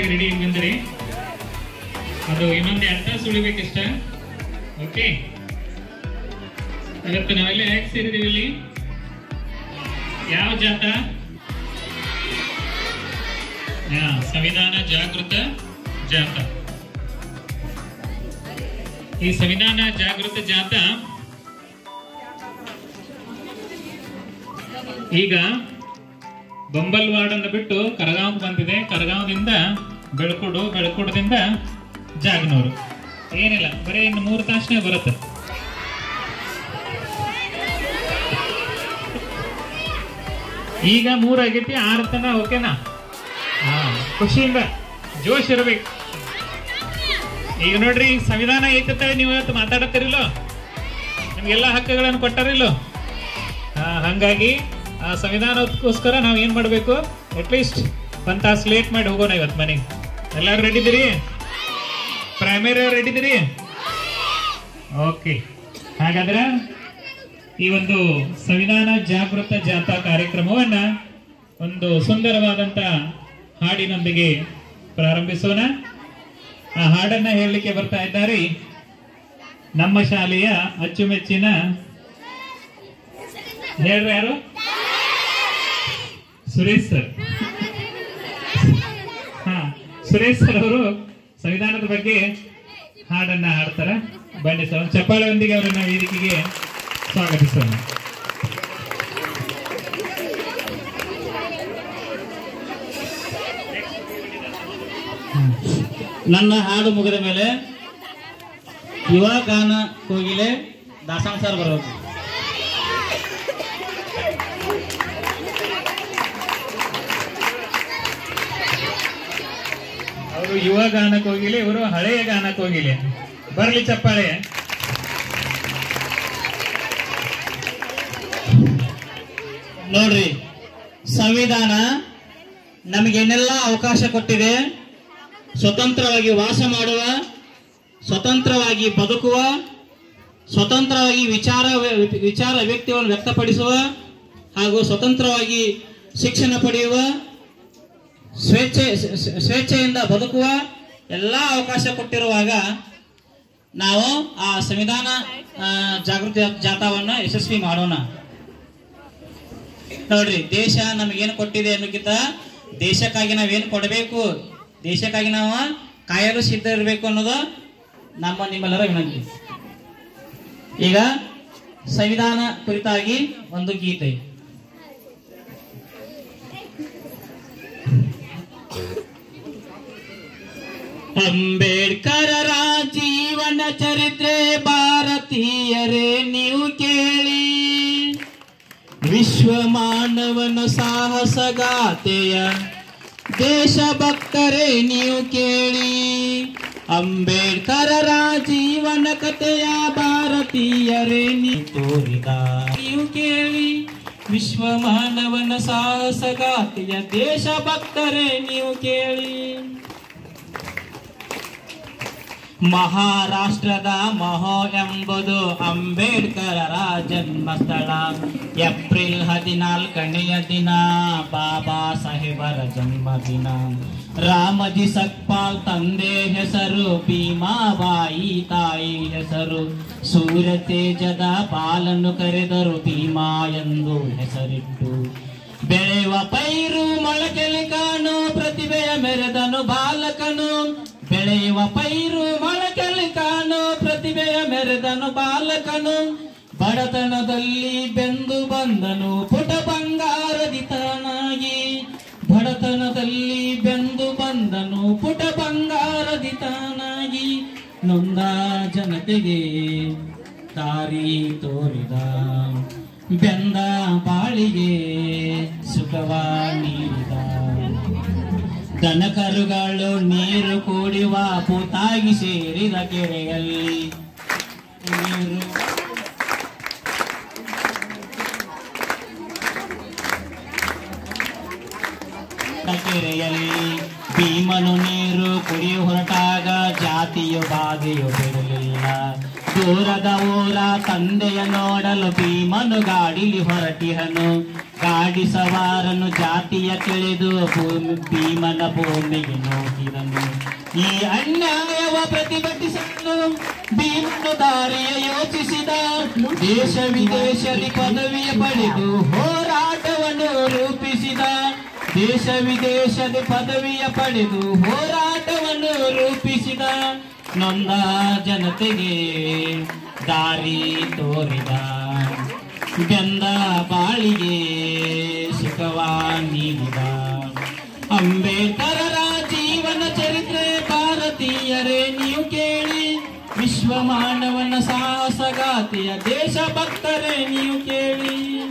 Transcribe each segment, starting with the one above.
Ready ಬಂದ್ರಿ ಅದು ಇನ್ನೊಂದು ಎರಡು ತಾಸು ಉಳಿಬೇಕಷ್ಟ ಓಕೆ ಇವತ್ತು ನಾವೆಲ್ಲ ಯಾಕೆ ಸೇರಿದೀವಿ ಇಲ್ಲಿ ಯಾವ ಜಾತ ಹಾ, ಸಂವಿಧಾನ ಜಾಗೃತ ಜಾತ ಈ ಸಂವಿಧಾನ ಜಾಗೃತ ಜಾತ ಈಗ ಬೊಂಬಲ್ವಾಡ್ ಅನ್ನು ಬಿಟ್ಟು ಕರಗಾಂವ್ ಬಂದಿದೆ ಕರಗಾಂವದಿಂದ ಬೆಳಕುಡು ಬೆಳಕುಡದಿಂದ ಜಾಗನೂರು ಏನಿಲ್ಲ ಬರೀ ಇನ್ನು ಮೂರು ತಾಸನೇ ಬರುತ್ತೆ ಈಗ ಮೂರ್ ಆಗೈತಿ ಆರು ತನ ಓಕೆನಾ ಹಾ ಖುಷಿಯಿಂದ ಜೋಶ್ ಇರ್ಬೇಕು ಈಗ ನೋಡ್ರಿ ಸಂವಿಧಾನ ಐತಂತ ನೀವು ಇವತ್ತು ಮಾತಾಡತ್ತೀರಿಲ್ಲೋ ನಿಮ್ಗೆಲ್ಲ ಹಕ್ಕುಗಳನ್ನು ಕೊಟ್ಟಾರಿಲ್ಲೋ ಹಾ ಹಂಗಾಗಿ ಆ ಸಂವಿಧಾನಕ್ಕೋಸ್ಕರ ನಾವು ಏನ್ ಮಾಡ್ಬೇಕು ಅಟ್ಲೀಸ್ಟ್ ಒಂದ್ ತಾಸು ಲೇಟ್ ಮಾಡಿ ಹೋಗೋಣ ಇವತ್ತು ಮನೆಗೆ ಎಲ್ಲಾರು ರೆಡಿ ಇದೀರಿ ಪ್ರೈಮರಿ ಅವ್ರು ರೆಡಿ ಇದೀರಿ ಓಕೆ ಹಾಗಾದ್ರೆ ಈ ಒಂದು ಸಂವಿಧಾನ ಜಾಗೃತ ಜಾಥಾ ಕಾರ್ಯಕ್ರಮವನ್ನ ಒಂದು ಸುಂದರವಾದಂತ ಹಾಡಿನೊಂದಿಗೆ ಪ್ರಾರಂಭಿಸೋಣ ಆ ಹಾಡನ್ನ ಹೇಳಲಿಕ್ಕೆ ಬರ್ತಾ ಇದ್ದಾರೆ ನಮ್ಮ ಶಾಲೆಯ ಅಚ್ಚುಮೆಚ್ಚಿನ ಹೇಳ್ರಿ ಯಾರು ಸುರೇಶ್ ಸರ್ ಹಾ ಸುರೇಶ್ ಸರ್ ಅವರು ಸಂವಿಧಾನದ ಬಗ್ಗೆ ಹಾಡನ್ನ ಹಾಡ್ತಾರ ಬನ್ನಿ ಸರ್ ಒಂದು ಚಪ್ಪಾಳೆಯೊಂದಿಗೆ ಅವರನ್ನ ವೇದಿಕೆಗೆ ಸ್ವಾಗತಿಸೋಣ ನನ್ನ ಹಾಡು ಮುಗಿದ ಮೇಲೆ ಯುವ ಗಾನ ಕೋಗಿಲೆ ದಾಸನ್ ಸರ್ ಬರಬೇಕು ಅವರು ಯುವ ಗಾನಕ್ಕೆ ಹೋಗಿಲ್ಲ ಇವರು ಹಳೆಯ ಗಾನಕ್ಕೆ ಹೋಗಿಲ್ಲ ಬರ್ಲಿ ಚಪ್ಪಾಳೆ ನೋಡ್ರಿ ಸಂವಿಧಾನ ನಮಗೇನೆಲ್ಲ ಅವಕಾಶ ಕೊಟ್ಟಿದೆ ಸ್ವತಂತ್ರವಾಗಿ ವಾಸ ಮಾಡುವ ಸ್ವತಂತ್ರವಾಗಿ ಬದುಕುವ ಸ್ವತಂತ್ರವಾಗಿ ವಿಚಾರ ವಿಚಾರ ವ್ಯಕ್ತಿಗಳನ್ನು ವ್ಯಕ್ತಪಡಿಸುವ ಹಾಗೂ ಸ್ವತಂತ್ರವಾಗಿ ಶಿಕ್ಷಣ ಪಡೆಯುವ ಸ್ವೇಚ್ಛೆ ಸ್ವ- ಸ್ವೇಚ್ಛೆಯಿಂದ ಬದುಕುವ ಎಲ್ಲ ಅವಕಾಶ ಕೊಟ್ಟಿರುವಾಗ ನಾವು ಆ ಸಂವಿಧಾನ ಆ, ಜಾಗೃತಿ ಜಾಥಾವನ್ನ ಯಶಸ್ವಿ ಮಾಡೋಣ ನೋಡ್ರಿ ದೇಶ ನಮಗೇನು ಕೊಟ್ಟಿದೆ ಅನ್ನೋಕ್ಕಿಂತ ದೇಶಕ್ಕಾಗಿ ನಾವೇನು ಕೊಡಬೇಕು ದೇಶಕ್ಕಾಗಿ ನಾವು ಕಾಯಲು ಸಿದ್ಧ ಇರಬೇಕು ಅನ್ನೋದು ನಮ್ಮ ನಿಮ್ಮೆಲ್ಲರ ವಿನಂತಿ ಈಗ ಸಂವಿಧಾನ ಕುರಿತಾಗಿ ಒಂದು ಗೀತೆ ಅಂಬೇಡ್ಕರರ ಜೀವನ ಚರಿತ್ರೆ ಭಾರತೀಯರೇ ನೀವು ಕೇಳಿ ವಿಶ್ವ ಮಾನವನ ಸಾಹಸಗಾಥೆಯ ದೇಶಭಕ್ತರೇ ನೀವು ಕೇಳಿ ಅಂಬೇಡ್ಕರರ ಜೀವನ ಕಥೆಯ ಭಾರತೀಯರೇ ನೀವು ತೋರಿದ ನೀವು ಕೇಳಿ ವಿಶ್ವ ಮಾನವನ ಸಾಹಸಗಾಥೆಯ ದೇಶಭಕ್ತರೇ ನೀವು ಕೇಳಿ ಮಹಾರಾಷ್ಟ್ರದ ಮಹೋ ಎಂಬುದು ಅಂಬೇಡ್ಕರರ ಜನ್ಮಸ್ಥಳ ಏಪ್ರಿಲ್ ಹದಿನಾಲ್ಕನೆಯ ದಿನ ಬಾಬಾ ಸಾಹೇಬರ ಜನ್ಮದಿನ ರಾಮಜಿ ಸಕ್ಪಾಲ್ ತಂದೆ ಹೆಸರು ಭೀಮಾಬಾಯಿ ತಾಯಿ ಹೆಸರು ಸೂರ್ಯ ತೇಜದ ಪಾಲನ್ನು ಕರೆದರು ಭೀಮಾ ಎಂದು ಹೆಸರಿಟ್ಟು ಬೆಳೆಯುವ ಪೈರು ಮೊಳಕೆಲಿ ಕಾಣು ಪ್ರತಿಭೆಯ ಮೆರೆದನು ಬಾಲಕನು ಬೆಳೆಯುವ ಪೈರು ಮೊಳಕೆಲಿ ಕಾಣು ಪ್ರತಿಭೆಯ ಮೆರೆದನು ಬಾಲಕನು ಬಡತನದಲ್ಲಿ ಬೆಂದು ಬಂದನು ಪುಟ ಬಂಗಾರದಿ ತಾನಾಗಿ ಬಡತನದಲ್ಲಿ ಬೆಂದು ಬಂದನು ಪುಟ ಬಂಗಾರದಿ ತಾನಾಗಿ ನೊಂದ ಜನತೆಗೆ ದಾರಿ ತೋರಿದ ಬೆಂದ ಬಾಳಿಗೆ ಸುಖವ ನೀಡಿದ ದನಕರುಗಳು ನೀರು ಕುಡಿಯುವ ಪೂತಾಗಿ ಸೇರಿದ ಕೆರೆಯಲ್ಲಿ ನೀರು ಕೆರೆಯಲ್ಲಿ ಭೀಮನು ನೀರು ಕುಡಿಯು ಹೊರಟಾಗ ಜಾತಿಯು ಬಾಧೆಯು ಬಿಡಲಿಲ್ಲ ದೂರದ ಊರ ತಂದೆಯ ನೋಡಲು ಭೀಮನು ಗಾಡಿಲಿ ಹೊರಟಿಹನು ಗಾಡಿ ಸವಾರನು ಜಾತಿಯ ತಿಳಿದು ಭೂಮಿ ಭೀಮನ ಭೂಮಿಗೆ ನೋಡಿದನು ಈ ಅನ್ಯಾಯವ ಪ್ರತಿಭಟಿಸಲು ಭೀಮನು ದಾರಿಯ ಯೋಚಿಸಿದ ದೇಶ ವಿದೇಶದಲ್ಲಿ ಪದವಿಯ ಪಡೆದು ಹೋರಾಟವನ್ನು ರೂಪಿಸಿದ ದೇಶ ವಿದೇಶದ ಪದವಿಯ ಪಡೆದು ಹೋರಾಟವನ್ನು ರೂಪಿಸಿದ ನೊಂದ ಜನತೆಗೆ ದಾರಿ ತೋರಿದ ಗಂಧ ಬಾಳಿಗೆ ಸುಖವ ನೀಡಿದ ಅಂಬೇಡ್ಕರರ ಜೀವನ ಚರಿತ್ರೆ ಭಾರತೀಯರೇ ನೀವು ಕೇಳಿ ವಿಶ್ವ ಮಾನವನ ಸಾಹಸಗಾತಿಯ ದೇಶಭಕ್ತರೇ ನೀವು ಕೇಳಿ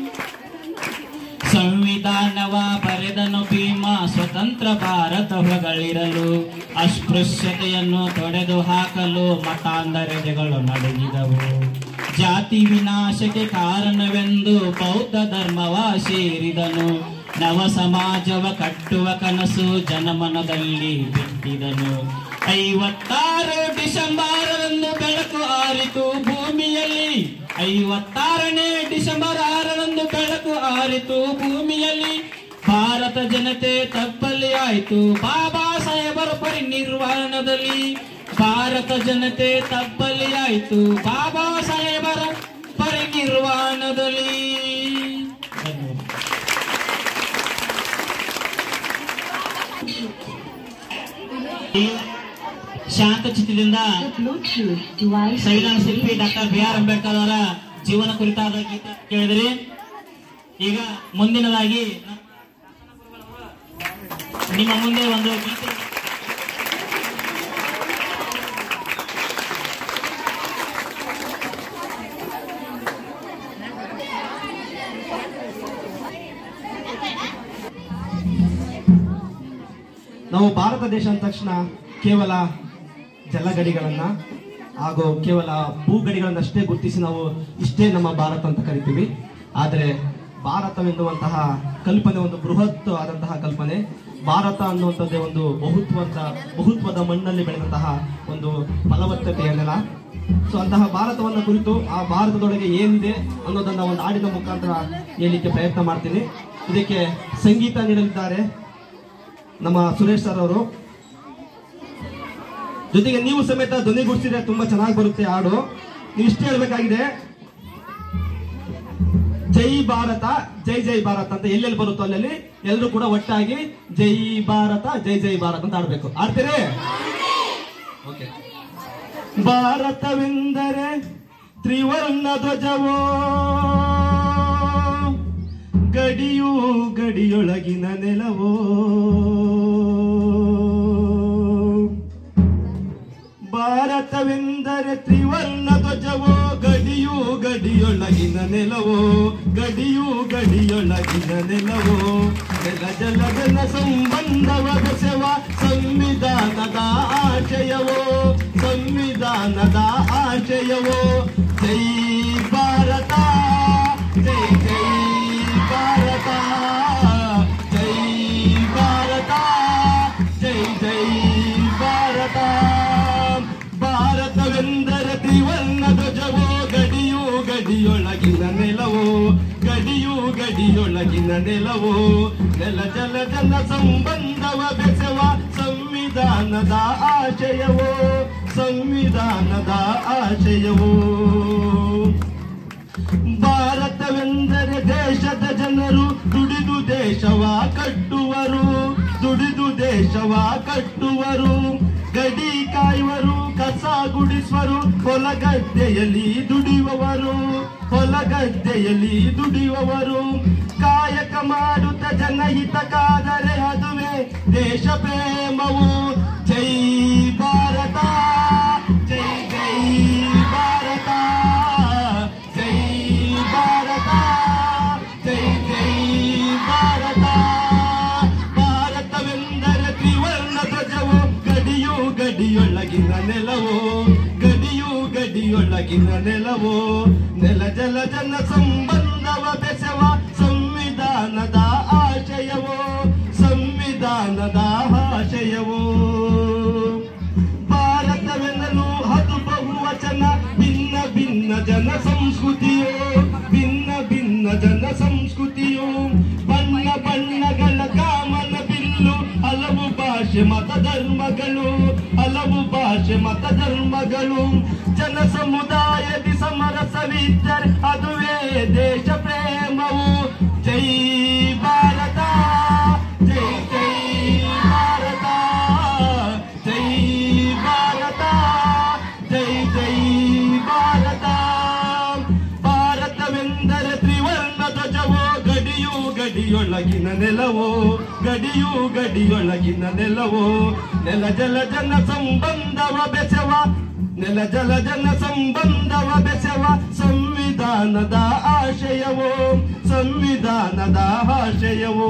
ಸಂವಿಧಾನವ ಬರೆದನು ಭೀಮ ಸ್ವತಂತ್ರ ಭಾರತ ಹೊಗಳಿರಲು ಅಸ್ಪೃಶ್ಯತೆಯನ್ನು ತೊಡೆದು ಹಾಕಲು ಮತಾಂಧರೆಗಳು ನಡೆದಿದವು ಜಾತಿ ವಿನಾಶಕ್ಕೆ ಕಾರಣವೆಂದು ಬೌದ್ಧ ಧರ್ಮವ ಸೇರಿದನು ನವ ಸಮಾಜವ ಕಟ್ಟುವ ಕನಸು ಜನಮನದಲ್ಲಿ ಬಿಟ್ಟಿದನು ಐವತ್ತಾರು ಡಿಸೆಂಬರನ್ನು ಬೆಳಕು ಆರಿತು ಭೂಮಿಯಲ್ಲಿ ಐವತ್ತಾರನೇ ಡಿಸೆಂಬರ್ ಆರರಂದು ಬೆಳಕು ಆರಿತು ಭೂಮಿಯಲ್ಲಿ ಭಾರತ ಜನತೆ ತಪ್ಪಲಿ ಆಯಿತು ಬಾಬಾ ಸಾಹೇಬರ ಪರಿನಿರ್ವಾಣದಲ್ಲಿ ಭಾರತ ಜನತೆ ತಪ್ಪಲಿ ಆಯಿತು ಬಾಬಾ ಸಾಹೇಬರ ಪರಿನಿರ್ವಾಣದಲ್ಲಿ ಧನ್ಯವಾದ. ಈ ಶಾಂತ ಚಿತ್ತದಿಂದ Bluetooth device ಸಂವಿಧಾನ ಶಿಲ್ಪಿ ಡಾಕ್ಟರ್ ಬಿ ಆರ್ ಅಂಬೇಡ್ಕರ್ ಅವರ ಜೀವನ ಕುರಿತಾದ ಗೀತೆ ಕೇಳಿದ್ರಿ ಈಗ ಮುಂದಿನದಾಗಿ ನಿಮ್ಮ ಮುಂದೆ ಒಂದು ಗೀತೆ ನಾವು ಭಾರತ ದೇಶ ಅಂದ ತಕ್ಷಣ ಕೇವಲ ಜಲಗಡಿಗಳನ್ನ ಹಾಗೂ ಕೇವಲ ಭೂಗಡಿಗಳನ್ನಷ್ಟೇ ಗುರುತಿಸಿ ನಾವು ಇಷ್ಟೇ ನಮ್ಮ ಭಾರತ ಅಂತ ಕರಿತೀವಿ ಆದರೆ ಭಾರತವೆನ್ನುವಂತಹ ಕಲ್ಪನೆ ಒಂದು ಬೃಹತ್ ಆದಂತಹ ಕಲ್ಪನೆ ಭಾರತ ಅನ್ನುವಂಥದ್ದೇ ಒಂದು ಬಹುತ್ವದ ಬಹುತ್ವದ ಮಣ್ಣಲ್ಲಿ ಬೆಳೆದಂತಹ ಒಂದು ಫಲವತ್ತತೆಯ ನೆಲ ಸೊ ಅಂತಹ ಭಾರತವನ್ನ ಕುರಿತು ಆ ಭಾರತದೊಳಗೆ ಏನಿದೆ ಅನ್ನೋದನ್ನ ಒಂದು ಹಾಡಿನ ಮುಖಾಂತರ ಹೇಳಲಿಕ್ಕೆ ಪ್ರಯತ್ನ ಮಾಡ್ತೀನಿ ಇದಕ್ಕೆ ಸಂಗೀತ ನೀಡಲಿದ್ದಾರೆ ನಮ್ಮ ಸುರೇಶ್ ಸರ್ ಅವರು ಜೊತೆಗೆ ನೀವು ಸಮೇತ ಧ್ವನಿಗೂಡಿಸಿದ್ರೆ ತುಂಬಾ ಚೆನ್ನಾಗಿ ಬರುತ್ತೆ ಹಾಡು ನೀವು ಇಷ್ಟೇ ಹೇಳ್ಬೇಕಾಗಿದೆ ಜೈ ಭಾರತ ಜೈ ಜೈ ಭಾರತ ಅಂತ ಎಲ್ಲೆಲ್ಲಿ ಬರುತ್ತೋ ಅಲ್ಲಲ್ಲಿ ಎಲ್ಲರೂ ಕೂಡ ಒಟ್ಟಾಗಿ ಜೈ ಭಾರತ ಜೈ ಜೈ ಭಾರತ ಅಂತ ಆಡ್ಬೇಕು ಆಡ್ತೀರಿ ಓಕೆ ಭಾರತವೆಂದರೆ ತ್ರಿವರ್ಣ ಧ್ವಜವೋ ಗಡಿಯೂ ಗಡಿಯೊಳಗಿನ ನೆಲವೋ ಭಾರತವೆಂದರೆ ತ್ರಿವರ್ಣ ಧ್ವಜವೋ ಗಡಿಯೂ ಗಡಿಯೊಳಗಿನ ನೆಲವೋ ಗಡಿಯೂ ಗಡಿಯೊಳಗಿನ ನೆಲವೋ ನೆಲ ಜಲಗನ ಸಂಬಂಧವ ಬೆಸೆವ ಸಂವಿಧಾನದ ಆಶಯವೋ ಸಂವಿಧಾನದ ಆಶಯವೋ ಜೈ ಭಾರತ ಜೈ ಜೈ ಭಾರತ ಜೈ ಭಾರತ ಜೈ ಜೈ ಭಾರತ ಭಾರತವೆಂದರೆ ತ್ರಿವರ್ಣ ಧ್ವಜವೋ ಗಡಿಯೂ ಗಡಿಯೊಳಗಿನ ನೆಲವೋ ಗಡಿಯೂ ಗಡಿಯೊಳಗಿನ ನೆಲವೋ ನೆಲ ಜಲ ಜನ ಸಂಬಂಧವ ಬೆಸೆವ ಸಂವಿಧಾನದ ಆಶಯವೋ ಸಂವಿಧಾನದ ಆಶಯವೋ ಭಾರತವೆಂದರೆ ದೇಶದ ಜನರು ದುಡಿದು ದೇಶವ ಕಟ್ಟುವರು ದುಡಿದು ದೇಶವ ಕಟ್ಟುವರು ಗಡಿ ಕಾಯುವರು ಕಸ ಗುಡಿಸುವರು ಹೊಲಗದ್ದೆಯಲ್ಲಿ ದುಡಿಯುವವರು ಹೊಲಗದ್ದೆಯಲ್ಲಿ ದುಡಿಯುವವರು ಕಾಯಕ ಮಾಡುತ್ತ ಜನಹಿತಕ್ಕಾದರೆ ಅದುವೇ ದೇಶ ಪ್ರೇಮವು ಜೈ ಭಾರತ ಜೈ ಜೈ ಭಾರತ ಜೈ ಭಾರತ ಜೈ ಜೈ ಭಾರತ ಭಾರತವೆಂದರೆ ತ್ರಿವರ್ಣ ಧ್ವಜವು ಗಡಿಯೂ ಗಡಿಯೊಳಗಿನ ನೆಲವೋ ಗಡಿಯೂ ಗಡಿಯೊಳಗಿನ ನೆಲವೋ ನೆಲ ಜಲ ಜನ ಸಂಬಂಧವ ಬೆಸೆವ ಸಂವಿಧಾನದ ಆಶಯವೋ ಸಂವಿಧಾನದ ಆಶಯವೋ ಭಾರತವೆನ್ನಲು ಅದು ಬಹುವಚನ ಭಿನ್ನ ಜನ ಸಂಸ್ಕೃತಿಯು ಭಿನ್ನ ಭಿನ್ನ ಜನ ಸಂಸ್ಕೃತಿಯು ಬಣ್ಣ ಬಣ್ಣಗಳ ಕಾಮನ ಬಿಲ್ಲು ಹಲವು ಭಾಷೆ ಮತ ಧರ್ಮಗಳು ಹಲವು ಭಾಷೆ ಮತ ಧರ್ಮಗಳು ಜನ ಸಮುದಾಯದಿ ಸಮರಸವಿದ್ದರೆ ಅದುವೇ ದೇಶ ಪ್ರೇಮವು ಜೈ ಭಾರತ ಜೈ ಜೈ ಭಾರತ ಜೈ ಭಾರತ ಜೈ ಜೈ ಭಾರತ ಭಾರತವೆಂದರೆ ತ್ರಿವರ್ಣ ಧ್ವಜವೋ ಗಡಿಯು ಗಡಿಯೊಳಗಿನ ನೆಲವೋ ಗಡಿಯು ಗಡಿಯೊಳಗಿನ ನೆಲವೋ ನೆಲ ಜಲ ಜನ ಸಂಬಂಧವ ಬೆಸವ ನೆಲ ಜಲ ಜನ ಸಂಬಂಧವ ಬೆಸವ ಸಂವಿಧಾನದ ಆಶಯವೋ ಸಂವಿಧಾನದ ಆಶಯವೋ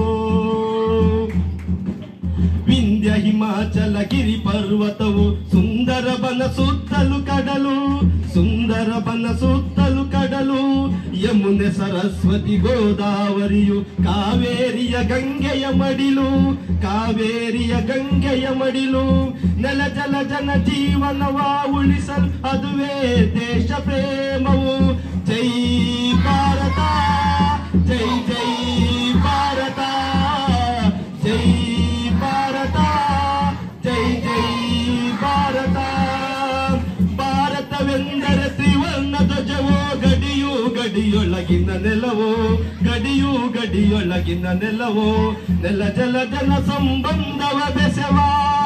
ವಿಂಧ್ಯ ಹಿಮಾಚಲ ಗಿರಿ ಪರ್ವತವು ಸುಂದರ ಬನ ಸುತ್ತಲು ಕಡಲು ಸುಂದರ ಬನ ಸುತ್ತಲು ಕಡಲು ಯಮುನೆ ಸರಸ್ವತಿ ಗೋದಾವರಿಯು ಕಾವೇರಿಯ ಗಂಗೆಯ ಮಡಿಲು ಕಾವೇರಿಯ ಗಂಗೆಯ ಮಡಿಲು ನೆಲ ಜಲ ಜನ ಜೀವನವ ಉಳಿಸಲು ಅದುವೇ ದೇಶ ಪ್ರೇಮವು ಜೈ ಭಾರತ ಜೈ ಜೈ ಭಾರತ ಜೈ ಭಾರತ ಜೈ ಜೈ ಭಾರತ ಭಾರತವೆಂದರೆ ತ್ರಿವರ್ಣ ಧ್ವಜವೋ ಗಡಿಯು ಗಡಿಯೊಳಗಿನ ನೆಲವೋ ಗಡಿಯು ಗಡಿಯೊಳಗಿನ ನೆಲವೋ ನೆಲ ಜಲ ಜನ ಸಂಬಂಧವ ಬೆಸವ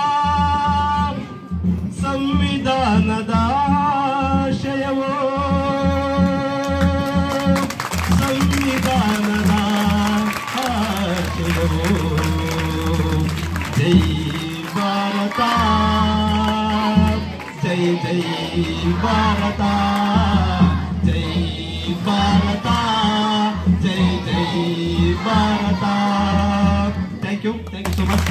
ಸಂವಿಧಾನದ ಆಶಯವೋ ಸಂವಿಧಾನದ ಆಶಯವೋ ಜೈ ಭಾರತ ಜೈ ಜೈ ಭಾರತ ಜೈ ಭಾರತ ಜೈ ಜೈ Bharat thank you thank you so much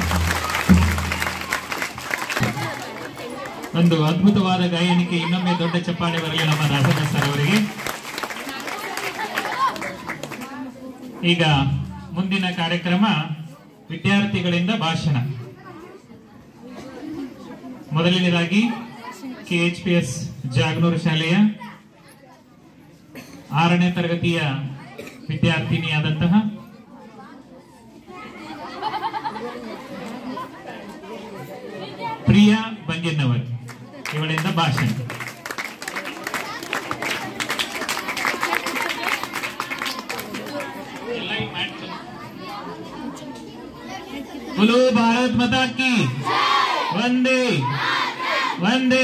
ಒಂದು ಅದ್ಭುತವಾದ ಗಾಯನಿಕೆ ಇನ್ನೊಮ್ಮೆ ದೊಡ್ಡ ಚಪ್ಪಾಳೆ ಬರಲಿ ನಮ್ಮ ರಾಘವ ಸರ್ ಅವರಿಗೆ ಈಗ ಮುಂದಿನ ಕಾರ್ಯಕ್ರಮ ವಿದ್ಯಾರ್ಥಿಗಳಿಂದ ಭಾಷಣ ಮೊದಲನೇದಾಗಿ ಕೆಎಚ್ಪಿಎಸ್ ಜಾಗನೂರು ಶಾಲೆಯ ಆರನೇ ತರಗತಿಯ ವಿದ್ಯಾರ್ಥಿನಿಯಾದಂತಹ ಪ್ರಿಯಾ ಬಂಗೆನ್ನವರ್ ಇವಳಿಂದ ಭಾಷಣ बोलो भारत माता की वंदे वंदे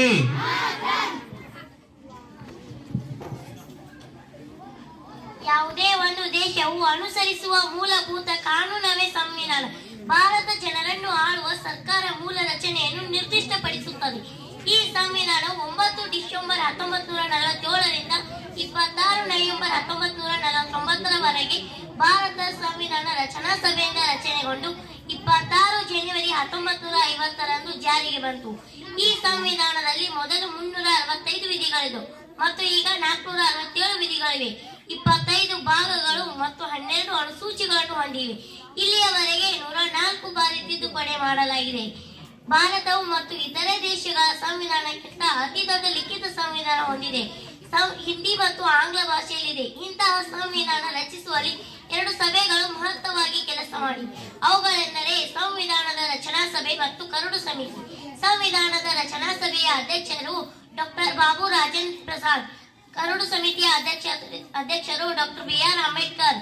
ಯಾವುದೇ ಒಂದು ದೇಶವು ಅನುಸರಿಸುವ ಮೂಲಭೂತ ಕಾನೂನವೇ ಸಂವಿಧಾನ ಭಾರತ ಜನರನ್ನು ಆಳುವ ಸರ್ಕಾರ ಮೂಲ ರಚನೆಯನ್ನು ನಿರ್ದಿಷ್ಟಪಡಿಸುತ್ತದೆ ಈ ಸಂವಿಧಾನವು ಒಂಬತ್ತು ಡಿಸೆಂಬರ್ ಹತ್ತೊಂಬತ್ತು ನೂರ ನಲವತ್ತೇಳರಿಂದ ಇಪ್ಪತ್ತಾರು ನವೆಂಬರ್ ಹತ್ತೊಂಬತ್ತು ನೂರ ನಲವತ್ತೊಂಬತ್ತರವರೆಗೆ ಭಾರತ ಸಂವಿಧಾನ ರಚನಾ ಸಭೆಯಿಂದ ರಚನೆಗೊಂಡು ಇಪ್ಪತ್ತಾರು ಜನವರಿ ಹತ್ತೊಂಬತ್ತು ನೂರ ಐವತ್ತರಂದು ಜಾರಿಗೆ ಬಂತು ಈ ಸಂವಿಧಾನದಲ್ಲಿ ಮೊದಲು ಮುನ್ನೂರ ಅರವತ್ತೈದು ವಿಧಿಗಳಿದ್ದವು ಮತ್ತು ಈಗ ನಾಲ್ಕುನೂರ ಅರವತ್ತೇಳು ವಿಧಿಗಳಿವೆ ಇಪ್ಪತ್ತೈದು ಭಾಗಗಳು ಮತ್ತು ಹನ್ನೆರಡು ಅನುಸೂಚಿಗಳನ್ನು ಹೊಂದಿವೆ ಇಲ್ಲಿಯವರೆಗೆ ನೂರ ನಾಲ್ಕು ಬಾರಿ ತಿದ್ದುಪಡಿ ಮಾಡಲಾಗಿದೆ ಭಾರತವು ಮತ್ತು ಇತರೆ ದೇಶಗಳ ಸಂವಿಧಾನಕ್ಕಿಂತ ಅತಿ ದೊಡ್ಡ ಲಿಖಿತ ಸಂವಿಧಾನ ಹೊಂದಿದೆ ಸಂ- ಹಿಂದಿ ಮತ್ತು ಆಂಗ್ಲ ಭಾಷೆಯಲ್ಲಿದೆ ಇಂತಹ ಸಂವಿಧಾನ ರಚಿಸುವಲ್ಲಿ ಎರಡು ಸಭೆಗಳು ಮಹತ್ವವಾಗಿ ಕೆಲಸ ಮಾಡಿ ಅವುಗಳೆಂದರೆ ಸಂವಿಧಾನದ ರಚನಾ ಸಭೆ ಮತ್ತು ಕರಡು ಸಮಿತಿ ಸಂವಿಧಾನದ ರಚನಾ ಸಭೆಯ ಅಧ್ಯಕ್ಷರು ಡಾಕ್ಟರ್ ಬಾಬು ರಾಜೇಂದ್ರ ಪ್ರಸಾದ್ ಕರಡು ಸಮಿತಿಯ ಅಧ್ಯಕ್ಷ ಅಧ್ಯಕ್ಷರು ಡಾಕ್ಟರ್ ಬಿ ಆರ್ ಅಂಬೇಡ್ಕರ್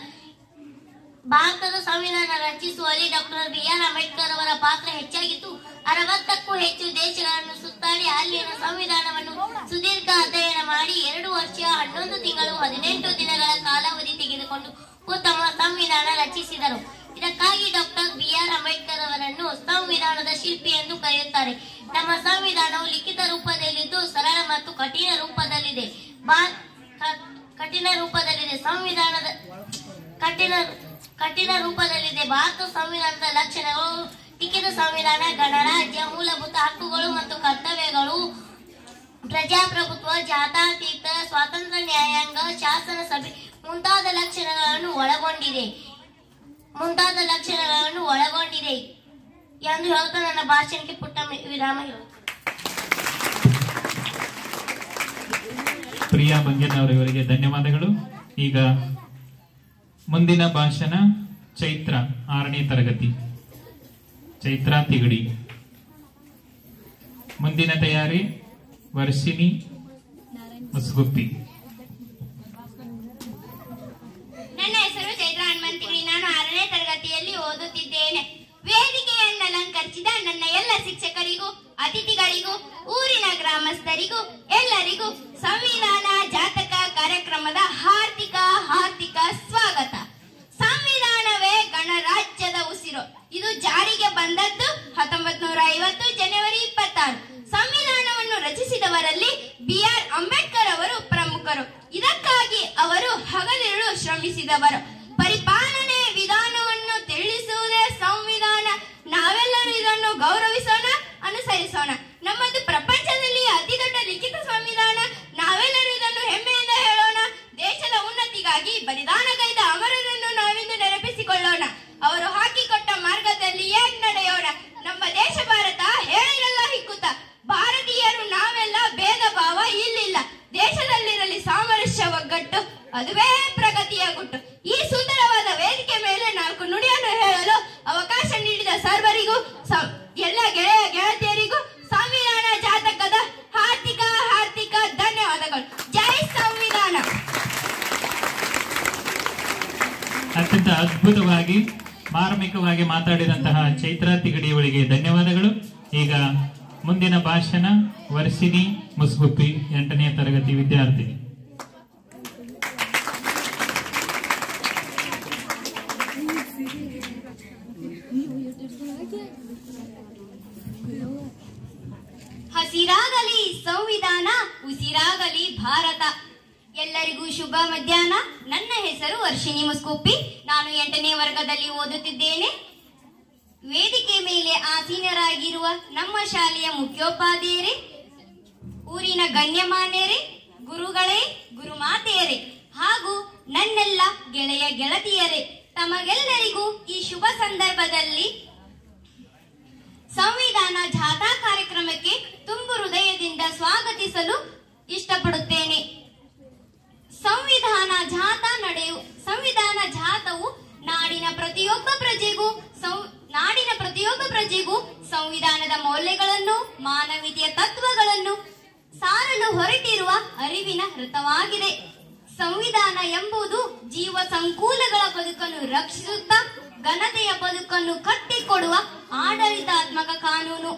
ಭಾರತದ ಸಂವಿಧಾನ ರಚಿಸುವಲ್ಲಿ ಡಾಕ್ಟರ್ ಬಿ ಆರ್ ಅಂಬೇಡ್ಕರ್ ಅವರ ಪಾತ್ರ ಹೆಚ್ಚಾಗಿತ್ತು ಅರವತ್ತಕ್ಕೂ ಹೆಚ್ಚು ದೇಶಗಳನ್ನು ಸುತ್ತಾಡಿ ಅಲ್ಲಿನ ಸಂವಿಧಾನವನ್ನು ಸುದೀರ್ಘ ಅಧ್ಯಯನ ಮಾಡಿ ಎರಡು ವರ್ಷ ಹನ್ನೊಂದು ತಿಂಗಳು ಹದಿನೆಂಟು ದಿನಗಳ ಕಾಲಾವಧಿ ತೆಗೆದುಕೊಂಡು ಉತ್ತಮ ಸಂವಿಧಾನ ರಚಿಸಿದರು ಇದಕ್ಕಾಗಿ ಡಾಕ್ಟರ್ ಬಿ ಆರ್ ಅಂಬೇಡ್ಕರ್ ಅವರನ್ನು ಸಂವಿಧಾನದ ಶಿಲ್ಪಿ ಎಂದು ಕರೆಯುತ್ತಾರೆ ನಮ್ಮ ಸಂವಿಧಾನವು ಲಿಖಿತ ರೂಪದಲ್ಲಿದ್ದು ಸರಳ ಮತ್ತು ಕಠಿಣ ರೂಪದಲ್ಲಿದೆ ಬಾ- ಕ- ಕಠಿಣ ರೂಪದಲ್ಲಿದೆ ಸಂವಿಧಾನದ ಕಠಿಣ ಕಠಿಣ ರೂಪದಲ್ಲಿದೆ ಭಾರತ ಸಂವಿಧಾನದ ಲಕ್ಷಣಗಳು ಲಿಖಿತ ಸಂವಿಧಾನ ಗಣರಾಜ್ಯ ಮೂಲಭೂತ ಹಕ್ಕುಗಳು ಮತ್ತು ಕರ್ತವ್ಯಗಳು ಪ್ರಜಾಪ್ರಭುತ್ವ ಜಾತ್ಯತೀತ ಸ್ವಾತಂತ್ರ್ಯ ನ್ಯಾಯಾಂಗ ಶಾಸನ ಸಭೆ ಮುಂತಾದ ಲಕ್ಷಣಗಳನ್ನು ಒಳಗೊಂಡಿದೆ ಮುಂತಾದ ಲಕ್ಷಣಗಳನ್ನು ಒಳಗೊಂಡಿದೆ ಎಂದು ಹೇಳ್ತಾ ನನ್ನ ಭಾಷಣಕ್ಕೆ ಪುಟ್ಟ ವಿ- ವಿರಾಮ ಹೇಳುತ್ತೇನೆ ಪ್ರಿಯಾ ಬಂಗೇನವರು ಇವರಿಗೆ ಧನ್ಯವಾದಗಳು ಈಗ ಮುಂದಿನ ಭಾಷಣ ಚೈತ್ರ ಆರನೇ ತರಗತಿ ಚೈತ್ರ ತಿಗಡಿ ಮುಂದಿನ ತಯಾರಿ ವರ್ಷಿಣಿ ಮುಸ್ಗುಪ್ಪಿ ನನ್ನ ಹೆಸರು ಚೈತ್ರ ಹನುಮಂತಿಗಳಿ ನಾನು ಆರನೇ ತರಗತಿಯಲ್ಲಿ ಓದುತ್ತಿದ್ದೇನೆ ವೇದಿಕೆಯನ್ನು ಅಲಂಕರಿಸಿದ ನನ್ನ ಎಲ್ಲ ಶಿಕ್ಷಕರಿಗೂ ಅತಿಥಿಗಳಿಗೂ ಊರಿನ ಗ್ರಾಮಸ್ಥರಿಗೂ ಎಲ್ಲರಿಗೂ ಸಂವಿಧಾನ ಜಾತಕ ಕಾರ್ಯಕ್ರಮದ ಹಾರ್ದಿಕ ಹಾರ್ದಿಕ ಸ್ವಾಗತ ಸಂವಿಧಾನವೇ ಗಣರಾಜ್ಯದ ಉಸಿರು ಇದು ಜಾರಿಗೆ ಬಂದದ್ದು ಹತ್ತೊಂಬತ್ ನೂರ ಐವತ್ತು ಜನವರಿ ಇಪ್ಪತ್ತಾರು ಸಂವಿಧಾನವನ್ನು ರಚಿಸಿದವರಲ್ಲಿ ಬಿ ಆರ್ ಅಂಬೇಡ್ಕರ್ ಅವರು ಪ್ರಮುಖರು ಇದಕ್ಕಾಗಿ ಅವರು ಹಗಲಿರುಳು ಶ್ರಮಿಸಿದವರು ಪರಿಪಾಲನೆ ವಿಧಾನವನ್ನು ತಿಳಿಸುವುದೇ ಸಂವಿಧಾನ ನಾವೆಲ್ಲರೂ ಇದನ್ನು ಗೌರವಿಸೋಣ ಅನುಸರಿಸೋಣ ನಮ್ಮದು ಪ್ರಪಂಚದಲ್ಲಿ ಅತಿ ದೊಡ್ಡ ಲಿಖಿತ ಸಂವಿಧಾನ ನಾವೆಲ್ಲರೂ ಇದನ್ನು ಹೆಮ್ಮೆಯಿಂದ ಹೇಳೋಣ ದೇಶದ ಉನ್ನತಿಗಾಗಿ ಬಲಿದಾನಗೈದ ಅಮರರನ್ನು ನಾವಿಂದು ನೆನಪಿಸಿಕೊಳ್ಳೋಣ ಅವರು ಹಾಕಿಕೊಟ್ಟ ಮಾರ್ಗದಲ್ಲಿಯೇ ನಡೆಯೋಣ ನಮ್ಮ ದೇಶ ಭಾರತ ಹೇಳಿರಲ್ಲ ಹಿಕ್ಕುತ್ತ ಭಾರತೀಯರು ನಾವೆಲ್ಲ ಭೇದ ಭಾವ ಇಲ್ಲಿಲ್ಲ ದೇಶದಲ್ಲಿರಲಿ ಸಾಮರಸ್ಯ ಒಗ್ಗಟ್ಟು ಅದುವೇ ಪ್ರಗತಿಯ ಗುಟ್ಟು ಈ ಸುಂದರವಾದ ವೇದಿಕೆ ಮೇಲೆ ನಾಲ್ಕು ನುಡಿಯನ್ನು ಹೇಳಲು ಅವಕಾಶ ನೀಡಿದ ಸರ್ವರಿಗೂ ಸ- ಎಲ್ಲ ಗೆಳೆಯ ಗೆಳತಿಯರಿಗೂ ಸಂವಿಧಾನ ಜಾತಕದ ಹಾರ್ದಿಕ ಹಾರ್ದಿಕ ಧನ್ಯವಾದಗಳು ಜೈ ಸಂವಿಧಾನ ಅತ್ಯಂತ ಅದ್ಭುತವಾಗಿ ಮಾರ್ಮಿಕವಾಗಿ ಮಾತಾಡಿದಂತಹ ಚೈತ್ರ ತಿಗಡಿಯವಳಿಗೆ ಧನ್ಯವಾದಗಳು ಈಗ ಮುಂದಿನ ಭಾಷಣ ವರ್ಷಿಣಿ ಮುಸ್ಗುಪ್ಪಿ ಎಂಟನೇ ತರಗತಿ ವಿದ್ಯಾರ್ಥಿನಿ ಹಸಿರಾಗಲಿ ಸಂವಿಧಾನ ಉಸಿರಾಗಲಿ ಭಾರತ ಎಲ್ಲರಿಗೂ ಶುಭ ಮಧ್ಯಾಹ್ನ ನನ್ನ ಹೆಸರು ವರ್ಷಿಣಿ ಮುಸ್ಕುಪ್ಪಿ ನಾನು ಎಂಟನೇ ವರ್ಗದಲ್ಲಿ ಓದುತ್ತಿದ್ದೇನೆ ವೇದಿಕೆ ಮೇಲೆ ಆಸೀನರಾಗಿರುವ ನಮ್ಮ ಶಾಲೆಯ ಮುಖ್ಯೋಪಾಧ್ಯಾಯರೇ ಊರಿನ ಗಣ್ಯಮಾನ್ಯರೇ ಗುರುಗಳೇ ಗುರುಮಾತೆಯರೇ ಹಾಗೂ ನನ್ನೆಲ್ಲ ಗೆಳೆಯ ಗೆಳತಿಯರೇ ತಮಗೆಲ್ಲರಿಗೂ ಈ ಶುಭ ಸಂದರ್ಭದಲ್ಲಿ ಸಂವಿಧಾನ ಜಾಥಾ ಕಾರ್ಯಕ್ರಮಕ್ಕೆ ತುಂಬು ಹೃದಯದಿಂದ ಸ್ವಾಗತಿಸಲು ಇಷ್ಟಪಡುತ್ತೇನೆ ಸಂವಿಧಾನ ಜಾಥಾ ನಡೆಯು ಸಂವಿಧಾನ ಜಾಥವು ನಾಡಿನ ಪ್ರತಿಯೊಬ್ಬ ಪ್ರಜೆಗೂ ಸಂ- ನಾಡಿನ ಪ್ರತಿಯೊಬ್ಬ ಪ್ರಜೆಗೂ ಸಂವಿಧಾನದ ಮೌಲ್ಯಗಳನ್ನು ಮಾನವೀಯತೆಯ ತತ್ವಗಳನ್ನು ಸಾರಲು ಹೊರಟಿರುವ ಅರಿವಿನ ರಥವಾಗಿದೆ ಸಂವಿಧಾನ ಎಂಬುದು ಜೀವ ಸಂಕೂಲಗಳ ಬದುಕನ್ನು ರಕ್ಷಿಸುತ್ತಾ ಘನತೆಯ ಬದುಕನ್ನು ಕಟ್ಟಿಕೊಡುವ ಆಡಳಿತಾತ್ಮಕ ಕಾನೂನು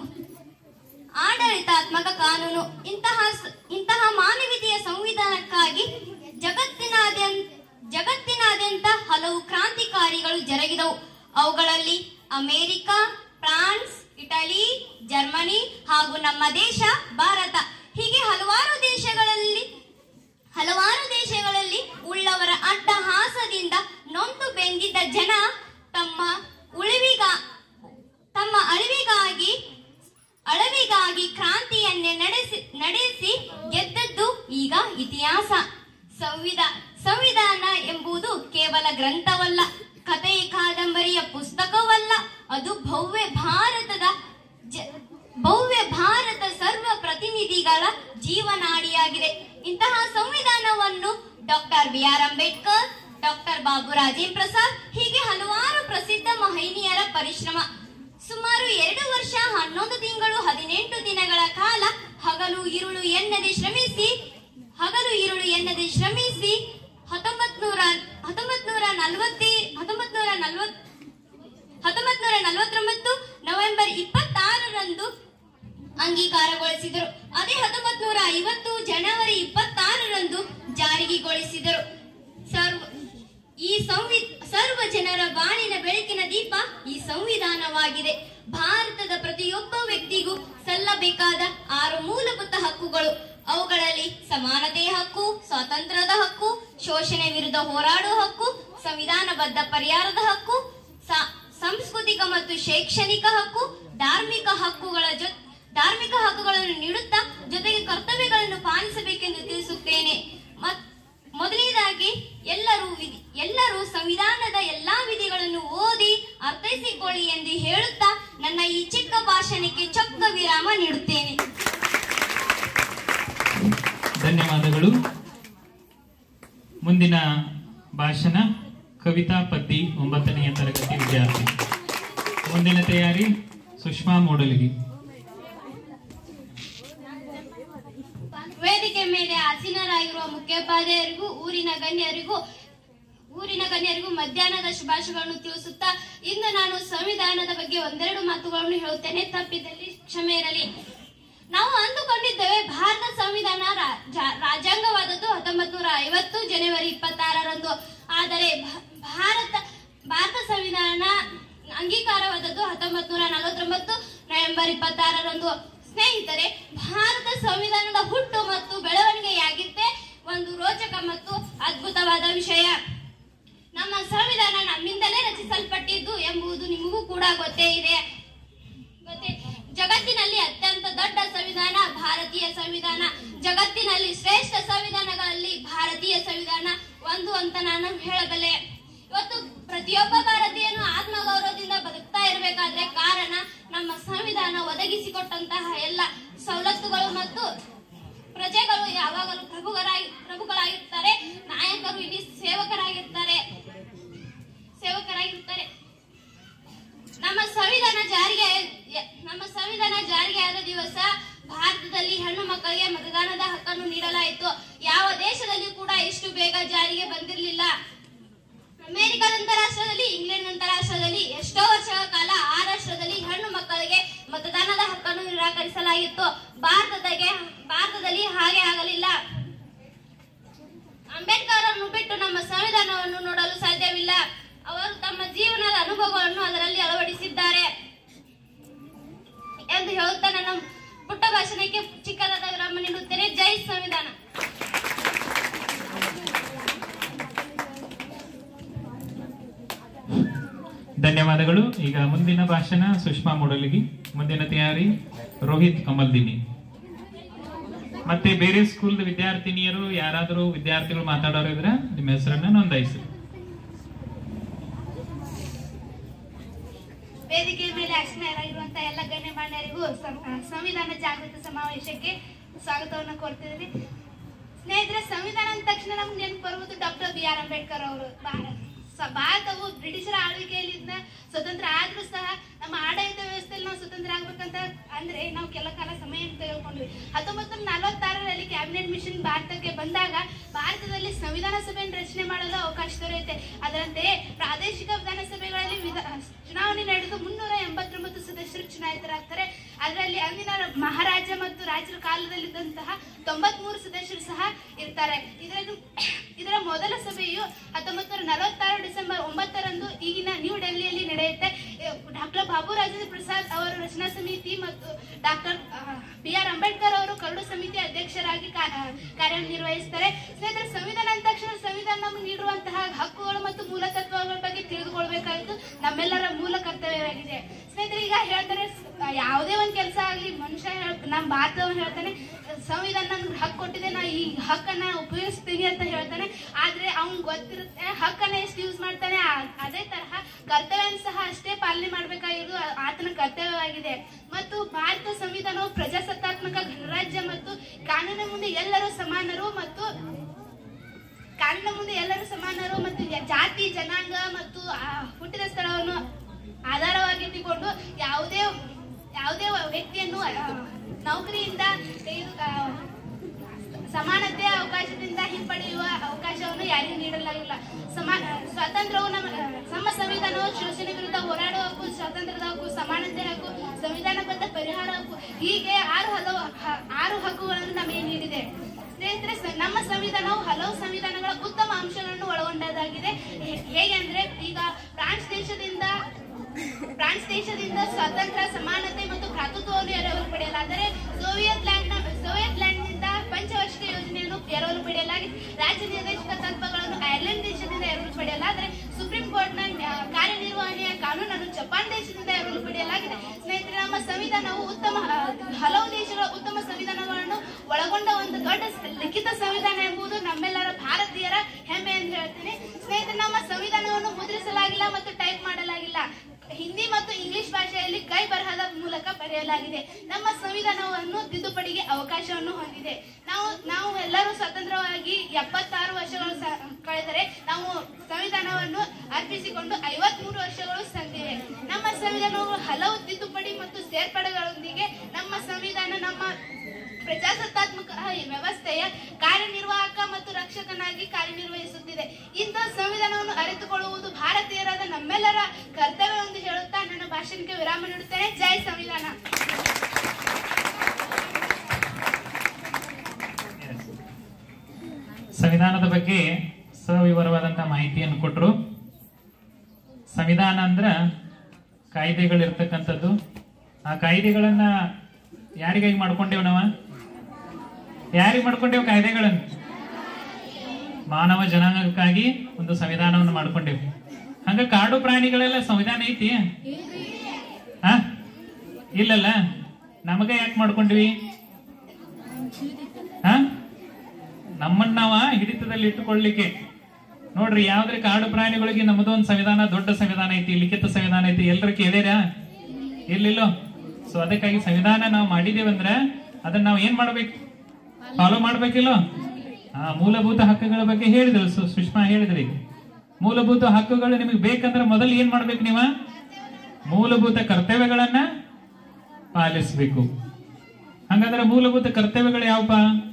ಆಡಳಿತಾತ್ಮಕ ಕಾನೂನು ಇಂತಹ ಸ- ಇಂತಹ ಮಾನವೀಯತೆಯ ಸಂವಿಧಾನಕ್ಕಾಗಿ ಜಗತ್ತಿನಾದ್ಯಂತ ಜಗತ್ತಿನಾದ್ಯಂತ ಹಲವು ಕ್ರಾಂತಿಕಾರಿಗಳು ಜರುಗಿದವು ಅವುಗಳಲ್ಲಿ ಅಮೆರಿಕ ಫ್ರಾನ್ಸ್ ಇಟಲಿ ಜರ್ಮನಿ ಹಾಗೂ ನಮ್ಮ ದೇಶ ಭಾರತ ಹೀಗೆ ಹಲವಾರು ದೇಶಗಳಲ್ಲಿ ಹಲವಾರು ದೇಶಗಳಲ್ಲಿ ಉಳ್ಳವರ ಅಟ್ಟಹಾಸದಿಂದ ನೊಂದು ಬೆಂದಿದ್ದ ಜನ ತಮ್ಮ ಉಳಿವಿಗ ತಮ್ಮ ಅಳಿವಿಗಾಗಿ ಅಳವಿಗಾಗಿ ಕ್ರಾಂತಿಯನ್ನೇ ನಡೆಸಿ ನಡೆಸಿ ಗೆದ್ದದ್ದು ಈಗ ಇತಿಹಾಸ ಸಂವಿಧ ಸಂವಿಧಾನ ಎಂಬುದು ಕೇವಲ ಗ್ರಂಥವಲ್ಲ ಕಥೆ ಕಾದಂಬರಿಯ ಪುಸ್ತಕವಲ್ಲ ಅದು ಭವ್ಯ ಭಾರತದ ಜ- ಭವ್ಯ ಭಾರತ ಸರ್ವ ಪ್ರತಿನಿಧಿಗಳ ಜೀವನಾಡಿಯಾಗಿದೆ ಇಂತಹ ಸಂವಿಧಾನವನ್ನು doctor B R Ambedkar doctor Babu Rajendra Prasad ಹೀಗೆ ಹಲವಾರು ಪ್ರಸಿದ್ಧ ಮಹನೀಯರ ಪರಿಶ್ರಮ ಸುಮಾರು ಎರಡು ವರ್ಷ ಹನ್ನೊಂದು ತಿಂಗಳು ಹದಿನೆಂಟು ದಿನಗಳ ಕಾಲ ಹಗಲು ಇರುಳು ಎನ್ನದೆ ಶ್ರಮಿಸಿ ಹಗಲು ಇರುಳು ಎನ್ನದೆ ಶ್ರಮಿಸಿ ಹತ್ತೊಂಬತ್ ನೂರ ಹತ್ತೊಂಬತ್ ನೂರ ನಲವತ್ತಿ ಹತ್ತೊಂಬತ್ ನೂರ ನಲವತ್ ಹತ್ತೊಂಬತ್ ನೂರ ನಲವತ್ತೊಂಬತ್ತು ನವೆಂಬರ್ ಇಪ್ಪತ್ತಾರರಂದು ಅಂಗೀಕಾರಗೊಳಿಸಿದರು ಅದೇ ಹತ್ತೊಂಬತ್ ನೂರ ಐವತ್ತು ಜನವರಿ ಇಪ್ಪತ್ತಾರರಂದು ಜಾರಿಗೆಗೊಳಿಸಿದರು ಸರ್ವ ಈ ಸಂವಿ ಸರ್ವ ಜನರ ಬಾಳಿನ ಬೆಳಕಿನ ದೀಪ ಈ ಸಂವಿಧಾನವಾಗಿದೆ ಭಾರತದ ಪ್ರತಿಯೊಬ್ಬ ವ್ಯಕ್ತಿಗೂ ಸಲ್ಲಬೇಕಾದ ಆರು ಮೂಲಭೂತ ಹಕ್ಕುಗಳು ಅವುಗಳಲ್ಲಿ ಸಮಾನತೆಯ ಹಕ್ಕು ಸ್ವಾತಂತ್ರ್ಯದ ಹಕ್ಕು ಶೋಷಣೆ ವಿರುದ್ಧ ಹೋರಾಡುವ ಹಕ್ಕು ಸಂವಿಧಾನಬದ್ಧ ಪರಿಹಾರದ ಹಕ್ಕು ಸ- ಸಾಂಸ್ಕೃತಿಕ ಮತ್ತು ಶೈಕ್ಷಣಿಕ ಹಕ್ಕು ಧಾರ್ಮಿಕ ಹಕ್ಕುಗಳ ಜೊತೆ ಧಾರ್ಮಿಕ ಹಕ್ಕುಗಳನ್ನು ನೀಡುತ್ತಾ ಜೊತೆಗೆ ಕರ್ತವ್ಯಗಳನ್ನು ಪಾಲಿಸಬೇಕೆಂದು ತಿಳಿಸುತ್ತೇನೆ ಮತ್- ಮೊದಲನೇದಾಗಿ ಎಲ್ಲರೂ ವಿಧಿ- ಎಲ್ಲರೂ ಸಂವಿಧಾನದ ಎಲ್ಲಾ ವಿಧಿಗಳನ್ನು ಓದಿ ಅರ್ಥೈಸಿಕೊಳ್ಳಿ ಎಂದು ಹೇಳುತ್ತಾ ನನ್ನ ಈ ಚಿಕ್ಕ ಭಾಷಣಕ್ಕೆ ಚೊಕ್ಕ ವಿರಾಮ ನೀಡುತ್ತೇನೆ ಧನ್ಯವಾದಗಳು ಮುಂದಿನ ಭಾಷಣ ಕವಿತಾ ಪದ್ದಿ ಒಂಬತ್ತನೆಯ ತರಗತಿ ವಿದ್ಯಾರ್ಥಿ ಮುಂದಿನ ತಯಾರಿ ಸುಷ್ಮಾ ಮೂಡಲಗಿ ವೇದಿಕೆ ಮೇಲೆ ಆಸೀನರಾಗಿರುವ ಮುಖ್ಯೋಪಾಧ್ಯಾಯರಿಗೂ ಊರಿನ ಗಣ್ಯರಿಗೂ ಊರಿನ ಗಣ್ಯರಿಗೂ ಮಧ್ಯಾಹ್ನದ ಶುಭಾಶಯಗಳನ್ನು ತಿಳಿಸುತ್ತಾ ಇಂದು ನಾನು ಸಂವಿಧಾನದ ಬಗ್ಗೆ ಒಂದೆರಡು ಮಾತುಗಳನ್ನು ಹೇಳುತ್ತೇನೆ ತಪ್ಪಿದಲ್ಲಿ ಕ್ಷಮೆ ಇರಲಿ ನಾವು ಅಂದುಕೊಂಡಿದ್ದೇವೆ ಭಾರತ ಸಂವಿಧಾನ ರಾ- ಜಾ- ರಾಜ್ಯಾಂಗವಾದದ್ದು ಹತ್ತೊಂಬತ್ತು ನೂರ ಐವತ್ತು ಜನವರಿ ಇಪ್ಪತ್ತಾರರಂದು ಆದರೆ ಭಾ- ಭಾರತ ಭಾರತ ಸಂವಿಧಾನ ಅಂಗೀಕಾರವಾದದ್ದು ಹತ್ತೊಂಬತ್ತು ನೂರ ನಲವತ್ತೊಂಬತ್ತು ನವೆಂಬರ್ ಇಪ್ಪತ್ತಾರರಂದು ಸ್ನೇಹಿತರೆ ಭಾರತ ಸಂವಿಧಾನದ ಹುಟ್ಟು ಮತ್ತು ಬೆಳವಣಿಗೆಯಾಗಿದ್ದೇ ಒಂದು ರೋಚಕ ಮತ್ತು ಅದ್ಭುತವಾದ ವಿಷಯ ನಮ್ಮ ಸಂವಿಧಾನ ನಮ್ಮಿಂದಲೇ ರಚಿಸಲ್ಪಟ್ಟಿದ್ದು ಎಂಬುದು ನಿಮಗೂ ಕೂಡ ಗೊತ್ತೇ ಇದೆ ಗೊತ್ತೇ ಜಗತ್ತಿನಲ್ಲಿ ಅತ್ಯಂತ ದೊಡ್ಡ ಸಂವಿಧಾನ ಭಾರತೀಯ ಸಂವಿಧಾನ ಜಗತ್ತಿನಲ್ಲಿ ಶ್ರೇಷ್ಠ ಸಂವಿಧಾನಗಳಲ್ಲಿ ಭಾರತೀಯ ಸಂವಿಧಾನ ಒಂದು ಅಂತ ನಾನು ಹೇಳಬಲ್ಲೆ ಇವತ್ತು ಪ್ರತಿಯೊಬ್ಬ ಭಾರತೀಯನು ಆತ್ಮಗೌರವದಿಂದ ಬದುಕ್ತಾ ಇರಬೇಕಾದ್ರೆ ಕಾರಣ ನಮ್ಮ ಸಂವಿಧಾನ ಒದಗಿಸಿಕೊಟ್ಟಂತಹ ಎಲ್ಲ ಸವಲತ್ತುಗಳು ಮತ್ತು ಪ್ರಜೆಗಳು ಯಾವಾಗಲೂ ಪ್ರಭುಗಳಾಗಿ ಪ್ರಭುಗಳಾಗಿರ್ತಾರೆ ನಾಯಕರು ಇಲ್ಲಿ ಸೇವಕರಾಗಿರ್ತಾರೆ ಸೇವಕರಾಗಿರ್ತಾರೆ ನಮ್ಮ ಸಂವಿಧಾನ ಜಾರಿಗೆ ನಮ್ಮ ಸಂವಿಧಾನ ಜಾರಿಗೆ ಆದ ದಿವಸ ಭಾರತದಲ್ಲಿ ಹೆಣ್ಣು ಮಕ್ಕಳಿಗೆ ಮತದಾನದ ಹಕ್ಕನ್ನು ನೀಡಲಾಯಿತು ಯಾವ ದೇಶದಲ್ಲಿ ಕೂಡ ಇಷ್ಟು ಬೇಗ ಜಾರಿಗೆ ಬಂದಿರಲಿಲ್ಲ ಅಮೆರಿಕದಂತ ರಾಷ್ಟ್ರದಲ್ಲಿ ಇಂಗ್ಲೆಂಡ್ ರಾಷ್ಟ್ರದಲ್ಲಿ ಎಷ್ಟೋ ವರ್ಷಗಳ ಕಾಲ ಆ ರಾಷ್ಟ್ರದಲ್ಲಿ ಹೆಣ್ಣು ಮಕ್ಕಳಿಗೆ ಮತದಾನದ ಹಕ್ಕನ್ನು ನಿರಾಕರಿಸಲಾಗಿತ್ತು ಭಾರತದಾಗೆ ಭಾರತದಲ್ಲಿ ಹಾಗೆ ಆಗಲಿಲ್ಲ ಅಂಬೇಡ್ಕರ್ ಅನ್ನು ಬಿಟ್ಟು ನಮ್ಮ ಸಂವಿಧಾನವನ್ನು ನೋಡಲು ಸಾಧ್ಯವಿಲ್ಲ ಅವರು ತಮ್ಮ ಜೀವನದ ಅನುಭವಗಳನ್ನು ಅದರಲ್ಲಿ ಅಳವಡಿಸಿದ್ದಾರೆ ಎಂದು ಹೇಳುತ್ತಾ ನನ್ನ ಪುಟ್ಟ ಭಾಷಣಕ್ಕೆ ಚಿಕ್ಕದಾದ ವಿರಾಮ ನೀಡುತ್ತೇನೆ ಜೈ ಸಂವಿಧಾನ ಧನ್ಯವಾದಗಳು ಈಗ ಮುಂದಿನ ಭಾಷಣ ಸುಷ್ಮಾ ಮೂಡಲಗಿ ಮುಂದಿನ ತಯಾರಿ ರೋಹಿತ್ ಕಮಲ್ದಿನಿ ಮತ್ತೆ ಬೇರೆ ಸ್ಕೂಲ್ ವಿದ್ಯಾರ್ಥಿನಿಯರು ಯಾರಾದರೂ ವಿದ್ಯಾರ್ಥಿಗಳು ಮಾತಾಡೋರು ಇದ್ರೆ ನಿಮ್ಮ ಹೆಸರನ್ನ ನೋಂದಾಯಿಸಿ ವೇದಿಕೆ ಮೇಲೆ ಅಕ್ಷರಾಗಿರುವಂತಹ ಎಲ್ಲ ಗಣ್ಯಮಾನ್ಯರಿಗೂ ಸಂ- ಸಂವಿಧಾನ ಜಾಗೃತಿ ಸಮಾವೇಶಕ್ಕೆ ಸ್ವಾಗತವನ್ನು ಕೋರ್ತಿದ್ದೀನಿ ಸ್ನೇಹಿತರೆ ಸಂವಿಧಾನ ಅಂದ ತಕ್ಷಣ ನಮ್ಗೆ ನೆನಪು ಬರುವುದು ಡಾಕ್ಟರ್ ಬಿ ಆರ್ ಅಂಬೇಡ್ಕರ್ ಅವರು ಭಾರತ ಸ- ಭಾರತವು ಬ್ರಿಟಿಷರ ಆಳ್ವಿಕೆಯಲ್ಲಿಂದ ಸ್ವತಂತ್ರ ಆದ್ರೂ ಸಹ ನಮ್ಮ ಆಡಳಿತ ವ್ಯವಸ್ಥೆಯಲ್ಲಿ ನಾವು ಸ್ವತಂತ್ರ ಆಗ್ಬೇಕಂತ ಅಂದ್ರೆ ನಾವು ಕೆಲ ಕಾಲ ಸಮಯ ತೆಗೆದುಕೊಂಡ್ವಿ ಹತ್ತೊಂಬತ್ತು ನೂರ ನಲವತ್ತಾರರಲ್ಲಿ ಕ್ಯಾಬಿನೆಟ್ ಮಿಷನ್ ಭಾರತಕ್ಕೆ ಬಂದಾಗ ಭಾರತದಲ್ಲಿ ಸಂವಿಧಾನ ಸಭೆಯನ್ನು ರಚನೆ ಮಾಡಲು ಅವಕಾಶ ದೊರೆಯುತ್ತೆ ಅದರಂತೆ ಪ್ರಾದೇಶಿಕ ವಿಧಾನಸಭೆಗಳಲ್ಲಿ ವಿಧ ಚುನಾವಣೆ ನಡೆದು ಮುನ್ನೂರ ಎಂಬತ್ತೊಂಬತ್ತು ಸದಸ್ಯರು ಚುನಾಯಿತರಾಗ್ತಾರೆ ಅದರಲ್ಲಿ ಅಂದಿನ ಮಹಾರಾಜ ಮತ್ತು ರಾಜರ ಕಾಲದಲ್ಲಿದ್ದಂತಹ ತೊಂಬತ್ಮೂರು ಸದಸ್ಯರು ಸಹ ಇರ್ತಾರೆ ಇದರ ಇದರ ಮೊದಲ ಸಭೆಯು ಹತ್ತೊಂಬತ್ತು ನೂರ ನಲವತ್ತಾರು ಡಿಸೆಂಬರ್ ಒಂಬತ್ತರಂದು ಈಗಿನ ನ್ಯೂ ಡೆಲ್ಲಿಯಲ್ಲಿ ನಡೆಯುತ್ತೆ ಡಾಕ್ಟರ್ ಬಾಬು ರಾಜೇಂದ್ರ ಪ್ರಸಾದ್ ಅವರು ರಚನಾ ಸಮಿತಿ ಮತ್ತು ಡಾಕ್ಟರ್ ಬಿ ಆರ್ ಅಂಬೇಡ್ಕರ್ ಅವರು ಕರಡು ಸಮಿತಿ ಅಧ್ಯಕ್ಷರಾಗಿ ಕಾ- ಆ, ಕಾರ್ಯನಿರ್ವಹಿಸ್ತಾರೆ ಸ್ನೇಹಿತರೆ ಸಂವಿಧಾನ ಅಂದ ತಕ್ಷಣ ಸಂವಿಧಾನ ನಮಗೆ ನೀಡಿರುವಂತಹ ಹಕ್ಕುಗಳು ಮತ್ತು ಮೂಲ ತತ್ವಗಳ ಬಗ್ಗೆ ತಿಳಿದುಕೊಳ್ಬೇಕಾದ್ದು ನಮ್ಮೆಲ್ಲರ ಮೂಲ ಕರ್ತವ್ಯವಾಗಿದೆ ಸ್ನೇಹಿತರೆ ಈಗ ಹೇಳ್ತಾರೆ ಸ- ಯಾವುದೇ ಒಂದು ಕೆಲಸ ಆಗ್ಲಿ ಮನುಷ್ಯ ಹೇಳ್- ನಮ್ಮ ಭಾರತವನ್ನು ಹೇಳ್ತಾನೆ ಸಂವಿಧಾನ ನಮ್ಗೆ ಹಕ್ಕು ಕೊಟ್ಟಿದೆ ನಾ ಈ ಹಕ್ಕನ್ನ ಉಪಯೋಗಿಸ್ತೀನಿ ಅಂತ ಹೇಳ್ತಾನೆ ಆದ್ರೆ ಅವ್ನ್ ಗೊತ್ತಿರುತ್ತೆ ಹಕ್ಕನ್ನ ಎಷ್ಟು ಯೂಸ್ ಮಾಡ್ತಾನೆ ಆ- ಅದೇ ತರಹ ಕರ್ತವ್ಯ ಸಹ ಅಷ್ಟೇ ಪಾಲನೆ ಮಾಡ್ಬೇಕಾಗಿರೋದು ಆ- ಆತನ ಕರ್ತವ್ಯವಾಗಿದೆ ಮತ್ತು ಭಾರತ ಸಂವಿಧಾನವು ಪ್ರಜಾಸತ್ತಾತ್ಮಕ ಗಣರಾಜ್ಯ ಮತ್ತು ಕಾನೂನಿನ ಮುಂದೆ ಎಲ್ಲರೂ ಸಮಾನರು ಮತ್ತು ಕಾನೂನಿನ ಮುಂದೆ ಎಲ್ಲರೂ ಸಮಾನರು ಮತ್ತು ಯ- ಜಾತಿ ಜನಾಂಗ ಮತ್ತು ಆ ಹುಟ್ಟಿದ ಸ್ಥಳವನ್ನು ಆಧಾರವಾಗಿಟ್ಟುಕೊಂಡು ಯಾವುದೇ ಯಾವುದೇ ವ್ಯಕ್ತಿಯನ್ನು ಆ, ನೌಕರಿಯಿಂದ ತೆಗೆದು ಆ, ಸಮಾನತೆಯ ಅವಕಾಶದಿಂದ ಹಿಂಪಡೆಯುವ ಅವಕಾಶವನ್ನು ಯಾರಿಗೂ ನೀಡಲಾಗಿಲ್ಲ ಸಮಾ ಸ್ವಾತಂತ್ರ್ಯವು ನಮ್ಮ ನಮ್ಮ ಸಂವಿಧಾನವು ಶೋಷಣೆ ವಿರುದ್ಧ ಹೋರಾಡುವ ಹಕ್ಕು ಸ್ವಾತಂತ್ರ್ಯದ ಹಕ್ಕು ಸಮಾನತೆ ಹಕ್ಕು ಸಂವಿಧಾನಬದ್ಧ ಪರಿಹಾರ ಹಕ್ಕು ಹೀಗೆ ಆರು ಹಲವು ಹ- ಆರು ಹಕ್ಕುಗಳನ್ನು ನಮಗೆ ನೀಡಿದೆ ಸ್ನೇಹಿತರೆ ಸ- ನಮ್ಮ ಸಂವಿಧಾನವು ಹಲವು ಸಂವಿಧಾನಗಳ ಉತ್ತಮ ಅಂಶಗಳನ್ನು ಒಳಗೊಂಡದಾಗಿದೆ ಹೇ- ಹೇಗೆ ಅಂದ್ರೆ ಈಗ ಫ್ರಾನ್ಸ್ ದೇಶದಿಂದ ಫ್ರಾನ್ಸ್ ದೇಶದಿಂದ ಸ್ವಾತಂತ್ರ್ಯ ಸಮಾನತೆ ಮತ್ತು ಭ್ರಾತೃತ್ವವನ್ನು ಎರವಲು ಪಡೆಯಲಾದರೆ ಸೋವಿಯತ್ ಲ್ಯಾಂಡ್ ಸೋವಿಯತ್ ಲ್ಯಾಂಡ್ನಿಂದ ಪಂಚವಾರ್ಷಿಕ ಯೋಜನೆಯನ್ನು ಎರವಲು ಪಡೆಯಲಾಗಿದೆ ರಾಜ್ಯ ನಿರ್ದೇಶಕ ತತ್ವಗಳನ್ನು ಐರ್ಲೆಂಡ್ ದೇಶದಿಂದ ಎರವಲು ಪಡೆಯಲಾದರೆ ಸುಪ್ರೀಂ ಕೋರ್ಟ್ನ ಆ, ಕಾರ್ಯನಿರ್ವಹಣೆಯ ಕಾನೂನನ್ನು ಜಪಾನ್ ದೇಶದಿಂದ ಎರವಲು ಪಡೆಯಲಾಗಿದೆ ಸ್ನೇಹಿತರೆ ನಮ್ಮ ಸಂವಿಧಾನವು ಉತ್ತಮ ಆ, ಹಲವು ದೇಶಗಳ ಉತ್ತಮ ಸಂವಿಧಾನಗಳನ್ನು ಒಳಗೊಂಡ ಒಂದು ದೊಡ್ಡ ಸ- ಲಿಖಿತ ಸಂವಿಧಾನ ಎಂಬುದು ನಮ್ಮೆಲ್ಲರ ಭಾರತೀಯರ ಹೆಮ್ಮೆ ಅಂತ ಹೇಳ್ತೀನಿ ಸ್ನೇಹಿತರೆ ನಮ್ಮ ಸಂವಿಧಾನವನ್ನು ಮುದ್ರಿಸಲಾಗಿಲ್ಲ ಮತ್ತು ಟೈಪ್ ಮಾಡಲಾಗಿಲ್ಲ ಹಿಂದಿ ಮತ್ತು ಇಂಗ್ಲಿಷ್ ಭಾಷೆಯಲ್ಲಿ ಕೈ ಬರಹದ ಮೂಲಕ ಬರೆಯಲಾಗಿದೆ ಬರೆಯಲಾಗಿದೆ ನಮ್ಮ ಸಂವಿಧಾನವನ್ನು ತಿದ್ದುಪಡಿಗೆ ಅವಕಾಶವನ್ನು ಹೊಂದಿದೆ ನಾವು ನಾವು ಎಲ್ಲರೂ ಸ್ವತಂತ್ರವಾಗಿ ಎಪ್ಪತ್ತಾರು ವರ್ಷಗಳು ಸ- ಕಳೆದರೆ ನಾವು ಸಂವಿಧಾನವನ್ನು ಅರ್ಪಿಸಿಕೊಂಡು ಐವತ್ಮೂರು ವರ್ಷಗಳು ಸಂದಿವೆ ನಮ್ಮ ಸಂವಿಧಾನವು ಹಲವು ತಿದ್ದುಪಡಿ ಮತ್ತು ಸೇರ್ಪಡೆಗಳೊಂದಿಗೆ ನಮ್ಮ ಸಂವಿಧಾನ ನಮ್ಮ ಪ್ರಜಾಸತ್ತಾತ್ಮಕ ವ್ಯವಸ್ಥೆಯ ಕಾರ್ಯನಿರ್ವಾಹಕ ಮತ್ತು ರಕ್ಷಕನಾಗಿ ಕಾರ್ಯನಿರ್ವಹಿಸುತ್ತಿದೆ ಇಂತಹ ಸಂವಿಧಾನವನ್ನು ಅರಿತುಕೊಳ್ಳುವುದು ಭಾರತೀಯರಾದ ನಮ್ಮೆಲ್ಲರ ಕರ್ತವ್ಯ ಎಂದು ಹೇಳುತ್ತಾ ನನ್ನ ಭಾಷಣಕ್ಕೆ ವಿರಾಮ ನೀಡುತ್ತೇನೆ ಜೈ ಸಂವಿಧಾನ ಸಂವಿಧಾನದ ಬಗ್ಗೆ ಸವಿವರವಾದಂತಹ ಮಾಹಿತಿಯನ್ನು ಕೊಟ್ಟರು ಸಂವಿಧಾನ ಅಂದ್ರ ಕಾಯ್ದೆಗಳಿರ್ತಕ್ಕಂಥದ್ದು ಆ ಕಾಯ್ದೆಗಳನ್ನ ಯಾರಿಗಾಗಿ ಮಾಡ್ಕೊಂಡೇವ್ ನಾವ ಯಾರಿಗೆ ಮಾಡ್ಕೊಂಡೇವ್ ಕಾಯ್ದೆಗಳನ್ನು ಮಾನವ ಜನಾಂಗಕ್ಕಾಗಿ ಒಂದು ಸಂವಿಧಾನವನ್ನು ಮಾಡ್ಕೊಂಡೇವು ಹಂಗ ಕಾಡು ಪ್ರಾಣಿಗಳೆಲ್ಲ ಸಂವಿಧಾನ ಐತಿ ಆ ಇಲ್ಲಲ್ಲ ನಮಗ ಯಾಕೆ ಮಾಡ್ಕೊಂಡ್ವಿ ಹಾ ನಮ್ಮನ್ನ ನಾವ ಹಿಡಿತದಲ್ಲಿ ಇಟ್ಟುಕೊಳ್ಳಿಕ್ಕೆ ನೋಡ್ರಿ ಯಾವ್ದ್ರೆ ಕಾಡು ಪ್ರಾಣಿಗಳಿಗೆ ನಮ್ಮದು ಒಂದು ಸಂವಿಧಾನ ದೊಡ್ಡ ಸಂವಿಧಾನ ಐತಿ ಲಿಖಿತ ಸಂವಿಧಾನ ಐತಿ ಎಲ್ರು ಕೇಳಿರ ಇರ್ಲಿಲ್ಲೋ ಸೊ ಅದಕ್ಕಾಗಿ ಸಂವಿಧಾನ ನಾವು ಮಾಡಿದೇವಂದ್ರ ಅದನ್ನ ನಾವು ಏನ್ ಮಾಡ್ಬೇಕು ಫಾಲೋ ಮಾಡ್ಬೇಕಿಲ್ಲೋ ಆ ಮೂಲಭೂತ ಹಕ್ಕುಗಳ ಬಗ್ಗೆ ಹೇಳಿದ್ರು ಸು- ಸುಷ್ಮಾ ಹೇಳಿದ್ರಿ ಮೂಲಭೂತ ಹಕ್ಕುಗಳು ನಿಮಗೆ ಬೇಕಂದ್ರೆ ಮೊದಲು ಏನ್ ಮಾಡ್ಬೇಕು ನೀವ ಮೂಲಭೂತ ಕರ್ತವ್ಯಗಳನ್ನ ಪಾಲಿಸ್ಬೇಕು ಹಂಗಂದ್ರೆ ಮೂಲಭೂತ ಕರ್ತವ್ಯಗಳು ಯಾವಪ್ಪ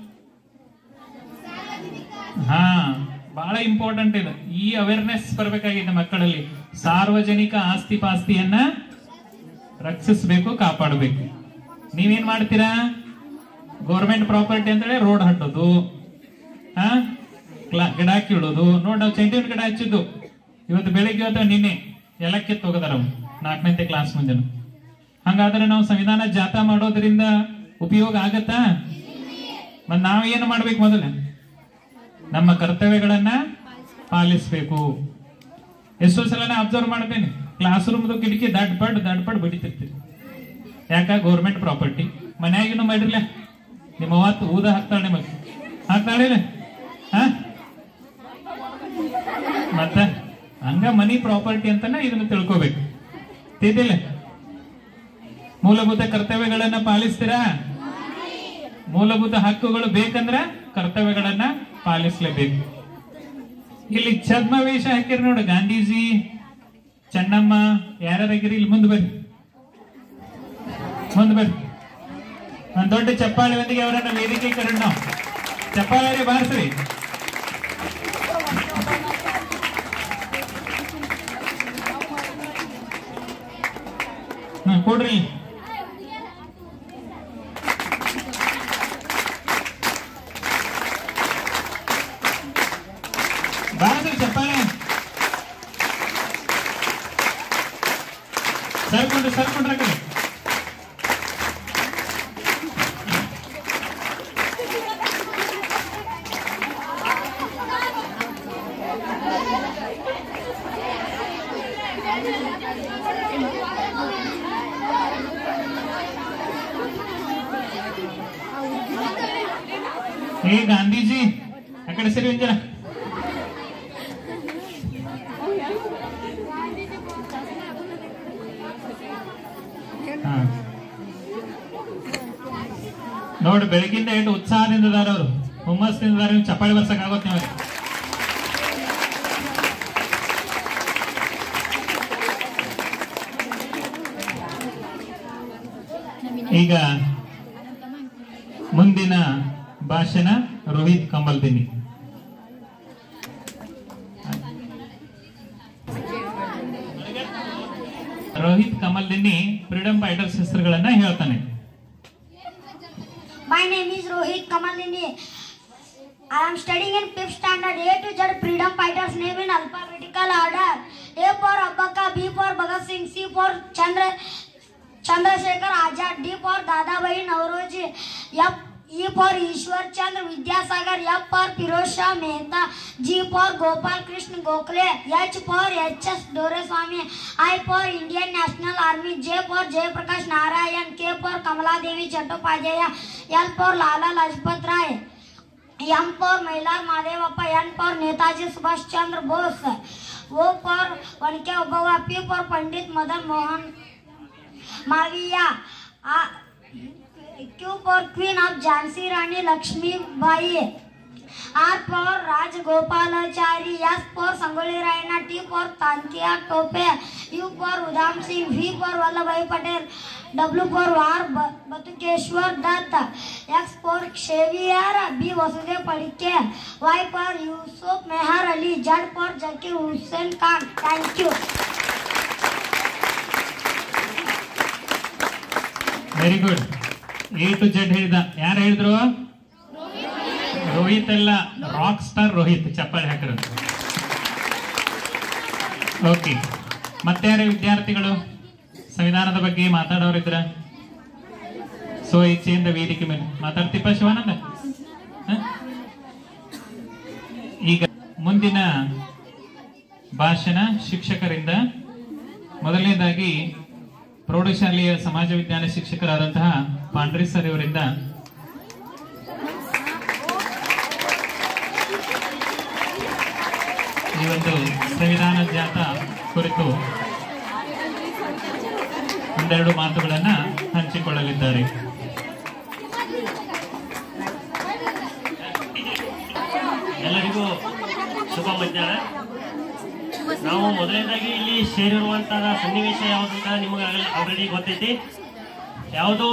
ಹಾ ಬಹಳ ಇಂಪಾರ್ಟೆಂಟ್ ಇದೆ ಈ ಅವೇರ್ನೆಸ್ ಬರ್ಬೇಕಾಗಿದೆ ಮಕ್ಕಳಲ್ಲಿ ಸಾರ್ವಜನಿಕ ಆಸ್ತಿ ಪಾಸ್ತಿಯನ್ನ ರಕ್ಷಿಸಬೇಕು ಕಾಪಾಡಬೇಕು ನೀವೇನ್ ಮಾಡ್ತೀರಾ ಗೌರ್ಮೆಂಟ್ ಪ್ರಾಪರ್ಟಿ ಅಂತೇಳಿ ರೋಡ್ ಹಟ್ಟೋದು ಹಾ ಕ್ಲಾ- ಗಿಡ ಕೀಳೋದು ನೋಡ್ ನಾವು ಚೆಂಡಿನ ಗಿಡ ಹಚ್ಚಿದ್ದು ಇವತ್ತು ಬೆಳಿಗ್ಗೆ ಅಥವಾ ನಿನ್ನೆ ಎಲ್ಲ ಕಿತ್ತು ಹೋಗದಾರ ಅವು ನಾಲ್ಕನೇ ಕ್ಲಾಸ್ ಮುಂದಿನ ಹಂಗಾದ್ರೆ ನಾವು ಸಂವಿಧಾನ ಜಾಥಾ ಮಾಡೋದ್ರಿಂದ ಉಪಯೋಗ ಆಗತ್ತಾ ಮತ್ ನಾವ್ ಏನು ಮಾಡ್ಬೇಕು ಮೊದಲು ನಮ್ಮ ಕರ್ತವ್ಯಗಳನ್ನ ಪಾಲಿಸ್ಬೇಕು ಎಷ್ಟೋ ಸಲ ನಾ ಅಬ್ಸರ್ವ್ ಮಾಡ್ತೇನೆ ಕ್ಲಾಸ್ ರೂಮ್ದು ಕಿಟಕಿ ದಡ್ ಪಡ್ ದಡ್ ಪಡ್ ಬಡಿತಿರ್ತೀರಿ ಯಾಕ ಗೌರ್ಮೆಂಟ್ ಪ್ರಾಪರ್ಟಿ ಮನ್ಯಾಗಿನೂ ಮಾಡಿರ್ಲ ನಿಮ್ಮ ಅವತ್ತು ಊದ ಹಾಕ್ತಾಳೆ ನಿಮಗೆ ಹಾಕ್ತಾಳಿಲ್ಲ ಹಾ ಮತ್ತ ಹಂಗ ಮನಿ ಪ್ರಾಪರ್ಟಿ ಅಂತಾನೆ ಇದನ್ನ ತಿಳ್ಕೊಬೇಕು ತಿದ್ದಿಲ್ಲ ಮೂಲಭೂತ ಕರ್ತವ್ಯಗಳನ್ನ ಪಾಲಿಸ್ತೀರಾ ಮೂಲಭೂತ ಹಕ್ಕುಗಳು ಬೇಕಂದ್ರ ಕರ್ತವ್ಯಗಳನ್ನ ಪಾಲಿಸ್ಲೇಬೇಕು ಇಲ್ಲಿ ಛದ್ಮವೇಷ ಹಾಕಿರಿ ನೋಡು ಗಾಂಧೀಜಿ ಚೆನ್ನಮ್ಮ ಯಾರ್ಯಾರಾಗಿರಿ ಇಲ್ಲಿ ಮುಂದೆ ಬರ್ರಿ ಮುಂದೆ ಬರ್ರಿ ಒಂದ್ ದೊಡ್ಡ ಚಪ್ಪಾಳೆ ಒಂದಿಗೆ ಅವರನ್ನ ವೇದಿಕೆ ಕರೋಣ ನಾವು ಚಪ್ಪಾಳೆ ಬಾರಿಸ್ರಿ ಹ್ಮ್ ಕೊಡ್ರಿ ಬಾರಿಸ್ರಿ ಚಪ್ಪಾಳೆ ಸರ್ಕೊಂಡ್ರಿ ಸರ್ಕೊಂಡ್ರ ಕಡೆ ಏ ಗಾಂಧೀಜಿ ಆ ಕಡೆ ಸರಿ ಒಂದ್ ಜನ ಹಾ. ನೋಡು ಬೆಳಗಿಂದ ಎಷ್ಟು ಉತ್ಸಾಹದಿಂದ ಇದಾರೆ ಅವರು ಹುಮ್ಮಸ್ದಿಂದ ಇದಾರೆ ನೀವು ಚಪ್ಪಾಳಿ ಬರ್ಸಕ್ ಆಗುತ್ತೆ ನೀವು ಈಗ ಮುಂದಿನ ಭಾಷಣ ರೋಹಿತ್ ಕಮಲ್ದಿನಿ ರೋಹಿತ್ ಕಮಲ್ದಿನಿ ಫ್ರೀಡಂ ಫೈಟರ್ಸ್ ಹೆಸರುಗಳನ್ನ ಹೇಳ್ತಾನೆ My name is Rohit Kamalini. I am studying in 5th standard. A to Z freedom fighters name in alphabetical order. A for Abbaka, B for Bhagat Singh, C for Chandra Chandrasekhar Azad, D for Dadabhai Nauroji, F E for Ishwar Chandra Vidyasagar, F for Firoz Shah Mehta, G for Gopal Krishna Gokhale, H for H.S. Doreswamy, I for Indian National Army, J for Jayaprakash Narayan, K for Kamala Devi Chattopadhyaya, L for Lala Lajpat Rai, M for Mailar Madevappa, N for Netaji Subhash Chandra Bose, O for Vanke Obhawa, P for Pandit Madan Mohan Maviya, R, Q for Queen of Jhansi Rani Lakshmi Bai. R for Rajgopalachari. S for Sangoli Raina. T for Tantia Tope. U for Udam Singh. V for Vallabhai Patel. W for R. Ba- Batukeshwar Dutt. X for Xavier B. Vasudev Padike. Y for Yusuf Mehar Ali. Z for Zakir Hussain Khan. Thank you. Very good A to Z ಹೇಳಿದ ಯಾರು ಹೇಳಿದ್ರು ರೋಹಿತ್ ಅಲ್ಲ rock star Rohit ಚಪ್ಪಾಳೆ ಹಾಕಿದ್ರು okay ಮತ್ತೆ ಯಾರೇ ವಿದ್ಯಾರ್ಥಿಗಳು ಸಂವಿಧಾನದ ಬಗ್ಗೆ ಮಾತಾಡೋರಿದ್ರ ಸೊ ಇಚ್ಛೆಯಿಂದ ವೇದಿಕೆ ಮೇಲೆ ಮಾತಾಡ್ತಿಪ್ಪ ಶಿವಾನಂದ ಹ? ಈಗ ಮುಂದಿನ ಭಾಷಣ ಶಿಕ್ಷಕರಿಂದ ಮೊದಲನೇದಾಗಿ ಪ್ರೌಢಶಾಲೆಯ ಸಮಾಜ ವಿಜ್ಞಾನ ಶಿಕ್ಷಕರಾದಂತಹ ಪಾಂಡ್ರಿ ಸರ್ ಇವರಿಂದ ಈ ಒಂದು ಸಂವಿಧಾನ ಜಾತ ಕುರಿತು ಒಂದೆರಡು ಮಾತುಗಳನ್ನ ಹಂಚಿಕೊಳ್ಳಲಿದ್ದಾರೆ ಎಲ್ಲರಿಗೂ ಶುಭ ಮಧ್ಯಾಹ್ನ ನಾವು ಮೊದಲನೇದಾಗಿ ಇಲ್ಲಿ ಸೇರಿರುವಂತಹ ಸನ್ನಿವೇಶ ಯಾವುದಂತ ನಿಮಗೆ ಆಲ್ರೆಡಿ ಗೊತ್ತೈತಿ ಯಾವುದು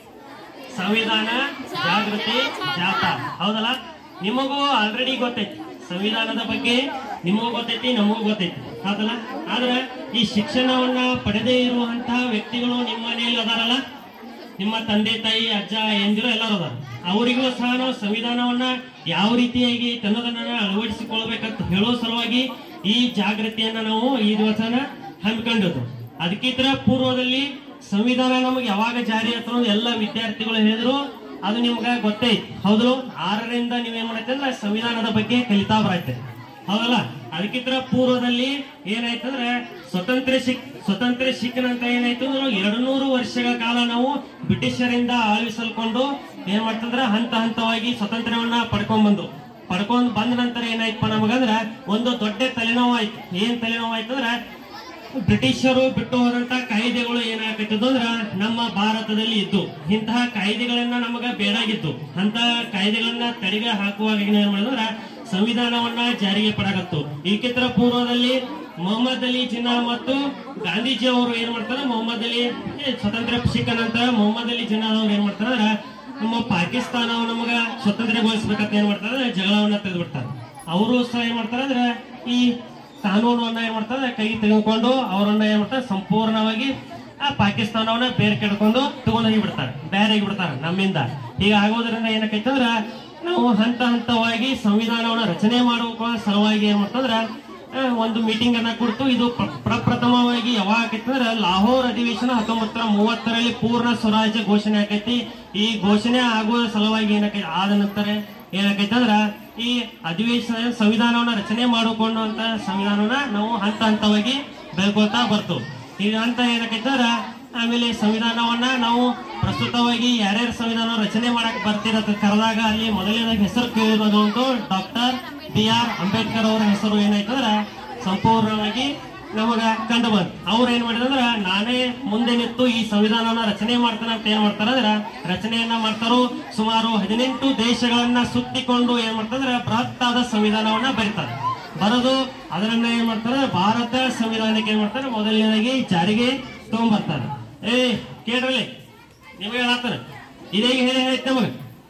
ಸಂವಿಧಾನ ಜಾಗೃತಿ ಜಾಥಾ ಹೌದಲ್ಲ ನಿಮಗೂ ಆಲ್ರೆಡಿ ಗೊತ್ತೈತಿ ಸಂವಿಧಾನದ ಬಗ್ಗೆ ನಿಮಗೂ ಗೊತ್ತೈತಿ ನಮಗೂ ಗೊತ್ತೈತಿ ಹೌದಲ್ಲ ಆದ್ರೆ ಈ ಶಿಕ್ಷಣವನ್ನ ಪಡೆದೇ ಇರುವಂತಹ ವ್ಯಕ್ತಿಗಳು ನಿಮ್ಮ ಮನೆಯಲ್ಲಿ ಅದಾರಲ್ಲ ನಿಮ್ಮ ತಂದೆ ತಾಯಿ ಅಜ್ಜ ಎಂದಿರು ಎಲ್ಲರೂ ಅದಾರ ಅವರಿಗೂ ಸಹ ನಾವು ಸಂವಿಧಾನವನ್ನ ಯಾವ ರೀತಿಯಾಗಿ ತನ್ನದನ್ನ ಅಳವಡಿಸಿಕೊಳ್ಬೇಕಂತ ಹೇಳೋ ಸಲುವಾಗಿ ಈ ಜಾಗೃತಿಯನ್ನ ನಾವು ಈ ದಿವಸನ ಹಮ್ಮಿಕೊಂಡದ್ದು ಅದಕ್ಕಿಂತ ಪೂರ್ವದಲ್ಲಿ ಸಂವಿಧಾನ ನಮಗೆ ಯಾವಾಗ ಜಾರಿ ಆಯ್ತು ಅನ್ನೋದು ಎಲ್ಲ ವಿದ್ಯಾರ್ಥಿಗಳು ಹೇಳಿದ್ರು ಅದು ನಿಮ್ಗೆ ಗೊತ್ತೈತಿ ಹೌದು ಆರರಿಂದ ನೀವೇನ್ ಮಾಡತ್ತೆ ಅಂದ್ರೆ ಸಂವಿಧಾನದ ಬಗ್ಗೆ ಕಲಿತಾ ಬರತ್ತೆ ಹೌದಲ್ಲ ಅದಕ್ಕಿಂತ ಪೂರ್ವದಲ್ಲಿ ಏನಾಯ್ತಂದ್ರೆ ಸ್ವತಂತ್ರ ಸಿಕ್ ಸ್ವತಂತ್ರ ಶಿಕ್ಷಣ ಅಂತ ಏನಾಯ್ತು ಅಂದ್ರೆ ಎರಡು ನೂರು ವರ್ಷಗಳ ಕಾಲ ನಾವು ಬ್ರಿಟಿಷರಿಂದ ಆಳ್ವಿಸಲ್ಕೊಂಡು ಏನ್ ಮಾಡ್ತಂದ್ರ ಹಂತ ಹಂತವಾಗಿ ಸ್ವತಂತ್ರವನ್ನ ಪಡ್ಕೊಂಡ್ ಬಂದು ಪಡ್ಕೊಂಡ್ ಬಂದ ನಂತರ ಏನಾಯ್ತಪ್ಪ ನಮಗಂದ್ರ ಒಂದು ದೊಡ್ಡ ತಲೆನೋವು ಆಯ್ತು ಏನ್ ತಲೆನೋವು ಆಯ್ತಂದ್ರ ಬ್ರಿಟಿಷರು ಬಿಟ್ಟು ಹೋದಂತ ಕಾಯ್ದೆಗಳು ಏನಾಗ್ತಿದ್ದು ಅಂದ್ರ ನಮ್ಮ ಭಾರತದಲ್ಲಿ ಇದ್ದು ಇಂತಹ ಕಾಯ್ದೆಗಳನ್ನ ನಮಗ ಬೇಡಾಗಿತ್ತು ಅಂತ ಕಾಯ್ದೆಗಳನ್ನ ತಡೆಗೆ ಹಾಕುವಾಗ ಏನ್ ಮಾಡಿದ್ರ ಸಂವಿಧಾನವನ್ನ ಜಾರಿಗೆ ಪಡಕತ್ತು ಇದಕ್ಕಿಂತ ಪೂರ್ವದಲ್ಲಿ ಮೊಹಮ್ಮದ್ ಅಲಿ ಜಿನ್ನಾ ಮತ್ತು ಗಾಂಧೀಜಿ ಅವರು ಏನ್ ಮಾಡ್ತಾರೆ ಮೊಹಮ್ಮದ್ ಅಲಿ ಏ, ಸ್ವತಂತ್ರ ಸಿಕ್ಕ ನಂತರ ಮೊಹಮ್ಮದ್ ಅಲಿ ಜಿನ್ನಾ ಅವ್ರು ಏನ್ ಮಾಡ್ತಾರ ಅಂದ್ರ ನಮ್ಮ ಪಾಕಿಸ್ತಾನ ನಮಗ ಸ್ವತಂತ್ರಗೊಳಿಸ್ಬೇಕಂತ ಏನ್ ಮಾಡ್ತಾರೆ ಜಗಳವನ್ನ ತೆಗೆದು ಬಿಡ್ತಾರೆ ಅವರು ಸಹ ಏನ್ ಮಾಡ್ತಾರೆ ಅಂದ್ರೆ ಈ ಕಾನೂನನ್ನ ಏನ್ ಮಾಡ್ತಾರೆ ಕೈ ತೆಗೆದುಕೊಂಡು ಅವರನ್ನ ಏನ್ ಮಾಡ್ತಾರೆ ಸಂಪೂರ್ಣವಾಗಿ ಆ ಪಾಕಿಸ್ತಾನವನ್ನ ಬೇರೆ ಕೆಡ್ಕೊಂಡು ತಗೊಂಡ್ ಹೋಗಿ ಬಿಡ್ತಾರೆ ಬೇರೆ ಆಗಿ ಬಿಡ್ತಾರೆ ನಮ್ಮಿಂದ ಹೀಗ ಆಗೋದ್ರಿಂದ ಏನಕ್ಕೈತೆ ಅಂದ್ರ ನಾವು ಹಂತ ಹಂತವಾಗಿ ಸಂವಿಧಾನವನ್ನ ರಚನೆ ಮಾಡುವ ಸಲುವಾಗಿ ಏನ್ ಮಾಡ್ತಂದ್ರ ಆ, ಒಂದು ಮೀಟಿಂಗ್ ಅನ್ನ ಕುರಿತು ಇದು ಪ್ರ- ಪ್ರಪ್ರಥಮವಾಗಿ ಯಾವಾಗ ಆಕೈತಿ ಅಂದ್ರೆ ಲಾಹೋರ್ ಅಧಿವೇಶನ ಹತ್ತೊಂಬತ್ತರ ಮೂವತ್ತರಲ್ಲಿ ಪೂರ್ಣ ಸ್ವರಾಜ್ಯ ಘೋಷಣೆ ಆಕೈತಿ ಈ ಘೋಷಣೆ ಆಗುವ ಸಲುವಾಗಿ ಏನಕ್ಕೈತಿ ಆದ ನಂತರ ಏನಾಕೈತೆ ಅಂದ್ರ ಈ ಅಧಿವೇಶನ ಸಂವಿಧಾನವನ್ನ ರಚನೆ ಮಾಡಿಕೊಂಡಂತ ಸಂವಿಧಾನವನ್ನ ನಾವು ಹಂತ ಹಂತವಾಗಿ ಬೆಳ್ಕೊಳ್ತಾ ಬರ್ತು ಈಗ ಹಂತ ಏನಕ್ಕೈತೆ ಅಂದ್ರ ಆಮೇಲೆ ಸಂವಿಧಾನವನ್ನ ನಾವು ಪ್ರಸ್ತುತವಾಗಿ ಯಾರ್ಯಾರ ಸಂವಿಧಾನ ರಚನೆ ಮಾಡಕ್ ಬರ್ತಿರತ್ತ ಕರೆದಾಗ ಅಲ್ಲಿ ಮೊದಲನೇದಾಗಿ ಹೆಸರು ಕೇಳಿರೋದು ಒಂದು ಡಾಕ್ಟರ್ ಬಿ ಆರ್ ಅಂಬೇಡ್ಕರ್ ಅವರ ಹೆಸರು ಏನಾಯ್ತಂದ್ರ ಸಂಪೂರ್ಣವಾಗಿ ನಮಗ ಕಂಡು ಬಂತು ಅವ್ರು ಏನ್ ಮಾಡಿದಂದ್ರ ನಾನೇ ಮುಂದೆ ನಿಂತು ಈ ಸಂವಿಧಾನವನ್ನ ರಚನೆ ಮಾಡ್ತಾನೆ ಅಂತ ಏನ್ ಮಾಡ್ತಾರ ಅಂದ್ರ ರಚನೆಯನ್ನ ಮಾಡ್ತಾರೋ ಸುಮಾರು ಹದಿನೆಂಟು ದೇಶಗಳನ್ನ ಸುತ್ತಿಕೊಂಡು ಏನ್ ಮಾಡ್ತಾರ ಬೃಹತ್ತಾದ ಸಂವಿಧಾನವನ್ನ ಬರೀತಾರೆ ಬರೋದು ಅದನ್ನ ಏನ್ ಮಾಡ್ತಾರೆ ಭಾರತ ಸಂವಿಧಾನಕ್ಕೆ ಏನ್ ಮಾಡ್ತಾರೆ ಮೊದಲನೇದಾಗಿ ಜಾರಿಗೆ ತಗೊಂಡ್ಬರ್ತಾರೆ ಏ ಕೇಳ್ರಲ್ಲಿ ನಿಮಗೆ ಹೇಳತ್ತಾನೆ ಇದೇ ಹೇಳಿ ಹೇಳೈತೆ ನಮಗ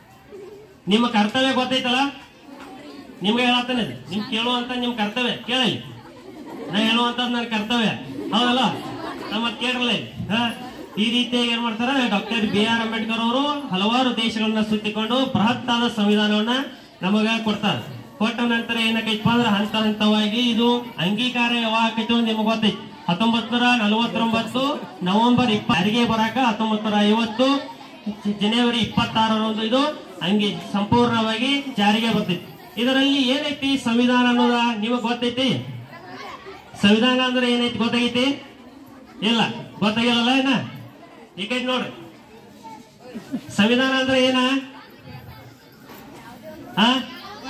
ನಿಮ್ಮ ಕರ್ತವ್ಯ ಗೊತ್ತೈತಲ್ಲ ನಿಮ್ಗೆ ಹೇಳತ್ತಾನೆ ಇದು. ನಿಮ್ ಕೇಳುವಂತ ನಿಮ್ ಕರ್ತವ್ಯ ಕೇಳಲಿ ನಾ ಹೇಳುವಂತದ್ ನನ್ನ ಕರ್ತವ್ಯ ಹೌದಲ್ಲ ನಮ್ಮ ಕೇಳ್ರಲ್ಲ ಹಾ ಈ ರೀತಿಯಾಗಿ ಏನ್ ಮಾಡ್ತಾರೆ ಡಾಕ್ಟರ್ ಬಿ ಆರ್ ಅಂಬೇಡ್ಕರ್ ಅವರು ಹಲವಾರು ದೇಶಗಳನ್ನ ಸುತ್ತಿಕೊಂಡು ಬೃಹತ್ತಾದ ಸಂವಿಧಾನವನ್ನ ನಮಗ ಕೊಡ್ತಾರೆ ಕೊಟ್ಟ ನಂತರ ಏನಾಕೈತಪ್ಪ ಅಂದ್ರೆ ಹಂತ ಹಂತವಾಗಿ ಇದು ಅಂಗೀಕಾರ ಯಾವಾಗ ಆಕೈತಿ ಅಂತ ನಿಮ್ಗೆ ಗೊತ್ತೈತಿ ಹತ್ತೊಂಬತ್ ನೂರ ನಲವತ್ತೊಂಬತ್ತು ನವೆಂಬರ್ ಇಪ್ಪತ್ತರಿಗೆ ಬರಾಕ ಹತ್ತೊಂಬತ್ ನೂರ ಐವತ್ತು ಜನವರಿ ಇಪ್ಪತ್ತಾರರಂದು ಇದು ಅಂಗಿ ಸಂಪೂರ್ಣವಾಗಿ ಜಾರಿಗೆ ಬರ್ತೈತಿ ಇದರಲ್ಲಿ ಏನೈತಿ ಸಂವಿಧಾನ ಅನ್ನೋದ ನಿಮಗ್ ಗೊತ್ತೈತಿ ಸಂವಿಧಾನ ಅಂದ್ರೆ ಏನೈತಿ ಗೊತ್ತಾಗೈತಿ ಇಲ್ಲ ಗೊತ್ತಾಗಿಲ್ಲಲ್ಲ ಏನ ಈಗೈತಿ ನೋಡ್ರಿ ಸಂವಿಧಾನ ಅಂದ್ರೆ ಏನ ಹಾ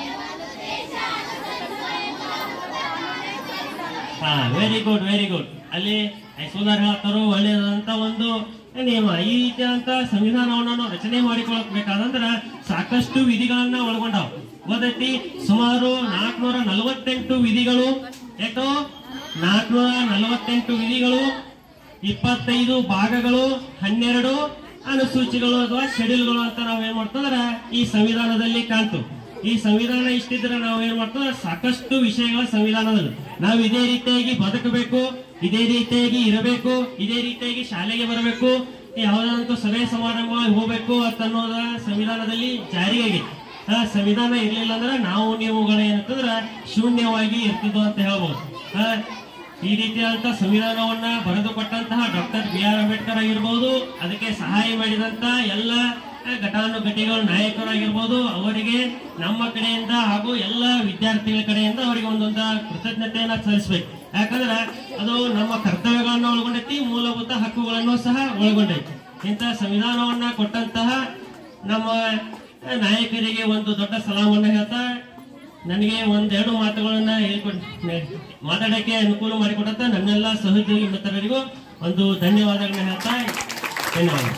ಹಾ ವೆರಿ ಗುಡ್ ವೆರಿ ಗುಡ್ ಅಲ್ಲಿ ಯಶೋಧರ್ ಹೇಳ್ತಾರೋ ಒಳ್ಳೆಯದಂತ ಒಂದು ನಿಯಮ ಈ ರೀತಿಯಾದಂತ ಸಂವಿಧಾನವನ್ನು ನಾವು ರಚನೆ ಮಾಡಿಕೊಳ್ಬೇಕಾದಂದ್ರ ಸಾಕಷ್ಟು ವಿಧಿಗಳನ್ನ ಒಳಗೊಂಡಾವ ಗೊತ್ತೈತಿ ಸುಮಾರು ನಾಲ್ಕುನೂರ ನಲವತ್ತೆಂಟು ವಿಧಿಗಳು ಎಷ್ಟು ನಾಲ್ಕುನೂರ ನಲವತ್ತೆಂಟು ವಿಧಿಗಳು ಇಪ್ಪತ್ತೈದು ಭಾಗಗಳು ಹನ್ನೆರಡು ಅನುಸೂಚಿಗಳು ಅಥವಾ ಶೆಡ್ಯೂಲ್ಗಳು ಅಂತ ನಾವ್ ಏನ್ ಮಾಡ್ತಂದ್ರ ಈ ಸಂವಿಧಾನದಲ್ಲಿ ಕಾಣ್ತು ಈ ಸಂವಿಧಾನ ಇಷ್ಟಿದ್ರೆ ನಾವು ಏನ್ ಮಾಡ್ತಂದ್ರ ಸಾಕಷ್ಟು ವಿಷಯಗಳ ಸಂವಿಧಾನದಲ್ಲಿ ನಾವು ಇದೇ ರೀತಿಯಾಗಿ ಬದುಕಬೇಕು ಇದೇ ರೀತಿಯಾಗಿ ಇರಬೇಕು ಇದೇ ರೀತಿಯಾಗಿ ಶಾಲೆಗೆ ಬರಬೇಕು ಯಾವುದಾದಂತ ಸಭೆ ಸಮಾರಂಭಗಳಿಗೆ ಹೋಗ್ಬೇಕು ಅಂತ ಅನ್ನೋದ ಸಂವಿಧಾನದಲ್ಲಿ ಜಾರಿಯಾಗಿದೆ ಆ ಸಂವಿಧಾನ ಇರ್ಲಿಲ್ಲ ಅಂದ್ರೆ ನಾವು ನೀವುಗಳು ಏನಂತಂದ್ರ ಶೂನ್ಯವಾಗಿ ಇರ್ತಿದ್ವು ಅಂತ ಹೇಳ್ಬೋದು ಆ, ಈ ರೀತಿಯಾದಂತಹ ಸಂವಿಧಾನವನ್ನ ಬರೆದುಕೊಟ್ಟಂತಹ ಡಾಕ್ಟರ್ ಬಿ ಆರ್ ಅಂಬೇಡ್ಕರ್ ಆಗಿರ್ಬೋದು ಅದಕ್ಕೆ ಸಹಾಯ ಮಾಡಿದಂತ ಎಲ್ಲ ಆ, ಘಟಾನುಘಟಿಗಳು ನಾಯಕರಾಗಿರ್ಬೋದು ಅವರಿಗೆ ನಮ್ಮ ಕಡೆಯಿಂದ ಹಾಗೂ ಎಲ್ಲ ವಿದ್ಯಾರ್ಥಿಗಳ ಕಡೆಯಿಂದ ಅವರಿಗೆ ಒಂದೊಂದು ಕೃತಜ್ಞತೆಯನ್ನ ಸಲ್ಲಿಸಬೇಕು ಯಾಕಂದ್ರೆ ಅದು ನಮ್ಮ ಕರ್ತವ್ಯಗಳನ್ನು ಒಳಗೊಂಡೈತಿ ಮೂಲಭೂತ ಹಕ್ಕುಗಳನ್ನು ಸಹ ಒಳಗೊಂಡೈತಿ ಇಂತಹ ಸಂವಿಧಾನವನ್ನ ಕೊಟ್ಟಂತಹ ನಮ್ಮ ನಾಯಕರಿಗೆ ಒಂದು ದೊಡ್ಡ ಸಲಾಮನ್ನ ಹೇಳ್ತಾ ನನಗೆ ಒಂದೆರಡು ಮಾತುಗಳನ್ನ ಹೇಳ್ಕೊಂಡು ಮಾತಾಡಕ್ಕೆ ಅನುಕೂಲ ಮಾಡಿಕೊಟ್ಟಂತ ನನ್ನೆಲ್ಲ ಸಹೋದ್ಯೋಗಿ ಮಿತ್ರರಿಗೂ ಒಂದು ಧನ್ಯವಾದಗಳನ್ನ ಹೇಳ್ತಾ ಧನ್ಯವಾದ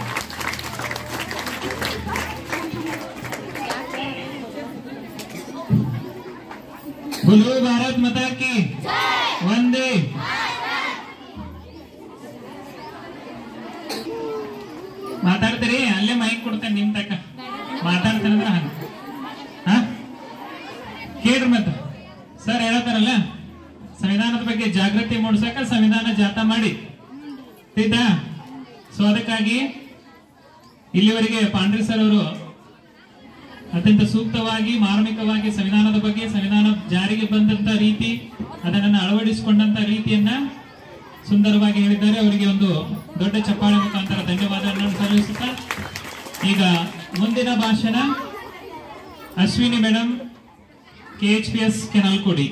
बोलो भारत माता की वंदे ಮಾತಾಡ್ತೀರಿ ಅಲ್ಲೇ ಮೈಕ್ ಕೊಡ್ತೇನೆ ನಿಮ್ ತಕ್ಕ ಮಾತಾಡ್ತಾರಂದ್ರ ಹಂಗ ಹಾ ಕೇಳ್ರಿ ಮತ್ತ ಸರ್ ಹೇಳ್ತಾರಲ್ಲ ಸಂವಿಧಾನದ ಬಗ್ಗೆ ಜಾಗೃತಿ ಮೂಡಿಸಕ ಸಂವಿಧಾನ ಜಾಥಾ ಮಾಡಿ ಆಯ್ತಾ ಸೊ ಅದಕ್ಕಾಗಿ ಇಲ್ಲಿವರೆಗೆ ಪಾಂಡ್ರಿ ಸರ್ ಅವರು ಅತ್ಯಂತ ಸೂಕ್ತವಾಗಿ ಮಾರ್ಮಿಕವಾಗಿ ಸಂವಿಧಾನದ ಬಗ್ಗೆ ಸಂವಿಧಾನ ಜಾರಿಗೆ ಬಂದಂತ ರೀತಿ ಅದನ್ನ ಅಳವಡಿಸಿಕೊಂಡಂತ ರೀತಿಯನ್ನ ಸುಂದರವಾಗಿ ಹೇಳಿದ್ದಾರೆ ಅವರಿಗೆ ಒಂದು ದೊಡ್ಡ ಚಪ್ಪಾಳೆ ಮುಖಾಂತರ ಧನ್ಯವಾದಗಳನ್ನು ಸಲ್ಲಿಸುತ್ತಾ ಈಗ ಮುಂದಿನ ಭಾಷಣ Ashwini madam K H P S ಕೆನಲ್ಕೊಡಿ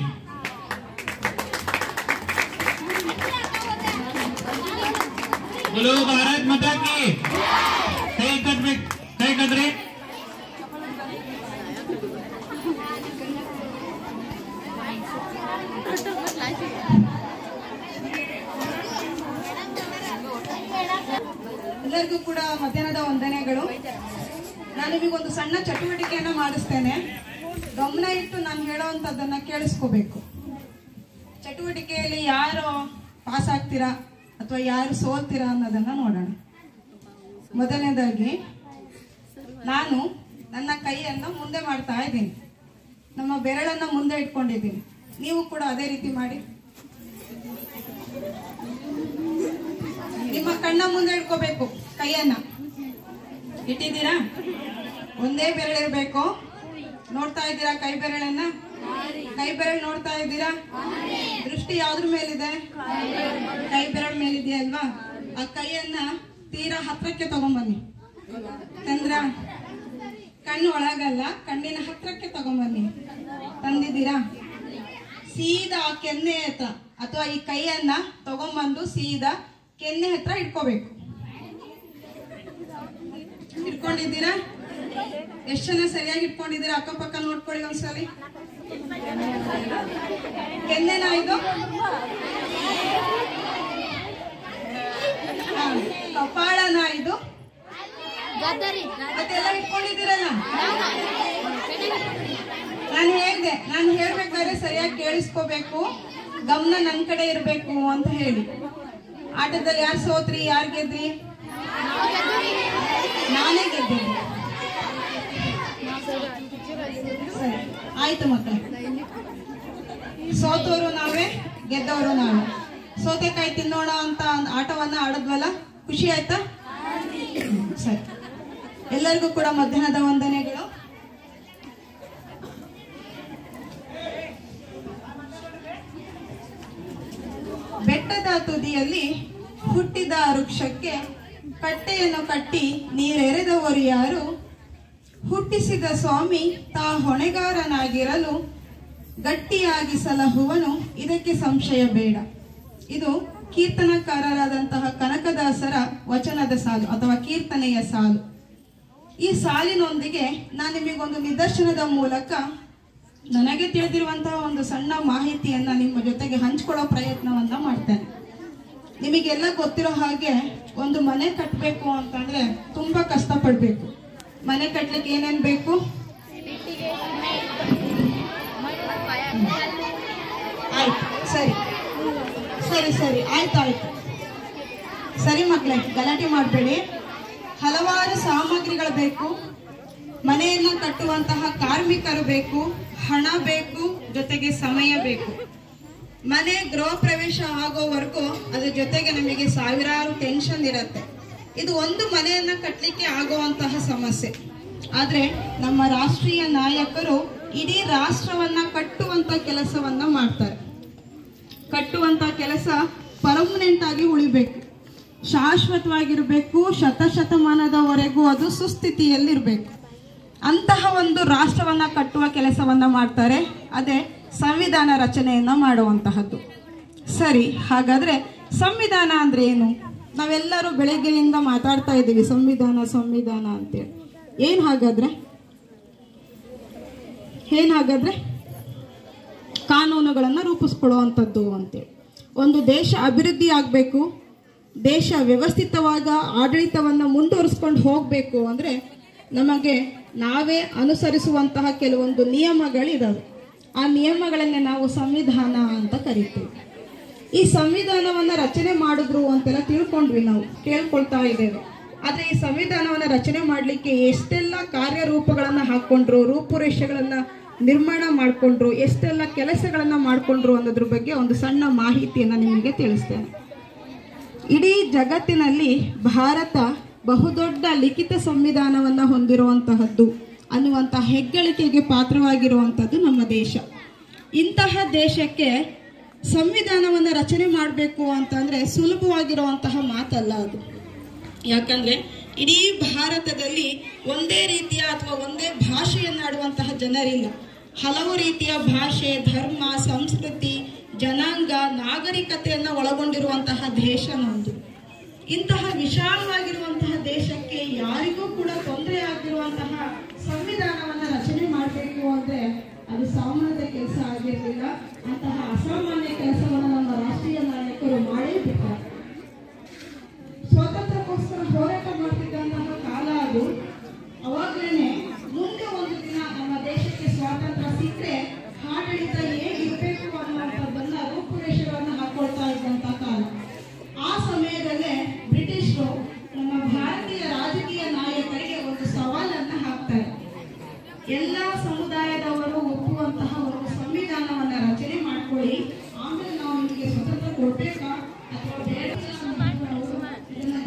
बोलो भारत माता की ಕೈ ಕಟ್ಬೇಕು ಕೈ ಕಟ್ರಿ ಎಲ್ಲರಿಗೂ ಕೂಡ ಮಧ್ಯಾಹ್ನದ ವಂದನೆಗಳು ನಾನು ನಿಮಗೊಂದು ಸಣ್ಣ ಚಟುವಟಿಕೆಯನ್ನ ಮಾಡಿಸ್ತೇನೆ ಗಮನ ಇಟ್ಟು ನಾನು ಹೇಳೋವಂಥದ್ದನ್ನ ಕೇಳಿಸ್ಕೋಬೇಕು ಚಟುವಟಿಕೆಯಲ್ಲಿ ಯಾರು ಪಾಸ್ ಆಗ್ತೀರಾ ಅಥವಾ ಯಾರು ಸೋಲ್ತೀರಾ ಅನ್ನೋದನ್ನ ನೋಡೋಣ ಮೊದಲನೇದಾಗಿ ನಾನು ನನ್ನ ಕೈಯನ್ನು ಮುಂದೆ ಮಾಡ್ತಾ ಇದ್ದೀನಿ ನಮ್ಮ ಬೆರಳನ್ನ ಮುಂದೆ ಇಟ್ಕೊಂಡಿದ್ದೀನಿ ನೀವು ಕೂಡ ಅದೇ ರೀತಿ ಮಾಡಿ ನಿಮ್ಮ ಕಣ್ಣ ಮುಂದೆ ಇಟ್ಕೋಬೇಕು ಕೈಯನ್ನ ಇಟ್ಟಿದ್ದೀರಾ ಒಂದೇ ಬೆರಳಿರ್ಬೇಕು ನೋಡ್ತಾ ಇದ್ದೀರಾ ಕೈ ಬೆರಳನ್ನ ಕೈ ಬೆರಳು ನೋಡ್ತಾ ಇದ್ದೀರಾ ದೃಷ್ಟಿ ಯಾವ್ದ್ರ ಮೇಲಿದೆ ಕೈ ಬೆರಳ ಮೇಲಿದೆಯಾ ಅಲ್ವಾ ಆ ಕೈಯನ್ನ ತೀರಾ ಹತ್ರಕ್ಕೆ ತಗೊಂಬನ್ನಿ ತಂದ್ರ ಕಣ್ಣು ಒಳಗಲ್ಲ ಕಣ್ಣಿನ ಹತ್ರಕ್ಕೆ ತಗೊಂಬನ್ನಿ ತಂದಿದ್ದೀರಾ ಸೀದಾ ಆ ಕೆನ್ನೆ ಹತ್ರ ಅಥವಾ ಈ ಕೈಯನ್ನ ತಗೊಂಬಂದು ಸೀದಾ ಕೆನ್ನೆ ಹತ್ರ ಇಟ್ಕೋಬೇಕು ಇಟ್ಕೊಂಡಿದ್ದೀರಾ ಎಷ್ಟು ಜನ ಸರಿಯಾಗಿ ಇಟ್ಕೊಂಡಿದ್ದೀರಾ ಅಕ್ಕಪಕ್ಕ ನೋಡ್ಕೊಳ್ಳಿ ಒಂದ್ಸಲಿ ಕೆನ್ನೆನ ಇದು ಹಾ, ಕಪಾಳನ ಇದು ಅದೆಲ್ಲ ಇಟ್ಕೊಂಡಿದ್ದೀರಲ್ಲ ನಾನು ಹೇಳ್ದೆ ನಾನು ಹೇಳ್ಬೇಕಾದ್ರೆ ಸರಿಯಾಗಿ ಕೇಳಿಸ್ಕೋಬೇಕು ಗಮನ ನನ್ ಕಡೆ ಇರ್ಬೇಕು ಅಂತ ಹೇಳಿ ಆಟದಲ್ಲಿ ಯಾರು ಸೋತ್ರಿ ಯಾರು ಗೆದ್ರಿ ನಾನೇ ಗೆದ್ದಿದ್ದೆ ಸರಿ ಆಯ್ತು ಮಕ್ಕಳೇ ಸೋತವರು ನಾವೇ ಗೆದ್ದವರು ನಾವೇ ಸೋತೆಕಾಯಿ ತಿನ್ನೋಣ ಅಂತ ಒಂದ್ ಆಟವನ್ನ ಆಡದ್ವಲ್ಲ ಖುಷಿ ಆಯ್ತಾ ಸರಿ ಎಲ್ಲರಿಗೂ ಕೂಡ ಮಧ್ಯಾಹ್ನದ ವಂದನೆಗಳು ಬೆಟ್ಟದ ತುದಿಯಲ್ಲಿ ಹುಟ್ಟಿದ ವೃಕ್ಷಕ್ಕೆ ಕಟ್ಟೆಯನ್ನು ಕಟ್ಟಿ ನೀರೆರೆದವರು ಯಾರು ಹುಟ್ಟಿಸಿದ ಸ್ವಾಮಿ ತಾ ಹೊಣೆಗಾರನಾಗಿರಲು ಗಟ್ಟಿಯಾಗಿ ಸಲಹುವನು ಇದಕ್ಕೆ ಸಂಶಯ ಬೇಡ ಇದು ಕೀರ್ತನಕಾರರಾದಂತಹ ಕನಕದಾಸರ ವಚನದ ಸಾಲು ಅಥವಾ ಕೀರ್ತನೆಯ ಸಾಲು ಈ ಸಾಲಿನೊಂದಿಗೆ ನಾನು ನಿಮಗೊಂದು ನಿದರ್ಶನದ ಮೂಲಕ ನನಗೆ ತಿಳಿದಿರುವಂತಹ ಒಂದು ಸಣ್ಣ ಮಾಹಿತಿಯನ್ನ ನಿಮ್ಮ ಜೊತೆಗೆ ಹಂಚ್ಕೊಳ್ಳೋ ಪ್ರಯತ್ನವನ್ನ ಮಾಡ್ತೇನೆ ನಿಮಗೆಲ್ಲ ಗೊತ್ತಿರೋ ಹಾಗೆ ಒಂದು ಮನೆ ಕಟ್ಟಬೇಕು ಅಂತಂದ್ರೆ ತುಂಬಾ ಕಷ್ಟಪಡ್ಬೇಕು ಮನೆ ಕಟ್ಲಿಕ್ಕೆ ಏನೇನ್ ಬೇಕು ಆಯ್ತು ಸರಿ ಸರಿ ಸರಿ ಆಯ್ತು ಆಯ್ತು ಸರಿ ಮಕ್ಕಳೇ ಗಲಾಟೆ ಮಾಡಬೇಡಿ ಹಲವಾರು ಸಾಮಗ್ರಿಗಳು ಬೇಕು ಮನೆಯನ್ನ ಕಟ್ಟುವಂತಹ ಕಾರ್ಮಿಕರು ಬೇಕು ಹಣ ಬೇಕು ಜೊತೆಗೆ ಸಮಯ ಬೇಕು ಮನೆ ಗೃಹ ಪ್ರವೇಶ ಆಗೋವರೆಗೂ ಅದ್ರ ಜೊತೆಗೆ ನಮಗೆ ಸಾವಿರಾರು ಟೆನ್ಷನ್ ಇರುತ್ತೆ ಇದು ಒಂದು ಮನೆಯನ್ನ ಕಟ್ಟಲಿಕ್ಕೆ ಆಗುವಂತಹ ಸಮಸ್ಯೆ ಆದ್ರೆ ನಮ್ಮ ರಾಷ್ಟ್ರೀಯ ನಾಯಕರು ಇಡೀ ರಾಷ್ಟ್ರವನ್ನ ಕಟ್ಟುವಂತ ಕೆಲಸವನ್ನ ಮಾಡ್ತಾರೆ ಕಟ್ಟುವಂತ ಕೆಲಸ ಪರ್ಮನೆಂಟ್ ಆಗಿ ಉಳಿಬೇಕು ಶಾಶ್ವತವಾಗಿರಬೇಕು ಶತಶತಮಾನದವರೆಗೂ ಅದು ಸುಸ್ಥಿತಿಯಲ್ಲಿರಬೇಕು ಅಂತಹ ಒಂದು ರಾಷ್ಟ್ರವನ್ನ ಕಟ್ಟುವ ಕೆಲಸವನ್ನ ಮಾಡ್ತಾರೆ ಅದೇ ಸಂವಿಧಾನ ರಚನೆಯನ್ನ ಮಾಡುವಂತಹದ್ದು ಸರಿ ಹಾಗಾದ್ರೆ ಸಂವಿಧಾನ ಅಂದ್ರೆ ಏನು ನಾವೆಲ್ಲರೂ ಬೆಳಗ್ಗೆಯಿಂದ ಮಾತಾಡ್ತಾ ಇದ್ದೀವಿ ಸಂವಿಧಾನ ಸಂವಿಧಾನ ಅಂತೇಳಿ ಏನ್ ಹಾಗಾದ್ರೆ ಏನ್ ಹಾಗಾದ್ರೆ ಕಾನೂನುಗಳನ್ನು ರೂಪಿಸ್ಕೊಳ್ಳುವಂಥದ್ದು ಅಂತೇಳಿ ಒಂದು ದೇಶ ಅಭಿವೃದ್ಧಿ ಆಗಬೇಕು ದೇಶ ವ್ಯವಸ್ಥಿತವಾದ ಆಡಳಿತವನ್ನು ಮುಂದುವರಿಸ್ಕೊಂಡು ಹೋಗಬೇಕು ಅಂದರೆ ನಮಗೆ ನಾವೇ ಅನುಸರಿಸುವಂತಹ ಕೆಲವೊಂದು ನಿಯಮಗಳಿದಾವೆ ಆ ನಿಯಮಗಳನ್ನೇ ನಾವು ಸಂವಿಧಾನ ಅಂತ ಕರಿತೀವಿ ಈ ಸಂವಿಧಾನವನ್ನ ರಚನೆ ಮಾಡಿದ್ರು ಅಂತೆಲ್ಲ ತಿಳ್ಕೊಂಡ್ವಿ ನಾವು ಕೇಳ್ಕೊಳ್ತಾ ಇದ್ದೇವೆ ಆದ್ರೆ ಈ ಸಂವಿಧಾನವನ್ನ ರಚನೆ ಮಾಡಲಿಕ್ಕೆ ಎಷ್ಟೆಲ್ಲ ಕಾರ್ಯರೂಪಗಳನ್ನ ಹಾಕೊಂಡ್ರು ರೂಪುರೇಷೆಗಳನ್ನ ನಿರ್ಮಾಣ ಮಾಡಿಕೊಂಡ್ರು ಎಷ್ಟೆಲ್ಲ ಕೆಲಸಗಳನ್ನ ಮಾಡಿಕೊಂಡ್ರು ಅನ್ನೋದ್ರ ಬಗ್ಗೆ ಒಂದು ಸಣ್ಣ ಮಾಹಿತಿಯನ್ನ ನಿಮಗೆ ತಿಳಿಸ್ತೇನೆ ಇಡೀ ಜಗತ್ತಿನಲ್ಲಿ ಭಾರತ ಬಹುದೊಡ್ಡ ಲಿಖಿತ ಸಂವಿಧಾನವನ್ನ ಹೊಂದಿರುವಂತಹದ್ದು ಅನ್ನುವಂಥ ಹೆಗ್ಗಳಿಕೆಗೆ ಪಾತ್ರವಾಗಿರುವಂಥದ್ದು ನಮ್ಮ ದೇಶ ಇಂತಹ ದೇಶಕ್ಕೆ ಸಂವಿಧಾನವನ್ನ ರಚನೆ ಮಾಡಬೇಕು ಅಂತಂದ್ರೆ ಸುಲಭವಾಗಿರುವಂತಹ ಮಾತಲ್ಲ ಅದು ಯಾಕಂದ್ರೆ ಇಡೀ ಭಾರತದಲ್ಲಿ ಒಂದೇ ರೀತಿಯ ಅಥವಾ ಒಂದೇ ಭಾಷೆಯನ್ನಾಡುವಂತಹ ಜನರಿಲ್ಲ ಹಲವು ರೀತಿಯ ಭಾಷೆ ಧರ್ಮ ಸಂಸ್ಕೃತಿ ಜನಾಂಗ ನಾಗರಿಕತೆಯನ್ನ ಒಳಗೊಂಡಿರುವಂತಹ ದೇಶ ನಮ್ಮದು ಇಂತಹ ವಿಶಾಲವಾಗಿರುವಂತಹ ದೇಶಕ್ಕೆ ಯಾರಿಗೂ ಕೂಡ ತೊಂದರೆ ಆಗಿರುವಂತಹ ಸಂವಿಧಾನವನ್ನ ರಚನೆ ಮಾಡಬೇಕು ಅಂದ್ರೆ ಅದು ಸಾಮಾನ್ಯದ ಕೆಲಸ ಆಗಿರಲಿಲ್ಲ ಅಂತಹ ಅಸಾಮಾನ್ಯ ಕೆಲಸವನ್ನು ನಮ್ಮ ರಾಷ್ಟ್ರೀಯ ನಾಯಕರು ಮಾಡೇ ಬಿಟ್ಟಾರೆ ಸ್ವಾತಂತ್ರ್ಯಕ್ಕೋಸ್ಕರ ಹೋರಾಟ ಮಾಡ್ತಿದ್ದಂತಹ ಕಾಲ ಅದು ಅವಾಗಲೇ ಮುಂದೆ ಒಂದು ದಿನ ನಮ್ಮ ದೇಶಕ್ಕೆ ಸ್ವಾತಂತ್ರ್ಯ ಸಿಕ್ಕರೆ ಆಡಳಿತ ಹೇಗಿರಬೇಕು ಅನ್ನುವಂಥದ್ದನ್ನ ರೂಪುರೇಷೆಗಳನ್ನು ಹಾಕೊಳ್ತಾ ಇದ್ದಂತ ಕಾಲ ಆ ಸಮಯದಲ್ಲೇ ಬ್ರಿಟಿಷರು ನಮ್ಮ ಭಾರತೀಯ ರಾಜಕೀಯ ನಾಯಕರಿಗೆ ಒಂದು ಸವಾಲನ್ನ ಹಾಕ್ತಾರೆ ಎಲ್ಲ ಸಮುದಾಯದವರು ಒಪ್ಪುವಂತಹ ಒಂದು ಸಂವಿಧಾನವನ್ನ ರಚನೆ ಮಾಡ್ಕೊಳ್ಳಿ ಆಮೇಲೆ ನಾವು ನಿಮಗೆ ಸ್ವತಂತ್ರ ಕೊಡ್ಬೇಕಾ ಅಥವಾ ಬೇಡ ಅವರು ಇದನ್ನ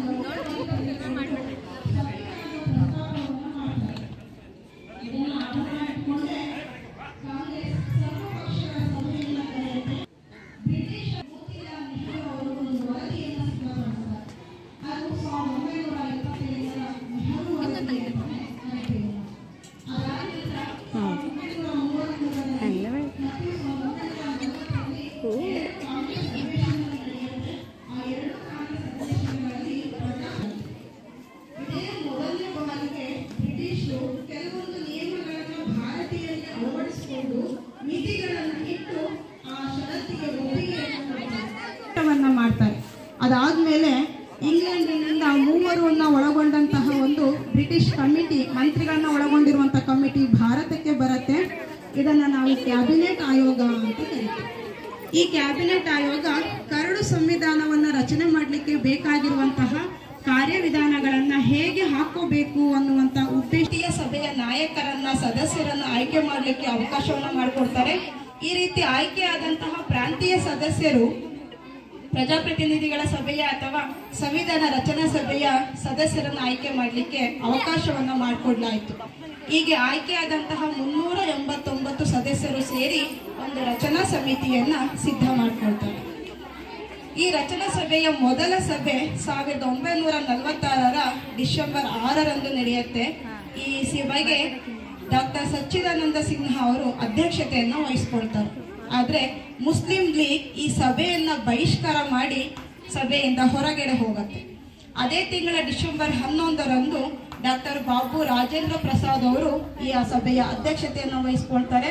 ಇದನ್ನ ಆಧಾರ ಇಟ್ಕೊಂಡೇ ಕಾಂಗ್ರೆಸ್ ಸರ್ವಪಕ್ಷಗಳ ಸಭೆಯನ್ನ ಕರೆಯುತ್ತೆ ಬ್ರಿಟಿಷ್ ಮೋತಿಲಾಲ್ ನೆಹರು ಅವರು ಒಂದು ವರದಿಯನ್ನು ಸಿದ್ಧಪಡಿಸ್ತಾರೆ ಅದು ಸಾವಿರದ ಒಂಬೈನೂರ ಇಪ್ಪತ್ತೇಳರ ನೆಹರು ವರದಿ ಅಂತಾನೆ ಕರೀತೀವಿ ಅದಾದ ನಂತರ ಸಾವಿರದ ಒಂಬೈನೂರ ಮೂವತ್ಮೂರರಲ್ಲಿ ಮತ್ತು ಸಾವಿರದ ಒಂಬೈನೂರ ನಲವತ್ತರಲ್ಲಿ ಎರಡು ಕಾಂಗ್ರೆಸ್ ಅಧಿವೇಶನಗಳು ನಡೆಯುತ್ತೆ ಆ ಎರಡು ಕಾಂಗ್ರೆಸ್ ಅಧಿವೇಶನಗಳಲ್ಲಿ ಪ್ರಜಾಪ್ರಭುತ್ವ ಇದೇ ಮೊದಲನೇ ಬಾರಿಗೆ ಬ್ರಿಟಿಷರು ಕೆಲವೊಂದು ನಿಯಮಗಳನ್ನು ಭಾರತೀಯರಿಗೆ ಅಳವಡಿಸಿಕೊಂಡು ಮಿತಿಗಳನ್ನು ಇಟ್ಟು ಆ ಷರತ್ತಿಗೆ ಒಪ್ಪಿಗೆಯನ್ನು ಮಾಡ್ತಾರೆ ಅದಾದ್ಮೇಲೆ ಇಂಗ್ಲೆಂಡಿನಿಂದ ಮೂವರನ್ನ ಒಳಗೊಂಡಂತಹ ಒಂದು ಬ್ರಿಟಿಷ್ ಕಮಿಟಿ ಮಂತ್ರಿಗಳನ್ನ ಒಳಗೊಂಡಿರುವಂತಹ ಕಮಿಟಿ ಭಾರತಕ್ಕೆ ಬರುತ್ತೆ ಇದನ್ನ ನಾವು ಕ್ಯಾಬಿನೆಟ್ ಆಯೋಗ ಅಂತ ಕರಿತೀವಿ ಈ ಕ್ಯಾಬಿನೆಟ್ ಆಯೋಗ ಕರಡು ಸಂವಿಧಾನವನ್ನ ರಚನೆ ಮಾಡಲಿಕ್ಕೆ ಬೇಕಾಗಿರುವಂತಹ ಕಾರ್ಯವಿಧಾನಗಳನ್ನ ಹೇಗೆ ಹಾಕೋಬೇಕು ಅನ್ನುವಂತ ಉದ್ದೇಶೀಯ ಸಭೆಯ ನಾಯಕರನ್ನ ಸದಸ್ಯರನ್ನ ಆಯ್ಕೆ ಮಾಡಲಿಕ್ಕೆ ಅವಕಾಶವನ್ನ ಮಾಡಿಕೊಡ್ತಾರೆ ಈ ರೀತಿ ಆಯ್ಕೆಯಾದಂತಹ ಪ್ರಾಂತೀಯ ಸದಸ್ಯರು ಪ್ರಜಾಪ್ರತಿನಿಧಿಗಳ ಸಭೆಯ ಅಥವಾ ಸಂವಿಧಾನ ರಚನಾ ಸಭೆಯ ಸದಸ್ಯರನ್ನು ಆಯ್ಕೆ ಮಾಡಲಿಕ್ಕೆ ಅವಕಾಶವನ್ನ ಮಾಡಿಕೊಡ್ಲಾಯಿತು ಹೀಗೆ ಆಯ್ಕೆಯಾದಂತಹ ಮುನ್ನೂರ ಎಂಬತ್ತೊಂಬತ್ತು ಸದಸ್ಯರು ಸೇರಿ ಒಂದು ರಚನಾ ಸಮಿತಿಯನ್ನ ಸಿದ್ಧ ಮಾಡ್ಕೊಳ್ತಾರೆ ಈ ರಚನಾ ಸಭೆಯ ಮೊದಲ ಸಭೆ ಸಾವಿರದ ಒಂಬೈನೂರ ನಲವತ್ತಾರರ ಡಿಸೆಂಬರ್ ಆರರಂದು ನಡೆಯುತ್ತೆ ಈ ಸಭೆಗೆ ಡಾಕ್ಟರ್ ಸಚ್ಚಿದಾನಂದ ಸಿನ್ಹಾ ಅವರು ಅಧ್ಯಕ್ಷತೆಯನ್ನು ವಹಿಸ್ಕೊಳ್ತಾರೆ ಆದ್ರೆ ಮುಸ್ಲಿಂ ಲೀಗ್ ಈ ಸಭೆಯನ್ನ ಬಹಿಷ್ಕಾರ ಮಾಡಿ ಸಭೆಯಿಂದ ಹೊರಗಡೆ ಹೋಗುತ್ತೆ ಅದೇ ತಿಂಗಳ ಡಿಸೆಂಬರ್ ಹನ್ನೊಂದರಂದು ಡಾಕ್ಟರ್ ಬಾಬು ರಾಜೇಂದ್ರ ಪ್ರಸಾದ್ ಅವರು ಈ ಆ ಸಭೆಯ ಅಧ್ಯಕ್ಷತೆಯನ್ನು ವಹಿಸ್ಕೊಳ್ತಾರೆ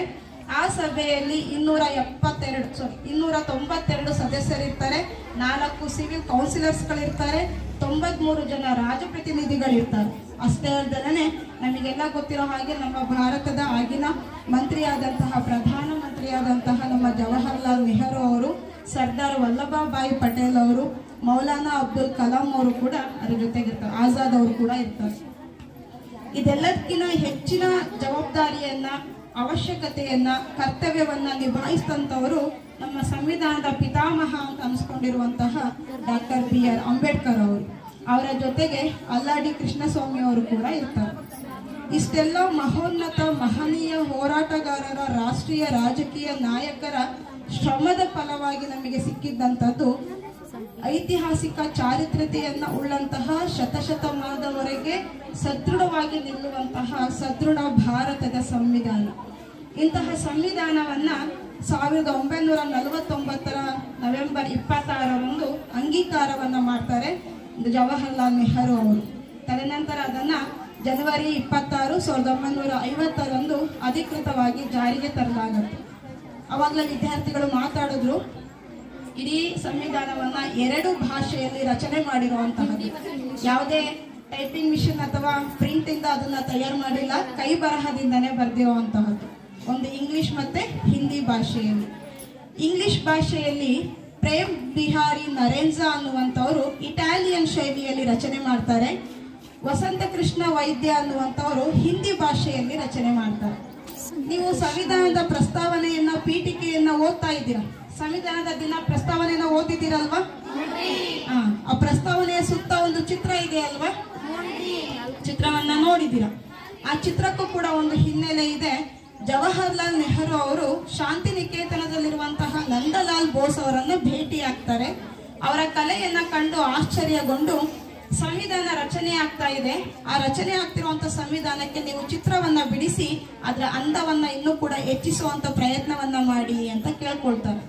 ಆ ಸಭೆಯಲ್ಲಿ ಇನ್ನೂರ ಎಪ್ಪತ್ತೆರಡು ಸಾರಿ ಇನ್ನೂರ ತೊಂಬತ್ತೆರಡು ಸದಸ್ಯರಿರ್ತಾರೆ ನಾಲ್ಕು ಸಿವಿಲ್ ಕೌನ್ಸಿಲರ್ಸ್ಗಳಿರ್ತಾರೆ ತೊಂಬತ್ಮೂರು ಜನ ರಾಜಪ್ರತಿನಿಧಿಗಳಿರ್ತಾರೆ ಅಷ್ಟೇ ಅಲ್ಲದೆ ನಮಗೆಲ್ಲ ಗೊತ್ತಿರೋ ಹಾಗೆ ನಮ್ಮ ಭಾರತದ ಆಗಿನ ಮಂತ್ರಿಯಾದಂತಹ ಪ್ರಧಾನಮಂತ್ರಿಯಾದಂತಹ ನಮ್ಮ ಜವಾಹರ್ಲಾಲ್ ನೆಹರು ಅವರು ಸರ್ದಾರ್ ವಲ್ಲಭಭಾಯಿ ಪಟೇಲ್ ಅವರು ಮೌಲಾನಾ ಅಬ್ದುಲ್ ಕಲಾಂ ಅವರು ಕೂಡ ಅದ್ರ ಜೊತೆಗಿರ್ತಾರೆ ಆಜಾದ್ ಅವರು ಕೂಡ ಇರ್ತಾರೆ ಇದೆಲ್ಲದಕ್ಕಿಂತ ಹೆಚ್ಚಿನ ಜವಾಬ್ದಾರಿಯನ್ನ ಅವಶ್ಯಕತೆಯನ್ನ ಕರ್ತವ್ಯವನ್ನ ನಿಭಾಯಿಸಿದಂಥವರು ನಮ್ಮ ಸಂವಿಧಾನದ ಪಿತಾಮಹ ಅಂತ ಅನ್ಸ್ಕೊಂಡಿರುವಂತಹ ಡಾಕ್ಟರ್ ಬಿ ಆರ್ ಅಂಬೇಡ್ಕರ್ ಅವರು ಅವರ ಜೊತೆಗೆ ಅಲ್ಲಾಡಿ ಕೃಷ್ಣಸ್ವಾಮಿ ಅವರು ಕೂಡ ಇರ್ತಾರೆ ಇಷ್ಟೆಲ್ಲ ಮಹೋನ್ನತ ಮಹನೀಯ ಹೋರಾಟಗಾರರ ರಾಷ್ಟ್ರೀಯ ರಾಜಕೀಯ ನಾಯಕರ ಶ್ರಮದ ಫಲವಾಗಿ ನಮಗೆ ಸಿಕ್ಕಿದ್ದಂಥದ್ದು ಐತಿಹಾಸಿಕ ಚಾರಿತ್ರತೆಯನ್ನ ಉಳ್ಳಂತಹ ಶತಶತಮಾನದವರೆಗೆ ಸದೃಢವಾಗಿ ನಿಲ್ಲುವಂತಹ ಸದೃಢ ಭಾರತದ ಸಂವಿಧಾನ ಇಂತಹ ಸಂವಿಧಾನವನ್ನ ಸಾವಿರದ ಒಂಬೈನೂರ ನಲವತ್ತೊಂಬತ್ತರ ನವೆಂಬರ್ ಇಪ್ಪತ್ತಾರರಂದು ಅಂಗೀಕಾರವನ್ನ ಮಾಡ್ತಾರೆ ಜವಾಹರ್ಲಾಲ್ ನೆಹರು ಅವರು ತದನಂತರ ಅದನ್ನ ಜನವರಿ ಇಪ್ಪತ್ತಾರು ಸಾವಿರದ ಒಂಬೈನೂರ ಐವತ್ತರಂದು ಅಧಿಕೃತವಾಗಿ ಜಾರಿಗೆ ತರಲಾಗುತ್ತೆ ಅವಾಗಲೇ ವಿದ್ಯಾರ್ಥಿಗಳು ಮಾತಾಡಿದ್ರು ಇಡೀ ಸಂವಿಧಾನವನ್ನ ಎರಡು ಭಾಷೆಯಲ್ಲಿ ರಚನೆ ಮಾಡಿರುವಂತಹದ್ದು ಯಾವುದೇ ಟೈಪಿಂಗ್ ಮಿಷಿನ್ ಅಥವಾ ಪ್ರಿಂಟ್ ಇಂದ ಅದನ್ನ ತಯಾರು ಮಾಡಿಲ್ಲ ಕೈ ಬರಹದಿಂದನೇ ಬರೆದಿರುವಂತಹದ್ದು ಒಂದು ಇಂಗ್ಲಿಷ್ ಮತ್ತೆ ಹಿಂದಿ ಭಾಷೆಯಲ್ಲಿ ಇಂಗ್ಲಿಷ್ ಭಾಷೆಯಲ್ಲಿ ಪ್ರೇಮ್ ಬಿಹಾರಿ ನರೇಂದ್ರ ಅನ್ನುವಂಥವರು ಇಟಾಲಿಯನ್ ಶೈಲಿಯಲ್ಲಿ ರಚನೆ ಮಾಡ್ತಾರೆ ವಸಂತ ಕೃಷ್ಣ ವೈದ್ಯ ಅನ್ನುವಂಥವರು ಹಿಂದಿ ಭಾಷೆಯಲ್ಲಿ ರಚನೆ ಮಾಡ್ತಾರೆ ನೀವು ಸಂವಿಧಾನದ ಪ್ರಸ್ತಾವನೆಯನ್ನ ಪೀಠಿಕೆಯನ್ನ ಓದ್ತಾ ಇದ್ದೀರಾ ಸಂವಿಧಾನದ ದಿನ ಪ್ರಸ್ತಾವನೆಯನ್ನ ಓದಿದ್ದೀರಲ್ವಾ ಹಾ, ಆ ಪ್ರಸ್ತಾವನೆಯ ಸುತ್ತ ಒಂದು ಚಿತ್ರ ಇದೆ ಅಲ್ವಾ ಚಿತ್ರವನ್ನ ನೋಡಿದ್ದೀರಾ ಆ ಚಿತ್ರಕ್ಕೂ ಕೂಡ ಒಂದು ಹಿನ್ನೆಲೆ ಇದೆ ಜವಾಹರ್ಲಾಲ್ ನೆಹರು ಅವರು ಶಾಂತಿ ನಿಕೇತನದಲ್ಲಿರುವಂತಹ ನಂದಲಾಲ್ ಬೋಸ್ ಅವರನ್ನು ಭೇಟಿ ಆಗ್ತಾರೆ ಅವರ ಕಲೆಯನ್ನ ಕಂಡು ಆಶ್ಚರ್ಯಗೊಂಡು ಸಂವಿಧಾನ ರಚನೆ ಆಗ್ತಾ ಇದೆ ಆ ರಚನೆ ಆಗ್ತಿರುವಂತ ಸಂವಿಧಾನಕ್ಕೆ ನೀವು ಚಿತ್ರವನ್ನ ಬಿಡಿಸಿ ಅದರ ಅಂದವನ್ನ ಇನ್ನೂ ಕೂಡ ಹೆಚ್ಚಿಸುವಂತ ಪ್ರಯತ್ನವನ್ನ ಮಾಡಿ ಅಂತ ಕೇಳ್ಕೊಳ್ತಾರೆ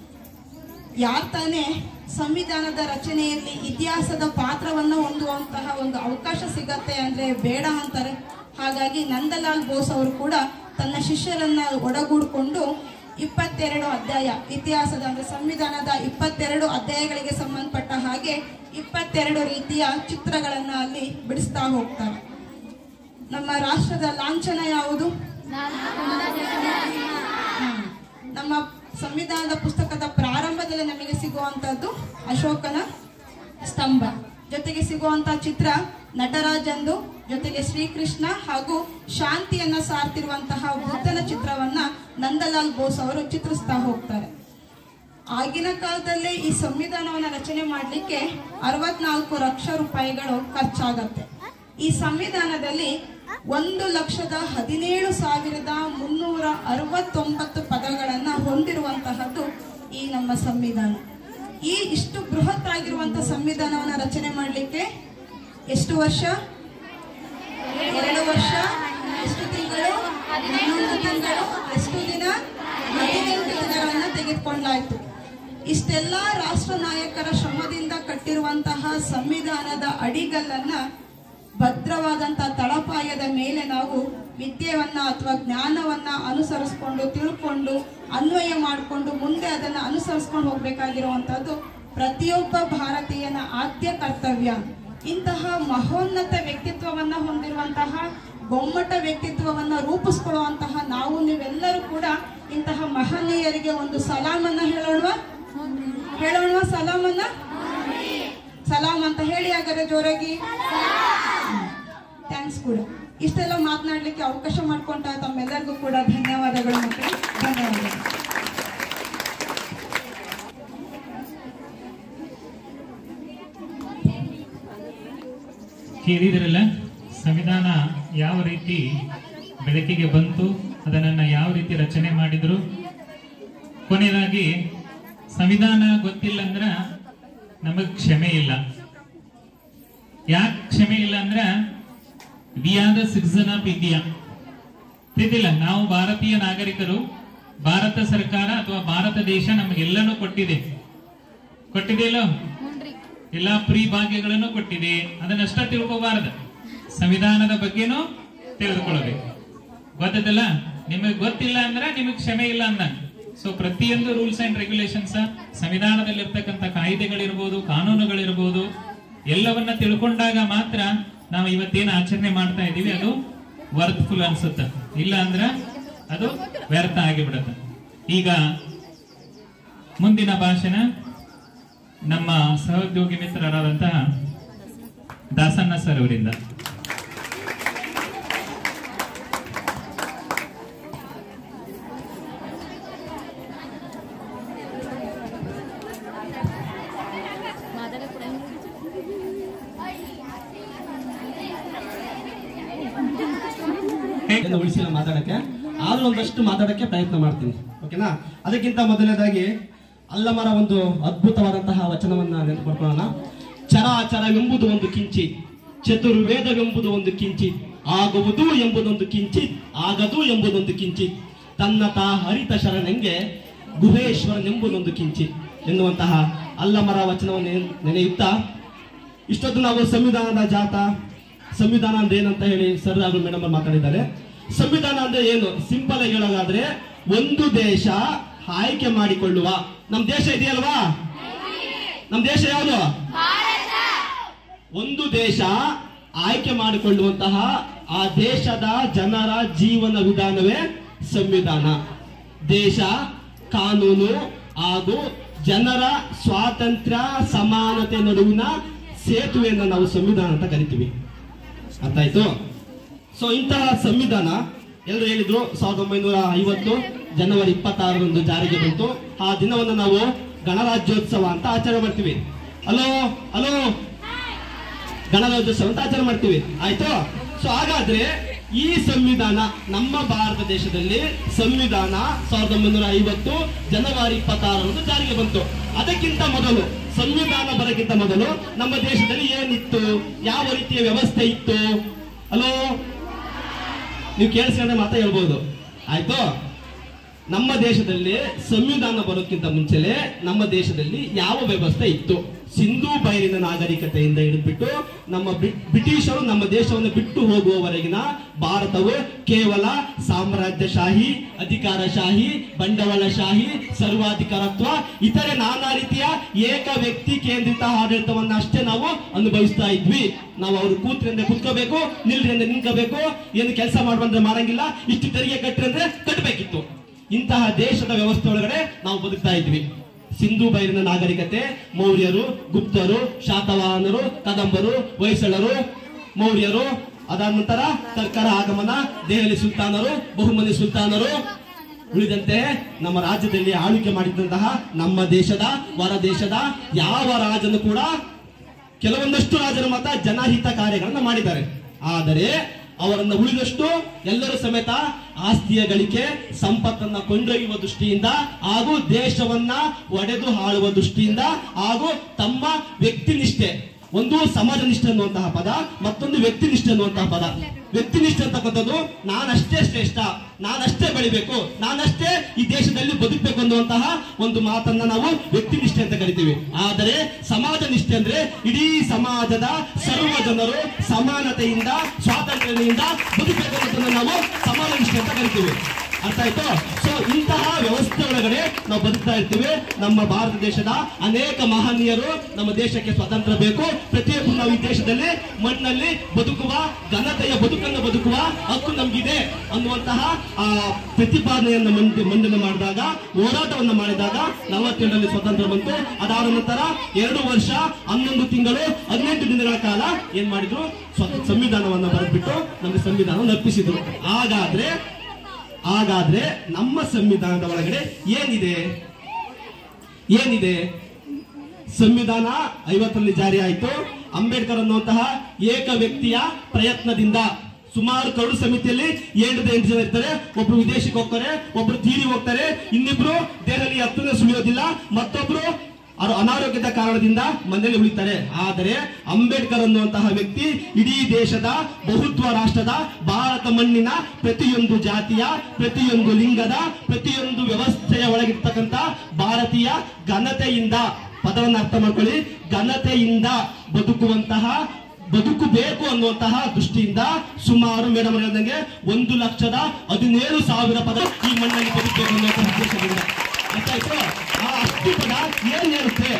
ಯಾರ್ ತಾನೇ ಸಂವಿಧಾನದ ರಚನೆಯಲ್ಲಿ ಇತಿಹಾಸದ ಪಾತ್ರವನ್ನ ಹೊಂದುವಂತಹ ಒಂದು ಅವಕಾಶ ಸಿಗತ್ತೆ ಅಂದ್ರೆ ಬೇಡ ಅಂತಾರೆ ಹಾಗಾಗಿ ನಂದಲಾಲ್ ಬೋಸ್ ಅವರು ಕೂಡ ತನ್ನ ಶಿಷ್ಯರನ್ನ ಒಡಗೂಡಿಕೊಂಡು ಇಪ್ಪತ್ತೆರಡು ಅಧ್ಯಾಯ ಇತಿಹಾಸದ ಅಂದ್ರೆ ಸಂವಿಧಾನದ ಇಪ್ಪತ್ತೆರಡು ಅಧ್ಯಾಯಗಳಿಗೆ ಸಂಬಂಧಪಟ್ಟ ಹಾಗೆ ಇಪ್ಪತ್ತೆರಡು ರೀತಿಯ ಚಿತ್ರಗಳನ್ನ ಅಲ್ಲಿ ಬಿಡಿಸ್ತಾ ಹೋಗ್ತಾರೆ ನಮ್ಮ ರಾಷ್ಟ್ರದ ಲಾಂಛನ ಯಾವುದು ಹ್ಮ್. ನಮ್ಮ ಸಂವಿಧಾನದ ಪುಸ್ತಕದ ಪ್ರಾರಂಭದಲ್ಲಿ ನಮಗೆ ಸಿಗುವಂತದ್ದು ಅಶೋಕನ ಸ್ತಂಭ ಜೊತೆಗೆ ಸಿಗುವಂತ ಚಿತ್ರ ನಟರಾಜಂದು ಜೊತೆಗೆ ಶ್ರೀಕೃಷ್ಣ ಹಾಗೂ ಶಾಂತಿಯನ್ನ ಸಾರ್ತಿರುವಂತಹ ಬುದ್ಧನ ಚಿತ್ರವನ್ನ ನಂದಲಾಲ್ ಬೋಸ್ ಅವರು ಚಿತ್ರಿಸ್ತಾ ಹೋಗ್ತಾರೆ ಆಗಿನ ಕಾಲದಲ್ಲೇ ಈ ಸಂವಿಧಾನವನ್ನ ರಚನೆ ಮಾಡಲಿಕ್ಕೆ ಅರವತ್ನಾಲ್ಕು ಲಕ್ಷ ರೂಪಾಯಿಗಳು ಖರ್ಚಾಗತ್ತೆ ಈ ಸಂವಿಧಾನದಲ್ಲಿ ಒಂದು ಲಕ್ಷದ ಹದಿನೇಳು ಸಾವಿರದ ಮುನ್ನೂರ ಅರವತ್ತೊಂಬತ್ತು ಪದಗಳನ್ನ ಹೊಂದಿರುವಂತಹದ್ದು ಈ ನಮ್ಮ ಸಂವಿಧಾನ ಈ ಇಷ್ಟು ಬೃಹತ್ ಆಗಿರುವಂತ ಸಂವಿಧಾನವನ್ನ ರಚನೆ ಮಾಡಲಿಕ್ಕೆ ಎಷ್ಟು ವರ್ಷ ಎರಡು ವರ್ಷ ಎಷ್ಟು ತಿಂಗಳು ಹನ್ನೊಂದು ತಿಂಗಳು ಎಷ್ಟು ದಿನ ಹದಿನೆಂಟು ದಿನಗಳನ್ನ ತೆಗೆದುಕೊಂಡಾಯ್ತು ಇಷ್ಟೆಲ್ಲ ರಾಷ್ಟ್ರ ನಾಯಕರ ಶ್ರಮದಿಂದ ಕಟ್ಟಿರುವಂತಹ ಸಂವಿಧಾನದ ಅಡಿಗಲ್ಲನ್ನ ಭದ್ರವಾದಂತಹ ತಳಪಾಯದ ಮೇಲೆ ನಾವು ವಿದ್ಯೆಯನ್ನ ಅಥವಾ ಜ್ಞಾನವನ್ನ ಅನುಸರಿಸ್ಕೊಂಡು ತಿಳ್ಕೊಂಡು ಅನ್ವಯ ಮಾಡಿಕೊಂಡು ಮುಂದೆ ಅದನ್ನ ಅನುಸರಿಸ್ಕೊಂಡು ಹೋಗ್ಬೇಕಾಗಿರುವಂತದ್ದು ಪ್ರತಿಯೊಬ್ಬ ಭಾರತೀಯನ ಆದ್ಯ ಕರ್ತವ್ಯ ಇಂತಹ ಮಹೋನ್ನತ ವ್ಯಕ್ತಿತ್ವವನ್ನ ಹೊಂದಿರುವಂತಹ ಗೊಮ್ಮಟ ವ್ಯಕ್ತಿತ್ವವನ್ನ ರೂಪಿಸ್ಕೊಳ್ಳುವಂತಹ ನಾವು ನೀವೆಲ್ಲರೂ ಕೂಡ ಇಂತಹ ಮಹನೀಯರಿಗೆ ಒಂದು ಸಲಾಮನ್ನ ಹೇಳೋಣ ಹೇಳೋಣ ಸಲಾಮನ್ನ ಸಲಾಮ್ ಅಂತ ಹೇಳಿ ಹಾಗಾದ್ರೆ ಜೋರಾಗಿ ಥ್ಯಾಂಕ್ಸ್ ಕೂಡ ಇಷ್ಟೆಲ್ಲ ಮಾತನಾಡ್ಲಿಕ್ಕೆ ಅವಕಾಶ ಮಾಡ್ಕೊಂಡ ತಮ್ಮೆಲ್ಲರಿಗೂ ಕೂಡ ಧನ್ಯವಾದಗಳು ಮಕ್ಕಳು ಧನ್ಯವಾದಗಳು ಕೇಳಿದ್ರಲ್ಲ ಸಂವಿಧಾನ ಯಾವ ರೀತಿ ಬೆಳಕಿಗೆ ಬಂತು ಅದನ್ನ ಯಾವ ರೀತಿ ರಚನೆ ಮಾಡಿದ್ರು ಕೊನೆಯದಾಗಿ ಸಂವಿಧಾನ ಗೊತ್ತಿಲ್ಲ ಅಂದ್ರ ನಮಗ್ ಕ್ಷಮೆ ಇಲ್ಲ ಯಾಕೆ ಕ್ಷಮೆ ಇಲ್ಲ ಅಂದ್ರ we are the citizen of India ತಿಳಿದಿಲ್ಲ ನಾವು ಭಾರತೀಯ ನಾಗರಿಕರು ಭಾರತ ಸರ್ಕಾರ ಅಥವಾ ಭಾರತ ದೇಶ ನಮಗೆಲ್ಲನೂ ಕೊಟ್ಟಿದೆ ಕೊಟ್ಟಿದೆಯಲ್ಲ ಎಲ್ಲಾ ಪ್ರೀ ಭಾಗ್ಯಗಳನ್ನು ಕೊಟ್ಟಿದೆ ಅದನ್ನಷ್ಟ ತಿಳ್ಕೋಬಾರದು ಸಂವಿಧಾನದ ಬಗ್ಗೆನೂ ತಿಳಿದುಕೊಳ್ಳಬೇಕು ಗೊತ್ತದಲ್ಲ ನಿಮಗೆ ಗೊತ್ತಿಲ್ಲ ಅಂದ್ರೆ ನಿಮಗೆ ಕ್ಷಮೆ ಇಲ್ಲ ಅಂದಂಗ ಸೊ ಪ್ರತಿಯೊಂದು ರೂಲ್ಸ್ ಅಂಡ್ ರೆಗ್ಯುಲೇಷನ್ಸ್ ಸಂವಿಧಾನದಲ್ಲಿ ಇರ್ತಕ್ಕಂಥ ಕಾಯ್ದೆಗಳಿರ್ಬೋದು ಕಾನೂನುಗಳಿರ್ಬೋದು ಎಲ್ಲವನ್ನ ತಿಳ್ಕೊಂಡಾಗ ಮಾತ್ರ ನಾವು ಇವತ್ತೇನು ಆಚರಣೆ ಮಾಡ್ತಾ ಇದೀವಿ ಅದು ವರ್ತ್ಫುಲ್ ಅನ್ಸುತ್ತೆ ಇಲ್ಲ ಅಂದ್ರ ಅದು ವ್ಯರ್ಥ ಆಗಿಬಿಡುತ್ತೆ ಈಗ ಮುಂದಿನ ಭಾಷಣ ನಮ್ಮ ಸಹೋದ್ಯೋಗಿ ಮಿತ್ರರಾದಂತಹ ದಾಸಣ್ಣ ಸರ್ ಅವರಿಂದ ಏನು ಉಳಿಸಿಲ್ಲ ಮಾತಾಡಕ್ಕೆ ಆದ್ರೂ ಒಂದಷ್ಟು ಮಾತಾಡಕ್ಕೆ ಪ್ರಯತ್ನ ಮಾಡ್ತೀನಿ ಓಕೆನಾ ಅದಕ್ಕಿಂತ ಮೊದಲನೇದಾಗಿ ಅಲ್ಲಮರ ಒಂದು ಅದ್ಭುತವಾದಂತಹ ವಚನವನ್ನ ನೆನಪಡ್ಕೊಳ್ಳೋಣ ಚರಾಚರವೆಂಬುದು ಒಂದು ಕಿಂಚಿ ಚತುರ್ವೇದವೆಂಬುದು ಒಂದು ಕಿಂಚಿ ಆಗುವುದು ಎಂಬುದೊಂದು ಕಿಂಚಿ ಆಗದು ಎಂಬುದೊಂದು ಕಿಂಚಿ ತನ್ನ ತಾ ಹರಿತ ಶರಣಂಗೆ ಗುಹೇಶ್ವರನೆಂಬುದೊಂದು ಕಿಂಚಿ ಎನ್ನುವಂತಹ ಅಲ್ಲಮರ ವಚನವನ್ನು ನೆನೆ- ನೆನೆಯುತ್ತಾ ಇಷ್ಟೊತ್ತು ನಾವು ಸಂವಿಧಾನದ ಜಾತ ಸಂವಿಧಾನ ಅಂದ್ರೆ ಏನಂತ ಹೇಳಿ ಸರ್ ಹಾಗೂ ಮೇಡಮ್ ಅವ್ರು ಮಾತಾಡಿದ್ದಾರೆ ಸಂವಿಧಾನ ಅಂದ್ರೆ ಏನು ಸಿಂಪಲ್ ಆಗಿ ಹೇಳೋದಾದ್ರೆ ಒಂದು ದೇಶ ಆಯ್ಕೆ ಮಾಡಿಕೊಳ್ಳುವ ನಮ್ ದೇಶ ಇದೆಯಲ್ವಾ ನಮ್ ದೇಶ ಯಾವುದು ಒಂದು ದೇಶ ಆಯ್ಕೆ ಮಾಡಿಕೊಳ್ಳುವಂತಹ ಆ ದೇಶದ ಜನರ ಜೀವನ ವಿಧಾನವೇ ಸಂವಿಧಾನ ದೇಶ ಕಾನೂನು ಹಾಗೂ ಜನರ ಸ್ವಾತಂತ್ರ್ಯ ಸಮಾನತೆ ನಡುವಿನ ಸೇತುವೆಯನ್ನು ನಾವು ಸಂವಿಧಾನ ಅಂತ ಕರಿತೀವಿ ಅರ್ಥ ಆಯ್ತು ಸೊ ಇಂತಹ ಸಂವಿಧಾನ ಎಲ್ಲರೂ ಹೇಳಿದ್ರು ಸಾವಿರದ ಒಂಬೈನೂರ ಐವತ್ತು ಜನವರಿ ಇಪ್ಪತ್ತಾರರಂದು ಜಾರಿಗೆ ಬಂತು ಆ ದಿನವನ್ನು ನಾವು ಗಣರಾಜ್ಯೋತ್ಸವ ಅಂತ ಆಚರಣೆ ಮಾಡ್ತೀವಿ ಹಲೋ ಹಲೋ ಗಣರಾಜ್ಯೋತ್ಸವ ಅಂತ ಆಚರಣೆ ಮಾಡ್ತೀವಿ ಆಯ್ತು ಸೊ ಹಾಗಾದ್ರೆ ಈ ಸಂವಿಧಾನ ನಮ್ಮ ಭಾರತ ದೇಶದಲ್ಲಿ ಸಂವಿಧಾನ ಸಾವಿರದ ಒಂಬೈನೂರ ಐವತ್ತು ಜನವರಿ ಇಪ್ಪತ್ತಾರರಂದು ಜಾರಿಗೆ ಬಂತು ಅದಕ್ಕಿಂತ ಮೊದಲು ಸಂವಿಧಾನ ಬರೋಕ್ಕಿಂತ ಮೊದಲು ನಮ್ಮ ದೇಶದಲ್ಲಿ ಏನಿತ್ತು ಯಾವ ರೀತಿಯ ವ್ಯವಸ್ಥೆ ಇತ್ತು ಹಲೋ ನೀವು ಕೇಳಿಸ್ಕೊಂಡ್ರೆ ಮಾತ್ರ ಹೇಳ್ಬೋದು ಆಯ್ತು ನಮ್ಮ ದೇಶದಲ್ಲಿ ಸಂವಿಧಾನ ಬರೋಕ್ಕಿಂತ ಮುಂಚೆಲೆ ನಮ್ಮ ದೇಶದಲ್ಲಿ ಯಾವ ವ್ಯವಸ್ಥೆ ಇತ್ತು ಸಿಂಧೂ ಬಯಲಿನ ನಾಗರಿಕತೆಯಿಂದ ಹಿಡಿದ್ಬಿಟ್ಟು ನಮ್ಮ ಬ್ರಿ- ಬ್ರಿಟಿಷರು ನಮ್ಮ ದೇಶವನ್ನು ಬಿಟ್ಟು ಹೋಗುವವರೆಗಿನ ಭಾರತವು ಕೇವಲ ಸಾಮ್ರಾಜ್ಯಶಾಹಿ ಅಧಿಕಾರಶಾಹಿ ಬಂಡವಾಳಶಾಹಿ ಸರ್ವಾಧಿಕಾರತ್ವ ಇತರೆ ನಾನಾ ರೀತಿಯ ಏಕ ವ್ಯಕ್ತಿ ಕೇಂದ್ರಿತ ಆಡಳಿತವನ್ನ ಅಷ್ಟೇ ನಾವು ಅನುಭವಿಸ್ತಾ ಇದ್ವಿ ನಾವು ಅವ್ರು ಕೂತ್ರಿಂದ ಕುತ್ಕೋಬೇಕು ನಿಲ್ರಿ ಅಂದ್ರೆ ನಿಂತ್ಕೋಬೇಕು ಏನು ಕೆಲಸ ಮಾಡುವಂದ್ರೆ ಮಾಡಂಗಿಲ್ಲ ಇಷ್ಟು ತೆರಿಗೆ ಕಟ್ಟ್ರಿ ಅಂದ್ರೆ ಕಟ್ಟಬೇಕಿತ್ತು ಇಂತಹ ದೇಶದ ವ್ಯವಸ್ಥೆ ಒಳಗಡೆ ನಾವು ಬದುಕ್ತಾ ಇದ್ವಿ ಸಿಂಧು ಬೈಲಿನ ನಾಗರಿಕತೆ ಮೌರ್ಯರು ಗುಪ್ತರು ಶಾತವಾಹನರು ಕದಂಬರು ಹೊಯ್ಸಳರು ಮೌರ್ಯರು ಅದಾದ ನಂತರ ಸರ್ಕಾರ ಆಗಮನ ದೆಹಲಿ ಸುಲ್ತಾನರು ಬಹುಮನಿ ಸುಲ್ತಾನರು ಉಳಿದಂತೆ ನಮ್ಮ ರಾಜ್ಯದಲ್ಲಿ ಆಳ್ವಿಕೆ ಮಾಡಿದಂತಹ ನಮ್ಮ ದೇಶದ ಹೊರ ದೇಶದ ಯಾವ ರಾಜನು ಕೂಡ ಕೆಲವೊಂದಷ್ಟು ರಾಜರು ಮಾತ್ರ ಜನಹಿತ ಕಾರ್ಯಗಳನ್ನ ಮಾಡಿದ್ದಾರೆ ಆದರೆ ಅವರನ್ನ ಉಳಿದಷ್ಟು ಎಲ್ಲರೂ ಸಮೇತ ಆಸ್ತಿಯ ಗಳಿಕೆ ಸಂಪತ್ತನ್ನ ಕೊಂಡೊಯ್ಯುವ ದೃಷ್ಟಿಯಿಂದ ಹಾಗೂ ದೇಶವನ್ನ ಒಡೆದು ಆಳುವ ದೃಷ್ಟಿಯಿಂದ ಹಾಗೂ ತಮ್ಮ ವ್ಯಕ್ತಿನಿಷ್ಠೆ ಒಂದು ಸಮಾಜ ನಿಷ್ಠೆ ಅನ್ನುವಂತಹ ಪದ ಮತ್ತೊಂದು ವ್ಯಕ್ತಿನಿಷ್ಠೆ ಅನ್ನುವಂತಹ ಪದ ವ್ಯಕ್ತಿನಿಷ್ಠೆ ಅಂತಕ್ಕಂಥದ್ದು ನಾನಷ್ಟೇ ಶ್ರೇಷ್ಠ ನಾನಷ್ಟೇ ಬೆಳಿಬೇಕು ನಾನಷ್ಟೇ ಈ ದೇಶದಲ್ಲಿ ಬದುಕಬೇಕು ಅನ್ನುವಂತಹ ಒಂದು ಮಾತನ್ನ ನಾವು ವ್ಯಕ್ತಿನಿಷ್ಠೆ ಅಂತ ಕರಿತೀವಿ ಆದರೆ ಸಮಾಜ ನಿಷ್ಠೆ ಅಂದ್ರೆ ಇಡೀ ಸಮಾಜದ ಸರ್ವ ಜನರು ಸಮಾನತೆಯಿಂದ ಸ್ವಾತಂತ್ರ್ಯದಿಂದ ಬದುಕಬೇಕು ಅನ್ನೋದನ್ನ ನಾವು ಸಮಾಜ ನಿಷ್ಠೆ ಅಂತ ಕರಿತೀವಿ ಅರ್ಥ ಆಯ್ತು ಸೊ ಇಂತಹ ವ್ಯವಸ್ಥೆ ಒಳಗಡೆ ನಾವು ಬದುಕ್ತಾ ಇರ್ತೀವಿ ನಮ್ಮ ಭಾರತ ದೇಶದ ಅನೇಕ ಮಹನೀಯರು ನಮ್ಮ ದೇಶಕ್ಕೆ ಸ್ವಾತಂತ್ರ್ಯ ಬೇಕು ಪ್ರತಿಯೊಬ್ಬರು ನಾವು ಈ ದೇಶದಲ್ಲಿ ಮಣ್ಣಲ್ಲಿ ಬದುಕುವ ಘನತೆಯ ಬದುಕನ್ನು ಬದುಕುವ ಹಕ್ಕು ನಮ್ಗಿದೆ ಅನ್ನುವಂತಹ ಆ ಪ್ರತಿಪಾದನೆಯನ್ನು ಮಂಡಿ ಮಂಡನೆ ಮಾಡಿದಾಗ ಹೋರಾಟವನ್ನು ಮಾಡಿದಾಗ ನಲವತ್ತೇಳರಲ್ಲಿ ಸ್ವಾತಂತ್ರ್ಯ ಬಂತು ಅದಾದ ನಂತರ ಎರಡು ವರ್ಷ ಹನ್ನೊಂದು ತಿಂಗಳು ಹದಿನೆಂಟು ದಿನಗಳ ಕಾಲ ಏನ್ ಮಾಡಿದ್ರು ಸ್ವ- ಸಂವಿಧಾನವನ್ನ ಬರೆದ್ಬಿಟ್ಟು ನಮಗೆ ಸಂವಿಧಾನವನ್ನು ಅರ್ಪಿಸಿದ್ರು ಹಾಗಾದ್ರೆ ಹಾಗಾದ್ರೆ ನಮ್ಮ ಸಂವಿಧಾನದ ಒಳಗಡೆ ಏನಿದೆ ಏನಿದೆ ಸಂವಿಧಾನ ಐವತ್ತರಲ್ಲಿ ಜಾರಿ ಆಯಿತು ಅಂಬೇಡ್ಕರ್ ಅನ್ನುವಂತಹ ಏಕ ವ್ಯಕ್ತಿಯ ಪ್ರಯತ್ನದಿಂದ ಸುಮಾರು ಕರಡು ಸಮಿತಿಯಲ್ಲಿ ಏಳರಿಂದ ಎಂಟು ಜನ ಇರ್ತಾರೆ ಒಬ್ರು ವಿದೇಶಕ್ಕೆ ಹೋಗ್ತಾರೆ ಒಬ್ರು ತೀರಿ ಹೋಗ್ತಾರೆ ಇನ್ನಿಬ್ರು ದೇಹದಲ್ಲಿ ಹತ್ತನೇ ಸುಳಿಯೋದಿಲ್ಲ ಮತ್ತೊಬ್ರು ಅವರು ಅನಾರೋಗ್ಯದ ಕಾರಣದಿಂದ ಮನೆಯಲ್ಲಿ ಉಳಿತಾರೆ ಆದರೆ ಅಂಬೇಡ್ಕರ್ ಅನ್ನುವಂತಹ ವ್ಯಕ್ತಿ ಇಡೀ ದೇಶದ ಬಹುತ್ವ ರಾಷ್ಟ್ರದ ಭಾರತ ಮಣ್ಣಿನ ಪ್ರತಿಯೊಂದು ಜಾತಿಯ ಪ್ರತಿಯೊಂದು ಲಿಂಗದ ಪ್ರತಿಯೊಂದು ವ್ಯವಸ್ಥೆಯ ಒಳಗಿರ್ತಕ್ಕಂಥ ಭಾರತೀಯ ಘನತೆಯಿಂದ ಪದವನ್ನು ಅರ್ಥ ಮಾಡ್ಕೊಳ್ಳಿ ಘನತೆಯಿಂದ ಬದುಕುವಂತಹ ಬದುಕು ಬೇಕು ಅನ್ನುವಂತಹ ದೃಷ್ಟಿಯಿಂದ ಸುಮಾರು ಮೇಡಮ್ ಹೇಳಿದಂಗೆ ಒಂದು ಲಕ್ಷದ ಹದಿನೇಳು ಸಾವಿರ ಪದ ಈ ಮಣ್ಣಲ್ಲಿ ಬದುಕಬೇಕು ಅನ್ನುವಂತಹ ಉದ್ದೇಶದಿಂದ ಅರ್ಥ ಆಯ್ತು ಆ ಅಷ್ಟು ಪದ ಏನ್ ಹೇಳುತ್ತೆ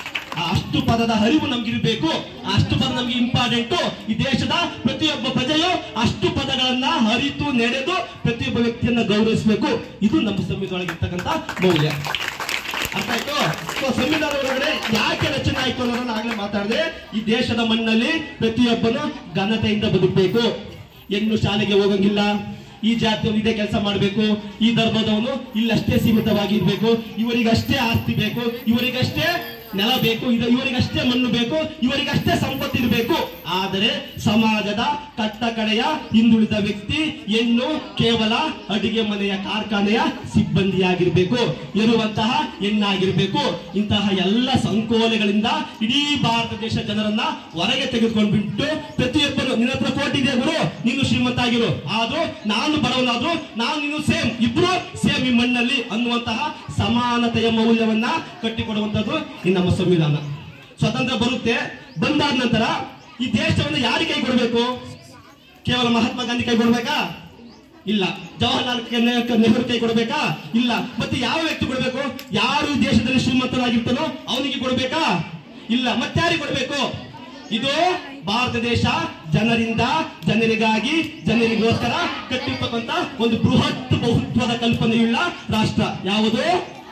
ಆ ಅಷ್ಟು ಪದದ ಹರಿವು ನಮ್ಗಿರ್ಬೇಕು ಆ ಅಷ್ಟು ಪದ ನಮ್ಗೆ ಇಂಪಾರ್ಟೆಂಟ್ ಈ ದೇಶದ ಪ್ರತಿಯೊಬ್ಬ ಪ್ರಜೆಯು ಅಷ್ಟು ಪದಗಳನ್ನ ಹರಿತು ನಡೆದು ಪ್ರತಿಯೊಬ್ಬ ವ್ಯಕ್ತಿಯನ್ನ ಗೌರವಿಸಬೇಕು ಇದು ನಮ್ಮ ಸಂವಿಧಾನದೊಳಗಿರ್ತಕ್ಕಂಥ ಮೌಲ್ಯ ಅರ್ಥ ಆಯ್ತು ಸೊ ಸಂವಿಧಾನ ಒಳಗಡೆ ಯಾಕೆ ರಚನೆ ಆಯ್ತು ಅನ್ನೋದನ್ನ ಆಗ್ಲೇ ಮಾತಾಡಿದೆ ಈ ದೇಶದ ಮಣ್ಣಲ್ಲಿ ಪ್ರತಿಯೊಬ್ಬನು ಘನತೆಯಿಂದ ಬದುಕಬೇಕು ಹೆಣ್ಣು ಶಾಲೆಗೆ ಹೋಗಂಗಿಲ್ಲ ಈ ಜಾತಿಯವನು ಇದೇ ಕೆಲಸ ಮಾಡಬೇಕು ಈ ಧರ್ಮದವನು ಇಲ್ಲಷ್ಟೇ ಸೀಮಿತವಾಗಿರ್ಬೇಕು ಇವರಿಗಷ್ಟೇ ಆಸ್ತಿ ಬೇಕು ಇವರಿಗಷ್ಟೇ ನೆಲ ಬೇಕು ಇದು ಇವರಿಗಷ್ಟೇ ಮಣ್ಣು ಬೇಕು ಇವರಿಗಷ್ಟೇ ಸಂಪತ್ತು ಇರಬೇಕು ಆದರೆ ಸಮಾಜದ ಕಟ್ಟ ಕಡೆಯ ಹಿಂದುಳಿದ ವ್ಯಕ್ತಿ ಹೆಣ್ಣು ಕೇವಲ ಅಡಿಗೆ ಮನೆಯ ಕಾರ್ಖಾನೆಯ ಸಿಬ್ಬಂದಿಯಾಗಿರ್ಬೇಕು ಇರುವಂತಹ ಹೆಣ್ಣಾಗಿರ್ಬೇಕು ಇಂತಹ ಎಲ್ಲ ಸಂಕೋಲೆಗಳಿಂದ ಇಡೀ ಭಾರತ ದೇಶ ಜನರನ್ನ ಹೊರಗೆ ತೆಗೆದುಕೊಂಡ್ಬಿಟ್ಟು ಪ್ರತಿಯೊಬ್ಬರು ನಿನ್ನ ಹತ್ರ ಕೋಟಿ ಇದೆ ಗುರು ನೀನು ಶ್ರೀಮಂತ ಆಗಿರು ಆದ್ರೂ ನಾನು ಬಡವನಾದ್ರು ನಾನು ನೀನು ಸೇಮ್ ಇಬ್ರು ಸೇಮ್ ಈ ಮಣ್ಣಲ್ಲಿ ಅನ್ನುವಂತಹ ಸಮಾನತೆಯ ಮೌಲ್ಯವನ್ನ ಕಟ್ಟಿಕೊಡುವಂತದ್ದು ಈ ನಮ್ಮ ಸಂವಿಧಾನ ಸ್ವತಂತ್ರ ಬರುತ್ತೆ ಬಂದಾದ ನಂತರ ಈ ದೇಶವನ್ನು ಯಾರಿಗೆ ಕೈ ಕೊಡಬೇಕು ಕೇವಲ ಮಹಾತ್ಮ ಗಾಂಧಿ ಕೈ ಕೊಡ್ಬೇಕಾ ಇಲ್ಲ ಜವಾಹರ್ಲಾಲ್ ಕೆ- ನೆಹರು ಕೈ ಕೊಡಬೇಕಾ ಇಲ್ಲ ಮತ್ತೆ ಯಾವ ವ್ಯಕ್ತಿ ಕೊಡಬೇಕು ಯಾರು ಈ ದೇಶದಲ್ಲಿ ಶ್ರೀಮಂತರಾಗಿರ್ತಾನೋ ಅವನಿಗೆ ಕೊಡಬೇಕಾ ಇಲ್ಲ ಮತ್ತಾರಿಗೆ ಕೊಡಬೇಕು ಇದು ಭಾರತ ದೇಶ ಜನರಿಂದ ಜನರಿಗಾಗಿ ಜನರಿಗೋಸ್ಕರ ಕಟ್ಟಿರ್ತಕ್ಕಂಥ ಒಂದು ಬೃಹತ್ ಬಹುತ್ವದ ಕಲ್ಪನೆಯುಳ್ಳ ರಾಷ್ಟ್ರ ಯಾವುದು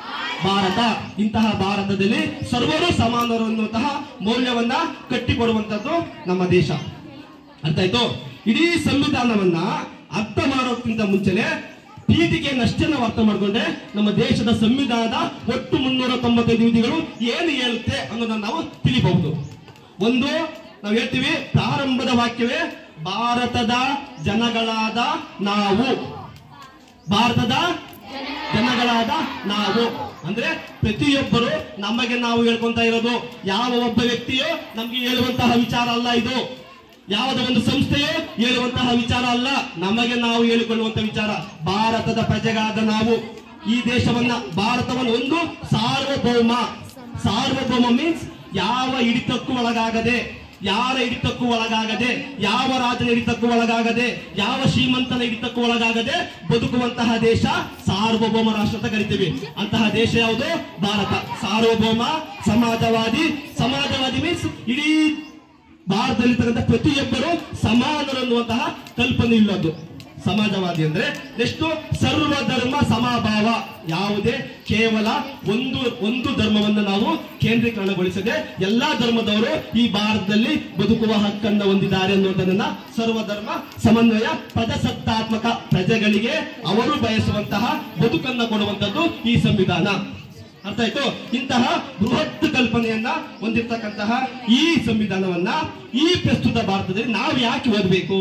ಭಾರತ ಇಂತಹ ಭಾರತದಲ್ಲಿ ಸರ್ವರು ಸಮಾನರು ಅನ್ನುವಂತಹ ಮೌಲ್ಯವನ್ನ ಕಟ್ಟಿಕೊಡುವಂತದ್ದು ನಮ್ಮ ದೇಶ ಅರ್ಥ ಆಯ್ತು ಇಡೀ ಸಂವಿಧಾನವನ್ನ ಅರ್ಥ ಮಾಡೋಕ್ಕಿಂತ ಮುಂಚೆನೆ ಪೀಠಿಕೆಯನ್ನಷ್ಟೇ ನಾವು ಅರ್ಥ ಮಾಡ್ಕೊಂಡ್ರೆ ನಮ್ಮ ದೇಶದ ಸಂವಿಧಾನದ ಒಟ್ಟು ಮುನ್ನೂರ ತೊಂಬತ್ತೈದು ವಿಧಿಗಳು ಏನು ಹೇಳುತ್ತೆ ಅನ್ನೋದನ್ನ ನಾವು ತಿಳಿಬಹುದು ಒಂದು ನಾವು ಹೇಳ್ತೀವಿ ಪ್ರಾರಂಭದ ವಾಕ್ಯವೇ ಭಾರತದ ಜನಗಳಾದ ನಾವು ಭಾರತದ ಜನಗಳಾದ ನಾವು ಅಂದ್ರೆ ಪ್ರತಿಯೊಬ್ಬರು ನಮಗೆ ನಾವು ಹೇಳ್ಕೊಂತ ಇರೋದು ಯಾವ ಒಬ್ಬ ವ್ಯಕ್ತಿಯು ನಮ್ಗೆ ಹೇಳುವಂತಹ ವಿಚಾರ ಅಲ್ಲ ಇದು ಯಾವುದೋ ಒಂದು ಸಂಸ್ಥೆಯು ಹೇಳುವಂತಹ ವಿಚಾರ ಅಲ್ಲ ನಮಗೆ ನಾವು ಹೇಳಿಕೊಳ್ಳುವಂತ ವಿಚಾರ ಭಾರತದ ಪ್ರಜೆಗಳಾದ ನಾವು ಈ ದೇಶವನ್ನ ಭಾರತವನ್ನು ಒಂದು ಸಾರ್ವಭೌಮ ಸಾರ್ವಭೌಮ ಮೀನ್ಸ್ ಯಾವ ಹಿಡಿತಕ್ಕೂ ಒಳಗಾಗದೆ ಯಾರ ಹಿಡಿತಕ್ಕೂ ಒಳಗಾಗದೆ ಯಾವ ರಾಜನ ಹಿಡಿತಕ್ಕೂ ಒಳಗಾಗದೆ ಯಾವ ಶ್ರೀಮಂತನ ಹಿಡಿತಕ್ಕೂ ಒಳಗಾಗದೆ ಬದುಕುವಂತಹ ದೇಶ ಸಾರ್ವಭೌಮ ರಾಷ್ಟ್ರ ಅಂತ ಕರಿತೀವಿ ಅಂತಹ ದೇಶ ಯಾವುದು ಭಾರತ ಸಾರ್ವಭೌಮ ಸಮಾಜವಾದಿ ಸಮಾಜವಾದಿ ಮೀನ್ಸ್ ಇಡೀ ಭಾರತದಲ್ಲಿರ್ತಕ್ಕಂಥ ಪ್ರತಿಯೊಬ್ಬರು ಸಮಾನರು ಅನ್ನುವಂತಹ ಕಲ್ಪನೆ ಇಲ್ಲದ್ದು ಸಮಾಜವಾದಿ ಅಂದ್ರೆ ಎಷ್ಟು ಸರ್ವಧರ್ಮ ಸಮಭಾವ ಯಾವುದೇ ಕೇವಲ ಒಂದು ಒಂದು ಧರ್ಮವನ್ನು ನಾವು ಕೇಂದ್ರೀಕರಣಗೊಳಿಸದೆ ಎಲ್ಲಾ ಧರ್ಮದವರು ಈ ಭಾರತದಲ್ಲಿ ಬದುಕುವ ಹಕ್ಕನ್ನು ಹೊಂದಿದ್ದಾರೆ ಅನ್ನುವುದನ್ನ ಸರ್ವಧರ್ಮ ಸಮನ್ವಯ ಪ್ರಜಾಸತ್ತಾತ್ಮಕ ಪ್ರಜೆಗಳಿಗೆ ಅವರು ಬಯಸುವಂತಹ ಬದುಕನ್ನ ಕೊಡುವಂತದ್ದು ಈ ಸಂವಿಧಾನ ಅರ್ಥ ಆಯ್ತು ಇಂತಹ ಬೃಹತ್ ಕಲ್ಪನೆಯನ್ನ ಹೊಂದಿರತಕ್ಕಂತಹ ಈ ಸಂವಿಧಾನವನ್ನ ಈ ಪ್ರಸ್ತುತ ಭಾರತದಲ್ಲಿ ನಾವು ಯಾಕೆ ಓದಬೇಕು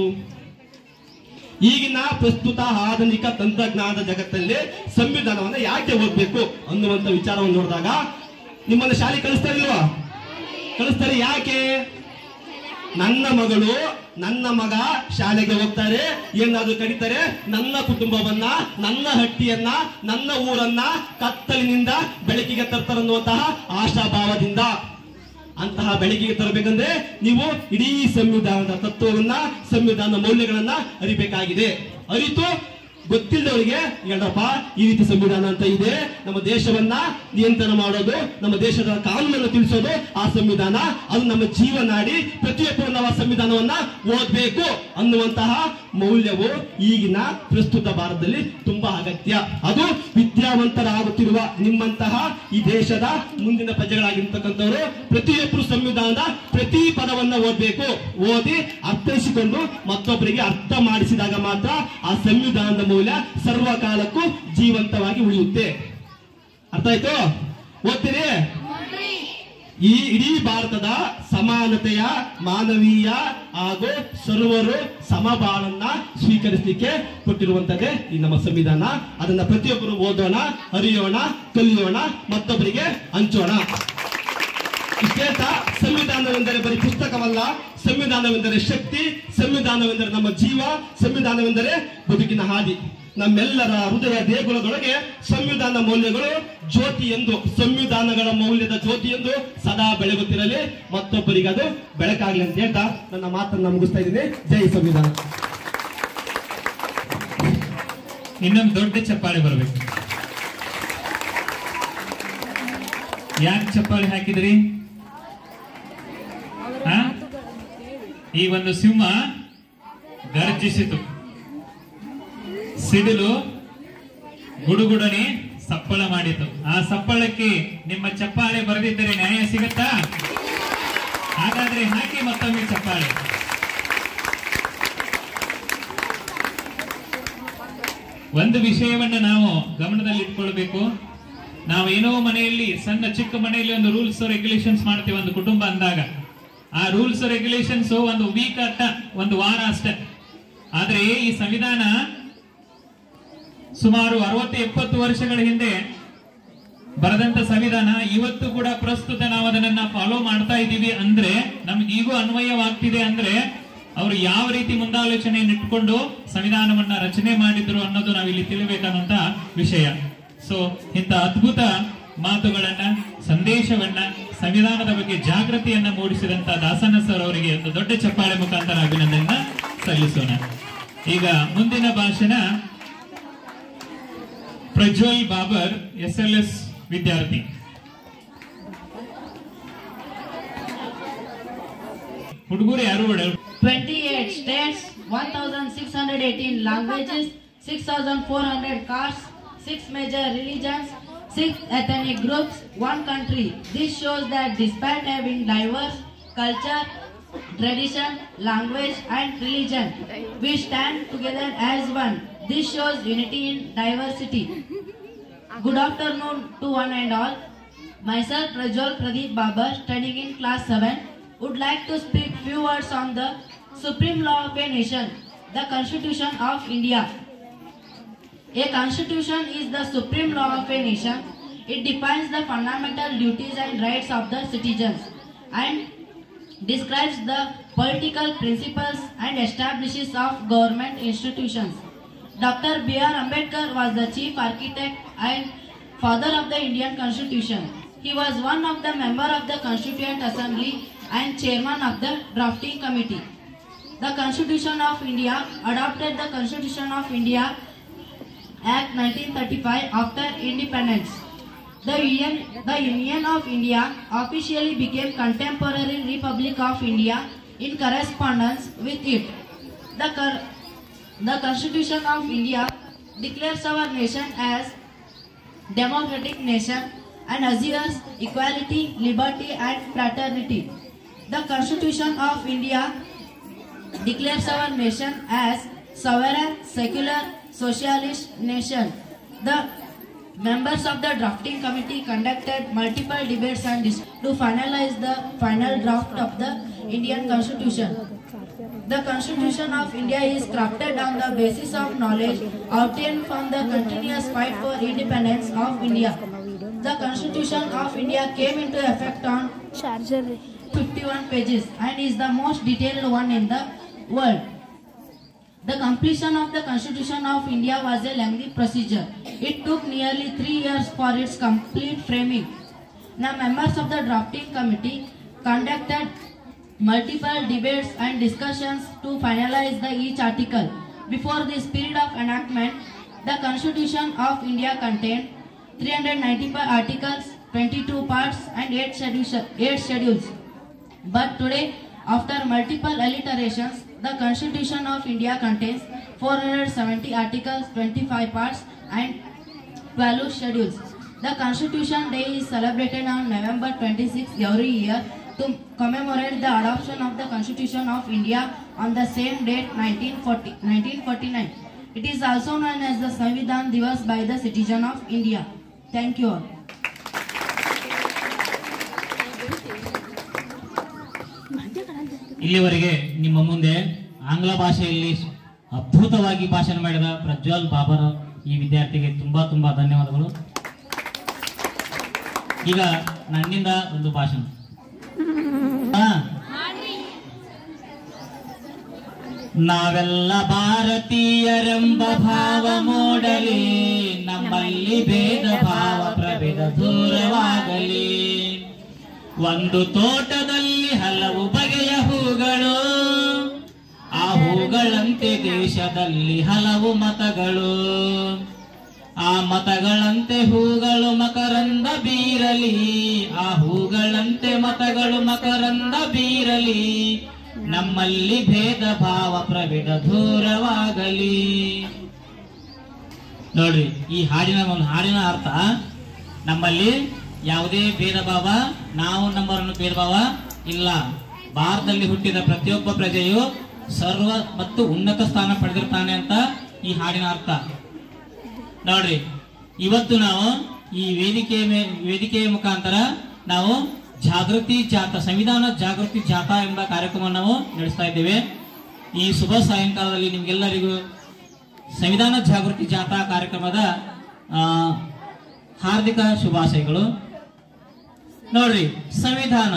ಈಗಿನ ಪ್ರಸ್ತುತ ಆಧುನಿಕ ತಂತ್ರಜ್ಞಾನದ ಜಗತ್ತಲ್ಲಿ ಸಂವಿಧಾನವನ್ನ ಯಾಕೆ ಓದಬೇಕು ಅನ್ನುವಂತ ವಿಚಾರವನ್ನು ನೋಡಿದಾಗ ನಿಮ್ಮನ್ನ ಶಾಲೆ ಕಳಿಸ್ತಾ ಇಲ್ವಾ ಕಳಿಸ್ತಾರೆ ಯಾಕೆ ನನ್ನ ಮಗಳು ನನ್ನ ಮಗ ಶಾಲೆಗೆ ಹೋಗ್ತಾರೆ ಏನಾದ್ರು ಕರೀತಾರೆ ನನ್ನ ಕುಟುಂಬವನ್ನ ನನ್ನ ಹಟ್ಟಿಯನ್ನ ನನ್ನ ಊರನ್ನ ಕತ್ತಲಿನಿಂದ ಬೆಳಕಿಗೆ ತರ್ತಾರನ್ನುವಂತಹ ಆಶಾಭಾವದಿಂದ ಅಂತಹ ಬೆಳಕಿಗೆ ತರಬೇಕಂದ್ರೆ ನೀವು ಇಡೀ ಸಂವಿಧಾನದ ತತ್ವವನ್ನ ಸಂವಿಧಾನ ಮೌಲ್ಯಗಳನ್ನ ಅರಿಬೇಕಾಗಿದೆ ಅರಿತು ಗೊತ್ತಿಲ್ಲದವರಿಗೆ ಹೇಳಪ್ಪ ಈ ರೀತಿ ಸಂವಿಧಾನ ಅಂತ ಇದೆ ನಮ್ಮ ದೇಶವನ್ನ ನಿಯಂತ್ರಣ ಮಾಡೋದು ನಮ್ಮ ದೇಶದ ಕಾನೂನನ್ನು ತಿಳಿಸೋದು ಆ ಸಂವಿಧಾನ ಅದು ನಮ್ಮ ಜೀವನಾಡಿ ಪ್ರತಿಯೊಬ್ಬರು ನಾವು ಆ ಸಂವಿಧಾನವನ್ನ ಓದ್ಬೇಕು ಅನ್ನುವಂತಹ ಮೌಲ್ಯವು ಈಗಿನ ಪ್ರಸ್ತುತ ಭಾರತದಲ್ಲಿ ತುಂಬಾ ಅಗತ್ಯ ಅದು ವಿದ್ಯಾವಂತರಾಗುತ್ತಿರುವ ನಿಮ್ಮಂತಹ ಈ ದೇಶದ ಮುಂದಿನ ಪ್ರಜೆಗಳಾಗಿರ್ತಕ್ಕಂಥವರು ಪ್ರತಿಯೊಬ್ಬರು ಸಂವಿಧಾನದ ಪ್ರತಿ ಪದವನ್ನ ಓದಬೇಕು ಓದಿ ಅರ್ಥೈಸಿಕೊಂಡು ಮತ್ತೊಬ್ಬರಿಗೆ ಅರ್ಥ ಮಾಡಿಸಿದಾಗ ಮಾತ್ರ ಆ ಸಂವಿಧಾನದ ಮೌಲ್ಯ ಸರ್ವಕಾಲಕ್ಕೂ ಜೀವಂತವಾಗಿ ಉಳಿಯುತ್ತೆ ಅರ್ಥ ಆಯ್ತು ಓದ್ತೀರಿ ಈ ಇಡೀ ಭಾರತದ ಸಮಾನತೆಯ ಮಾನವೀಯ ಹಾಗೂ ಸರ್ವರು ಸಮಬಾಳನ್ನ ಸ್ವೀಕರಿಸಲಿಕ್ಕೆ ಕೊಟ್ಟಿರುವಂತದ್ದೇ ಈ ನಮ್ಮ ಸಂವಿಧಾನ ಅದನ್ನ ಪ್ರತಿಯೊಬ್ಬರು ಓದೋಣ ಅರಿಯೋಣ ಕಲಿಯೋಣ ಮತ್ತೊಬ್ಬರಿಗೆ ಹಂಚೋಣ ಇಷ್ಟೇ ಅಂತ ಸಂವಿಧಾನವೆಂದರೆ ಬರೀ ಪುಸ್ತಕವಲ್ಲ ಸಂವಿಧಾನವೆಂದರೆ ಶಕ್ತಿ ಸಂವಿಧಾನವೆಂದರೆ ನಮ್ಮ ಜೀವ ಸಂವಿಧಾನವೆಂದರೆ ಬದುಕಿನ ಹಾದಿ ನಮ್ಮೆಲ್ಲರ ಹೃದಯ ದೇಗುಲಗಳಿಗೆ ಸಂವಿಧಾನ ಮೌಲ್ಯಗಳು ಜ್ಯೋತಿ ಎಂದು ಸಂವಿಧಾನಗಳ ಮೌಲ್ಯದ ಜ್ಯೋತಿ ಎಂದು ಸದಾ ಬೆಳಗುತ್ತಿರಲಿ ಮತ್ತೊಬ್ಬರಿಗೆ ಅದು ಬೆಳಕಾಗ್ಲಿ ಅಂತ ಹೇಳ್ತಾ ನನ್ನ ಮಾತನ್ನ ಮುಗಿಸ್ತಾ ಇದ್ದೀನಿ ಜೈ ಸಂವಿಧಾನ ಇನ್ನೊಂದು ದೊಡ್ಡ ಚಪ್ಪಾಳೆ ಬರಬೇಕು ಯಾಕೆ ಚಪ್ಪಾಳೆ ಹಾಕಿದ್ರಿ ಆ? ಈ ಒಂದು ಸಿಂಹ ಗರ್ಜಿಸಿತು ಸಿಡಿಲು ಗುಡುಗುಡನೆ ಸಪ್ಪಳ ಮಾಡಿತು ಆ ಸಪ್ಪಳಕ್ಕೆ ನಿಮ್ಮ ಚಪ್ಪಾಳೆ ಬರೆದಿದ್ದರೆ ನ್ಯಾಯ ಸಿಗತ್ತಾ ಹಾಗಾದ್ರೆ ಹಾಕಿ ಮತ್ತೊಮ್ಮೆ ಚಪ್ಪಾಳೆ ಒಂದು ವಿಷಯವನ್ನ ನಾವು ಗಮನದಲ್ಲಿ ಇಟ್ಕೊಳ್ಬೇಕು ನಾವು ಏನೋ ಮನೆಯಲ್ಲಿ ಸಣ್ಣ ಚಿಕ್ಕ ಮನೆಯಲ್ಲಿ ಒಂದು ರೂಲ್ಸ್ ರೆಗ್ಯುಲೇಷನ್ಸ್ ಮಾಡ್ತೀವಿ ಒಂದು ಕುಟುಂಬ ಅಂದಾಗ ಆ ರೂಲ್ಸ್ ರೆಗ್ಯುಲೇಷನ್ಸ್ ಒಂದು ವೀಕ್ ಅಷ್ಟ ಒಂದು ವಾರ ಅಷ್ಟೇ ಆದ್ರೆ ಈ ಸಂವಿಧಾನ ಸುಮಾರು ಅರವತ್ತು ಎಪ್ಪತ್ತು ವರ್ಷಗಳ ಹಿಂದೆ ಬರೆದಂತ ಸಂವಿಧಾನ ಇವತ್ತು ಕೂಡ ಪ್ರಸ್ತುತ ನಾವು ಅದನ್ನ ಫಾಲೋ ಮಾಡ್ತಾ ಇದ್ದೀವಿ ಅಂದ್ರೆ ನಮ್ಗೆ ಈಗೂ ಅನ್ವಯವಾಗ್ತಿದೆ ಅಂದ್ರೆ ಅವರು ಯಾವ ರೀತಿ ಮುಂದಾಲೋಚನೆಯನ್ನು ಇಟ್ಕೊಂಡು ಸಂವಿಧಾನವನ್ನ ರಚನೆ ಮಾಡಿದ್ರು ಅನ್ನೋದು ನಾವಿಲ್ಲಿ ತಿಳಿಬೇಕನ್ನುವಂತ ವಿಷಯ ಸೊ ಇಂಥ ಅದ್ಭುತ ಮಾತುಗಳನ್ನ ಸಂದೇಶವನ್ನ ಸಂವಿಧಾನದ ಬಗ್ಗೆ ಜಾಗೃತಿಯನ್ನ ಮೂಡಿಸಿದಂತ ದಾಸನ ಸರ್ ಅವರಿಗೆ ಒಂದು ದೊಡ್ಡ ಚಪ್ಪಾಳೆ ಮುಖಾಂತರ ಅಭಿನಂದನೆಯನ್ನ ಸಲ್ಲಿಸೋಣ ಈಗ ಮುಂದಿನ ಭಾಷಣ Prajwal Babar S L S ವಿದ್ಯಾರ್ಥಿ ಹುಡುಗರು ಯಾರು ಒಳ್ಳೆ 28 states, 1618 languages, 6400 castes, 6 major religions, 6 ethnic groups, 1 country. This shows that despite having diverse culture, tradition, language and religion, we stand together as one. This shows unity in diversity. Good afternoon to one and all. Myself Rajol Pradeep Babar, studying in class 7, would like to speak few words on the supreme law of a nation, the Constitution of India. A constitution is the supreme law of a nation. It defines the fundamental duties and rights of the citizens and describes the political principles and establishes of government institutions. Dr. B.R. Ambedkar was the chief architect and father of the Indian Constitution. He was one of the member of the Constituent Assembly and chairman of the drafting committee. The Constitution of India adopted the Constitution of India Act 1935 after independence. The Union, the Union of India officially became contemporary Republic of India in correspondence with it. The, cor- the Constitution of India declares our nation as democratic nation and assures equality, liberty and fraternity. The Constitution of India declares our nation as sovereign, secular, socialist nation. The members of the drafting committee conducted multiple debates and dis- to finalize the final draft of the Indian Constitution. The Constitution of India is crafted on the basis of knowledge obtained from the continuous fight for independence of India. The Constitution of India came into effect on 51 pages and is the most detailed one in the world. The completion of the Constitution of India was a lengthy procedure. It took nearly three years for its complete framing. The members of the drafting committee conducted multiple debates and discussions to finalize the each article. Before this period of enactment, the Constitution of India contained 395 articles, 22 parts and 8 schedules. 8 schedules. But today, after multiple alliterations, the Constitution of India contains 470 articles, 25 parts and 12 schedules. The Constitution Day is celebrated on November 26 every year to commemorate the adoption of the Constitution of India on the same date 1940, 1949. It is also known as the Samvidhan Divas by the citizen of India. Thank you all. ಇಲ್ಲಿವರೆಗೆ ನಿಮ್ಮ ಮುಂದೆ ಆಂಗ್ಲ ಭಾಷೆಯಲ್ಲಿ ಅದ್ಭುತವಾಗಿ ಭಾಷಣ ಮಾಡಿದ ಪ್ರಜ್ವಲ್ ಬಾಬರ್ ಈ ವಿದ್ಯಾರ್ಥಿಗೆ ತುಂಬಾ ತುಂಬಾ ಧನ್ಯವಾದಗಳು ಈಗ ನನ್ನಿಂದ ಒಂದು ಭಾಷಣ ಹಾ. ನಾವೆಲ್ಲ ಭಾರತೀಯರೆಂಬ ಭಾವ ಮೂಡಲಿ ನಮ್ಮಲ್ಲಿ ಭೇದ ಭಾವ ಪ್ರಭೇದ ದೂರವಾಗಲಿ ಒಂದು ತೋಟದಲ್ಲಿ ಹಲವು ಬಗೆಯ ಹೂಗಳು ಆ ಹೂಗಳಂತೆ ದೇಶದಲ್ಲಿ ಹಲವು ಮತಗಳು ಆ ಮತಗಳಂತೆ ಹೂಗಳು ಮಕರಂದ ಬೀರಲಿ ಆ ಹೂಗಳಂತೆ ಮತಗಳು ಮಕರಂದ ಬೀರಲಿ ನಮ್ಮಲ್ಲಿ ಭೇದ ಭಾವ ಪ್ರಭೇದ ದೂರವಾಗಲಿ ನೋಡ್ರಿ ಈ ಹಾಡಿನ ಒಂದು ಹಾಡಿನ ಅರ್ಥ ನಮ್ಮಲ್ಲಿ ಯಾವುದೇ ಭೇದ ಭಾವ ನಾವು ನಮ್ಮವರನ್ನು ಭೇದ ಭಾವ ಇಲ್ಲ ಭಾರತದಲ್ಲಿ ಹುಟ್ಟಿದ ಪ್ರತಿಯೊಬ್ಬ ಪ್ರಜೆಯು ಸರ್ವ ಮತ್ತು ಉನ್ನತ ಸ್ಥಾನ ಪಡೆದಿರ್ತಾನೆ ಅಂತ ಈ ಹಾಡಿನ ಅರ್ಥ ನೋಡ್ರಿ ಇವತ್ತು ನಾವು ಈ ವೇದಿಕೆ ಮೇ- ವೇದಿಕೆಯ ಮುಖಾಂತರ ನಾವು ಜಾಗೃತಿ ಜಾಥಾ ಸಂವಿಧಾನ ಜಾಗೃತಿ ಜಾಥಾ ಎಂಬ ಕಾರ್ಯಕ್ರಮ ನಾವು ನಡೆಸ್ತಾ ಇದ್ದೇವೆ ಈ ಶುಭ ಸಾಯಂಕಾಲದಲ್ಲಿ ನಿಮ್ಗೆಲ್ಲರಿಗೂ ಸಂವಿಧಾನ ಜಾಗೃತಿ ಜಾಥಾ ಕಾರ್ಯಕ್ರಮದ ಆ, ಹಾರ್ದಿಕ ಶುಭಾಶಯಗಳು ನೋಡ್ರಿ ಸಂವಿಧಾನ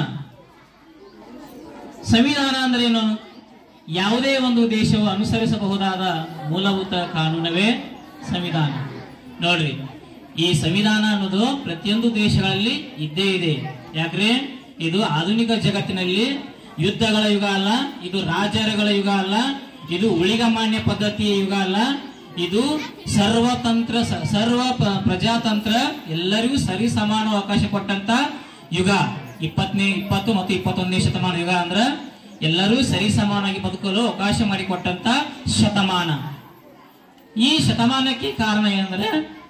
ಸಂವಿಧಾನ ಅಂದ್ರೆ ಏನು ಯಾವುದೇ ಒಂದು ದೇಶವು ಅನುಸರಿಸಬಹುದಾದ ಮೂಲಭೂತ ಕಾನೂನವೇ ಸಂವಿಧಾನ ನೋಡ್ರಿ ಈ ಸಂವಿಧಾನ ಅನ್ನೋದು ಪ್ರತಿಯೊಂದು ದೇಶಗಳಲ್ಲಿ ಇದ್ದೇ ಇದೆ ಯಾಕ್ರೆ ಇದು ಆಧುನಿಕ ಜಗತ್ತಿನಲ್ಲಿ ಯುದ್ಧಗಳ ಯುಗ ಅಲ್ಲ ಇದು ರಾಜರುಗಳ ಯುಗ ಅಲ್ಲ ಇದು ಉಳಿಗಮಾನ್ಯ ಪದ್ಧತಿಯ ಯುಗ ಅಲ್ಲ ಇದು ಸರ್ವತಂತ್ರ ಸ- ಸರ್ವ ಪ- ಪ್ರಜಾತಂತ್ರ ಎಲ್ಲರಿಗೂ ಸರಿ ಸಮಾನ ಅವಕಾಶ ಕೊಟ್ಟಂತ ಯುಗ ಇಪ್ಪತ್ತನೇ ಇಪ್ಪತ್ತು ಮತ್ತು ಇಪ್ಪತ್ತೊಂದನೇ ಶತಮಾನ ಯುಗ ಅಂದ್ರ ಎಲ್ಲರೂ ಸರಿ ಸಮಾನವಾಗಿ ಬದುಕಲು ಅವಕಾಶ ಮಾಡಿಕೊಟ್ಟಂತ ಶತಮಾನ ಈ ಶತಮಾನಕ್ಕೆ ಕಾರಣ ಏನಂದ್ರೆ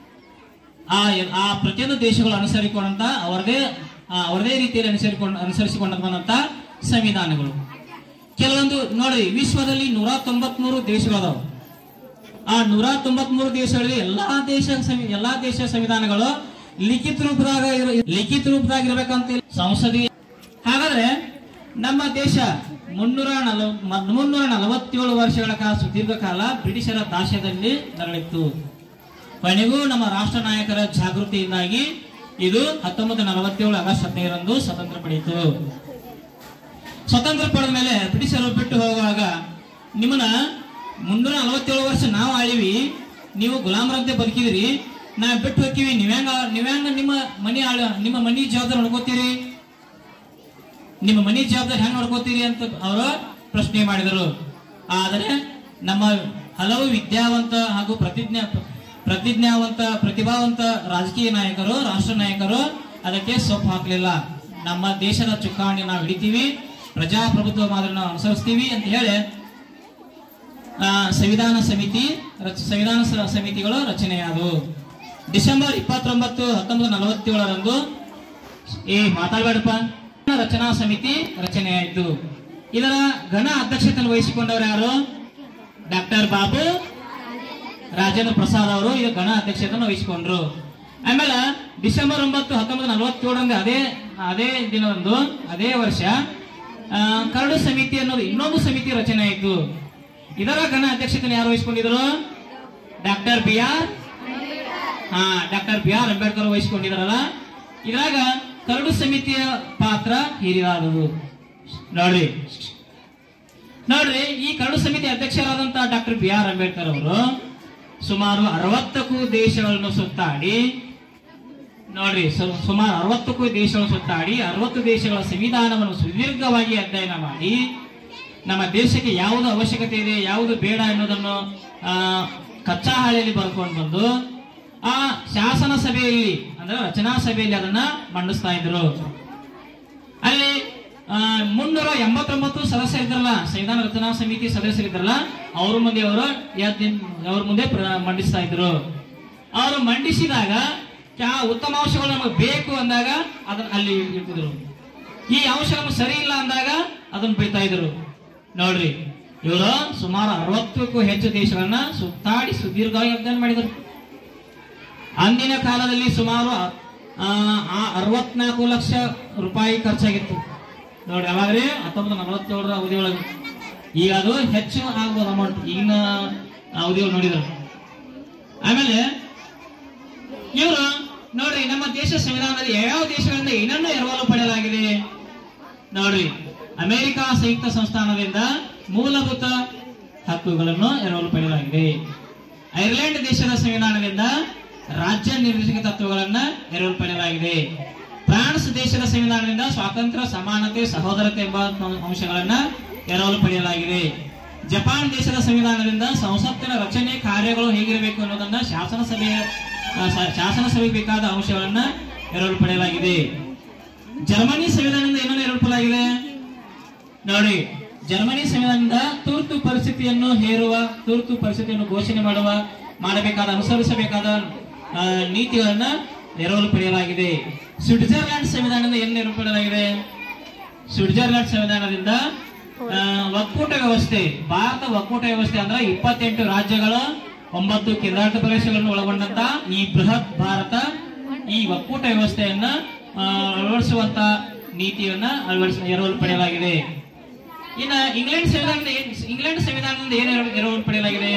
ಆ ಆ ಪ್ರತಿಯೊಂದು ದೇಶಗಳು ಅನುಸರಿಕೊಂಡಂತ ಅವರದೇ ಆ, ಅವರದೇ ರೀತಿಯಲ್ಲಿ ಅನುಸರಿಕೊಂಡ ಅನುಸರಿಸಿಕೊಂಡು ಬಂದಂತ ಸಂವಿಧಾನಗಳು ಕೆಲವೊಂದು ನೋಡ್ರಿ ವಿಶ್ವದಲ್ಲಿ ನೂರ ತೊಂಬತ್ಮೂರು ದೇಶಗಳದಾವ ಆ ನೂರ ತೊಂಬತ್ಮೂರು ದೇಶಗಳಲ್ಲಿ ಎಲ್ಲಾ ದೇಶ ಸಂವಿ- ಎಲ್ಲಾ ದೇಶ ಸಂವಿಧಾನಗಳು ಲಿಖಿತ ರೂಪದಾಗ ಇರ- ಲಿಖಿತ ರೂಪದಾಗ ಇರ್ಬೇಕಂತ ಇಲ್ಲ. ಸಂಸದೀಯ ಹಾಗಾದ್ರೆ ನಮ್ಮ ದೇಶ ಮುನ್ನೂರ ನಲ ಮ- ಮುನ್ನೂರ ನಲವತ್ತೇಳು ವರ್ಷಗಳ ಕಾಲ ಸುದೀರ್ಘ ಕಾಲ ಬ್ರಿಟಿಷರ ದಾಸ್ಯದಲ್ಲಿ ನರಳಿತ್ತು ಕೊನೆಗೂ ನಮ್ಮ ರಾಷ್ಟ್ರ ನಾಯಕರ ಜಾಗೃತಿಯಿಂದಾಗಿ ಇದು ಹತ್ತೊಂಬತ್ತು ನಲವತ್ತೇಳು ಆಗಸ್ಟ್ ಹದಿನೈದರಂದು ಸ್ವತಂತ್ರ ಪಡೆಯಿತು ಸ್ವತಂತ್ರ ಪಡೆದ ಮೇಲೆ ಬ್ರಿಟಿಷರು ಬಿಟ್ಟು ಹೋಗುವಾಗ ನಿಮ್ಮನ್ನ ಮುನ್ನೂರ ನಲವತ್ತೇಳು ವರ್ಷ ನಾವು ಆಳಿವಿ ನೀವು ಗುಲಾಮರಂತೆ ಬದುಕಿದಿರಿ ನಾ ಬಿಟ್ಟು ಹೋಗ್ತೀವಿ ನೀವ್ಯಾಂಗ ನೀವ್ಯಾಂಗ ನಿಮ್ಮ ಮನಿ ಆಳ ನಿಮ್ಮ ಮನಿ ಜವಾಬ್ದಾರಿ ನೋಡ್ಕೋತೀರಿ ನಿಮ್ಮ ಮನಿ ಜವಾಬ್ದಾರಿ ಹೆಂಗ್ ನೋಡ್ಕೋತೀರಿ ಅಂತ ಅವರು ಪ್ರಶ್ನೆ ಮಾಡಿದರು ಆದರೆ ನಮ್ಮ ಹಲವು ವಿದ್ಯಾವಂತ ಹಾಗೂ ಪ್ರತಿಜ್ಞಾ ಪ್ರತಿಜ್ಞಾವಂತ ಪ್ರತಿಭಾವಂತ ರಾಜಕೀಯ ನಾಯಕರು ರಾಷ್ಟ್ರ ನಾಯಕರು ಅದಕ್ಕೆ ಸೊಪ್ಪು ಹಾಕಲಿಲ್ಲ ನಮ್ಮ ದೇಶದ ಚುಕ್ಕಾಣಿ ನಾವು ಹಿಡಿತೀವಿ ಪ್ರಜಾಪ್ರಭುತ್ವ ಮಾದರಿ ನಾವು ಅನುಸರಿಸ್ತೀವಿ ಅಂತ ಹೇಳಿ ಆ, ಸಂವಿಧಾನ ಸಮಿತಿ ರಚ- ಸಂವಿಧಾನ ಸ- ಸಮಿತಿಗಳು ರಚನೆಯಾದವು ಡಿಸೆಂಬರ್ ಇಪ್ಪತ್ತೊಂಬತ್ತು ಹತ್ತೊಂಬತ್ತು ನಲವತ್ತೇಳರಂದು ಏ ಮಾತಾಡ್ಬೇಡಪ್ಪ ರಚನಾ ಸಮಿತಿ ರಚನೆಯಾಯಿತು ಇದರ ಘನ ಅಧ್ಯಕ್ಷತೆಯನ್ನು ವಹಿಸಿಕೊಂಡವರು ಯಾರು ಡಾಕ್ಟರ್ ಬಾಬು ರಾಜೇಂದ್ರ ಪ್ರಸಾದ್ ಅವರು ಈ ಗಣ ಅಧ್ಯಕ್ಷತೆಯನ್ನು ವಹಿಸಿಕೊಂಡ್ರು ಆಮೇಲೆ ಡಿಸೆಂಬರ್ ಒಂಬತ್ತು ಹತ್ತೊಂಬತ್ತು ನಲವತ್ತೇಳರಂದು ಅದೇ ಅದೇ ದಿನದಂದು ಅದೇ ವರ್ಷ ಆ, ಕರಡು ಸಮಿತಿ ಅನ್ನೋದು ಇನ್ನೊಂದು ಸಮಿತಿ ರಚನೆ ಆಯಿತು ಇದರ ಘನ ಅಧ್ಯಕ್ಷತೆಯನ್ನು ಯಾರು ವಹಿಸಿಕೊಂಡಿದ್ರು ಡಾಕ್ಟರ್ ಬಿ ಆರ್ ಹಾ ಡಾಕ್ಟರ್ ಬಿ ಆರ್ ಅಂಬೇಡ್ಕರ್ ವಹಿಸಿಕೊಂಡಿದಾರಲ್ಲ ಇದ್ರಾಗ ಕರಡು ಸಮಿತಿಯ ಪಾತ್ರ ಹಿರಿದಾದದು ನೋಡ್ರಿ ನೋಡ್ರಿ ಈ ಕರಡು ಸಮಿತಿ ಅಧ್ಯಕ್ಷರಾದಂತ ಡಾಕ್ಟರ್ ಬಿ ಆರ್ ಅಂಬೇಡ್ಕರ್ ಅವರು ಸುಮಾರು ಅರವತ್ತಕ್ಕೂ ದೇಶಗಳನ್ನು ಸುತ್ತಾಡಿ ನೋಡ್ರಿ ಸು- ಸುಮಾರು ಅರವತ್ತಕ್ಕೂ ದೇಶಗಳನ್ನು ಸುತ್ತಾಡಿ ಅರವತ್ತು ದೇಶಗಳ ಸಂವಿಧಾನವನ್ನು ಸುದೀರ್ಘವಾಗಿ ಅಧ್ಯಯನ ಮಾಡಿ ನಮ್ಮ ದೇಶಕ್ಕೆ ಯಾವುದು ಅವಶ್ಯಕತೆ ಇದೆ ಯಾವುದು ಬೇಡ ಎನ್ನುವುದನ್ನು ಆ, ಕಚ್ಚಾ ಹಾಳೆಯಲ್ಲಿ ಬರ್ಕೊಂಡು ಬಂದು ಆ ಶಾಸನ ಸಭೆಯಲ್ಲಿ ಅಂದ್ರೆ ರಚನಾ ಸಭೆಯಲ್ಲಿ ಅದನ್ನ ಮಂಡಿಸ್ತಾ ಇದ್ರು ಅಲ್ಲಿ ಆ, ಮುನ್ನೂರ ಎಂಬತ್ತೊಂಬತ್ತು ಸದಸ್ಯರಿದ್ರಲ್ಲ ಸಂವಿಧಾನ ರಚನಾ ಸಮಿತಿ ಸದಸ್ಯರಿದ್ರಲ್ಲ ಅವ್ರ ಮುಂದೆ ಅವರು ಅವ್ರ ಮುಂದೆ ಪ್ರ- ಮಂಡಿಸ್ತಾ ಇದ್ರು ಅವರು ಮಂಡಿಸಿದಾಗ ಯಾ- ಉತ್ತಮ ಅಂಶಗಳು ನಮಗೆ ಬೇಕು ಅಂದಾಗ ಅದನ್ನ ಅಲ್ಲಿ ಇರ್ತಿದ್ರು ಈ ಅಂಶ ನಮಗೆ ಸರಿ ಇಲ್ಲ ಅಂದಾಗ ಅದನ್ನ ಬಿಡ್ತಾ ಇದ್ರು ನೋಡ್ರಿ ಇವರು ಸುಮಾರು ಅರವತ್ತಕ್ಕೂ ಹೆಚ್ಚು ದೇಶಗಳನ್ನ ಸುತ್ತಾಡಿ ಸುದೀರ್ಘವಾಗಿ ಅಧ್ಯಯನ ಮಾಡಿದರು ಅಂದಿನ ಕಾಲದಲ್ಲಿ ಸುಮಾರು ಆ, ಆ ಅರವತ್ನಾಲ್ಕು ಲಕ್ಷ ರೂಪಾಯಿ ಖರ್ಚಾಗಿತ್ತು ನೋಡಿ ಅವಾಗ್ರೆ ಹತ್ತೊಂಬತ್ತು ನಲವತ್ತೇಳರ ಅವಧಿಯೊಳಗೆ ಈಗ ಅದು ಹೆಚ್ಚು ಆಗ್ಬೋದು ಅಮೌಂಟ್ ಈಗಿನ ಅವಧಿಯೊಳಗೆ ನೋಡಿದ್ರು ಆಮೇಲೆ ಇವರು ನೋಡ್ರಿ ನಮ್ಮ ದೇಶ ಸಂವಿಧಾನದಲ್ಲಿ ಯಾವ್ಯಾವ ದೇಶಗಳಿಂದ ಏನನ್ನು ಎರವಲು ಪಡೆಯಲಾಗಿದೆ ನೋಡ್ರಿ ಅಮೆರಿಕ ಸಂಯುಕ್ತ ಸಂಸ್ಥಾನದಿಂದ ಮೂಲಭೂತ ಹಕ್ಕುಗಳನ್ನು ಎರವಲು ಪಡೆಯಲಾಗಿದೆ ಐರ್ಲೆಂಡ್ ದೇಶದ ಸಂವಿಧಾನದಿಂದ ರಾಜ್ಯ ನಿರ್ದೇಶಕ ತತ್ವಗಳನ್ನ ಎರವಲು ಪಡೆಯಲಾಗಿದೆ ಫ್ರಾನ್ಸ್ ದೇಶದ ಸಂವಿಧಾನದಿಂದ ಸ್ವಾತಂತ್ರ್ಯ ಸಮಾನತೆ ಸಹೋದರತೆ ಎಂಬ ಅಂಶಗಳನ್ನ ಎರವಲು ಪಡೆಯಲಾಗಿದೆ ಜಪಾನ್ ದೇಶದ ಸಂವಿಧಾನದಿಂದ ಸಂಸತ್ತಿನ ರಚನೆ ಕಾರ್ಯಗಳು ಹೇಗಿರಬೇಕು ಅನ್ನೋದನ್ನ ಶಾಸನ ಸಭೆಯ ಆ, ಸ- ಶಾಸನ ಸಭೆಗೆ ಬೇಕಾದ ಅಂಶಗಳನ್ನ ಎರವಲು ಪಡೆಯಲಾಗಿದೆ ಜರ್ಮನಿ ಸಂವಿಧಾನದಿಂದ ಏನನ್ನು ಎರವಲು ಪಡೆಯಲಾಗಿದೆ ನೋಡಿ ಜರ್ಮನಿ ಸಂವಿಧಾನದಿಂದ ತುರ್ತು ಪರಿಸ್ಥಿತಿಯನ್ನು ಹೇರುವ ತುರ್ತು ಪರಿಸ್ಥಿತಿಯನ್ನು ಘೋಷಣೆ ಮಾಡುವ ಮಾಡಬೇಕಾದ ಅನುಸರಿಸಬೇಕಾದ ಆ, ನೀತಿಗಳನ್ನ ಎರವಲು ಪಡೆಯಲಾಗಿದೆ ಸ್ವಿಟ್ಜರ್ಲ್ಯಾಂಡ್ ಸಂವಿಧಾನದಿಂದ ಏನು ಎರವಲು ಪಡೆಯಲಾಗಿದೆ ಸ್ವಿಟ್ಜರ್ಲ್ಯಾಂಡ್ ಸಂವಿಧಾನದಿಂದ ಆ, ಒಕ್ಕೂಟ ವ್ಯವಸ್ಥೆ ಭಾರತ ಒಕ್ಕೂಟ ವ್ಯವಸ್ಥೆ ಅಂದ್ರೆ ಇಪ್ಪತ್ತೆಂಟು ರಾಜ್ಯಗಳ ಒಂಬತ್ತು ಕೇಂದ್ರಾಡಳಿತ ಪ್ರದೇಶಗಳನ್ನು ಒಳಗೊಂಡಂತ ಈ ಬೃಹತ್ ಭಾರತ ಈ ಒಕ್ಕೂಟ ವ್ಯವಸ್ಥೆಯನ್ನ ಆ, ಅಳವಡಿಸುವಂತ ನೀತಿಯನ್ನ ಅಳವಡಿಸ ಎರವಲು ಪಡೆಯಲಾಗಿದೆ ಇನ್ನ ಇಂಗ್ಲೆಂಡ್ ಸಂವಿಧಾನದಿಂದ ಏನ್- ಇಂಗ್ಲೆಂಡ್ ಸಂವಿಧಾನದಿಂದ ಏನು ಎರವಲು- ಎರವಲು ಪಡೆಯಲಾಗಿದೆ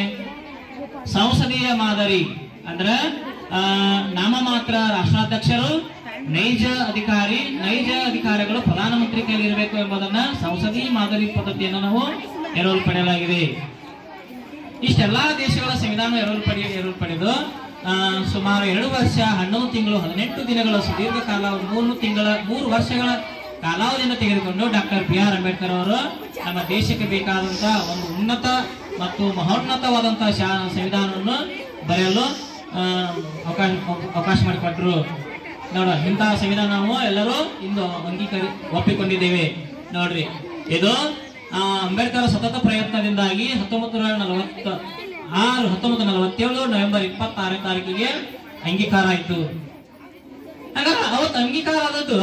ಸಂಸದೀಯ ಮಾದರಿ ಅಂದ್ರ ಆ, ನಾಮಮಾತ್ರ ರಾಷ್ಟ್ರಾಧ್ಯಕ್ಷರು ನೈಜ ಅಧಿಕಾರಿ ನೈಜ ಅಧಿಕಾರಿಗಳು ಪ್ರಧಾನಮಂತ್ರಿ ಕೈಯಲ್ಲಿ ಇರಬೇಕು ಎಂಬುದನ್ನ ಸಂಸದೀಯ ಮಾದರಿ ಪದ್ಧತಿಯನ್ನು ನಾವು ಎರವಲು ಪಡೆಯಲಾಗಿದೆ ಇಷ್ಟೆಲ್ಲಾ ದೇಶಗಳ ಸಂವಿಧಾನ ಎರವಲು ಪಡೆಯ ಎರವಲು ಪಡೆದು ಆ, ಸುಮಾರು ಎರಡು ವರ್ಷ ಹನ್ನೊಂದು ತಿಂಗಳು ಹದಿನೆಂಟು ದಿನಗಳ ಸುದೀರ್ಘ ಕಾಲಾವಧಿ ಮೂರು ತಿಂಗಳ ಮೂರು ವರ್ಷಗಳ ಕಾಲಾವಧಿಯನ್ನು ತೆಗೆದುಕೊಂಡು ಡಾಕ್ಟರ್ ಬಿ ಆರ್ ಅಂಬೇಡ್ಕರ್ ಅವರು ನಮ್ಮ ದೇಶಕ್ಕೆ ಬೇಕಾದಂತ ಒಂದು ಉನ್ನತ ಮತ್ತು ಮಹೋನ್ನತವಾದಂತಹ ಶಾ ಸಂವಿಧಾನವನ್ನು ಬರೆಯಲು ಆ, ಅವಕಾಶ ಅವಕಾಶ ಮಾಡಿಕೊಟ್ರು ನೋಡ ಇಂತಹ ಸಂವಿಧಾನ ನಾವು ಎಲ್ಲರೂ ಇಂದು ಅಂಗೀಕರಿ ಒಪ್ಪಿಕೊಂಡಿದ್ದೇವೆ ನೋಡ್ರಿ ಇದು ಆ, ಅಂಬೇಡ್ಕರ್ ಸತತ ಪ್ರಯತ್ನದಿಂದಾಗಿ ಹತ್ತೊಂಬತ್ತು ನೂರ ನಲವತ್ತ ಆರು ಹತ್ತೊಂಬತ್ತು ನಲವತ್ತೇಳು ನವೆಂಬರ್ ಇಪ್ಪತ್ತಾರನೇ ತಾರೀಕಿಗೆ ಅಂಗೀಕಾರ ಆಯಿತು ಹಾಗಾದ್ರೆ ಅವತ್ತು ಅಂಗೀಕಾರ ಆದದ್ದು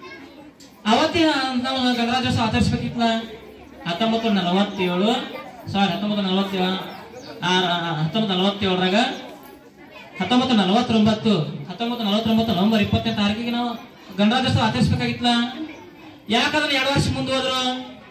ಅವತ್ತಿನ ನಾವು ಗಣರಾಜ್ಯೋತ್ಸವ ಆಚರಿಸ್ಬೇಕಿತ್ತಲ್ಲ ಹತ್ತೊಂಬತ್ತು ನಲವತ್ತೇಳು ಸಾರಿ ಹತ್ತೊಂಬತ್ತು ನಲವತ್ತೇಳು ಹತ್ತೊಂಬತ್ತು ನಲವತ್ತೇಳರಾಗ ಹತ್ತೊಂಬತ್ತು ನಲವತ್ತೊಂಬತ್ತು ಹತ್ತೊಂಬತ್ತು ನಲವತ್ತೊಂಬತ್ತು ನವೆಂಬರ್ ಇಪ್ಪತ್ತನೇ ತಾರೀಕಿಗೆ ನಾವು ಗಣರಾಜ್ಯೋತ್ಸವ ಆಚರಿಸ್ಬೇಕಾಗಿತ್ತಲ್ಲ ಯಾಕಂದ್ರೆ ಎರಡು ವರ್ಷ ಮುಂದೆ ಹೋದ್ರು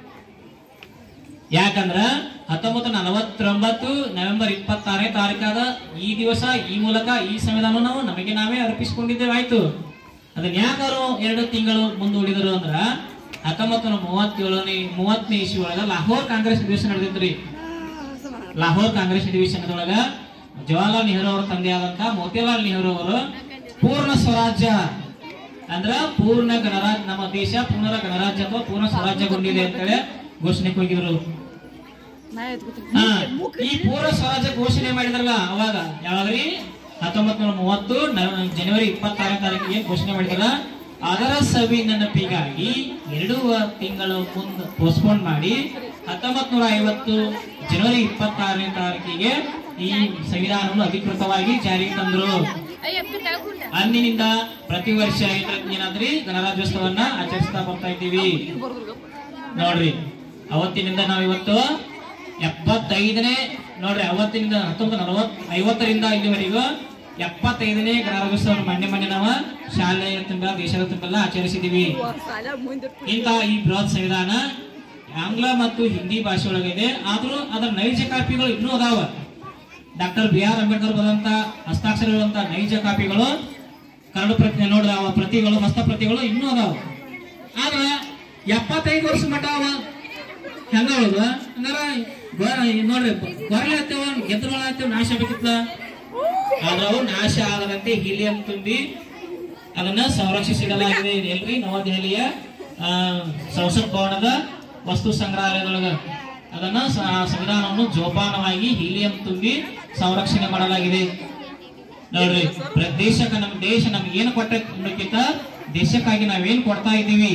ಯಾಕಂದ್ರ ಹತ್ತೊಂಬತ್ತು ನಲವತ್ತೊಂಬತ್ತು ನವೆಂಬರ್ ಇಪ್ಪತ್ತಾರನೇ ತಾರೀಕಾದ ಈ ದಿವಸ ಈ ಮೂಲಕ ಈ ಸಂವಿಧಾನ ನಾವು ನಮಗೆ ನಾವೇ ಅರ್ಪಿಸಿಕೊಂಡಿದ್ದೇವೆ ಆಯ್ತು ಅದನ್ನ ಯಾಕಾರು ಎರಡು ತಿಂಗಳು ಮುಂದೂಡಿದರು ಅಂದ್ರ ಹತ್ತೊಂಬತ್ತು ನೂರ ಮೂವತ್ತೇಳನೇ ಮೂವತ್ತನೇ ಇಸ್ವಿ ಒಳಗ ಲಾಹೋರ್ ಕಾಂಗ್ರೆಸ್ ಅಧಿವೇಶನ ನಡೆದಿತ್ರಿ ಲಾಹೋರ್ ಕಾಂಗ್ರೆಸ್ ಅಧಿವೇಶನದೊಳಗ ಜವಾಹರ್ಲಾಲ್ ನೆಹರು ಅವರ ತಂದೆಯಾದಂತ ಮೋತಿಲಾಲ್ ನೆಹರು ಅವರು ಪೂರ್ಣ ಸ್ವರಾಜ್ಯ ಅಂದ್ರ ಪೂರ್ಣ ಗಣರಾಜ್ಯ ನಮ್ಮ ದೇಶ ಪೂರ್ಣ ಗಣರಾಜ್ಯ ಅಥವಾ ಪೂರ್ಣ ಸ್ವರಾಜ್ಯಗೊಂಡಿದೆ ಅಂತೇಳಿ ಘೋಷಣೆ ಹೋಗಿದ್ರು ಹಾ, ಈ ಪೂರ್ಣ ಸ್ವರಾಜ್ಯ ಘೋಷಣೆ ಮಾಡಿದ್ರಲ್ಲ ಅವಾಗ ಯಾವಾಗ್ರಿ ಹತ್ತೊಂಬತ್ ನೂರ ಮೂವತ್ತು ನ- ಜನವರಿ ಇಪ್ಪತ್ತಾರನೇ ತಾರೀಕಿಗೆ ಘೋಷಣೆ ಮಾಡಿದ್ರಲ್ಲ ಅದರ ಸವಿ ನೆನಪಿಗಾಗಿ ಎರಡು ವ- ತಿಂಗಳು ಮುಂದೆ ಪೋಸ್ಟ್ಪೋನ್ ಮಾಡಿ ಹತ್ತೊಂಬತ್ ನೂರ ಐವತ್ತು ಜನವರಿ ಇಪ್ಪತ್ತಾರನೇ ತಾರೀಕಿಗೆ ಈ ಸಂವಿಧಾನವನ್ನು ಅಧಿಕೃತವಾಗಿ ಜಾರಿಗೆ ತಂದ್ರು ಅಂದಿನಿಂದ ಪ್ರತಿ ವರ್ಷ ಏನ- ಏನಾದ್ರಿ ಗಣರಾಜ್ಯೋತ್ಸವನ್ನ ಆಚರಿಸ್ತಾ ಬರ್ತಾ ಇದ್ದೀವಿ ನೋಡ್ರಿ ಅವತ್ತಿನಿಂದ ನಾವು ಇವತ್ತು ಎಪ್ಪತ್ತೈದನೇ ನೋಡ್ರಿ ಅವತ್ತಿನಿಂದ ಹತ್ತೊಂಬತ್ತು ನಲವತ್ ಐವತ್ತರಿಂದ ಇಲ್ಲಿವರೆಗೂ ಎಪ್ಪತ್ತೈದನೇ ಗಣರಾಜ್ಯೋತ್ಸವ ಮೊನ್ನೆ ಮೊನ್ನೆ ನಾವು ಶಾಲೆಯ ತುಂಬ ದೇಶದ ತುಂಬೆಲ್ಲ ಆಚರಿಸಿದೀವಿ ಇಂತಹ ಈ ಬೃಹತ್ ಸಂವಿಧಾನ ಆಂಗ್ಲ ಮತ್ತು ಹಿಂದಿ ಭಾಷೆ ಒಳಗಿದೆ ಆದ್ರೂ ಅದರ ನೈಜ ಕಾಪಿಗಳು ಇನ್ನೂ ಅದಾವ ಡಾಕ್ಟರ್ ಬಿ ಆರ್ ಅಂಬೇಡ್ಕರ್ ಬರೆದಂತ ಹಸ್ತಾಕ್ಷರವಿರುವಂತ ನೈಜ ಕಾಪಿಗಳು ಕರಡು ಪ್ರತಿ ನೋಡ್ರಿ ಅವ ಪ್ರತಿಗಳು ಹಸ್ತ ಪ್ರತಿಗಳು ಇನ್ನೂ ಅದಾವ ಆದ್ರೆ ಎಪ್ಪತ್ತೈದು ವರ್ಷ ಮಟ್ಟ ಅವ ಹೆಂಗ ಅವಳು ಹಂಗಾರ ಗೊ- ನೋಡ್ರಿ ಗೊರಲೆ ಹತ್ತೇವ ಗೆದ್ದಗಳ ಹತ್ತೇವ ನಾಶ ಬೇಕಿತ್ತ ಆದ್ರೆ ಅವು ನಾಶ ಆಗದಂತೆ ಹೀಲಿಯಂ ತುಂಬಿ ಅದನ್ನ ಸಂರಕ್ಷಿಸಿಡಲಾಗಿದೆ ಇದು ಎಲ್ರಿ ನವದೆಹಲಿಯ ಆ, ಸಂಸತ್ ಭವನದ ವಸ್ತು ಸಂಗ್ರಹಾಲಯದೊಳಗ ಅದನ್ನ ಸ- ಆ ಸಂವಿಧಾನವನ್ನು ಜೋಪಾನವಾಗಿ ಹೀಲಿಯಂ ತುಂಬಿ ಸಂರಕ್ಷಣೆ ಮಾಡಲಾಗಿದೆ ನೋಡ್ರಿ ಪ್ರ- ದೇಶಕ್ಕೆ ನಮ್ಮ ದೇಶ ನಮ್ಗೆ ಏನು ಕೊಟ್ಟ ಅನ್ನೋಕ್ಕಿಂತ ದೇಶಕ್ಕಾಗಿ ನಾವೇನ್ ಕೊಡ್ತಾ ಇದ್ದೀವಿ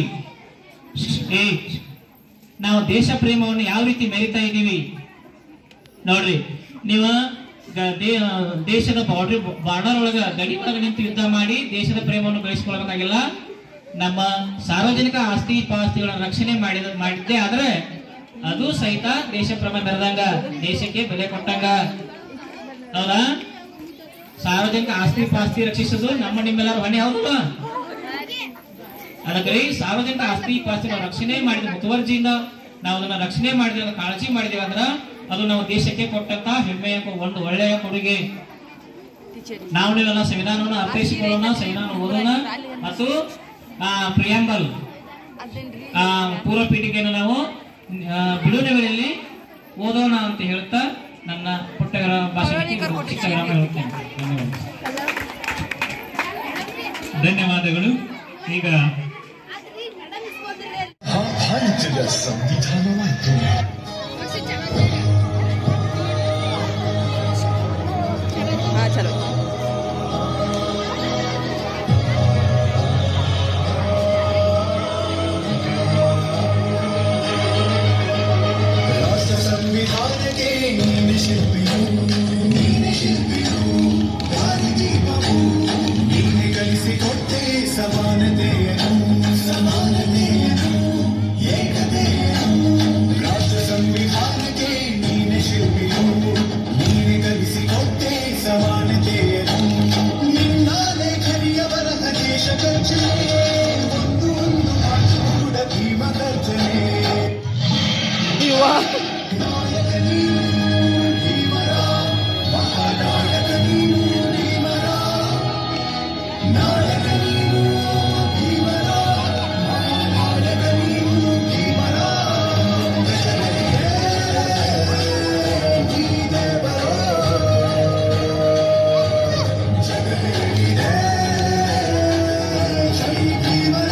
ಏ, ನಾವು ದೇಶ ಪ್ರೇಮವನ್ನು ಯಾವ ರೀತಿ ಮೆರಿತಾ ಇದ್ದೀವಿ ನೋಡ್ರಿ ನೀವು ಗ- ದೇ- ದೇಶದ ಬಾರ್ಡರ್ ಬಾರ್ಡರ್ ಒಳಗ ಗಡಿ ಒಳಗ ನಿಂತು ಯುದ್ಧ ಮಾಡಿ ದೇಶದ ಪ್ರೇಮವನ್ನು ಬೆಳೆಸ್ಕೊಳ್ಬೇಕಾಗಿಲ್ಲ ನಮ್ಮ ಸಾರ್ವಜನಿಕ ಆಸ್ತಿ ಪಾಸ್ತಿಗಳನ್ನ ರಕ್ಷಣೆ ಮಾಡಿದ ಮಾಡಿದ್ದೆ ಆದ್ರೆ ಅದು ಸಹಿತ ದೇಶ ಪ್ರೇಮ ಮೆರೆದಂಗ ದೇಶಕ್ಕೆ ಬೆಲೆ ಕೊಟ್ಟಂಗ ಹೌದಾ ಸಾರ್ವಜನಿಕ ಆಸ್ತಿ ಪಾಸ್ತಿ ರಕ್ಷಿಸೋದು ನಮ್ಮ ನಿಮ್ಮೆಲ್ಲರ ಹೊಣೆ ಹೌದಲ್ಲ ಅದಕ್ಕೆ ಸಾರ್ವಜನಿಕ ಆಸ್ತಿ ಪಾಸ್ತಿ ನಾವು ರಕ್ಷಣೆ ಮಾಡಿದ ಮುತುವರ್ಜಿಯಿಂದ ನಾವು ಅದನ್ನ ರಕ್ಷಣೆ ಮಾಡಿದ್ರೆ ಅದನ್ನ ಕಾಳಜಿ ಮಾಡಿದೇವೆ ಅಂದ್ರ ಅದು ನಾವು ದೇಶಕ್ಕೆ ಕೊಟ್ಟಂತ ಹೆಮ್ಮೆಯ ಕೊ- ಒಂದು ಒಳ್ಳೆಯ ಕೊಡುಗೆ ನಾವು ನೀವೆಲ್ಲ ಸಂವಿಧಾನವನ್ನು ಅರ್ಥೈಸಿಕೊಳ್ಳೋಣ ಸಂವಿಧಾನ ಓದೋಣ ಮತ್ತು ಆ ಪ್ರಿಯಾಂಬಲ್ ಆ ಪೂರ್ವ ಪೀಠಿಕೆಯನ್ನು ನಾವು ಆ, ಬಿಡುವಿನ ವೇಳೆಯಲ್ಲಿ ಓದೋಣ ಅಂತ ಹೇಳ್ತಾ ನನ್ನ ಪುಟ್ಟಗರ ಭಾಷಣಕ್ಕೆ ಚಿಕ್ಕ ವಿರಾಮ ಹೇಳುತ್ತೇನೆ ಧನ್ಯವಾದ ಧನ್ಯವಾದಗಳು ಈಗ ಭಾರತದ ಸಂವಿಧಾನವಾಯಿತು ರಾಷ್ಟ್ರ ಸಂವಿಧಾನಕ್ಕೆ ನೀನೆ ಶಿಲ್ಪಿಯು ನೀನೆ ಶಿಲ್ಪಿಯು ದಾರಿದೀಪವು ನೀನೆ ಕಲಿಸಿಕೊಟ್ಟೆ ಸಮಾನತೆಯನ್ನು ಸಮಾನತೆಯನ್ನು ಏಕತೆಯನ್ನು ರಾಷ್ಟ್ರ ಸಂವಿಧಾನಕ್ಕೆ ನೀನೆ ಶಿಲ್ಪಿಯು ನೀನೆ ಕಲಿಸಿಕೊಟ್ಟೆ ಸಮಾನತೆಯನ್ನು ನಿನ್ನ ಲೇಖನಿಯ ಬರಹ ದೇಶ ಗರ್ಜನೆ ಒಂದು ಒಂದು ಮಾತು ಕೂಡ ಭೀಮ ಗರ್ಜನೆ ನಾಯಕ ನೀನು ಭೀಮರ ಮಹಾನಾಯಕ ನೀನು ಭೀಮರ ನಾಯಕ ನೀನು ಭೀಮರ ಮಹಾನಾಯಕ ನೀನು ಭೀಮರ ನೀನೇ ಬರೋ ಜಗತ್ತಿದೆ ಜೈ ಭೀಮರ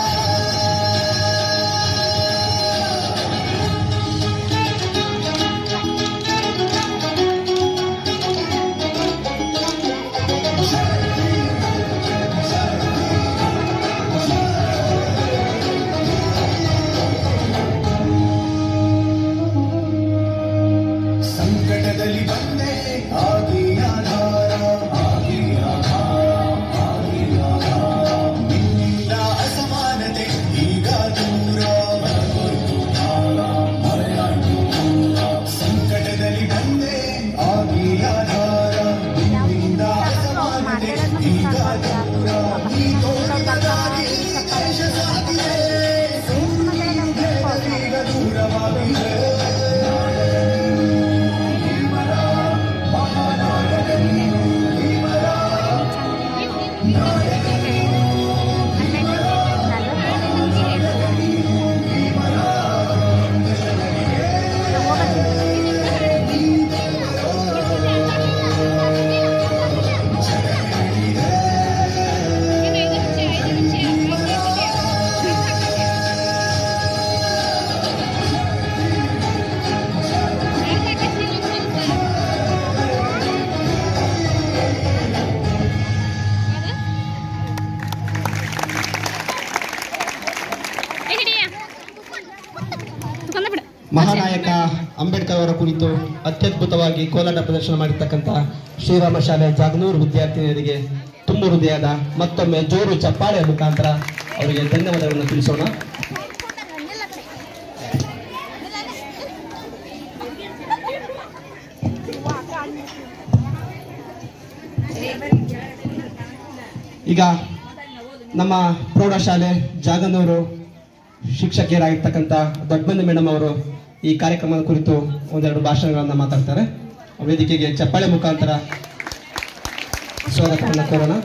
ಸಂಕಟದಲ್ಲಿ ಬಂದೆ ಆಗಿ ಆಧಾರ ಆಗಿ ಆಧಾರ ಆಗಿ ಆಧಾರ ನಿನ್ನಿಂದ ಅಸಮಾನತೆ ಈಗ ದೂರ ಮರೆತೋಯ್ತು ಕಾಲ ಮರೆಯಾಯ್ತು ದೂರ ಸಂಕಟದಲ್ಲಿ ಬಂದೆ ಆಗಿ ಆಧಾರ ನಿನ್ನಿಂದ ಅಸಮಾನತೆ ಈಗ ದೂರ ನೀ ತೋರಿದ ದಾರಿ ದೇಶ ಸಾಗಿದೆ ಈಗ ದೂರವಾಗಿದೆ ಮಹಾನಾಯಕ ಅಂಬೇಡ್ಕರ್ ಅವರ ಕುರಿತು ಅತ್ಯದ್ಭುತವಾಗಿ ಕೋಲಾಟ ಪ್ರದರ್ಶನ ಮಾಡಿರ್ತಕ್ಕಂಥ ಶ್ರೀರಾಮ ಶಾಲೆ ಜಾಗನೂರು ವಿದ್ಯಾರ್ಥಿನಿಯರಿಗೆ ತುಂಬು ಹೃದಯದ ಮತ್ತೊಮ್ಮೆ ಜೋರು ಚಪ್ಪಾಳೆಯ ಮುಖಾಂತರ ಅವರಿಗೆ ಧನ್ಯವಾದಗಳನ್ನು ತಿಳಿಸೋಣ ಈಗ ನಮ್ಮ ಪ್ರೌಢಶಾಲೆ ಜಾಗನೂರು ಶಿಕ್ಷಕಿಯರಾಗಿರ್ತಕ್ಕಂಥ ದೊಡ್ಡಮಂದಿ ಮೇಡಮ್ ಅವರು ಈ ಕಾರ್ಯಕ್ರಮದ ಕುರಿತು ಒಂದೆರಡು ಭಾಷಣಗಳನ್ನು ಮಾತಾಡ್ತಾರೆ ವೇದಿಕೆಗೆ ಚಪ್ಪಾಳೆ ಮುಖಾಂತರ ಸ್ವಾಗತವನ್ನು ಕೋರೋಣ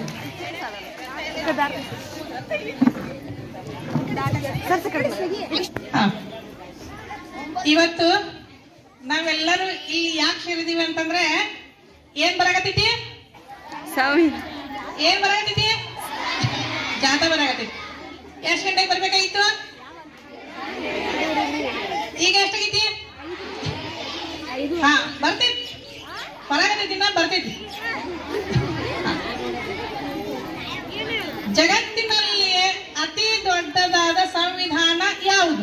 ಹಾ. ಇವತ್ತು ನಾವೆಲ್ಲರೂ ಇಲ್ಲಿ ಯಾಕೆ ಸೇರಿದೀವಿ ಅಂತಂದ್ರೆ ಏನ್ ಬರಾಕತ್ತೈತಿ ಏನ್ ಬರಾಕತ್ತೈತಿ ಜಾತ ಬರಾಕತ್ತೈತಿ ಎಷ್ಟ್ ಗಂಟೆಗೆ ಬರ್ಬೇಕಾಗಿತ್ತು ಈಗ ಎಷ್ಟಾಗೈತಿ ಹಾ ಬರ್ತೈತಿ ಬರಾಕತ್ತೈತಿ ನಾ ಬರ್ತೈತಿ ಹಾ. ಜಗತ್ತಿನಲ್ಲಿ ಅತಿ ದೊಡ್ಡದಾದ ಸಂವಿಧಾನ ಯಾವುದು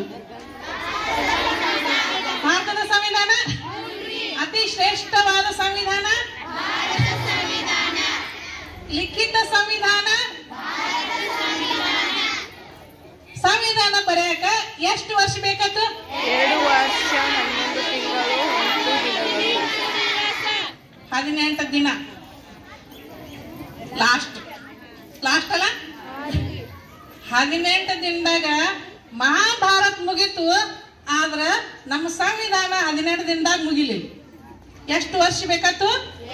ಭಾರತದ ಸಂವಿಧಾನ ಅತಿ ಶ್ರೇಷ್ಠವಾದ ಸಂವಿಧಾನ ಲಿಖಿತ ಸಂವಿಧಾನ ಸಂವಿಧಾನ ಬರೆಯಕ ಎಷ್ಟು ವರ್ಷ ಬೇಕತ್ತು ಎರಡು ವರ್ಷ ಹನ್ನೊಂದು ತಿಂಗಳು ಹತ್ತು ದಿನಗಳು ಹದಿನೆಂಟು ದಿನ ಲಾಸ್ಟ್ ಲಾಸ್ಟ್ ಅಲ್ಲ ಹದಿನೆಂಟು ದಿನದಾಗ ಮಹಾಭಾರತ್ ಮುಗೀತು ಆದ್ರ ನಮ್ಮ ಸಂವಿಧಾನ ಹದಿನೆಂಟು ದಿನದಾಗ ಮುಗಿಲಿಲ್ಲ ಎಷ್ಟು ವರ್ಷ ಬೇಕತ್ತು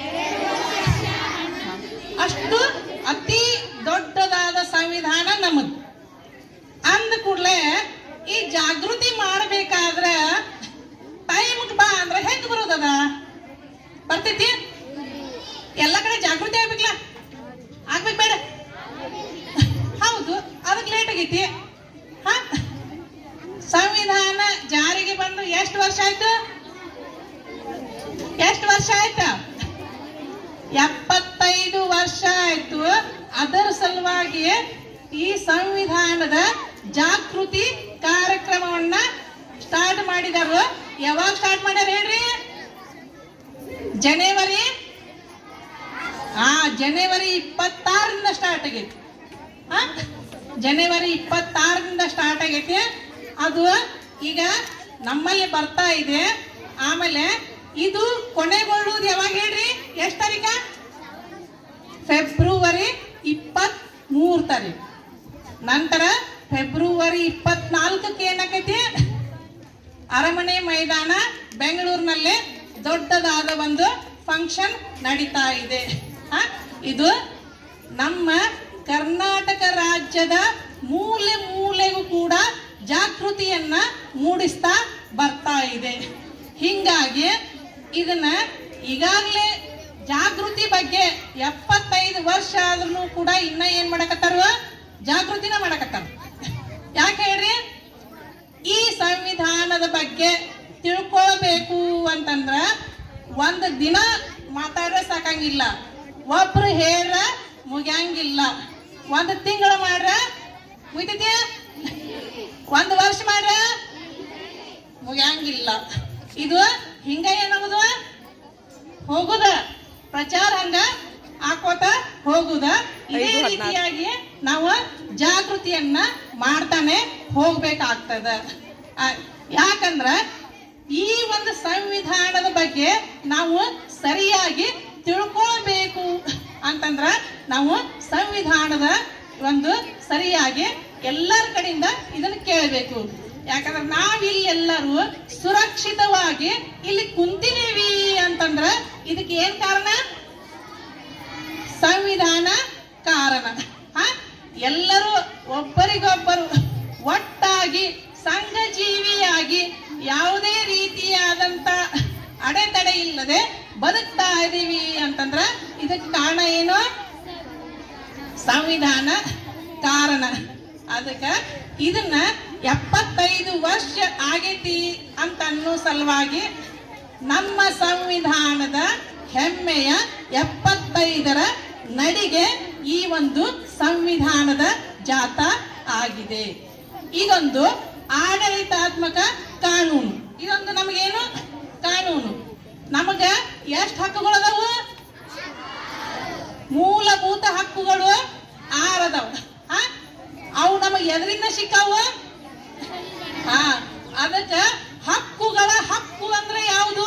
ಅಷ್ಟು ಅತಿ ದೊಡ್ಡದಾದ ಸಂವಿಧಾನ ನಮ್ಮದು ಅಂದ ಕೂಡಲೇ ಈ ಜಾಗೃತಿ ಮಾಡಬೇಕಾದ್ರ ಟೈಮ್ ಮುಂದಕ್ಕೆ ಬಾ ಅಂದ್ರೆ ಹೆಂಗ್ ಬರೋದದ ಬರ್ತೈತಿ ಎಲ್ಲ ಕಡೆ ಜಾಗೃತಿ ಆಗ್ಬೇಕಲ್ಲ ಆಗ್ಬೇಕು ಬೇಡ ಹೌದು ಅದಕ್ಕೆ ಲೇಟ್ ಆಗೈತಿ ಹಾ ಸಂವಿಧಾನ ಜಾರಿಗೆ ಬಂದು ಎಷ್ಟು ವರ್ಷ ಆಯ್ತು ಎಷ್ಟು ವರ್ಷ ಆಯ್ತು ಎಪ್ಪತ್ತೈದು ವರ್ಷ ಆಯ್ತು ಅದರ ಸಲುವಾಗಿ ಈ ಸಂವಿಧಾನದ ಜಾಗೃತಿ ಕಾರ್ಯಕ್ರಮವನ್ನ ಸ್ಟಾರ್ಟ್ ಮಾಡಿದಾರು ಯಾವಾಗ ಸ್ಟಾರ್ಟ್ ಮಾಡ್ಯಾರ ಹೇಳ್ರಿ ಜನವರಿ ಆ ಜನವರಿ ಇಪ್ಪತ್ತಾರರಿಂದ ಸ್ಟಾರ್ಟ್ ಆಗೈತಿ ಆ? ಜನವರಿ ಇಪ್ಪತ್ತಾರರಿಂದ ಸ್ಟಾರ್ಟ್ ಆಗೈತಿ ಅದು ಈಗ ನಮ್ಮಲ್ಲಿ ಬರ್ತಾ ಇದೆ ಆಮೇಲೆ ಇದು ಕೊನೆಗೊಳ್ಳುವುದು ಯಾವಾಗ ಹೇಳ್ರಿ ಎಷ್ಟು ತಾರೀಕ ಫೆಬ್ರವರಿ ಇಪ್ಪತ್ತ್ ಮೂರು ತಾರೀಕು ನಂತರ ಫೆಬ್ರವರಿ ಇಪ್ಪತ್ನಾಲ್ಕಕ್ಕೆ ಏನಾಕೈತಿ ಅರಮನೆ ಮೈದಾನ ಬೆಂಗಳೂರಿನಲ್ಲಿ ದೊಡ್ಡದಾದ ಒಂದು ಫಂಕ್ಷನ್ ನಡೀತಾ ಇದೆ ಆ, ಇದು ನಮ್ಮ ಕರ್ನಾಟಕ ರಾಜ್ಯದ ಮೂಲೆ ಮೂಲೆಗೂ ಕೂಡ ಜಾಗೃತಿಯನ್ನ ಮೂಡಿಸ್ತಾ ಬರ್ತಾ ಇದೆ ಹಿಂಗಾಗಿ ಇದನ್ನ ಈಗಾಗಲೇ ಜಾಗೃತಿ ಬಗ್ಗೆ ಎಪ್ಪತ್ತೈದು ವರ್ಷ ಆದ್ರೂ ಕೂಡ ಇನ್ನ ಏನ್ ಮಾಡಕತ್ತಾರ ಜಾಗೃತಿನ ಮಾಡಕತ್ತಾರ ಯಾಕೆ ಹೇಳ್ರಿ ಈ ಸಂವಿಧಾನದ ಬಗ್ಗೆ ತಿಳ್ಕೊಳ್ಬೇಕು ಅಂತಂದ್ರ ಒಂದು ದಿನ ಮಾತಾಡ್ರೆ ಸಾಕಂಗಿಲ್ಲ ಒಬ್ರು ಹೇಳ್ರ ಮುಗ್ಯಾಂಗಿಲ್ಲ ಒಂದು ತಿಂಗಳು ಮಾಡ್ರ ಮುಗಿತೈತಿ ಒಂದು ವರ್ಷ ಮಾಡ್ರ ಮುಗ್ಯಾಂಗಿಲ್ಲ ಇದು ಹಿಂಗ ಏನಾಗುದು ಹೋಗುದ ಪ್ರಚಾರ ಹಂಗ ಹಾಕೋತ ಹೋಗುದ ಇದೇ ಐದು ಹದ್ನಾಲ್ಕು. ರೀತಿಯಾಗಿ ನಾವು ಜಾಗೃತಿಯನ್ನ ಮಾಡ್ತಾನೆ ಹೋಗ್ಬೇಕಾಗ್ತದ ಆ, ಯಾಕಂದ್ರ ಈ ಒಂದು ಸಂವಿಧಾನದ ಬಗ್ಗೆ ನಾವು ಸರಿಯಾಗಿ ತಿಳ್ಕೊಳ್ಬೇಕು ಅಂತಂದ್ರ ನಾವು ಸಂವಿಧಾನದ ಒಂದು ಸರಿಯಾಗಿ ಎಲ್ಲರ ಕಡೆಯಿಂದ ಇದನ್ನ ಕೇಳಬೇಕು ಯಾಕಂದ್ರೆ ನಾವಿಲ್ಲಿ ಎಲ್ಲರೂ ಸುರಕ್ಷಿತವಾಗಿ ಇಲ್ಲಿ ಕುಂತಿದೀವಿ ಅಂತಂದ್ರ ಇದಕ್ಕೆ ಏನ್ ಕಾರಣ ಸಂವಿಧಾನ ಕಾರಣ ಹ? ಎಲ್ಲರೂ ಒಬ್ಬರಿಗೊಬ್ಬರು ಒಟ್ಟಾಗಿ ಸಂಘಜೀವಿಯಾಗಿ ಯಾವುದೇ ರೀತಿಯಾದಂತ ಅಡೆತಡೆ ಇಲ್ಲದೆ ಬದುಕ್ತಾ ಇದೀವಿ ಅಂತಂದ್ರ ಇದಕ್ಕೆ ಕಾರಣ ಏನು ಸಂವಿಧಾನ ಕಾರಣ ಅದಕ್ಕ ಇದನ್ನ ಎಪ್ಪತ್ತೈದು ವರ್ಷ ಆಗೈತಿ ಅಂತ ಅನ್ನೋ ಸಲುವಾಗಿ ನಮ್ಮ ಸಂವಿಧಾನದ ಹೆಮ್ಮೆಯ ಎಪ್ಪತ್ತೈದರ ನಡಿಗೆ ಈ ಒಂದು ಸಂವಿಧಾನದ ಜಾತ ಆಗಿದೆ ಇದೊಂದು ಆಡಳಿತಾತ್ಮಕ ಕಾನೂನು ಇದೊಂದು ನಮಗೇನು ಕಾನೂನು ನಮಗ ಎಷ್ಟು ಹಕ್ಕುಗಳದಾವು ಮೂಲಭೂತ ಹಕ್ಕುಗಳು ಆರದವ ಆ? ಅವು ನಮಗೆ ಎದರಿಂದ ಸಿಕ್ಕಾವು ಹಾ ಅದಕ್ಕ ಹಕ್ಕುಗಳ ಹಕ್ಕು ಅಂದ್ರೆ ಯಾವುದು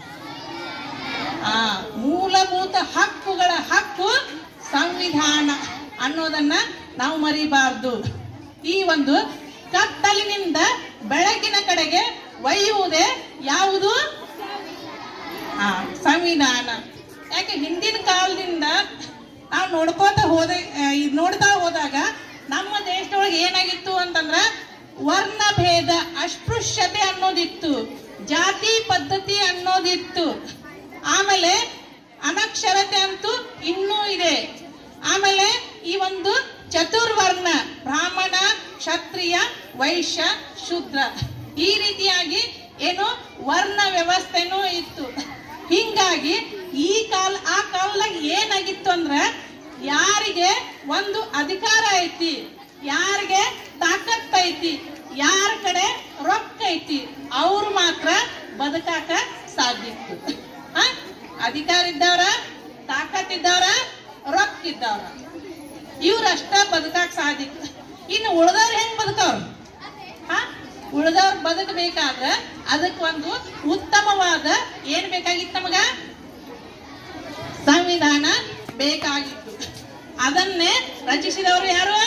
ಆ ಮೂಲಭೂತ ಹಕ್ಕುಗಳ ಹಕ್ಕು ಸಂವಿಧಾನ ಅನ್ನೋದನ್ನ ನಾವು ಮರಿಬಾರ್ದು ಈ ಒಂದು ಕತ್ತಲಿನಿಂದ ಬೆಳಕಿನ ಕಡೆಗೆ ಒಯ್ಯುವುದೇ ಯಾವುದು ಆ ಸಂವಿಧಾನ ಯಾಕೆ ಹಿಂದಿನ ಕಾಲದಿಂದ ನಾವು ನೋಡ್ಕೋತ ಹೋದ ಆ, ಇದ್ ನೋಡ್ತಾ ಹೋದಾಗ ನಮ್ಮ ದೇಶದೊಳಗೆ ಏನಾಗಿತ್ತು ಅಂತಂದ್ರ ವರ್ಣ ಭೇದ ಅಸ್ಪೃಶ್ಯತೆ ಅನ್ನೋದಿತ್ತು ಜಾತಿ ಪದ್ಧತಿ ಅನ್ನೋದಿತ್ತು ಆಮೇಲೆ ಅನಕ್ಷರತೆ ಅಂತೂ ಇನ್ನೂ ಇದೆ ಆಮೇಲೆ ಈ ಒಂದು ಚತುರ್ವರ್ಣ ಬ್ರಾಹ್ಮಣ ಕ್ಷತ್ರಿಯ ವೈಶ್ಯ ಶೂದ್ರ ಈ ರೀತಿಯಾಗಿ ಏನು ವರ್ಣ ವ್ಯವಸ್ಥೆನೂ ಇತ್ತು ಹಿಂಗಾಗಿ ಈ ಕಾಲ ಆ ಕಾಲದಾಗ ಏನಾಗಿತ್ತು ಅಂದ್ರೆ ಯಾರಿಗೆ ಒಂದು ಅಧಿಕಾರ ಐತಿ ಯಾರಿಗೆ ತಾಕತ್ ಐತಿ ಯಾರ ಕಡೆ ರೊಕ್ಕ ಐತಿ ಅವ್ರು ಮಾತ್ರ ಬದುಕಾಕ ಸಾಧ್ಯ ಇತ್ತು ಆ? ಅಧಿಕಾರ ಇದ್ದವ್ರ ತಾಕತ್ ಇದ್ದವ್ರ ರೊಕ್ಕ ಇದ್ದವ್ರ ಇವ್ರಷ್ಟ ಬದುಕಾಕ ಸಾಧ್ಯ ಇತ್ತು ಇನ್ನು ಉಳ್ದವ್ರು ಹೆಂಗ್ ಬದುಕವ್ರು ಆ? ಉಳ್ದವ್ರು ಬದುಕಬೇಕಾದ್ರ ಅದಕ್ಕೆ ಒಂದು ಉತ್ತಮವಾದ ಏನ್ ಬೇಕಾಗಿತ್ತು ನಮಗ ಸಂವಿಧಾನ ಬೇಕಾಗಿತ್ತು ಅದನ್ನೇ ರಚಿಸಿದವರು ಯಾರು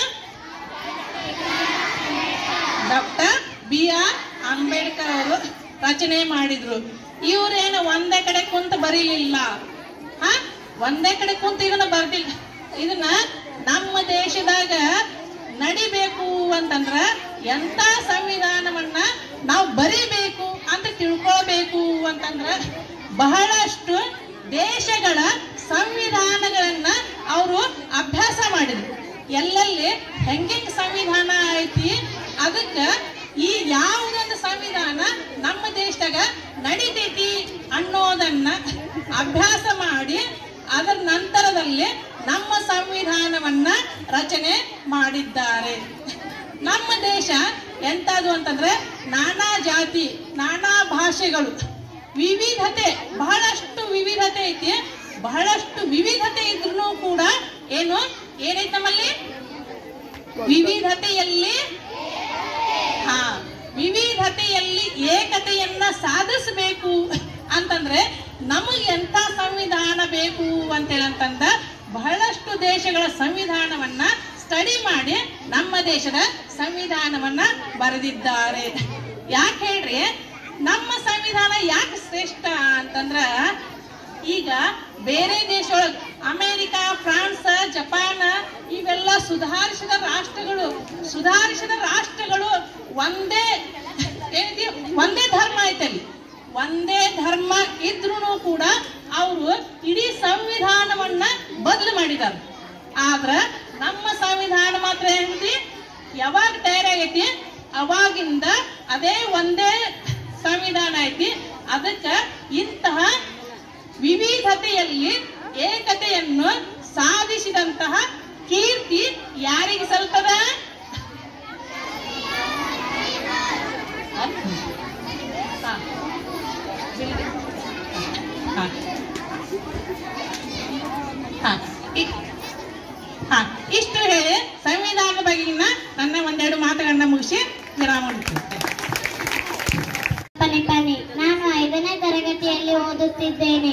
ಡಾಕ್ಟರ್ ಬಿ ಆರ್ ಅಂಬೇಡ್ಕರ್ ಅವರು ರಚನೆ ಮಾಡಿದ್ರು ಇವ್ರೇನು ಒಂದೇ ಕಡೆ ಕುಂತ ಬರೀಲಿಲ್ಲ ಆ ಒಂದೇ ಕಡೆ ಕುಂತ ಇದನ್ನ ಬರ್ದಿಲ್ಲ ಇದನ್ನ ನಮ್ಮ ದೇಶದಾಗ ನಡಿಬೇಕು ಅಂತಂದ್ರ ಎಂತ ಸಂವಿಧಾನವನ್ನ ನಾವು ಬರಿಬೇಕು ಅಂತ ತಿಳ್ಕೊಳ್ಬೇಕು ಅಂತಂದ್ರೆ ಬಹಳಷ್ಟು ದೇಶಗಳ ಸಂವಿಧಾನಗಳನ್ನ ಅವರು ಅಭ್ಯಾಸ ಮಾಡಿದ್ರು ಎಲ್ಲೆಲ್ಲಿ ಹೆಂಗೆಂಗ್ ಸಂವಿಧಾನ ಐತಿ ಅದಕ್ಕೆ ಈ ಯಾವುದೊಂದು ಸಂವಿಧಾನ ನಮ್ಮ ದೇಶದಾಗ ನಡಿತೈತಿ ಅನ್ನೋದನ್ನ ಅಭ್ಯಾಸ ಮಾಡಿ ಅದರ ನಂತರದಲ್ಲಿ ನಮ್ಮ ಸಂವಿಧಾನವನ್ನ ರಚನೆ ಮಾಡಿದ್ದಾರೆ ನಮ್ಮ ದೇಶ ಎಂತದು ಅಂತಂದ್ರೆ ನಾನಾ ಜಾತಿ ನಾನಾ ಭಾಷೆಗಳು ವಿವಿಧತೆ ಬಹಳಷ್ಟು ವಿವಿಧತೆ ಐತಿ ಬಹಳಷ್ಟು ವಿವಿಧತೆ ಇದ್ರೂ ಕೂಡ ಏನು ಏನೈತಿ ನಮ್ಮಲ್ಲಿ ವಿವಿಧತೆಯಲ್ಲಿ ಹಾ ವಿವಿಧತೆಯಲ್ಲಿ ಏಕತೆಯನ್ನ ಸಾಧಿಸಬೇಕು ಅಂತಂದ್ರೆ ನಮಗೆ ಎಂತ ಸಂವಿಧಾನ ಬೇಕು ಅಂತೇಳಂತಂದ ಬಹಳಷ್ಟು ದೇಶಗಳ ಸಂವಿಧಾನವನ್ನ ಸ್ಟಡಿ ಮಾಡಿ ನಮ್ಮ ದೇಶದ ಸಂವಿಧಾನವನ್ನ ಬರೆದಿದ್ದಾರೆ ಯಾಕೆ ಹೇಳ್ರಿ ನಮ್ಮ ಸಂವಿಧಾನ ಯಾಕೆ ಶ್ರೇಷ್ಠ ಅಂತಂದ್ರ ಈಗ ಬೇರೆ ದೇಶದೊಳಗೆ ಅಮೇರಿಕ ಫ್ರಾನ್ಸ್ ಜಪಾನ್ ಇವೆಲ್ಲ ಸುಧಾರಿಸಿದ ರಾಷ್ಟ್ರಗಳು ಸುಧಾರಿಸಿದ ರಾಷ್ಟ್ರಗಳು ಒಂದೇ ಏನೈತಿ ಒಂದೇ ಧರ್ಮ ಐತಲ್ಲಿ ಒಂದೇ ಧರ್ಮ ಇದ್ರೂ ಕೂಡ ಅವರು ಇಡೀ ಸಂವಿಧಾನವನ್ನ ಬದಲು ಮಾಡಿದ್ದಾರೆ ಆದ್ರ ನಮ್ಮ ಸಂವಿಧಾನ ಮಾತ್ರ ಏನೈತಿ ಯಾವಾಗ ತಯಾರಾಗೈತಿ ಅವಾಗಿಂದ ಅದೇ ಒಂದೇ ಸಂವಿಧಾನ ಐತಿ ಅದಕ್ಕ ಇಂತಹ ವಿವಿಧತೆಯಲ್ಲಿ ಏಕತೆಯನ್ನು ಸಾಧಿಸಿದಂತಹ ಕೀರ್ತಿ ಯಾರಿಗೆ ಸಲ್ತದ ಹಾ. ಹಾ. ಹಾ. ಇ- ಹಾ. ಇಷ್ಟು ಹೇಳಿ ಸಂವಿಧಾನದ ಬಗೆಗಿನ ನನ್ನ ಒಂದೆರಡು ಮಾತುಗಳನ್ನ ಮುಗಿಸಿ ವಿರಾಮ ನೀಡ್ತೀನಿ. ಪನಿ ಪನಿ ನಾನು ಐದನೇ ತರಗತಿಯಲ್ಲಿ ಓದುತ್ತಿದ್ದೇನೆ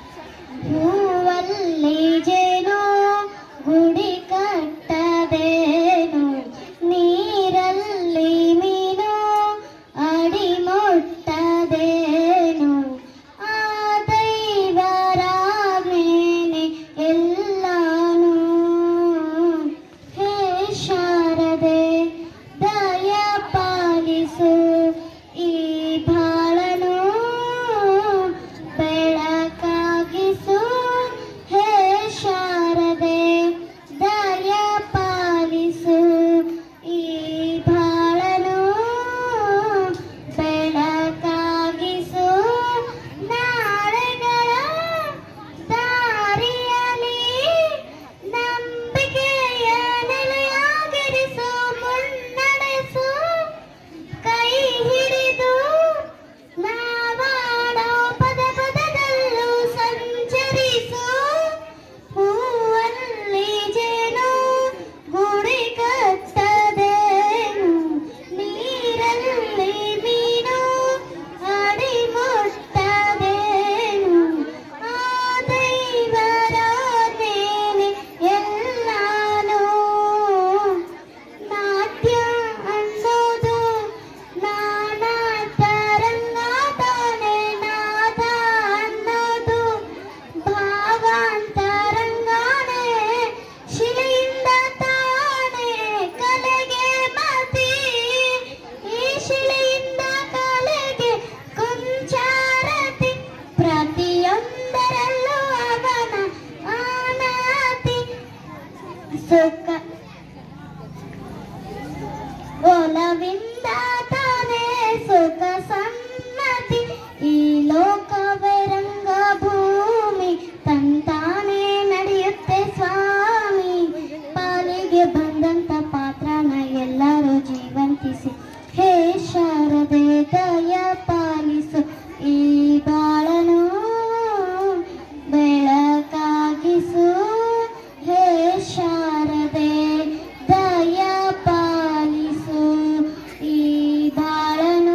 ಹೂವಲ್ಲಿ ಜೇನು ಗುಡಿ ಕಟ್ಟದೇನು ನೀರಲ್ಲಿ ಮೀನು ಅಡಿ ಮುಟ್ಟದೇನು ಆ ದೈವರಾಜ್ಞೆನೆ ಎಲ್ಲಾನು ಹೇ ಶಾರದೆ ದಯ ಪಾಲಿಸು ಈ ಬಾಳನು ಬೆಳಕಾಗಿಸು ಹೇ ಶಾರದೆ ದಯ ಪಾಲಿಸು ಈ ಬಾಳನು ಬೆಳಕಾಗಿಸು ನಾಳೆಗಳ ದಾರಿಯಲ್ಲಿ ನಂಬಿಕೆಯ ನೆಲೆಯಾಗಿರಿಸು ಮುನ್ನಡೆಸು ಕೈ ಹಿಡಿದು ನಾವಾಡೋ ಪದ ಪದದಲ್ಲೂ ಸಂಚರಿಸು ಹೂವಲ್ಲಿ ಜೇನು ಗುಡಿ ಕಟ್ಟದೇನು ನೀರಲ್ಲಿ ಮೀನು ಅಡಿ ಮುಟ್ಟದೇನು ಆ ದೈವರಾಜ್ಞೆನೆ ಎಲ್ಲಾನು ನಾಟ್ಯ ಅನ್ನೋದು ನಾನಾ ತರಂಗ ತಾನೆ ನಾದ ಅನ್ನೋದು ಭಾವಾಂತರಂಗಾನೆ ಶಿಲೆಯಿಂದ ತಾನೆ ಕಲೆಗೆ ಮತಿ ಈ ಶಿಲೆಯಿಂದ ಕಲೆಗೆ ಕುಂಚಾರತಿ ಪ್ರತಿಯೊಂದರಲ್ಲೂ ಅವನ ಆನಾತಿ ಸುಖ ಒಲವಿಂದ ತಾನೇ ಸುಖ ಸಮ್ಮತಿ ಈ ಲೋಕವೇ ರಂಗಭೂಮಿ ತಂತಾನೆ ನಡೆಯುತ್ತೆ ಸ್ವಾಮಿ ಪಾಲಿಗೆ ಬಂದಂತ ಪಾತ್ರನ ಎಲ್ಲರೂ ಜೀವಂತಿಸಿ ಹೇ ಶಾರದೆ ದಯ ಪಾಲಿಸು ಈ ಬಾಳನು ಬೆಳಕಾಗಿಸು ಹೇ ಶಾರದೆ ದಯ ಪಾಲಿಸು ಈ ಬಾಳನು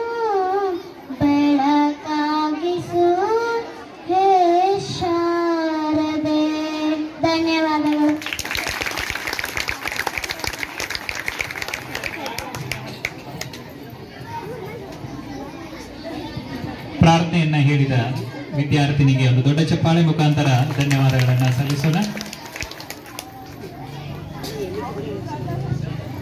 ಬೆಳಕಾಗಿಸು ಹೇ ಶಾರದೆ ಧನ್ಯವಾದಗಳು ಪ್ರಾರ್ಥನೆಯನ್ನ ಹೇಳಿದ ವಿದ್ಯಾರ್ಥಿನಿಗೆ ಒಂದು ದೊಡ್ಡ ಚಪ್ಪಾಳೆ ಮುಖಾಂತರ ಧನ್ಯವಾದಗಳನ್ನ ಸಲ್ಲಿಸೋಣ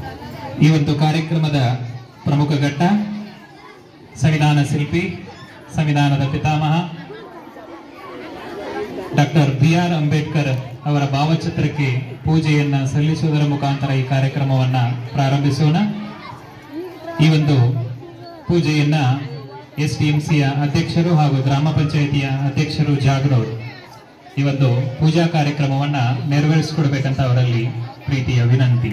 ಈ ಒಂದು ಕಾರ್ಯಕ್ರಮದ ಪ್ರಮುಖ ಘಟ್ಟ ಸಂವಿಧಾನ ಶಿಲ್ಪಿ ಸಂವಿಧಾನದ ಪಿತಾಮಹ ಡಾಕ್ಟರ್ ಬಿ ಆರ್ ಅಂಬೇಡ್ಕರ್ ಅವರ ಭಾವಚಿತ್ರಕ್ಕೆ ಪೂಜೆಯನ್ನ ಸಲ್ಲಿಸುವುದರ ಮುಖಾಂತರ ಈ ಕಾರ್ಯಕ್ರಮವನ್ನ ಪ್ರಾರಂಭಿಸೋಣ ಈ ಒಂದು ಪೂಜೆಯನ್ನ ಎಸ್ ಟಿ ಯ ಅಧ್ಯಕ್ಷರು ಹಾಗೂ ಗ್ರಾಮ ಪಂಚಾಯಿತಿಯ ಅಧ್ಯಕ್ಷರು ಜಾಗರವರು ಈ ಒಂದು ಪೂಜಾ ಕಾರ್ಯಕ್ರಮವನ್ನ ನೆರವೇರಿಸಿಕೊಡ್ಬೇಕಂತ ಅವರಲ್ಲಿ ಪ್ರೀತಿಯ ವಿನಂತಿ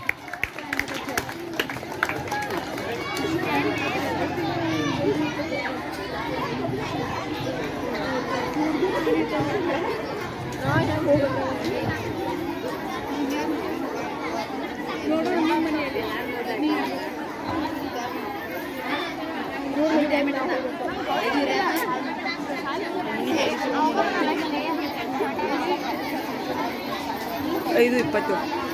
ಐದು ಇಪ್ಪತ್ತು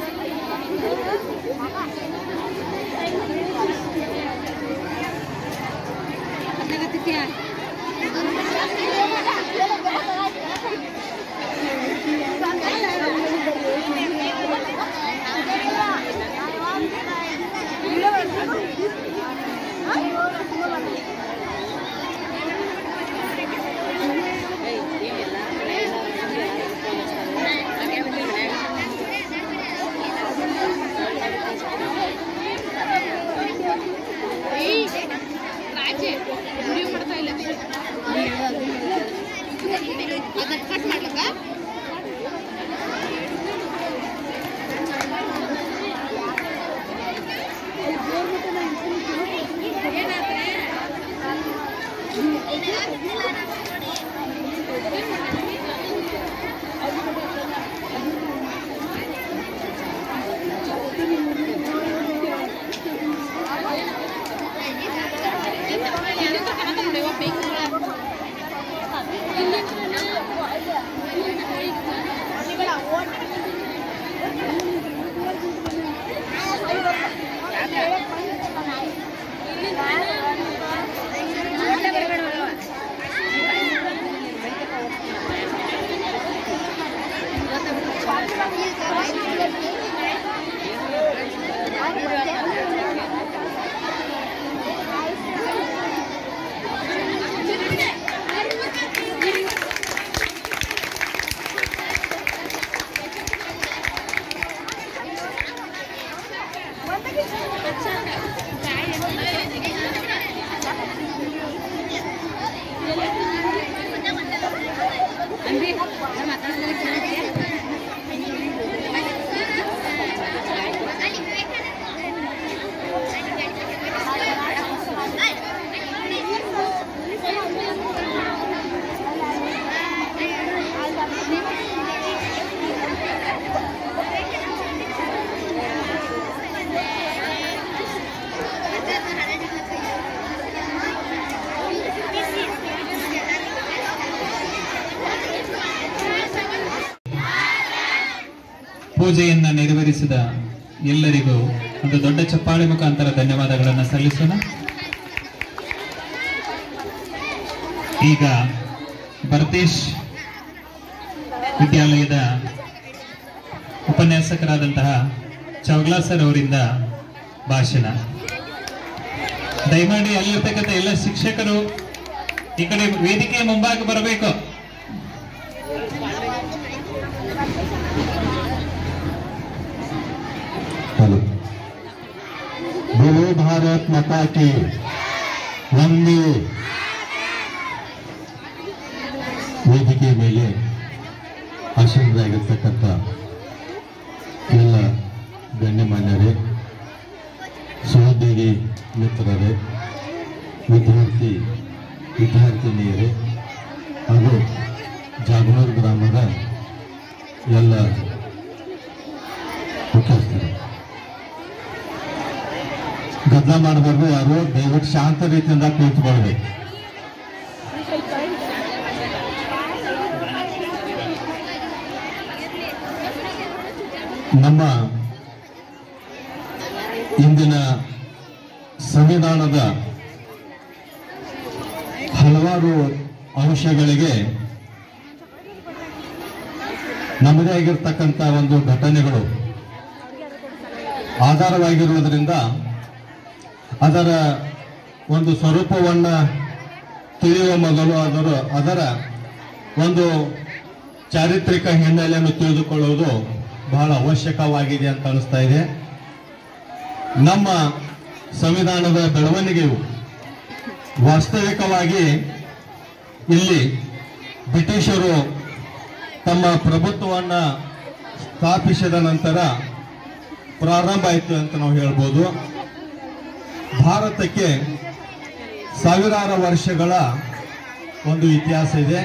ಪೂಜೆಯನ್ನ ನೆರವೇರಿಸಿದ ಎಲ್ಲರಿಗೂ ಒಂದು ದೊಡ್ಡ ಚಪ್ಪಾಳೆ ಮುಖಾಂತರ ಧನ್ಯವಾದಗಳನ್ನು ಸಲ್ಲಿಸೋಣ ಈಗ ಭರತೇಶ್ ವಿದ್ಯಾಲಯದ ಉಪನ್ಯಾಸಕರಾದಂತಹ ಚೌಗ್ಲಾ ಸರ್ ಅವರಿಂದ ಭಾಷಣ ದಯಮಾಡಿ ಅಲ್ಲಿರ್ತಕ್ಕಂಥ ಎಲ್ಲ ಶಿಕ್ಷಕರು ಈ ಕಡೆ ವೇದಿಕೆಯ ಮುಂಭಾಗ ಬರಬೇಕು हेलो बोलो भारत माता की ವಂದೇ ವೇದಿಕೆ ಮೇಲೆ ಆಶೀರ್ವದಾಗಿರ್ತಕ್ಕಂಥ ಎಲ್ಲ ಗಣ್ಯಮಾನ್ಯರೇ ಸಹೋದ್ಯೋಗಿ ಮಿತ್ರರೇ ವಿದ್ಯಾರ್ಥಿ ವಿದ್ಯಾರ್ಥಿನಿಯರೇ ಹಾಗೂ ಜಾಗನೂರು ಗ್ರಾಮದ ಎಲ್ಲ ಮುಖ್ಯಸ್ಥರು ಗದ್ದಲ ಮಾಡಬಾರ್ದು ಯಾರು ದಯವಿಟ್ಟು ಶಾಂತ ರೀತಿಯಿಂದ ಕುಳಿತುಕೊಳ್ಬೇಕು ನಮ್ಮ ಇಂದಿನ ಸಂವಿಧಾನದ ಹಲವಾರು ಅಂಶಗಳಿಗೆ ನಮ್ಮದೇ ಆಗಿರ್ತಕ್ಕಂಥ ಒಂದು ಘಟನೆಗಳು ಆಧಾರವಾಗಿರುವುದರಿಂದ ಅದರ ಒಂದು ಸ್ವರೂಪವನ್ನ ತಿಳಿಯುವ ಮೊದಲು ಅದರ ಅದರ ಒಂದು ಚಾರಿತ್ರಿಕ ಹಿನ್ನೆಲೆಯನ್ನು ತಿಳಿದುಕೊಳ್ಳುವುದು ಬಹಳ ಅವಶ್ಯಕವಾಗಿದೆ ಅಂತ ಅನಿಸ್ತಾ ಇದೆ ನಮ್ಮ ಸಂವಿಧಾನದ ಬೆಳವಣಿಗೆಯು ವಾಸ್ತವಿಕವಾಗಿ ಇಲ್ಲಿ ಬ್ರಿಟಿಷರು ತಮ್ಮ ಪ್ರಭುತ್ವವನ್ನು ಸ್ಥಾಪಿಸಿದ ನಂತರ ಪ್ರಾರಂಭ ಆಯಿತು ಅಂತ ನಾವು ಹೇಳ್ಬೋದು ಭಾರತಕ್ಕೆ ಸಾವಿರಾರು ವರ್ಷಗಳ ಒಂದು ಇತಿಹಾಸ ಇದೆ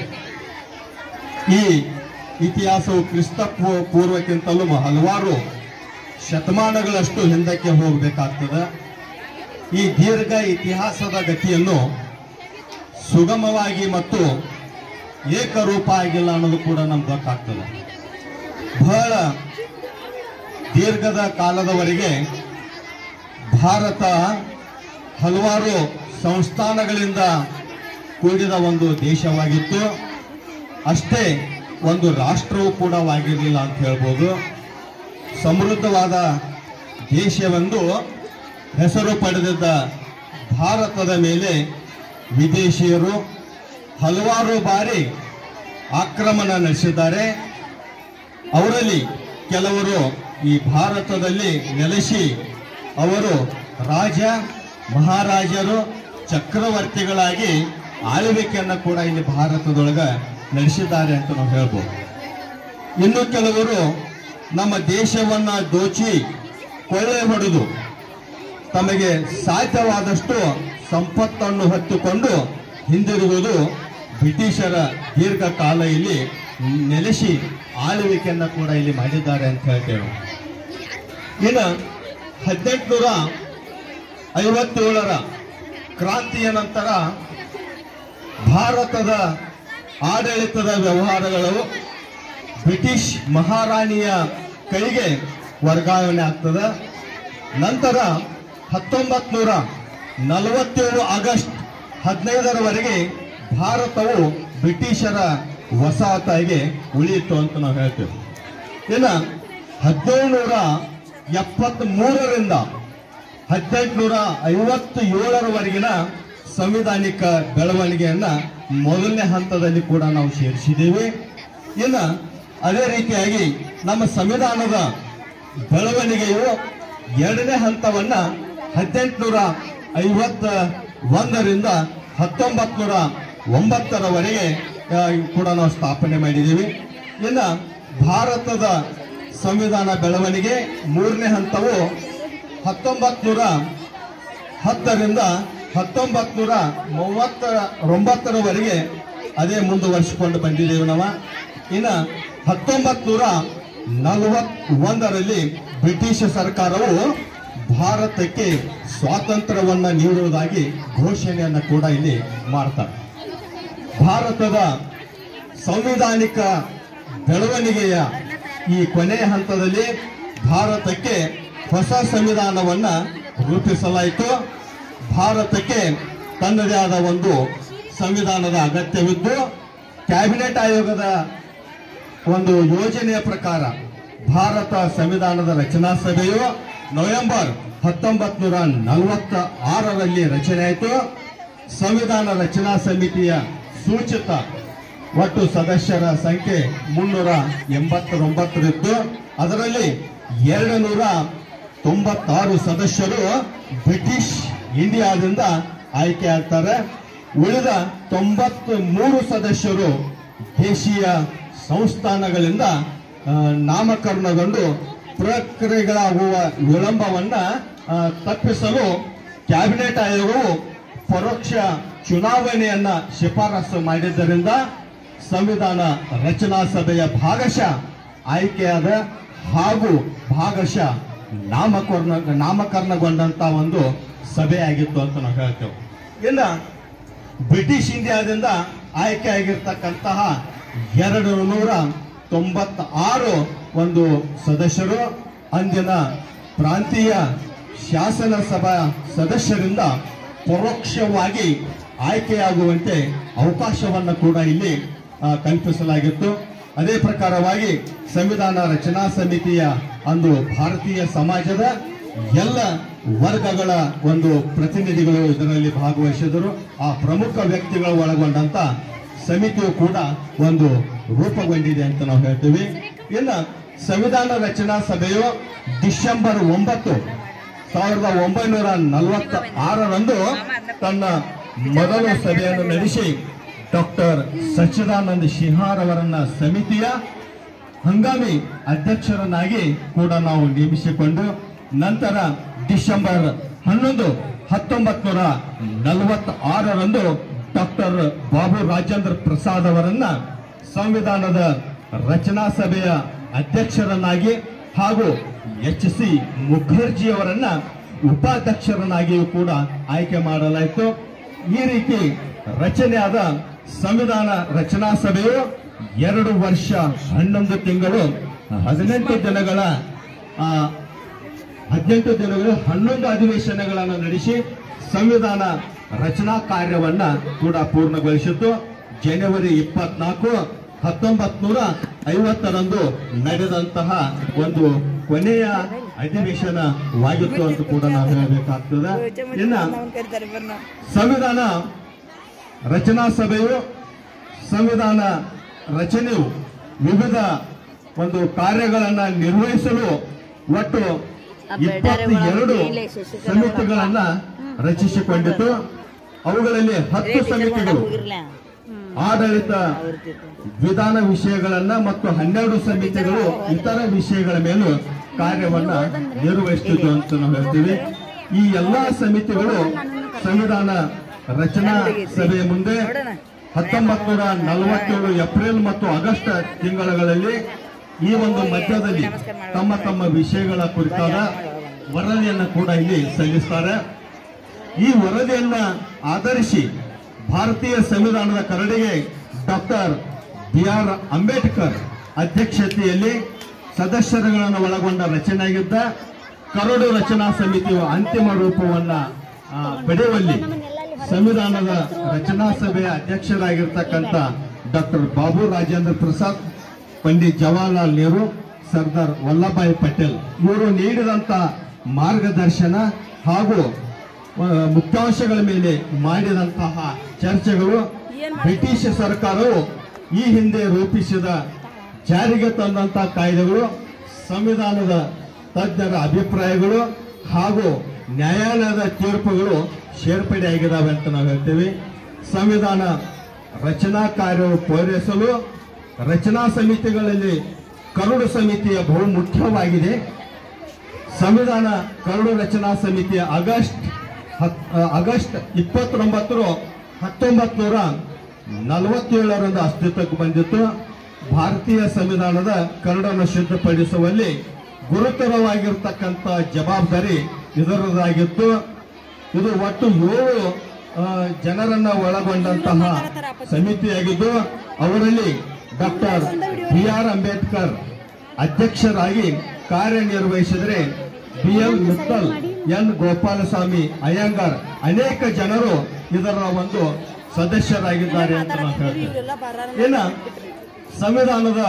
ಈ ಇತಿಹಾಸವು ಕ್ರಿಸ್ತ ಪೂ- ಪೂರ್ವಕ್ಕಿಂತಲೂ ಹಲವಾರು ಶತಮಾನಗಳಷ್ಟು ಹಿಂದಕ್ಕೆ ಹೋಗಬೇಕಾಗ್ತದೆ ಈ ದೀರ್ಘ ಇತಿಹಾಸದ ಗತಿಯನ್ನು ಸುಗಮವಾಗಿ ಮತ್ತು ಏಕರೂಪ ಆಗಿಲ್ಲ ಅನ್ನೋದು ಕೂಡ ನಮ್ಗೆ ಗೊತ್ತಾಗ್ತದೆ ಬಹಳ ದೀರ್ಘದ ಕಾಲದವರೆಗೆ ಭಾರತ ಹಲವಾರು ಸಂಸ್ಥಾನಗಳಿಂದ ಕೂಡಿದ ಒಂದು ದೇಶವಾಗಿತ್ತು ಅಷ್ಟೇ ಒಂದು ರಾಷ್ಟ್ರವೂ ಕೂಡ ಆಗಿರಲಿಲ್ಲ ಅಂತ ಹೇಳ್ಬೋದು ಸಮೃದ್ಧವಾದ ದೇಶವೆಂದು ಹೆಸರು ಪಡೆದಿದ್ದ ಭಾರತದ ಮೇಲೆ ವಿದೇಶಿಯರು ಹಲವಾರು ಬಾರಿ ಆಕ್ರಮಣ ನಡೆಸಿದ್ದಾರೆ ಅವರಲ್ಲಿ ಕೆಲವರು ಈ ಭಾರತದಲ್ಲಿ ನೆಲೆಸಿ ಅವರು ರಾಜ ಮಹಾರಾಜರು ಚಕ್ರವರ್ತಿಗಳಾಗಿ ಆಳ್ವಿಕೆಯನ್ನು ಕೂಡ ಇಲ್ಲಿ ಭಾರತದೊಳಗ ನಡೆಸಿದ್ದಾರೆ ಅಂತ ನಾವು ಹೇಳ್ಬೋದು ಇನ್ನು ಕೆಲವರು ನಮ್ಮ ದೇಶವನ್ನ ದೋಚಿ ಕೊಳ್ಳೆ ಹೊಡೆದು ತಮಗೆ ಸಾಧ್ಯವಾದಷ್ಟು ಸಂಪತ್ತನ್ನು ಹೊತ್ತುಕೊಂಡು ಹಿಂದಿರುಗುವುದು ಬ್ರಿಟಿಷರ ದೀರ್ಘಕಾಲ ಇಲ್ಲಿ ನೆಲೆಸಿ ಆಳ್ವಿಕೆಯನ್ನ ಕೂಡ ಇಲ್ಲಿ ಮಾಡಿದ್ದಾರೆ ಅಂತ ಹೇಳ್ತೇವೆ ಇನ್ನು ಹದಿನೆಂಟುನೂರ ಐವತ್ತೇಳರ ಕ್ರಾಂತಿಯ ನಂತರ ಭಾರತದ ಆಡಳಿತದ ವ್ಯವಹಾರಗಳು ಬ್ರಿಟಿಷ್ ಮಹಾರಾಣಿಯ ಕೈಗೆ ವರ್ಗಾವಣೆ ಆಗ್ತದೆ ನಂತರ ಹತ್ತೊಂಬತ್ ನೂರ ನಲವತ್ತೇಳು ಆಗಸ್ಟ್ ಹದಿನೈದರವರೆಗೆ ಭಾರತವು ಬ್ರಿಟಿಷರ ವಸಾಹತಾಗಿ ಉಳಿಯಿತು ಅಂತ ನಾವು ಹೇಳ್ತೇವೆ ಇನ್ನು ಹದಿನೇಳು ನೂರ ಎಪ್ಪತ್ತ್ ಮೂರರಿಂದ ಹದಿನೆಂಟುನೂರ ಐವತ್ತು ಏಳರವರೆಗಿನ ಸಂವಿಧಾನಿಕ ಬೆಳವಣಿಗೆಯನ್ನ ಮೊದಲನೇ ಹಂತದಲ್ಲಿ ಕೂಡ ನಾವು ಸೇರಿಸಿದ್ದೇವೆ ಇನ್ನು ಅದೇ ರೀತಿಯಾಗಿ ನಮ್ಮ ಸಂವಿಧಾನದ ಬೆಳವಣಿಗೆಯು ಎರಡನೇ ಹಂತವನ್ನ ಹದಿನೆಂಟುನೂರ ಐವತ್ತ ಒಂದರಿಂದ ಹತ್ತೊಂಬತ್ ನೂರ ಒಂಬತ್ತರವರೆಗೆ ಆ, ಕೂಡ ನಾವು ಸ್ಥಾಪನೆ ಮಾಡಿದ್ದೀವಿ ಇನ್ನು ಭಾರತದ ಸಂವಿಧಾನ ಬೆಳವಣಿಗೆ ಮೂರನೇ ಹಂತವು ಹತ್ತೊಂಬತ್ ನೂರ ಹತ್ತರಿಂದ ಹತ್ತೊಂಬತ್ ನೂರ ಮೂವತ್ತರ ಒಂಬತ್ತರವರೆಗೆ ಅದೇ ಮುಂದುವರಿಸಿಕೊಂಡು ಬಂದಿದ್ದೇವೆ ನಾವು ಇನ್ನು ಹತ್ತೊಂಬತ್ ನೂರ ನಲವತ್ ಒಂದರಲ್ಲಿ ಬ್ರಿಟಿಷ್ ಸರ್ಕಾರವು ಭಾರತಕ್ಕೆ ಸ್ವಾತಂತ್ರ್ಯವನ್ನ ನೀಡುವುದಾಗಿ ಘೋಷಣೆಯನ್ನ ಕೂಡ ಇಲ್ಲಿ ಮಾಡ್ತಾರೆ ಭಾರತದ ಸಂವಿಧಾನಿಕ ಬೆಳವಣಿಗೆಯ ಈ ಕೊನೆಯ ಹಂತದಲ್ಲಿ ಭಾರತಕ್ಕೆ ಹೊಸ ಸಂವಿಧಾನವನ್ನ ರೂಪಿಸಲಾಯಿತು ಭಾರತಕ್ಕೆ ತನ್ನದೇ ಆದ ಒಂದು ಸಂವಿಧಾನದ ಅಗತ್ಯವಿದ್ದು ಕ್ಯಾಬಿನೆಟ್ ಆಯೋಗದ ಒಂದು ಯೋಜನೆಯ ಪ್ರಕಾರ ಭಾರತ ಸಂವಿಧಾನದ ರಚನಾ ಸಭೆಯು ನವೆಂಬರ್ ಹತ್ತೊಂಬತ್ ನೂರ ನಲವತ್ತ ಆರರಲ್ಲಿ ರಚನೆ ಆಯಿತು ಸಂವಿಧಾನ ರಚನಾ ಸಮಿತಿಯ ಸೂಚಿತ ಒಟ್ಟು ಸದಸ್ಯರ ಸಂಖ್ಯೆ ಮುನ್ನೂರ ಎಂಬತ್ತೊಂಬತ್ತರಿದ್ದು ಅದರಲ್ಲಿ ಎರಡು ನೂರ ತೊಂಬತ್ತಾರು ಸದಸ್ಯರು ಬ್ರಿಟಿಷ್ ಇಂಡಿಯಾದಿಂದ ಆಯ್ಕೆ ಆಗ್ತಾರೆ ಉಳಿದ ತೊಂಬತ್ ಮೂರು ಸದಸ್ಯರು ದೇಶೀಯ ಸಂಸ್ಥಾನಗಳಿಂದ ಆ, ನಾಮಕರಣಗೊಂಡು ಪ್ರಕ್ರಿಯೆಗಳಾಗುವ ವಿಳಂಬವನ್ನ ಆ, ತಪ್ಪಿಸಲು ಕ್ಯಾಬಿನೆಟ್ ಆಯೋಗವು ಪರೋಕ್ಷ ಚುನಾವಣೆಯನ್ನ ಶಿಫಾರಸು ಮಾಡಿದ್ದರಿಂದ ಸಂವಿಧಾನ ರಚನಾ ಸಭೆಯ ಭಾಗಶಃ ಆಯ್ಕೆಯಾದ ಹಾಗೂ ಭಾಗಶಃ ನಾಮಕರಣ ನಾಮಕರಣಗೊಂಡಂತ ಒಂದು ಸಭೆ ಆಗಿತ್ತು ಅಂತ ನಾವು ಹೇಳ್ತೇವೆ ಇನ್ನ ಬ್ರಿಟಿಷ್ ಇಂಡಿಯಾದಿಂದ ಆಯ್ಕೆ ಆಗಿರ್ತಕ್ಕಂತಹ ಎರಡು ನೂರ ತೊಂಬತ್ತ ಆರು ಒಂದು ಸದಸ್ಯರು ಅಂದಿನ ಪ್ರಾಂತೀಯ ಶಾಸನ ಸಭಾ ಸದಸ್ಯರಿಂದ ಪರೋಕ್ಷವಾಗಿ ಆಯ್ಕೆಯಾಗುವಂತೆ ಅವಕಾಶವನ್ನು ಕೂಡ ಇಲ್ಲಿ ಆ, ಕಲ್ಪಿಸಲಾಗಿತ್ತು ಅದೇ ಪ್ರಕಾರವಾಗಿ ಸಂವಿಧಾನ ರಚನಾ ಸಮಿತಿಯ ಅಂದು ಭಾರತೀಯ ಸಮಾಜದ ಎಲ್ಲ ವರ್ಗಗಳ ಒಂದು ಪ್ರತಿನಿಧಿಗಳು ಇದರಲ್ಲಿ ಭಾಗವಹಿಸಿದರು ಆ ಪ್ರಮುಖ ವ್ಯಕ್ತಿಗಳು ಒಳಗೊಂಡಂತ ಸಮಿತಿಯು ಕೂಡ ಒಂದು ರೂಪುಗೊಂಡಿದೆ ಅಂತ ನಾವು ಹೇಳ್ತೀವಿ ಇನ್ನು ಸಂವಿಧಾನ ರಚನಾ ಸಭೆಯು ಡಿಸೆಂಬರ್ ಒಂಬತ್ತು ಸಾವಿರದ ಒಂಬೈನೂರ ನಲವತ್ತ ಆರರಂದು ತನ್ನ ಮೊದಲ ಸಭೆಯನ್ನು ನಡೆಸಿ ಡಾಕ್ಟರ್ ಸಚ್ಚಿದಾನಂದ ಶಿಹಾರ್ ಅವರನ್ನ ಸಮಿತಿಯ ಹಂಗಾಮಿ ಅಧ್ಯಕ್ಷರನ್ನಾಗಿ ಕೂಡ ನಾವು ನೇಮಿಸಿಕೊಂಡು ನಂತರ ಡಿಸೆಂಬರ್ ಹನ್ನೊಂದು ಹತ್ತೊಂಬತ್ ನೂರ ನಲವತ್ತ ಆರರಂದು ಡಾಕ್ಟರ್ ಬಾಬು ರಾಜೇಂದ್ರ ಪ್ರಸಾದ್ ಅವರನ್ನ ಸಂವಿಧಾನದ ರಚನಾ ಸಭೆಯ ಅಧ್ಯಕ್ಷರನ್ನಾಗಿ ಹಾಗೂ ಎಚ್ ಸಿ ಮುಖರ್ಜಿ ಅವರನ್ನ ಉಪಾಧ್ಯಕ್ಷರನ್ನಾಗಿಯೂ ಕೂಡ ಆಯ್ಕೆ ಮಾಡಲಾಯಿತು ಈ ರೀತಿ ರಚನೆಯಾದ ಸಂವಿಧಾನ ರಚನಾ ಸಭೆಯು ಎರಡು ವರ್ಷ ಹನ್ನೊಂದು ತಿಂಗಳು ಹದಿನೆಂಟು ದಿನಗಳ ಆ, ಹದಿನೆಂಟು ದಿನಗಳು ಹನ್ನೊಂದು ಅಧಿವೇಶನಗಳನ್ನು ನಡೆಸಿ ಸಂವಿಧಾನ ರಚನಾ ಕಾರ್ಯವನ್ನ ಕೂಡ ಪೂರ್ಣಗೊಳಿಸಿದ್ದು ಜನವರಿ ಇಪ್ಪತ್ನಾಲ್ಕು ಹತ್ತೊಂಬತ್ ನೂರ ಐವತ್ತರಂದು ನಡೆದಂತಹ ಒಂದು ಕೊನೆಯ ಅಧಿವೇಶನವಾಗಿತ್ತು ಅಂತ ಕೂಡ ನಾವು ಹೇಳಬೇಕಾಗ್ತದೆ ಇನ್ನ ಸಂವಿಧಾನ ರಚನಾ ಸಭೆಯು ಸಂವಿಧಾನ ರಚನೆಯು ವಿವಿಧ ಒಂದು ಕಾರ್ಯಗಳನ್ನ ನಿರ್ವಹಿಸಲು ಒಟ್ಟು ಇಪ್ಪತ್ತು ಎರಡು ಸಮಿತಿಗಳನ್ನ ರಚಿಸಿಕೊಂಡಿತು ಅವುಗಳಲ್ಲಿ ಹತ್ತು ಸಮಿತಿಗಳು ಆಡಳಿತ ವಿಧಾನ ವಿಷಯಗಳನ್ನ ಮತ್ತು ಹನ್ನೆರಡು ಸಮಿತಿಗಳು ಇತರ ವಿಷಯಗಳ ಮೇಲೂ ಕಾರ್ಯವನ್ನ ನಿರ್ವಹಿಸುತ್ತಿದ್ದು ಅಂತ ನಾವು ಹೇಳ್ತೀವಿ ಈ ಎಲ್ಲಾ ಸಮಿತಿಗಳು ಸಂವಿಧಾನ ರಚನಾ ಸಭೆಯ ಮುಂದೆ ಹತ್ತೊಂಬತ್ ನೂರ ನಲವತ್ತೇಳು ಏಪ್ರಿಲ್ ಮತ್ತು ಆಗಸ್ಟ್ ತಿಂಗಳುಗಳಲ್ಲಿ ಈ ಒಂದು ಮಧ್ಯದಲ್ಲಿ ತಮ್ಮ ತಮ್ಮ ವಿಷಯಗಳ ಕುರಿತಾದ ವರದಿಯನ್ನು ಕೂಡ ಇಲ್ಲಿ ಸಲ್ಲಿಸ್ತಾರೆ ಈ ವರದಿಯನ್ನ ಆಧರಿಸಿ ಭಾರತೀಯ ಸಂವಿಧಾನದ ಕರಡಿಗೆ ಡಾಕ್ಟರ್ ಬಿ ಆರ್ ಅಂಬೇಡ್ಕರ್ ಅಧ್ಯಕ್ಷತೆಯಲ್ಲಿ ಸದಸ್ಯರುಗಳನ್ನು ಒಳಗೊಂಡ ರಚನೆಯಾಗಿದ್ದ ಕರಡು ರಚನಾ ಸಮಿತಿಯು ಅಂತಿಮ ರೂಪವನ್ನ ಆ, ಪಡೆಯುವಲ್ಲಿ ಸಂವಿಧಾನದ ರಚನಾ ಸಭೆಯ ಅಧ್ಯಕ್ಷರಾಗಿರ್ತಕ್ಕಂಥ ಡಾಕ್ಟರ್ ಬಾಬು ರಾಜೇಂದ್ರ ಪ್ರಸಾದ್ ಪಂಡಿತ್ ಜವಾಹರ್ಲಾಲ್ ನೆಹರು ಸರ್ದಾರ್ ವಲ್ಲಭಾಯ್ ಪಟೇಲ್ ಇವರು ನೀಡಿದಂತ ಮಾರ್ಗದರ್ಶನ ಹಾಗೂ ಆ, ಮುಖ್ಯಾಂಶಗಳ ಮೇಲೆ ಮಾಡಿದಂತಹ ಚರ್ಚೆಗಳು ಬ್ರಿಟಿಷ್ ಸರ್ಕಾರವು ಈ ಹಿಂದೆ ರೂಪಿಸಿದ ಜಾರಿಗೆ ತಂದಂತಹ ಕಾಯ್ದೆಗಳು ಸಂವಿಧಾನದ ತಜ್ಞರ ಅಭಿಪ್ರಾಯಗಳು ಹಾಗೂ ನ್ಯಾಯಾಲಯದ ತೀರ್ಪುಗಳು ಸೇರ್ಪಡೆಯಾಗಿದ್ದಾವೆ ಅಂತ ನಾವು ಹೇಳ್ತೇವೆ ಸಂವಿಧಾನ ರಚನಾ ಕಾರ್ಯವು ಪೂರೈಸಲು ರಚನಾ ಸಮಿತಿಗಳಲ್ಲಿ ಕರಡು ಸಮಿತಿಯ ಬಹು ಮುಖ್ಯವಾಗಿದೆ ಸಂವಿಧಾನ ಕರಡು ರಚನಾ ಸಮಿತಿಯ ಆಗಸ್ಟ್ ಹತ್- ಆ, ಆಗಸ್ಟ್ ಇಪ್ಪತ್ತೊಂಬತ್ತರ ಹತ್ತೊಂಬತ್ ನೂರ ನಲವತ್ತೇಳರಂದು ಅಸ್ತಿತ್ವಕ್ಕೆ ಬಂದಿತ್ತು ಭಾರತೀಯ ಸಂವಿಧಾನದ ಕರಡನ್ನು ಸಿದ್ಧಪಡಿಸುವಲ್ಲಿ ಗುರುತರವಾಗಿರ್ತಕ್ಕಂಥ ಜವಾಬ್ದಾರಿ ಇದರದಾಗಿತ್ತು ಇದು ಒಟ್ಟು ಏಳು ಆ, ಜನರನ್ನ ಒಳಗೊಂಡಂತಹ ಸಮಿತಿಯಾಗಿದ್ದು ಅವರಲ್ಲಿ ಡಾಕ್ಟರ್ ಬಿ ಆರ್ ಅಂಬೇಡ್ಕರ್ ಅಧ್ಯಕ್ಷರಾಗಿ ಕಾರ್ಯನಿರ್ವಹಿಸಿದರೆ B L Mittal N Gopalaswami Ayyangar ಅನೇಕ ಜನರು ಇದರ ಒಂದು ಸದಸ್ಯರಾಗಿದ್ದಾರೆ ಅಂತ ನಾವು ಹೇಳ್ತೇವೆ ಇನ್ನು ಸಂವಿಧಾನದ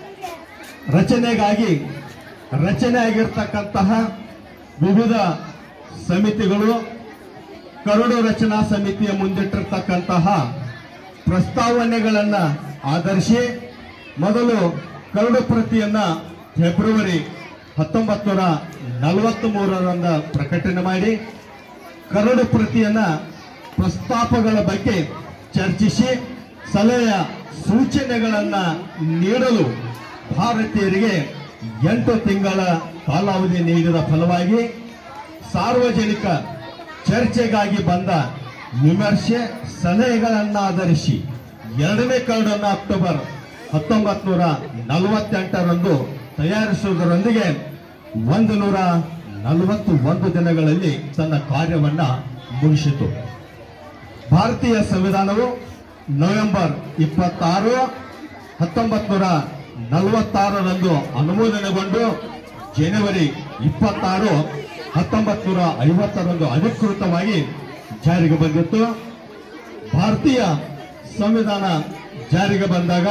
ರಚನೆಗಾಗಿ ರಚನೆ ಆಗಿರ್ತಕ್ಕಂತಹ ವಿವಿಧ ಸಮಿತಿಗಳು ಕರಡು ರಚನಾ ಸಮಿತಿಯ ಮುಂದಿಟ್ಟಿರ್ತಕ್ಕಂತಹ ಪ್ರಸ್ತಾವನೆಗಳನ್ನ ಆಧರಿಸಿ ಮೊದಲು ಕರಡು ಪ್ರತಿಯನ್ನ ಫೆಬ್ರವರಿ ಹತ್ತೊಂಬತ್ತು ನೂರ ನಲವತ್ತ್ ಮೂರರಂದ ಪ್ರಕಟಣೆ ಮಾಡಿ ಕರಡು ಪ್ರತಿಯನ್ನ ಪ್ರಸ್ತಾಪಗಳ ಬಗ್ಗೆ ಚರ್ಚಿಸಿ ಸಲಹೆಯ ಸೂಚನೆಗಳನ್ನ ನೀಡಲು ಭಾರತೀಯರಿಗೆ ಎಂಟು ತಿಂಗಳ ಕಾಲಾವಧಿ ನೀಡಿದ ಫಲವಾಗಿ ಸಾರ್ವಜನಿಕ ಚರ್ಚೆಗಾಗಿ ಬಂದ ವಿಮರ್ಶೆ ಸಲಹೆಗಳನ್ನ ಆಧರಿಸಿ ಎರಡನೇ ಕರಡನ್ನು ಅಕ್ಟೋಬರ್ ಹತ್ತೊಂಬತ್ ನೂರ ನಲವತ್ತೆಂಟರಂದು ತಯಾರಿಸುವುದರೊಂದಿಗೆ ಒಂದು ನೂರ ನಲವತ್ತು ಒಂದು ದಿನಗಳಲ್ಲಿ ತನ್ನ ಕಾರ್ಯವನ್ನ ಮುಗಿಸಿತು ಭಾರತೀಯ ಸಂವಿಧಾನವು ನವೆಂಬರ್ ಇಪ್ಪತ್ತಾರು ಹತ್ತೊಂಬತ್ ನೂರ ನಲವತ್ತಾರರಂದು ಅನುಮೋದನೆಗೊಂಡು ಜನವರಿ ಇಪ್ಪತ್ತಾರು ಹತ್ತೊಂಬತ್ ನೂರ ಐವತ್ತರಂದು ಅಧಿಕೃತವಾಗಿ ಜಾರಿಗೆ ಬಂದಿತ್ತು ಭಾರತೀಯ ಸಂವಿಧಾನ ಜಾರಿಗೆ ಬಂದಾಗ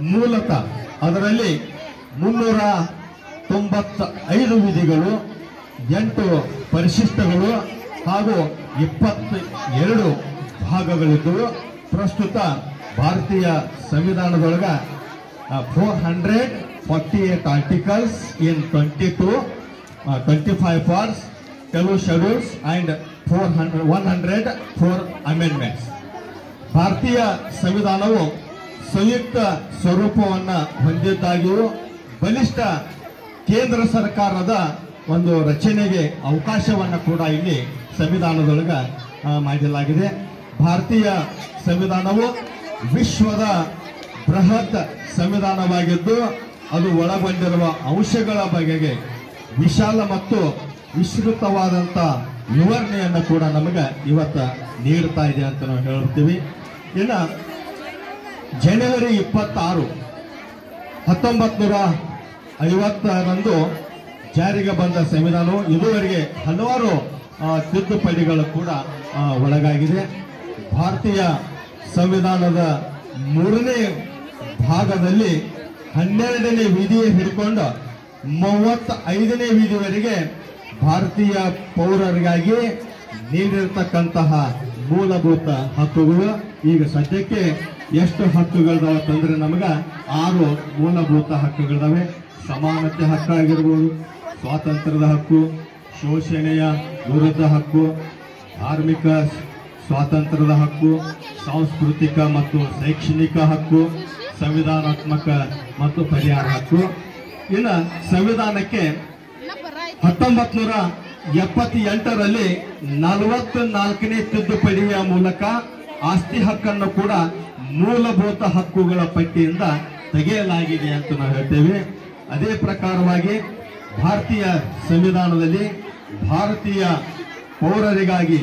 ಮೂಲತಃ ಅದರಲ್ಲಿ ಮುನ್ನೂರ ತೊಂಬತ್ತ ಐದು ವಿಧಿಗಳು ಎಂಟು ಪರಿಶಿಷ್ಟಗಳು ಹಾಗೂ ಇಪ್ಪತ್ತ ಎರಡು ಭಾಗಗಳಿದ್ದವು ಪ್ರಸ್ತುತ ಭಾರತೀಯ ಸಂವಿಧಾನದೊಳಗ four hundred forty eight articles in twenty two twenty five parts ಕೆಲವು schedules and four hundred one hundred four amendments ಭಾರತೀಯ ಸಂವಿಧಾನವು ಸಂಯುಕ್ತ ಸ್ವರೂಪವನ್ನ ಹೊಂದಿದ್ದಾಗಿಯೂ ಬಲಿಷ್ಠ ಕೇಂದ್ರ ಸರ್ಕಾರದ ಒಂದು ರಚನೆಗೆ ಅವಕಾಶವನ್ನ ಕೂಡ ಇಲ್ಲಿ ಸಂವಿಧಾನದೊಳಗ ಆ, ಮಾಡಲಾಗಿದೆ ಭಾರತೀಯ ಸಂವಿಧಾನವು ವಿಶ್ವದ ಬೃಹತ್ ಸಂವಿಧಾನವಾಗಿದ್ದು ಅದು ಒಳಗೊಂಡಿರುವ ಅಂಶಗಳ ಬಗೆಗೆ ವಿಶಾಲ ಮತ್ತು ವಿಸ್ತೃತವಾದಂಥ ವಿವರಣೆಯನ್ನು ಕೂಡ ನಮಗೆ ಇವತ್ತ ನೀಡ್ತಾ ಇದೆ ಅಂತ ನಾವು ಹೇಳ್ತೀವಿ ಇನ್ನು ಜನವರಿ ಇಪ್ಪತ್ತಾರು ಹತ್ತೊಂಬತ್ತು ನೂರ ಐವತ್ತರಂದು ಜಾರಿಗೆ ಬಂದ ಸಂವಿಧಾನವು ಇದುವರೆಗೆ ಹಲವಾರು ಆ, ತಿದ್ದುಪಡಿಗಳು ಕೂಡ ಆ, ಒಳಗಾಗಿದೆ ಭಾರತೀಯ ಸಂವಿಧಾನದ ಮೂರನೇ ಭಾಗದಲ್ಲಿ ಹನ್ನೆರಡನೇ ವಿಧಿಯ ಹಿಡ್ಕೊಂಡು ಮೂವತ್ತ ಐದನೇ ವಿಧಿವರೆಗೆ ಭಾರತೀಯ ಪೌರರಿಗಾಗಿ ನೀಡಿರ್ತಕ್ಕಂತಹ ಮೂಲಭೂತ ಹಕ್ಕುಗಳು ಈಗ ಸದ್ಯಕ್ಕೆ ಎಷ್ಟು ಹಕ್ಕುಗಳಿದಾವೆ ಅಂತಂದ್ರೆ ನಮಗ ಆರು ಮೂಲಭೂತ ಹಕ್ಕುಗಳಿದಾವೆ ಸಮಾನತೆ ಹಕ್ಕಾಗಿರ್ಬೋದು ಸ್ವಾತಂತ್ರ್ಯದ ಹಕ್ಕು ಶೋಷಣೆಯ ವಿರುದ್ಧ ಹಕ್ಕು ಧಾರ್ಮಿಕ ಸ್ವಾತಂತ್ರ್ಯದ ಹಕ್ಕು ಸಾಂಸ್ಕೃತಿಕ ಮತ್ತು ಶೈಕ್ಷಣಿಕ ಹಕ್ಕು ಸಂವಿಧಾನಾತ್ಮಕ ಮತ್ತು ಪರಿಹಾರ ಹಕ್ಕು ಇನ್ನು ಸಂವಿಧಾನಕ್ಕೆ ಹತ್ತೊಂಬತ್ ನೂರ ಎಪ್ಪತ್ತೆಂಟರಲ್ಲಿ ನಲವತ್ತ ನಾಲ್ಕನೇ ತಿದ್ದುಪಡಿಯ ಮೂಲಕ ಆಸ್ತಿ ಹಕ್ಕನ್ನು ಕೂಡ ಮೂಲಭೂತ ಹಕ್ಕುಗಳ ಪಟ್ಟಿಯಿಂದ ತೆಗೆಯಲಾಗಿದೆ ಅಂತ ನಾವು ಹೇಳ್ತೇವೆ ಅದೇ ಪ್ರಕಾರವಾಗಿ ಭಾರತೀಯ ಸಂವಿಧಾನದಲ್ಲಿ ಭಾರತೀಯ ಪೌರರಿಗಾಗಿ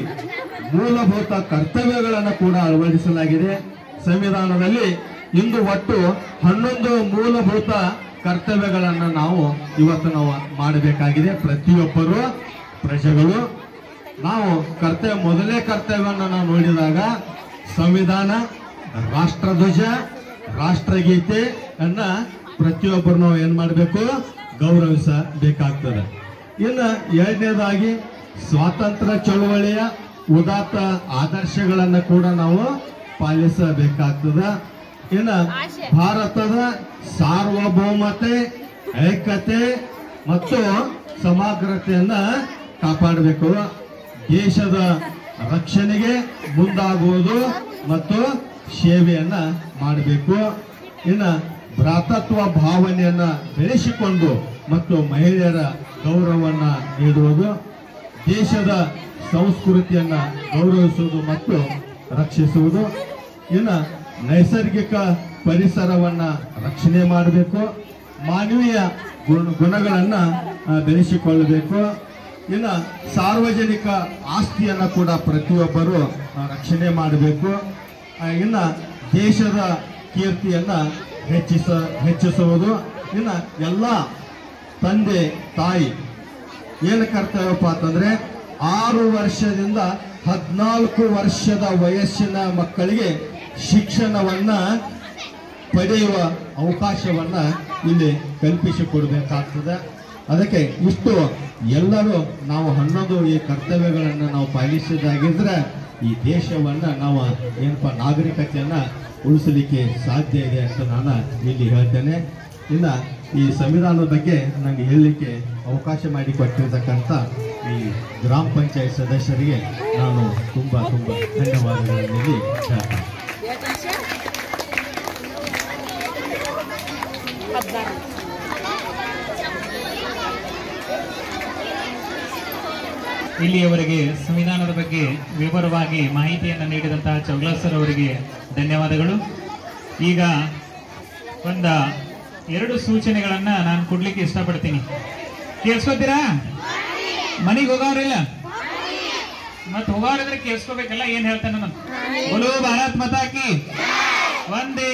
ಮೂಲಭೂತ ಕರ್ತವ್ಯಗಳನ್ನು ಕೂಡ ಅಳವಡಿಸಲಾಗಿದೆ ಸಂವಿಧಾನದಲ್ಲಿ ಇಂದು ಒಟ್ಟು ಹನ್ನೊಂದು ಮೂಲಭೂತ ಕರ್ತವ್ಯಗಳನ್ನು ನಾವು ಇವತ್ತು ನಾವು ಮಾಡಬೇಕಾಗಿದೆ ಪ್ರತಿಯೊಬ್ಬರು ಪ್ರಜೆಗಳು ನಾವು ಕರ್ತವ್ಯ ಮೊದಲನೇ ಕರ್ತವ್ಯವನ್ನು ನಾವು ನೋಡಿದಾಗ ಸಂವಿಧಾನ ರಾಷ್ಟ್ರಧ್ವಜ ರಾಷ್ಟ್ರಗೀತೆ ಅನ್ನ ಪ್ರತಿಯೊಬ್ಬರು ನಾವು ಏನ್ ಮಾಡಬೇಕು ಗೌರವಿಸಬೇಕಾಗ್ತದೆ ಇನ್ನು ಎರಡನೇದಾಗಿ ಸ್ವಾತಂತ್ರ್ಯ ಚಳುವಳಿಯ ಉದಾತ್ತ ಆದರ್ಶಗಳನ್ನು ಕೂಡ ನಾವು ಪಾಲಿಸಬೇಕಾಗ್ತದೆ ಇನ್ನು ಭಾರತದ ಸಾರ್ವಭೌಮತೆ ಏಕತೆ ಮತ್ತು ಸಮಗ್ರತೆಯನ್ನ ಕಾಪಾಡಬೇಕು ದೇಶದ ರಕ್ಷಣೆಗೆ ಮುಂದಾಗುವುದು ಮತ್ತು ಸೇವೆಯನ್ನ ಮಾಡಬೇಕು ಇನ್ನು ಭ್ರಾತತ್ವ ಭಾವನೆಯನ್ನ ಬೆಳೆಸಿಕೊಂಡು ಮತ್ತು ಮಹಿಳೆಯರ ಗೌರವವನ್ನ ನೀಡುವುದು ದೇಶದ ಸಂಸ್ಕೃತಿಯನ್ನ ಗೌರವಿಸುವುದು ಮತ್ತು ರಕ್ಷಿಸುವುದು ಇನ್ನು ನೈಸರ್ಗಿಕ ಪರಿಸರವನ್ನ ರಕ್ಷಣೆ ಮಾಡಬೇಕು ಮಾನವೀಯ ಗುಣ ಗುಣಗಳನ್ನ ಆ, ಬೆಳೆಸಿಕೊಳ್ಳಬೇಕು ಇನ್ನು ಸಾರ್ವಜನಿಕ ಆಸ್ತಿಯನ್ನ ಕೂಡ ಪ್ರತಿಯೊಬ್ಬರು ಆ, ರಕ್ಷಣೆ ಮಾಡಬೇಕು ಆ, ಇನ್ನು ದೇಶದ ಕೀರ್ತಿಯನ್ನ ಹೆಚ್ಚಿಸ ಹೆಚ್ಚಿಸುವುದು ಇನ್ನು ಎಲ್ಲ ತಂದೆ ತಾಯಿ ಏನು ಕರ್ತವ್ಯಪ್ಪ ಅಂತಂದ್ರೆ ಆರು ವರ್ಷದಿಂದ ಹದಿನಾಲ್ಕು ವರ್ಷದ ವಯಸ್ಸಿನ ಮಕ್ಕಳಿಗೆ ಶಿಕ್ಷಣವನ್ನ ಪಡೆಯುವ ಅವಕಾಶವನ್ನ ಇಲ್ಲಿ ಕಲ್ಪಿಸಿಕೊಡ್ಬೇಕಾಗ್ತದೆ ಅದಕ್ಕೆ ಇಷ್ಟು ಎಲ್ಲರೂ ನಾವು ಹನ್ನೊಂದು ಈ ಕರ್ತವ್ಯಗಳನ್ನು ನಾವು ಪಾಲಿಸಿದಾಗಿದ್ರೆ ಈ ದೇಶವನ್ನ ನಾವು ಏನಪ್ಪ ನಾಗರಿಕತೆಯನ್ನ ಉಳಿಸಲಿಕ್ಕೆ ಸಾಧ್ಯ ಇದೆ ಅಂತ ನಾನು ಇಲ್ಲಿ ಹೇಳ್ತೇನೆ ಇನ್ನು ಈ ಸಂವಿಧಾನದ ಬಗ್ಗೆ ನನಗೆ ಹೇಳಲಿಕ್ಕೆ ಅವಕಾಶ ಮಾಡಿಕೊಟ್ಟಿರ್ತಕ್ಕಂಥ ಈ ಗ್ರಾಮ ಪಂಚಾಯತ್ ಸದಸ್ಯರಿಗೆ ನಾನು ತುಂಬ ತುಂಬ ಧನ್ಯವಾದಗಳನ್ನು ಇಲ್ಲಿ ಹೇಳ್ತೇನೆ ಇಲ್ಲಿಯವರೆಗೆ ಸಂವಿಧಾನದ ಬಗ್ಗೆ ವಿವರವಾಗಿ ಮಾಹಿತಿಯನ್ನು ನೀಡಿದಂತಹ ಚೌಗ್ಲಾ ಸರ್ ಅವರಿಗೆ ಧನ್ಯವಾದಗಳು ಈಗ ಒಂದ ಎರಡು ಸೂಚನೆಗಳನ್ನ ನಾನು ಕೊಡ್ಲಿಕ್ಕೆ ಇಷ್ಟಪಡ್ತೀನಿ ಕೇಳಿಸ್ಕೋತೀರಾ ಮನೆಗೆ ಹೋಗೋರಿಲ್ಲ ಮತ್ ಹೋಗೋರಿದ್ರೆ ಕೇಳಿಸ್ಕೋಬೇಕಲ್ಲ ಏನ್ ಹೇಳ್ತಾನೆ ನಾನು ಬೋಲೋ ಭಾರತ್ ಮತಾಕಿ ಒಂದೇ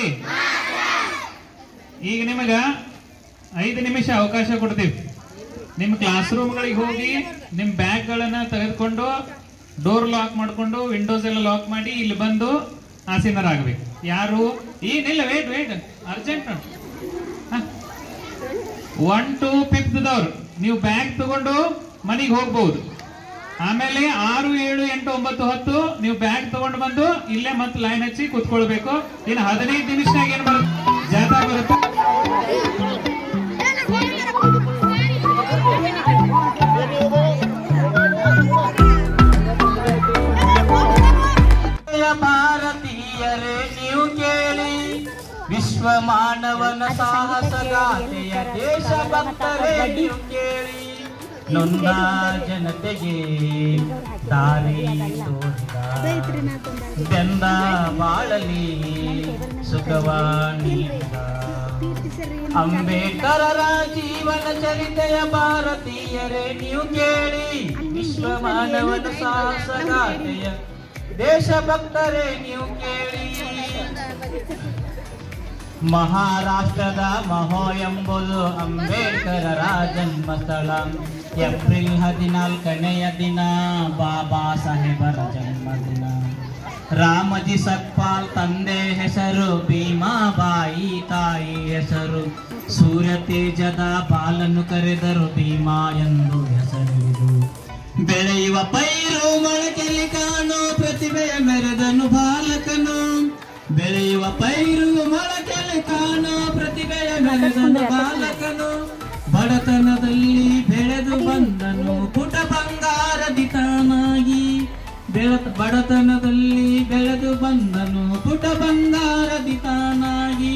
ಈಗ ನಿಮಗ ಐದು ನಿಮಿಷ ಅವಕಾಶ ಕೊಡ್ತೀವಿ ನಿಮ್ಮ ಕ್ಲಾಸ್ ರೂಮ್ಗಳಿಗೆ ಹೋಗಿ ನಿಮ್ಮ ಬ್ಯಾಗ್ಗಳನ್ನ ತೆಗೆದುಕೊಂಡು ಡೋರ್ ಲಾಕ್ ಮಾಡ್ಕೊಂಡು ವಿಂಡೋಸ್ ಎಲ್ಲ ಲಾಕ್ ಮಾಡಿ ಇಲ್ಲಿ ಬಂದು ಆಸೀನರಾಗಬೇಕು ಯಾರು ಏನಿಲ್ಲ wait wait urgent one two fifth ದವ್ರು ನೀವು ಬ್ಯಾಗ್ ತಗೊಂಡು ಮನೆಗೆ ಹೋಗ್ಬಹುದು ಆಮೇಲೆ ಆರು ಏಳು ಎಂಟು ಒಂಬತ್ತು ಹತ್ತು ನೀವು ಬ್ಯಾಗ್ ತಗೊಂಡು ಬಂದು ಇಲ್ಲೇ ಮತ್ತೆ ಲೈನ್ ಹಚ್ಚಿ ಕುತ್ಕೊಳ್ಬೇಕು ಇನ್ನು ಹದಿನೈದು ನಿಮಿಷನಾಗ ಏನ್ ಬರುತ್ತೆ ಜಾಥಾ ಬರುತ್ತೆ ಭಾರತೀಯರೇ ನೀವು ಕೇಳಿ ವಿಶ್ವ ಮಾನವನ ಸಾಹಸಗಾಥೆಯ ದೇಶ ಭಕ್ತರೇ ನೀವು ಕೇಳಿ ನೊಂದ ಜನತೆಗೆ ದಾರಿ ತೋರಿದ ಬೆಂದ ಬಾಳಲಿ ಸುಖವ ನೀಡಿದ ಅಂಬೇಡ್ಕರರ ಜೀವನ ಚರಿತೆಯ ಭಾರತೀಯರೇ ನೀವು ಕೇಳಿ ವಿಶ್ವ ಮಾನವನ ಸಾಹಸಗಾಥೆಯ ದೇಶಭಕ್ತರೇ ನೀವು ಕೇಳಿ ಮಹಾರಾಷ್ಟ್ರದ ಮಹೋ ಎಂಬುದು ಅಂಬೇಡ್ಕರರ ಜನ್ಮಸ್ಥಳ ಏಪ್ರಿಲ್ ಹದಿನಾಲ್ಕನೆಯ ದಿನ ಬಾಬಾ ಸಾಹೇಬರ ಜನ್ಮದಿನ ರಾಮಜಿ ಸಕ್ಪಾಲ್ ತಂದೆ ಹೆಸರು ಭೀಮಾಬಾಯಿ ತಾಯಿ ಹೆಸರು ಸೂರ್ಯ ತೇಜದ ಬಾಲನ್ನು ಕರೆದರು ಭೀಮಾ ಎಂದು ಹೆಸರಿದು ಬೆಳೆಯುವ ಪೈರು ಮೊಳಕೆಲಿ ಕಾಣೋ ಪ್ರತಿಭೆಯ ಮೆರೆದನು ಬಾಲಕನು ಬೆಳೆಯುವ ಪೈರು ಮೊಳಕೆಲಿ ಕಾಣೋ ಪ್ರತಿಭೆಯ ಮೆರೆದನು ಬಾಲಕನು ಬಡತನದಲ್ಲಿ ಬೆಳೆದು ಬಂದನು ಪುಟ ಬಂಗಾರದಿ ತಾನಾಗಿ ಬೆಳ- ಬಡತನದಲ್ಲಿ ಬೆಳೆದು ಬಂದನು ಪುಟ ಬಂಗಾರದಿ ತಾನಾಗಿ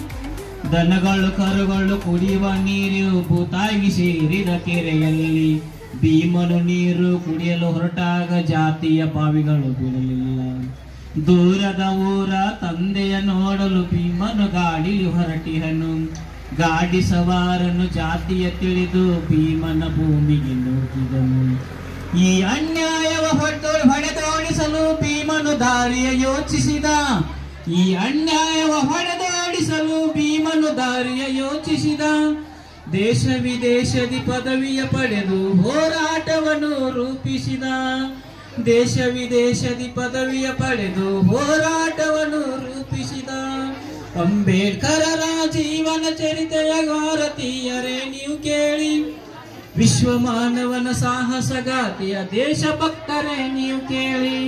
ದನಗಳು ಕರುಗಳು ಕುಡಿಯುವ ನೀರು ಭೂತಾಗಿ ಸೇರಿದ ಕೆರೆಯಲ್ಲಿ ಭೀಮನು ನೀರು ಕುಡಿಯಲು ಹೊರಟಾಗ ಜಾತಿಯ ಬಾವಿಗಳು ಬೀಳಲಿಲ್ಲ ದೂರದ ಊರ ತಂದೆಯ ನೋಡಲು ಭೀಮನು ಗಾಡಿಲಿ ಹೊರಟಿಹನು ಗಾಡಿ ಸವಾರನು ಜಾತಿಯ ತಿಳಿದು ಭೀಮನ ಭೂಮಿಗೆ ನೂಕಿದನು ಈ ಅನ್ಯಾಯವ ಹೊಡೆದು ಹೊಡೆದೋಡಿಸಲು ಭೀಮನು ದಾರಿಯ ಯೋಚಿಸಿದ ಈ ಅನ್ಯಾಯವ ಹೊಡೆದೋಡಿಸಲು ಭೀಮನು ದಾರಿಯ ಯೋಚಿಸಿದ ದೇಶ ವಿದೇಶದಿ ಪದವಿಯ ಪಡೆದು ಹೋರಾಟವನ್ನು ರೂಪಿಸಿದ ದೇಶ ವಿದೇಶದಿ ಪದವಿಯ ಪಡೆದು ಹೋರಾಟವನ್ನು ರೂಪಿಸಿದ ಅಂಬೇಡ್ಕರರ ಜೀವನ ಚರಿತೆಯ ಭಾರತೀಯರೇ ನೀವು ಕೇಳಿ ವಿಶ್ವ ಮಾನವನ ಸಾಹಸಗಾತಿಯ ದೇಶಭಕ್ತರೇ ನೀವು ಕೇಳಿ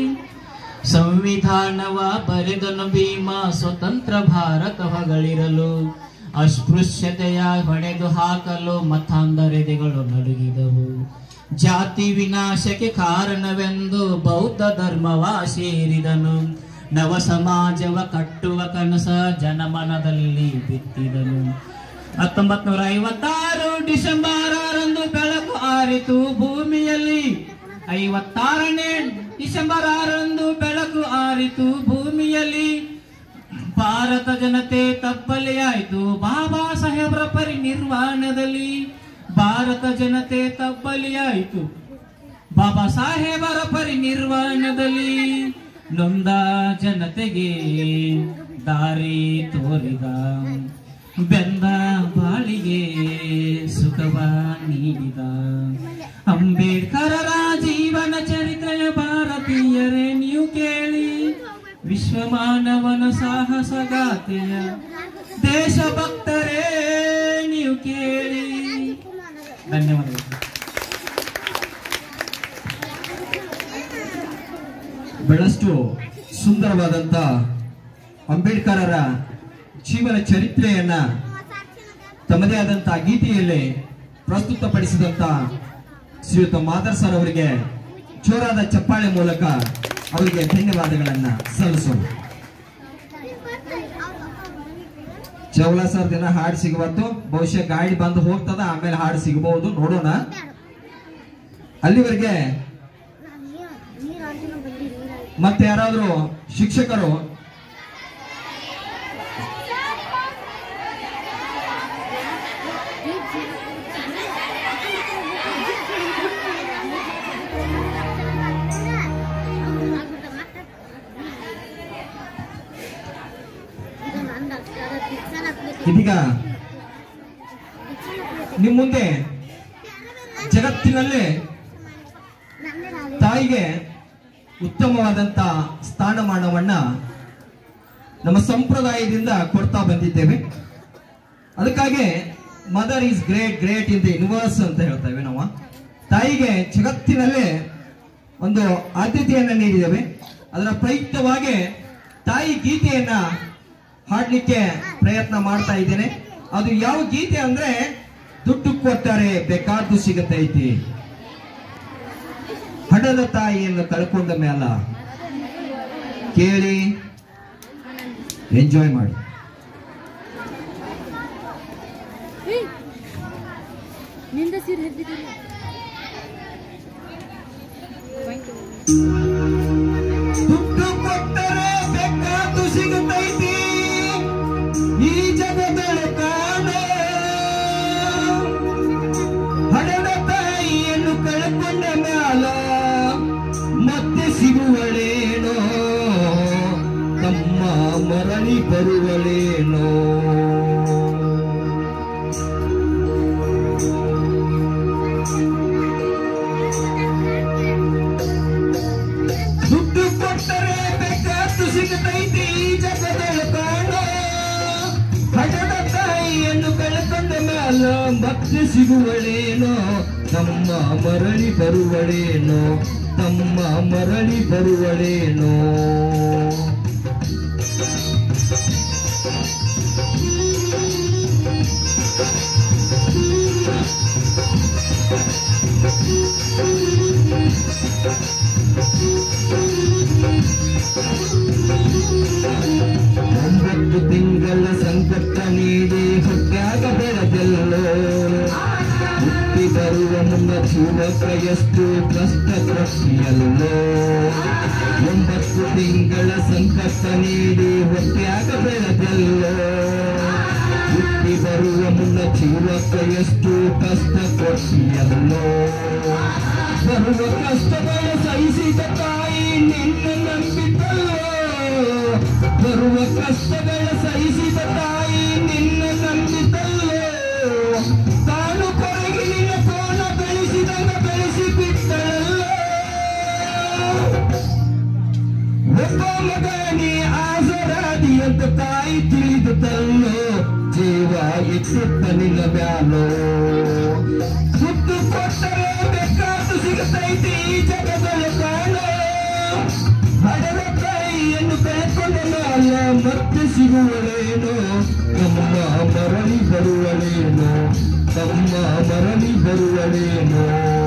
ಸಂವಿಧಾನವ ಬರೆದನು ಭೀಮ ಸ್ವತಂತ್ರ ಭಾರತ ಹೊಗಳಿರಲು ಅಸ್ಪೃಶ್ಯತೆಯ ಹೊಡೆದು ಹಾಕಲು ಮತಾಂಧರೆದೆಗಳು ನಡುಗಿದವು ಜಾತಿ ವಿನಾಶಕ್ಕೆ ಕಾರಣವೆಂದು ಬೌದ್ಧ ಧರ್ಮವ ಸೇರಿದನು ನವ ಸಮಾಜವ ಕಟ್ಟುವ ಕನಸ ಜನಮನದಲ್ಲಿ ಬಿತ್ತಿದನು ಹತ್ತೊಂಬತ್ ನೂರ ಐವತ್ತಾರು ಡಿಸೆಂಬರ್ ಆರಂದು ಬೆಳಕು ಆರಿತು ಭೂಮಿಯಲ್ಲಿ ಐವತ್ತಾರನೇ ಡಿಸೆಂಬರ್ ಆರಂದು ಬೆಳಕು ಆರಿತು ಭೂಮಿಯಲ್ಲಿ ಭಾರತ ಜನತೆ ತಬ್ಬಲಿಯಾಯಿತು ಬಾಬಾ ಸಾಹೇಬ್ರ ಪರಿನಿರ್ವಾಣದಲ್ಲಿ ಭಾರತ ಜನತೆ ತಬ್ಬಲಿಯಾಯಿತು ಬಾಬಾ ಸಾಹೇಬರ ಪರಿನಿರ್ವಾಣದಲ್ಲಿ ನೊಂದ ಜನತೆಗೆ ದಾರಿ ತೋರಿದ ಬೆಂದ ಬಾಳಿಗೆ ಸುಖವ ನೀಡಿದ ಅಂಬೇಡ್ಕರರ ಜೀವನ ಚರಿತ್ರೆಯ ಭಾರತೀಯರೇ ನೀವು ಕೇಳಿ ವಿಶ್ವ ಮಾನವನ ಸಾಹಸಗಾಥೆಯ ದೇಶಭಕ್ತರೇ ನೀವು ಕೇಳಿ ಧನ್ಯವಾದಗಳು ಬಹಳಷ್ಟು ಸುಂದರವಾದಂತ ಅಂಬೇಡ್ಕರರ ಜೀವನ ಚರಿತ್ರೆಯನ್ನ ತಮ್ಮದೇ ಆದಂತ ಗೀತೆಯಲ್ಲಿ ಪ್ರಸ್ತುತಪಡಿಸಿದಂತ ಶ್ರೀಯುತ ಮಾದರ್ ಸರ್ ಅವರಿಗೆ ಜೋರಾದ ಚಪ್ಪಾಳೆ ಮೂಲಕ ಅವರಿಗೆ ಧನ್ಯವಾದಗಳನ್ನ ಸಲ್ಲಿಸೋಣ ಚೌಲ ಸರ್ ದಿನ ಹಾಡು ಸಿಗಬಾರ್ದು ಬಹುಶಃ ಗಾಡಿ ಬಂದು ಹೋಗ್ತದ ಆಮೇಲೆ ಹಾಡು ಸಿಗಬಹುದು ನೋಡೋಣ ಅಲ್ಲಿವರೆಗೆ ಮತ್ತೆ ಯಾರಾದ್ರೂ ಶಿಕ್ಷಕರು ಇದೀಗ ನಿಮ್ ಮುಂದೆ ಜಗತ್ತಿನಲ್ಲೇ ತಾಯಿಗೆ ಉತ್ತಮವಾದಂತ ಸ್ಥಾನಮಾನವನ್ನ ನಮ್ಮ ಸಂಪ್ರದಾಯದಿಂದ ಕೊಡ್ತಾ ಬಂದಿದ್ದೇವೆ ಅದಕ್ಕಾಗಿ mother is great great in the universe ಅಂತ ಹೇಳ್ತೇವೆ ನಾವು ತಾಯಿಗೆ ಜಗತ್ತಿನಲ್ಲೇ ಒಂದು ಆದ್ಯತೆಯನ್ನ ನೀಡಿದ್ದೇವೆ ಅದರ ಪ್ರಯುಕ್ತವಾಗಿ ತಾಯಿ ಗೀತೆಯನ್ನ ಹಾಡ್ಲಿಕ್ಕೆ ಪ್ರಯತ್ನ ಮಾಡ್ತಾ ಇದ್ದೇನೆ ಅದು ಯಾವ ಗೀತೆ ಅಂದ್ರೆ ದುಡ್ಡು ಕೊಟ್ಟರೆ ಬೇಕಾದ್ದು ಸಿಗತೈತಿ ಹಡದ ತಾಯಿಯನ್ನು ಕಳ್ಕೊಂಡ ಮೇಲ ಕೇಳಿ ಎಂಜಾಯ್ ಮಾಡಿ ನಿಂದ ಸೀರೆ ಹೆದ್ದಿದ್ದೀನಿ ದುಡ್ಡು ಕೊಟ್ಟರೆ ಬೇಕಾದ್ದು ಸಿಗುತ್ತೈತಿ ಈ ಜಗದಳು ಕಾಣ ಹಣದ ತಾಯಿಯನ್ನು ಕಳ್ಕೊಂಡ ಮ್ಯಾಲ ಮತ್ತೆ ಸಿಗುವಳೇನೋ ತಮ್ಮ ಮರಳಿ ಬರುವಳೇನೋ ದುಡ್ಡು ಕೊಟ್ಟರೆ ಬೇಕಾದ್ದು ಸಿಗತೈತಿ ಈ ಜಗದಳು ಕಾಣೋ ಹಠದ ತಾಯಿಯನ್ನು ಕಳ್ಕೊಂಡ ಮ್ಯಾಲ ಮತ್ತೆ ಸಿಗುವಳೇನೋ ತಮ್ಮ ಮರಳಿ ಬರುವಳೇನೋ ತಮ್ಮ ಮರಳಿ ಬರುವಳೇನೋ ಒಂಬತ್ತು ತಿಂಗಳ ಸಂಕಟ ನೀಡಿ ಹೊಟ್ಟ್ಯಾಗ ಬೆಳೆದಲ್ಲೋ ಹುಟ್ಟಿ ಬರುವ ಮುನ್ನ ಜೀವಕ ಎಷ್ಟು ಕಷ್ಟ ಕೃಷಿಯಲ್ಲೋ ಒಂಬತ್ತು ತಿಂಗಳ ಸಂಕಟ ನೀಡಿ ಹೊಟ್ಟ್ಯಾಗ ಬೆಳೆದಲ್ಲೋ ಹುಟ್ಟಿ ಬರುವ ಮುನ್ನ ಜೀವಕ ಎಷ್ಟು ಕಷ್ಟ ಕೃಷಿಯಲ್ಲೋ ಬರುವ ಕಷ್ಟಗಳ ಸಹಿಸಿದ ತಾಯಿ ನಿನ್ನ ನಂಬಿದ್ದಲ್ಲೋ ಬರುವ ಕಷ್ಟಗಳ ಸಹಿಸಿದ ತಾಯಿ ನಿನ್ನ ನಂಬಿದ್ದಲ್ಲೋ ತಾನು ಕೊರಗಿ ನಿನ್ನ ಕೋಣ ಬೆಳೆಸಿದಂಗ ಬೆಳೆಸಿ ಬಿಟ್ಟಳಲ್ಲೋ ಒಬ್ಬ ಮಗನಿ ಆಸರಾದಿ ಅಂತ ತಾಯಿ ತಿಳಿದು ತಲ್ಲೋ ಜೀವ ಇಟ್ಟಿತ್ತ ನಿನ್ನ ಬ್ಯಾಲೋ ಸುತ್ತು ಕೊಟ್ಟರೆ ಬೇಕಾದ್ದು ಸಿಗತೈತಿ ಈ ಜಗದಳು ಕಾಣೋ ಹಡದ ತಾಯಿಯನ್ನು ಕಳ್ಕೊಂಡ ಮ್ಯಾಲ ಮತ್ತೆ ಸಿಗುವಳೇನೋ ತಮ್ಮ ಮರಳಿ ಬರುವಳೇನೋ ತಮ್ಮ ಮರಳಿ ಬರುವಳೇನೋ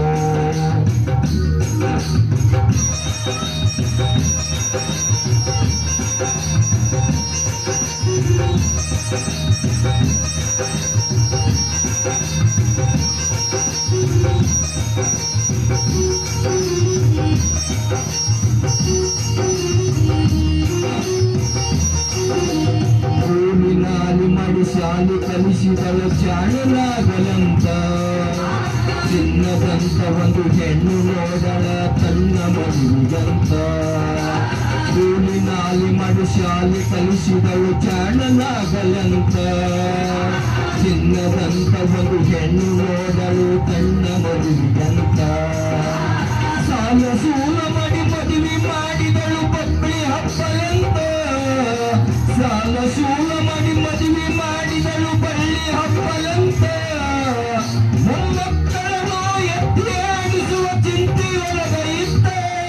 ಭೂಮಿನಾಲಿ ಮಾಡಿ ಶಾಲೆ ಕಲಿಸಿದಳು ಜಾಣಲಾಗಲಂತ ಚಿನ್ನದಂತ ಒಂದು ಹೆಣ್ಣು ನೋಡಳ ತನ್ನ ಮಗುವಿಗಂತ ಭೂಮಿನಾಲಿ ಮಾಡಿ ಶಾಲೆ ಕಲಿಸಿದಳು ಜಾಣಲಾಗಲಂತ ಚಿನ್ನದಂತ ಒಂದು ಹೆಣ್ಣು ನೋಡಳು ತನ್ನ ಮಗುವಿಗಂತ ಸಾಲ ಸೂಲ ಮಾಡಿ ಮದುವೆ ಮಾಡಿದಳು ಬಬ್ಬಳಿ ಹಬ್ಬಲಂತ ಸಾಲ ಸೂಲ ಮಾಡಿ ಮದುವೆ ಮಾಡಿದಳು ಬಳ್ಳಿ ಹಬ್ಬಲಂತ ಮೊಮ್ಮಕ್ಕಳನ್ನು ಎತ್ತಿ ಆಡಿಸುವ ಚಿಂತೆಯೊಳಗ ಇದ್ದ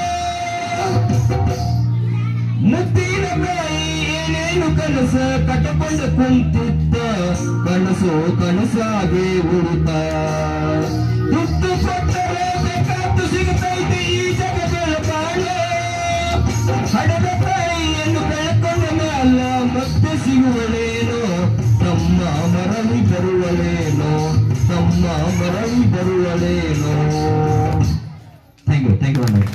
ಮುತ್ತಿನ ಬಾಯಿ ಏನೇನು ಕನಸ ಕಟ್ಟಕೊಂಡು ಕುಂತಿದ್ದ ಕನಸು ಕನಸಾಗೆ ಉಳಿತ ದುಡ್ಡು ಕೊಟ್ಟರೆ ಬೇಕಾದ್ದು ಸಿಗುತ್ತೈತೆ ಈ ಜಗಗಳ ಬಾಳೆ ಹಡದ ತಾಯಿಯನ್ನು ಕಳ್ಕೊಂಡ ಮ್ಯಾಲ ಮತ್ತೆ ಸಿಗುವಳೇನೋ ತಮ್ಮ ಮರಳಿ ಬರುವಳೇನೋ ತಮ್ಮ ಮರಳಿ ಬರುವಳೇನೋ thank you thank you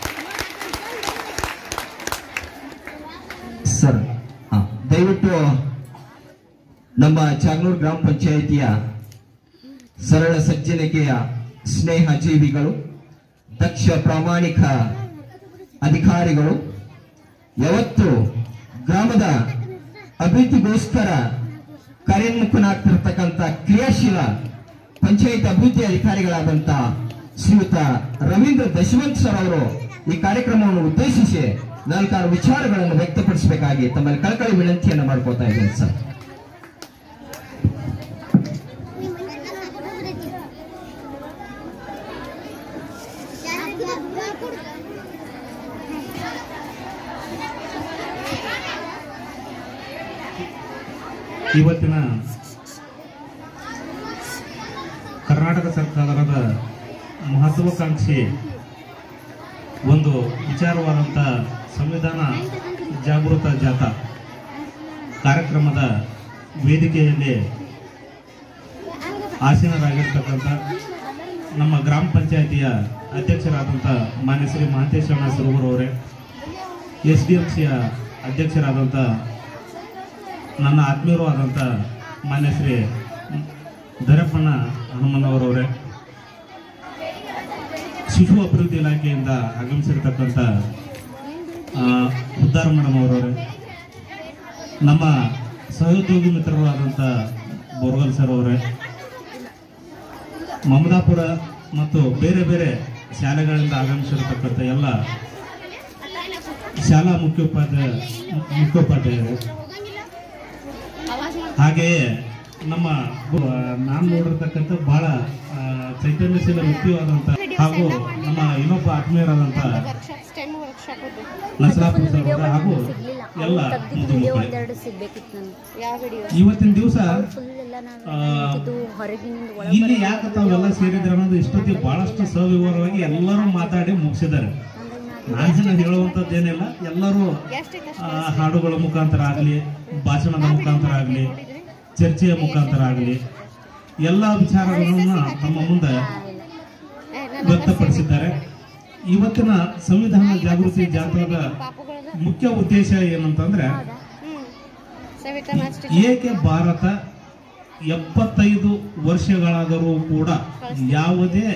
sir ಹಾ ದಯವಿಟ್ಟು ನಮ್ಮ ಚಾಗ್ನೂರ್ ಗ್ರಾಮ ಪಂಚಾಯಿತಿಯ ಸರಳ ಸಜ್ಜನಿಕೆಯ ಸ್ನೇಹ ಜೀವಿಗಳು ದಕ್ಷ ಪ್ರಾಮಾಣಿಕ ಅಧಿಕಾರಿಗಳು ಯಾವತ್ತು ಗ್ರಾಮದ ಅಭಿವೃದ್ಧಿಗೋಸ್ಕರ ಕಾರ್ಯೋನ್ಮುಖನಾಗ್ತಿರ್ತಕ್ಕಂಥ ಕ್ರಿಯಾಶೀಲ ಪಂಚಾಯತ್ ಅಭಿವೃದ್ಧಿ ಅಧಿಕಾರಿಗಳಾದಂತ ಶ್ರೀಯುತ ರವೀಂದ್ರ ದಶವಂತ್ ಸರ್ ಅವರು ಈ ಕಾರ್ಯಕ್ರಮವನ್ನು ಉದ್ದೇಶಿಸಿ ನಾಲ್ಕಾರು ವಿಚಾರಗಳನ್ನು ವ್ಯಕ್ತಪಡಿಸಬೇಕಾಗಿ ತಮ್ಮಲ್ಲಿ ಕಳಕಳಿ ವಿನಂತಿಯನ್ನು ಮಾಡ್ಕೋತಾ ಇದ್ದೇನೆ ಸರ್ ಇವತ್ತಿನ ಕರ್ನಾಟಕ ಸರ್ಕಾರದ ಮಹತ್ವಾಕಾಂಕ್ಷಿ ಒಂದು ವಿಚಾರವಾದಂಥ ಸಂವಿಧಾನ ಜಾಗೃತ ಜಾಥಾ ಕಾರ್ಯಕ್ರಮದ ವೇದಿಕೆಯಲ್ಲಿ ಆಸೀನರಾಗಿರ್ತಕ್ಕಂಥ ನಮ್ಮ ಗ್ರಾಮ ಪಂಚಾಯಿತಿಯ ಅಧ್ಯಕ್ಷರಾದಂಥ ಮಾನ್ಯ ಶ್ರೀ ಮಹಂತೇಶಣ್ಣ ಸುರಗುರವರೇ ಎಸ್ ಡಿ ಎಂ ಸಿಯ ಅಧ್ಯಕ್ಷರಾದಂಥ ನನ್ನ ಆತ್ಮೀಯರು ಆದಂಥ ಮಾನ್ಯ ಶ್ರೀ ಧರಪ್ಪಣ್ಣ ಹನುಮನವರವರೇ ಶಿಶು ಅಭಿವೃದ್ಧಿ ಇಲಾಖೆಯಿಂದ ಆಗಮಿಸಿರ್ತಕ್ಕಂಥ ಆ, ಉದ್ದಾರ ಮೇಡಮ್ ಅವರವರೇ ನಮ್ಮ ಸಹೋದ್ಯೋಗಿ ಮಿತ್ರರು ಆದಂಥ ಬೋರ್ಗಲ್ ಸರ್ ಅವರೇ ಮಮದಾಪುರ ಮತ್ತು ಬೇರೆ ಬೇರೆ ಶಾಲೆಗಳಿಂದ ಆಗಮಿಸಿರತಕ್ಕಂಥ ಎಲ್ಲ ಶಾಲಾ ಮುಖ್ಯೋಪಾಧ್ಯಾಯ ಮುಖ್ಯೋಪಾಧ್ಯಾಯರು ಹಾಗೆಯೇ ನಮ್ಮ ನಾನು ನೋಡಿರ್ತಕ್ಕಂಥ ಬಹಳ ಆ, ಚೈತನ್ಯಶೀಲ ವ್ಯಕ್ತಿಯಾದಂಥ ಹಾಗೂ ನಮ್ಮ ಇನ್ನೊಬ್ಬ ಆತ್ಮೀಯರಾದಂಥ ನಸರಾಪುರ ಸರ್ ಅವರ ಹಾಗೂ ಎಲ್ಲ ಮುದ್ದು ಮಕ್ಕಳೇ ಒಂದೆರಡು ಸಿಗ್ಬೇಕಿತ್ತು ನನ್ಗೆ ಯಾವ ವಿಡಿಯೋ ಇವತ್ತಿನ ದಿವಸ ಫುಲ್ ಎಲ್ಲ ನಾನು ಆ, ಇದು ಹೊರಗಿನಿಂದ ಇಲ್ಲಿ ಯಾಕೆ ತಾವೆಲ್ಲ ಸೇರಿದ್ರೆ ಅನ್ನೋದು ಇಷ್ಟೊತ್ತಿಗೆ ಬಹಳಷ್ಟು ಸವಿವರವಾಗಿ ಎಲ್ಲರೂ ಮಾತಾಡಿ ಮುಗಿಸಿದ್ದಾರೆ ನಾನು ಹೇಳುವಂಥದ್ದೇನಿಲ್ಲ ಎಲ್ಲರೂ ಆ, ಹಾಡುಗಳ ಮುಖಾಂತರ ಆಗಲಿ ಭಾಷಣದ ಮುಖಾಂತರ ಆಗಲಿ ಚರ್ಚೆಯ ಮುಖಾಂತರ ಆಗಲಿ ಎಲ್ಲ ವಿಚಾರಗಳನ್ನು ತಮ್ಮ ಮುಂದೆ ವ್ಯಕ್ತಪಡಿಸಿದ್ದಾರೆ ಇವತ್ತಿನ ಸಂವಿಧಾನ ಜಾಗೃತಿ ಜಾಥಾದ ಮುಖ್ಯ ಉದ್ದೇಶ ಏನಂತಂದ್ರೆ ಏಕೆ ಭಾರತ ಎಪ್ಪತ್ತೈದು ವರ್ಷಗಳಾದರೂ ಕೂಡ ಯಾವುದೇ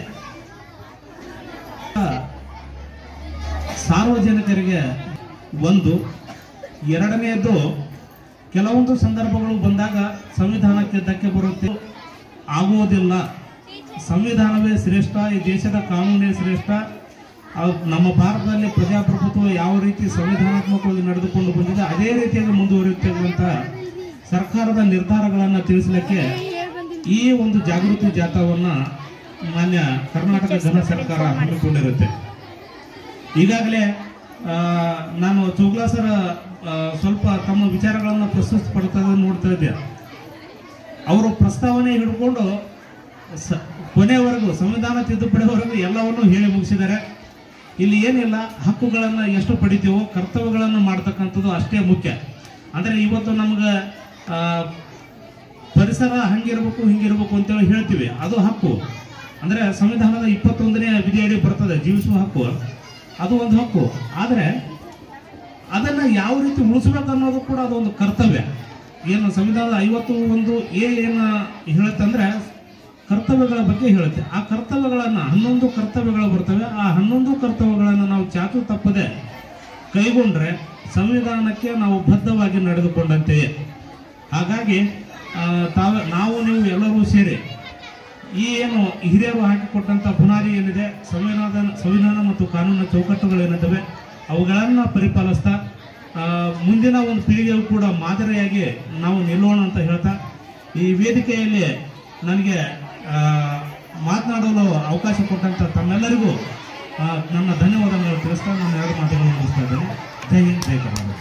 ಸಾರ್ವಜನಿಕರಿಗೆ ಒಂದು ಎರಡನೆಯದು ಕೆಲವೊಂದು ಸಂದರ್ಭಗಳು ಬಂದಾಗ ಸಂವಿಧಾನಕ್ಕೆ ಧಕ್ಕೆ ಬರುತ್ತೆ ಆಗುವುದಿಲ್ಲ ಸಂವಿಧಾನವೇ ಶ್ರೇಷ್ಠ ಈ ದೇಶದ ಕಾನೂನೇ ಶ್ರೇಷ್ಠ ಆ ನಮ್ಮ ಭಾರತದಲ್ಲಿ ಪ್ರಜಾಪ್ರಭುತ್ವ ಯಾವ ರೀತಿ ಸಂವಿಧಾನಾತ್ಮಕವಾಗಿ ನಡೆದುಕೊಂಡು ಬಂದಿದೆ ಅದೇ ರೀತಿಯಾಗಿ ಮುಂದುವರಿಯುತ್ತದೆ ಅಂತ ಸರ್ಕಾರದ ನಿರ್ಧಾರಗಳನ್ನು ತಿಳಿಸಲಿಕ್ಕೆ ಈ ಒಂದು ಜಾಗೃತಿ ಜಾಥಾವನ್ನ ಮಾನ್ಯ ಕರ್ನಾಟಕ ಘನ ಸರ್ಕಾರ ಹಮ್ಮಿಕೊಂಡಿರುತ್ತೆ ಈಗಾಗಲೇ ಆ, ನಾನು ಚೋಗ್ಲಾ ಸರ್ ಆ, ಸ್ವಲ್ಪ ತಮ್ಮ ವಿಚಾರಗಳನ್ನು ಪ್ರಸ್ತುತಪಡ್ತಾ ಇರೋದನ್ನ ನೋಡ್ತಾ ಇದ್ದೆ ಅವರು ಪ್ರಸ್ತಾವನೆ ಹಿಡ್ಕೊಂಡು ಸ- ಕೊನೆವರೆಗೂ ಸಂವಿಧಾನ ತಿದ್ದುಪಡಿವರೆಗೂ ಎಲ್ಲವನ್ನೂ ಹೇಳಿ ಮುಗಿಸಿದ್ದಾರೆ ಇಲ್ಲಿ ಏನಿಲ್ಲ ಹಕ್ಕುಗಳನ್ನು ಎಷ್ಟು ಪಡಿತೀವೋ ಕರ್ತವ್ಯಗಳನ್ನು ಮಾಡ್ತಕ್ಕಂಥದ್ದು ಅಷ್ಟೇ ಮುಖ್ಯ ಅಂದರೆ ಇವತ್ತು ನಮ್ಗೆ ಆ, ಪರಿಸರ ಹಂಗಿರ್ಬೇಕು ಹಿಂಗಿರ್ಬೇಕು ಅಂತೇಳಿ ಹೇಳ್ತೀವಿ ಅದು ಹಕ್ಕು ಅಂದರೆ ಸಂವಿಧಾನದ ಇಪ್ಪತ್ತೊಂದನೇ ವಿಧಿಯಡಿ ಬರ್ತದೆ ಜೀವಿಸುವ ಹಕ್ಕು ಅದು ಒಂದು ಹಕ್ಕು ಆದರೆ ಅದನ್ನು ಯಾವ ರೀತಿ ಉಳಿಸ್ಬೇಕು ಅನ್ನೋದು ಕೂಡ ಅದೊಂದು ಕರ್ತವ್ಯ ಏನು ಸಂವಿಧಾನದ ಐವತ್ತು ಒಂದು ಎ ಏನು ಹೇಳುತ್ತಂದ್ರೆ ಕರ್ತವ್ಯಗಳ ಬಗ್ಗೆ ಹೇಳುತ್ತೆ ಆ ಕರ್ತವ್ಯಗಳನ್ನು ಹನ್ನೊಂದು ಕರ್ತವ್ಯಗಳು ಬರ್ತವೆ ಆ ಹನ್ನೊಂದು ಕರ್ತವ್ಯಗಳನ್ನು ನಾವು ಚಾಚು ತಪ್ಪದೆ ಕೈಗೊಂಡ್ರೆ ಸಂವಿಧಾನಕ್ಕೆ ನಾವು ಬದ್ಧವಾಗಿ ನಡೆದುಕೊಂಡಂತೆಯೇ ಹಾಗಾಗಿ ಆ, ತಾವ ನಾವು ನೀವು ಎಲ್ಲರೂ ಸೇರಿ ಈ ಏನು ಹಿರಿಯರು ಹಾಕಿಕೊಟ್ಟಂತ ಬುನಾದಿ ಏನಿದೆ ಸಂವಿಧಾನ ಸಂವಿಧಾನ ಮತ್ತು ಕಾನೂನಿನ ಚೌಕಟ್ಟುಗಳು ಏನಿದ್ದಾವೆ ಅವುಗಳನ್ನು ಪರಿಪಾಲಿಸ್ತಾ ಆ, ಮುಂದಿನ ಒಂದು ಪೀಳಿಗೆಯು ಕೂಡ ಮಾದರಿಯಾಗಿ ನಾವು ನಿಲ್ಲೋಣ ಅಂತ ಹೇಳ್ತಾ ಈ ವೇದಿಕೆಯಲ್ಲಿ ನನಗೆ ಆ, ಮಾತನಾಡಲು ಅವಕಾಶ ಕೊಟ್ಟಂತ ತಮ್ಮೆಲ್ಲರಿಗೂ ಆ, ನನ್ನ ಧನ್ಯವಾದಗಳನ್ನು ತಿಳಿಸ್ತಾ ನಾನು ಎರಡು ಮಾತುಗಳನ್ನು ಮುಗಿಸ್ತಾ ಇದ್ದೇನೆ ಜೈ ಹಿಂದ್ ಜೈ ಕರ್ನಾಟಕ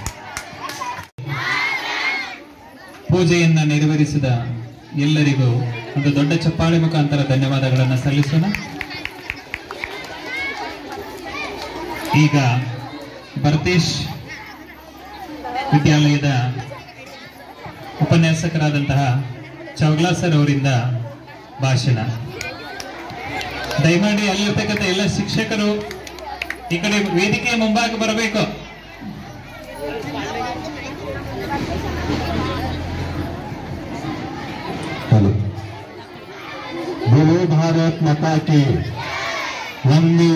ಪೂಜೆಯನ್ನ ನೆರವೇರಿಸಿದ ಎಲ್ಲರಿಗೂ ಒಂದು ದೊಡ್ಡ ಚಪ್ಪಾಳೆ ಮುಖಾಂತರ ಧನ್ಯವಾದಗಳನ್ನು ಸಲ್ಲಿಸೋಣ ಈಗ ಭರತೇಶ್ ವಿದ್ಯಾಲಯದ ಉಪನ್ಯಾಸಕರಾದಂತಹ ಚೌಗ್ಲಾ ಸರ್ ಅವರಿಂದ ಭಾಷಣ ದಯಮಾಡಿ ಅಲ್ಲಿರ್ತಕ್ಕಂಥ ಎಲ್ಲ ಶಿಕ್ಷಕರು ಈ ಕಡೆ ವೇದಿಕೆಯ ಮುಂಭಾಗ ಬರಬೇಕು हेलो बोलो भारत माता की ವಂದೇ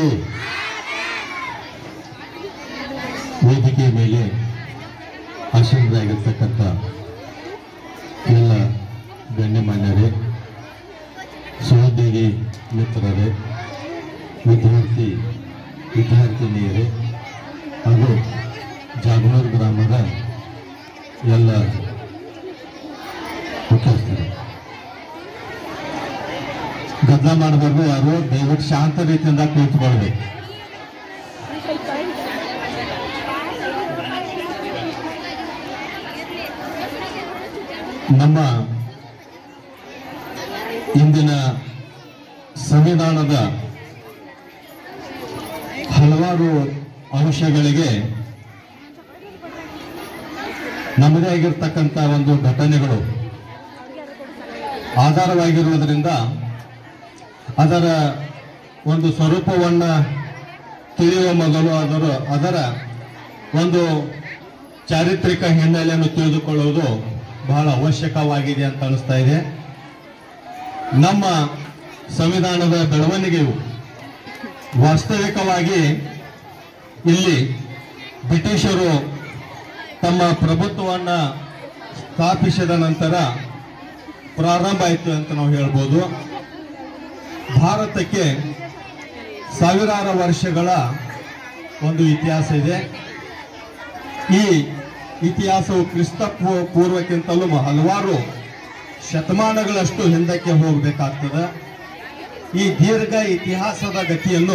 ವೇದಿಕೆ ಮೇಲೆ ಆಸೀನರಾಗಿರ್ತಕ್ಕಂಥ ಎಲ್ಲ ಗಣ್ಯಮಾನ್ಯರೇ ಸಹೋದ್ಯೋಗಿ ಮಿತ್ರರೇ ವಿದ್ಯಾರ್ಥಿ ವಿದ್ಯಾರ್ಥಿನಿಯರೇ ಹಾಗೂ ಜಾಗನೂರು ಗ್ರಾಮದ ಎಲ್ಲ ಮುಖ್ಯಸ್ಥರು ಗದ್ದಲ ಮಾಡಬಾರ್ದು ಯಾರು ದಯವಿಟ್ಟು ಶಾಂತ ರೀತಿಯಿಂದ ಕುಳಿತುಕೊಳ್ಬೇಕು ನಮ್ಮ ಇಂದಿನ ಸಂವಿಧಾನದ ಹಲವಾರು ಅಂಶಗಳಿಗೆ ನಮ್ಮದೇ ಆಗಿರ್ತಕ್ಕಂಥ ಒಂದು ಘಟನೆಗಳು ಆಧಾರವಾಗಿರುವುದರಿಂದ ಅದರ ಒಂದು ಸ್ವರೂಪವನ್ನು ತಿಳಿಯುವ ಮೊದಲು ಅದರ ಅದರ ಒಂದು ಚಾರಿತ್ರಿಕ ಹಿನ್ನೆಲೆಯನ್ನು ತಿಳಿದುಕೊಳ್ಳುವುದು ಬಹಳ ಅವಶ್ಯಕವಾಗಿದೆ ಅಂತ ಅನಿಸ್ತಾ ಇದೆ ನಮ್ಮ ಸಂವಿಧಾನದ ಬೆಳವಣಿಗೆಯು ವಾಸ್ತವಿಕವಾಗಿ ಇಲ್ಲಿ ಬ್ರಿಟಿಷರು ತಮ್ಮ ಪ್ರಭುತ್ವವನ್ನು ಸ್ಥಾಪಿಸಿದ ನಂತರ ಪ್ರಾರಂಭ ಆಯಿತು ಅಂತ ನಾವು ಹೇಳ್ಬೋದು ಭಾರತಕ್ಕೆ ಸಾವಿರಾರು ವರ್ಷಗಳ ಒಂದು ಇತಿಹಾಸ ಇದೆ ಈ ಇತಿಹಾಸವು ಕ್ರಿಸ್ತ ಪೂ- ಪೂರ್ವಕ್ಕಿಂತಲೂ ಹಲವಾರು ಶತಮಾನಗಳಷ್ಟು ಹಿಂದಕ್ಕೆ ಹೋಗಬೇಕಾಗ್ತದೆ ಈ ದೀರ್ಘ ಇತಿಹಾಸದ ಗತಿಯನ್ನು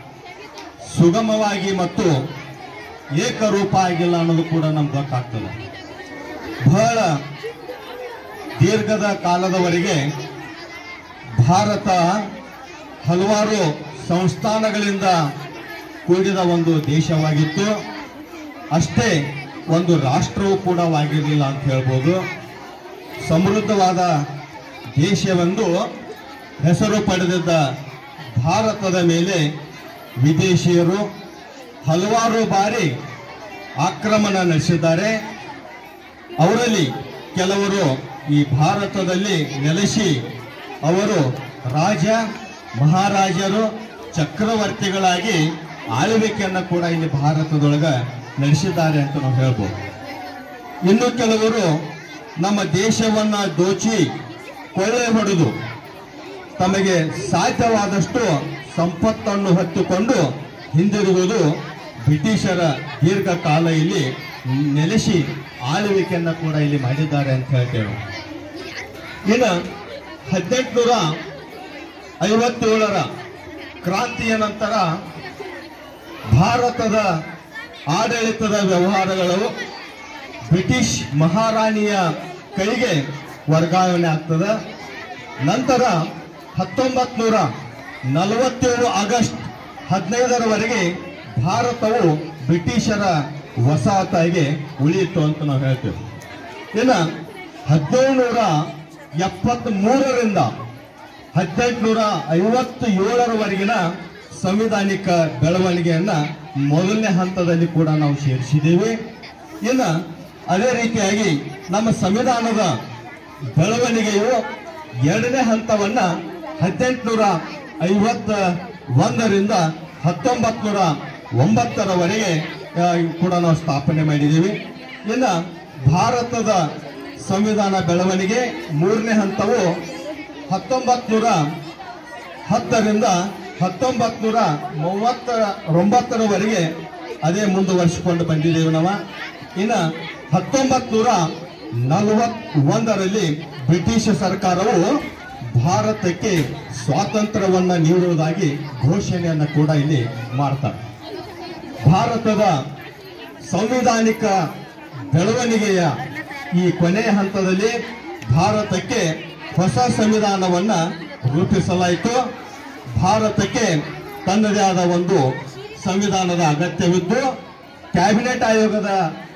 ಸುಗಮವಾಗಿ ಮತ್ತು ಏಕರೂಪ ಆಗಿಲ್ಲ ಅನ್ನೋದು ಕೂಡ ನಮ್ಗೆ ಗೊತ್ತಾಗ್ತದೆ ಬಹಳ ದೀರ್ಘದ ಕಾಲದವರೆಗೆ ಭಾರತ ಹಲವಾರು ಸಂಸ್ಥಾನಗಳಿಂದ ಕೂಡಿದ ಒಂದು ದೇಶವಾಗಿತ್ತು ಅಷ್ಟೇ ಒಂದು ರಾಷ್ಟ್ರವೂ ಕೂಡ ಆಗಿರಲಿಲ್ಲ ಅಂತ ಹೇಳ್ಬೋದು ಸಮೃದ್ಧವಾದ ದೇಶವೆಂದು ಹೆಸರು ಪಡೆದಿದ್ದ ಭಾರತದ ಮೇಲೆ ವಿದೇಶಿಯರು ಹಲವಾರು ಬಾರಿ ಆಕ್ರಮಣ ನಡೆಸಿದ್ದಾರೆ ಅವರಲ್ಲಿ ಕೆಲವರು ಈ ಭಾರತದಲ್ಲಿ ನೆಲೆಸಿ ಅವರು ರಾಜ ಮಹಾರಾಜರು ಚಕ್ರವರ್ತಿಗಳಾಗಿ ಆಳ್ವಿಕೆಯನ್ನು ಕೂಡ ಇಲ್ಲಿ ಭಾರತದೊಳಗೆ ನಡೆಸಿದ್ದಾರೆ ಅಂತ ನಾವು ಹೇಳ್ಬೋದು ಇನ್ನು ಕೆಲವರು ನಮ್ಮ ದೇಶವನ್ನ ದೋಚಿ ಕೊಳ್ಳೆ ಹೊಡೆದು ತಮಗೆ ಸಾಧ್ಯವಾದಷ್ಟು ಸಂಪತ್ತನ್ನು ಹೊತ್ತುಕೊಂಡು ಹಿಂದಿರುಗುವುದು ಬ್ರಿಟಿಷರ ದೀರ್ಘಕಾಲ ಇಲ್ಲಿ ನೆಲೆಸಿ ಆಳ್ವಿಕೆಯನ್ನು ಕೂಡ ಇಲ್ಲಿ ಮಾಡಿದ್ದಾರೆ ಅಂತ ಹೇಳ್ತೇವೆ ಇನ್ನು ಹದಿನೆಂಟುನೂರ ಐವತ್ತೇಳರ ಕ್ರಾಂತಿಯ ನಂತರ ಭಾರತದ ಆಡಳಿತದ ವ್ಯವಹಾರಗಳು ಬ್ರಿಟಿಷ್ ಮಹಾರಾಣಿಯ ಕೈಗೆ ವರ್ಗಾವಣೆ ಆಗ್ತದೆ ನಂತರ ಹತ್ತೊಂಬತ್ ನೂರ ನಲವತ್ತೇಳು ಆಗಸ್ಟ್ ಹದಿನೈದರವರೆಗೆ ಭಾರತವು ಬ್ರಿಟಿಷರ ವಸಾಹತಾಗಿ ಉಳಿಯಿತು ಅಂತ ನಾವು ಹೇಳ್ತೇವೆ ಇನ್ನು ಹದಿನೇಳು ನೂರ ಎಪ್ಪತ್ತ್ ಮೂರರಿಂದ ಹದಿನೆಂಟುನೂರ ಐವತ್ತು ಏಳರವರೆಗಿನ ಸಂವಿಧಾನಿಕ ಬೆಳವಣಿಗೆಯನ್ನ ಮೊದಲನೇ ಹಂತದಲ್ಲಿ ಕೂಡ ನಾವು ಸೇರಿಸಿದ್ದೇವೆ ಇನ್ನು ಅದೇ ರೀತಿಯಾಗಿ ನಮ್ಮ ಸಂವಿಧಾನದ ಬೆಳವಣಿಗೆಯು ಎರಡನೇ ಹಂತವನ್ನ ಹದಿನೆಂಟುನೂರ ಐವತ್ತ ಒಂದರಿಂದ ಹತ್ತೊಂಬತ್ತು ನೂರ ಒಂಬತ್ತರವರೆಗೆ ಆ, ಕೂಡ ನಾವು ಸ್ಥಾಪನೆ ಮಾಡಿದ್ದೀವಿ ಇನ್ನು ಭಾರತದ ಸಂವಿಧಾನ ಬೆಳವಣಿಗೆ ಮೂರನೇ ಹಂತವು ಹತ್ತೊಂಬತ್ತು ನೂರ ಹತ್ತರಿಂದ ಹತ್ತೊಂಬತ್ತು ನೂರ ಮೂವತ್ತರ ಒಂಬತ್ತರವರೆಗೆ ಅದೇ ಮುಂದುವರಿಸಿಕೊಂಡು ಬಂದಿದ್ದೇವೆ ನಾವು ಇನ್ನು ಹತ್ತೊಂಬತ್ತು ನೂರ ನಲವತ್ ಒಂದರಲ್ಲಿ ಬ್ರಿಟಿಷ್ ಸರ್ಕಾರವು ಭಾರತಕ್ಕೆ ಸ್ವಾತಂತ್ರ್ಯವನ್ನ ನೀಡುವುದಾಗಿ ಘೋಷಣೆಯನ್ನು ಕೂಡ ಇಲ್ಲಿ ಮಾಡ್ತಾರೆ ಭಾರತದ ಸಂವಿಧಾನಿಕ ಬೆಳವಣಿಗೆಯ ಈ ಕೊನೆಯ ಹಂತದಲ್ಲಿ ಭಾರತಕ್ಕೆ ಹೊಸ ಸಂವಿಧಾನವನ್ನ ರೂಪಿಸಲಾಯಿತು ಭಾರತಕ್ಕೆ ತನ್ನದೇ ಆದ ಒಂದು ಸಂವಿಧಾನದ ಅಗತ್ಯವಿದ್ದು ಕ್ಯಾಬಿನೆಟ್ ಆಯೋಗದ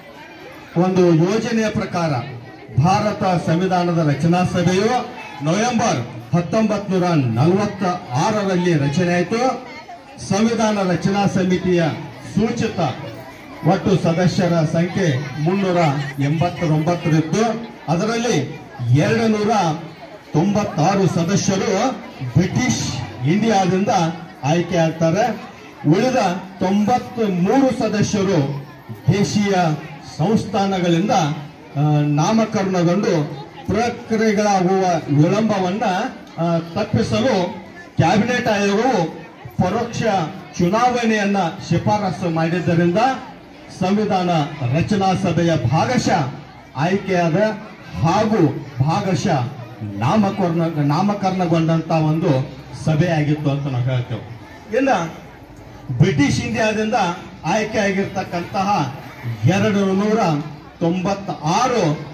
ಒಂದು ಯೋಜನೆಯ ಪ್ರಕಾರ ಭಾರತ ಸಂವಿಧಾನದ ರಚನಾ ಸಭೆಯು ನವೆಂಬರ್ ಹತ್ತೊಂಬತ್ ನೂರ ನಲವತ್ತ ಆರರಲ್ಲಿ ರಚನೆಯಾಯಿತು ಸಂವಿಧಾನ ರಚನಾ ಸಮಿತಿಯ ಸೂಚಿತ ಒಟ್ಟು ಸದಸ್ಯರ ಸಂಖ್ಯೆ ಮುನ್ನೂರ ಎಂಬತ್ತೊಂಬತ್ತರಿದ್ದು ಅದರಲ್ಲಿ ಎರಡು ನೂರ ತೊಂಬತ್ತಾರು ಸದಸ್ಯರು ಬ್ರಿಟಿಷ್ ಇಂಡಿಯಾದಿಂದ ಆಯ್ಕೆ ಆಗ್ತಾರೆ ಉಳಿದ ತೊಂಬತ್ ಮೂರು ಸದಸ್ಯರು ದೇಶೀಯ ಸಂಸ್ಥಾನಗಳಿಂದ ಆ, ನಾಮಕರಣಗೊಂಡು ಪ್ರಕ್ರಿಯೆಗಳಾಗುವ ವಿಳಂಬವನ್ನ ಆ, ತಪ್ಪಿಸಲು ಕ್ಯಾಬಿನೆಟ್ ಆಯೋಗವು ಪರೋಕ್ಷ ಚುನಾವಣೆಯನ್ನ ಶಿಫಾರಸು ಮಾಡಿದ್ದರಿಂದ ಸಂವಿಧಾನ ರಚನಾ ಸಭೆಯ ಭಾಗಶಃ ಆಯ್ಕೆಯಾದ ಹಾಗೂ ಭಾಗಶಃ ನಾಮಕರಣ ನಾಮಕರಣಗೊಂಡಂತ ಒಂದು ಸಭೆಯಾಗಿತ್ತು ಅಂತ ನಾವು ಹೇಳ್ತೇವೆ ಇನ್ನು ಬ್ರಿಟಿಷ್ ಇಂಡಿಯಾದಿಂದ ಆಯ್ಕೆ ಆಗಿರ್ತಕ್ಕಂತಹ ಎರಡು ನೂರ ತೊಂಬತ್ತ ಆರು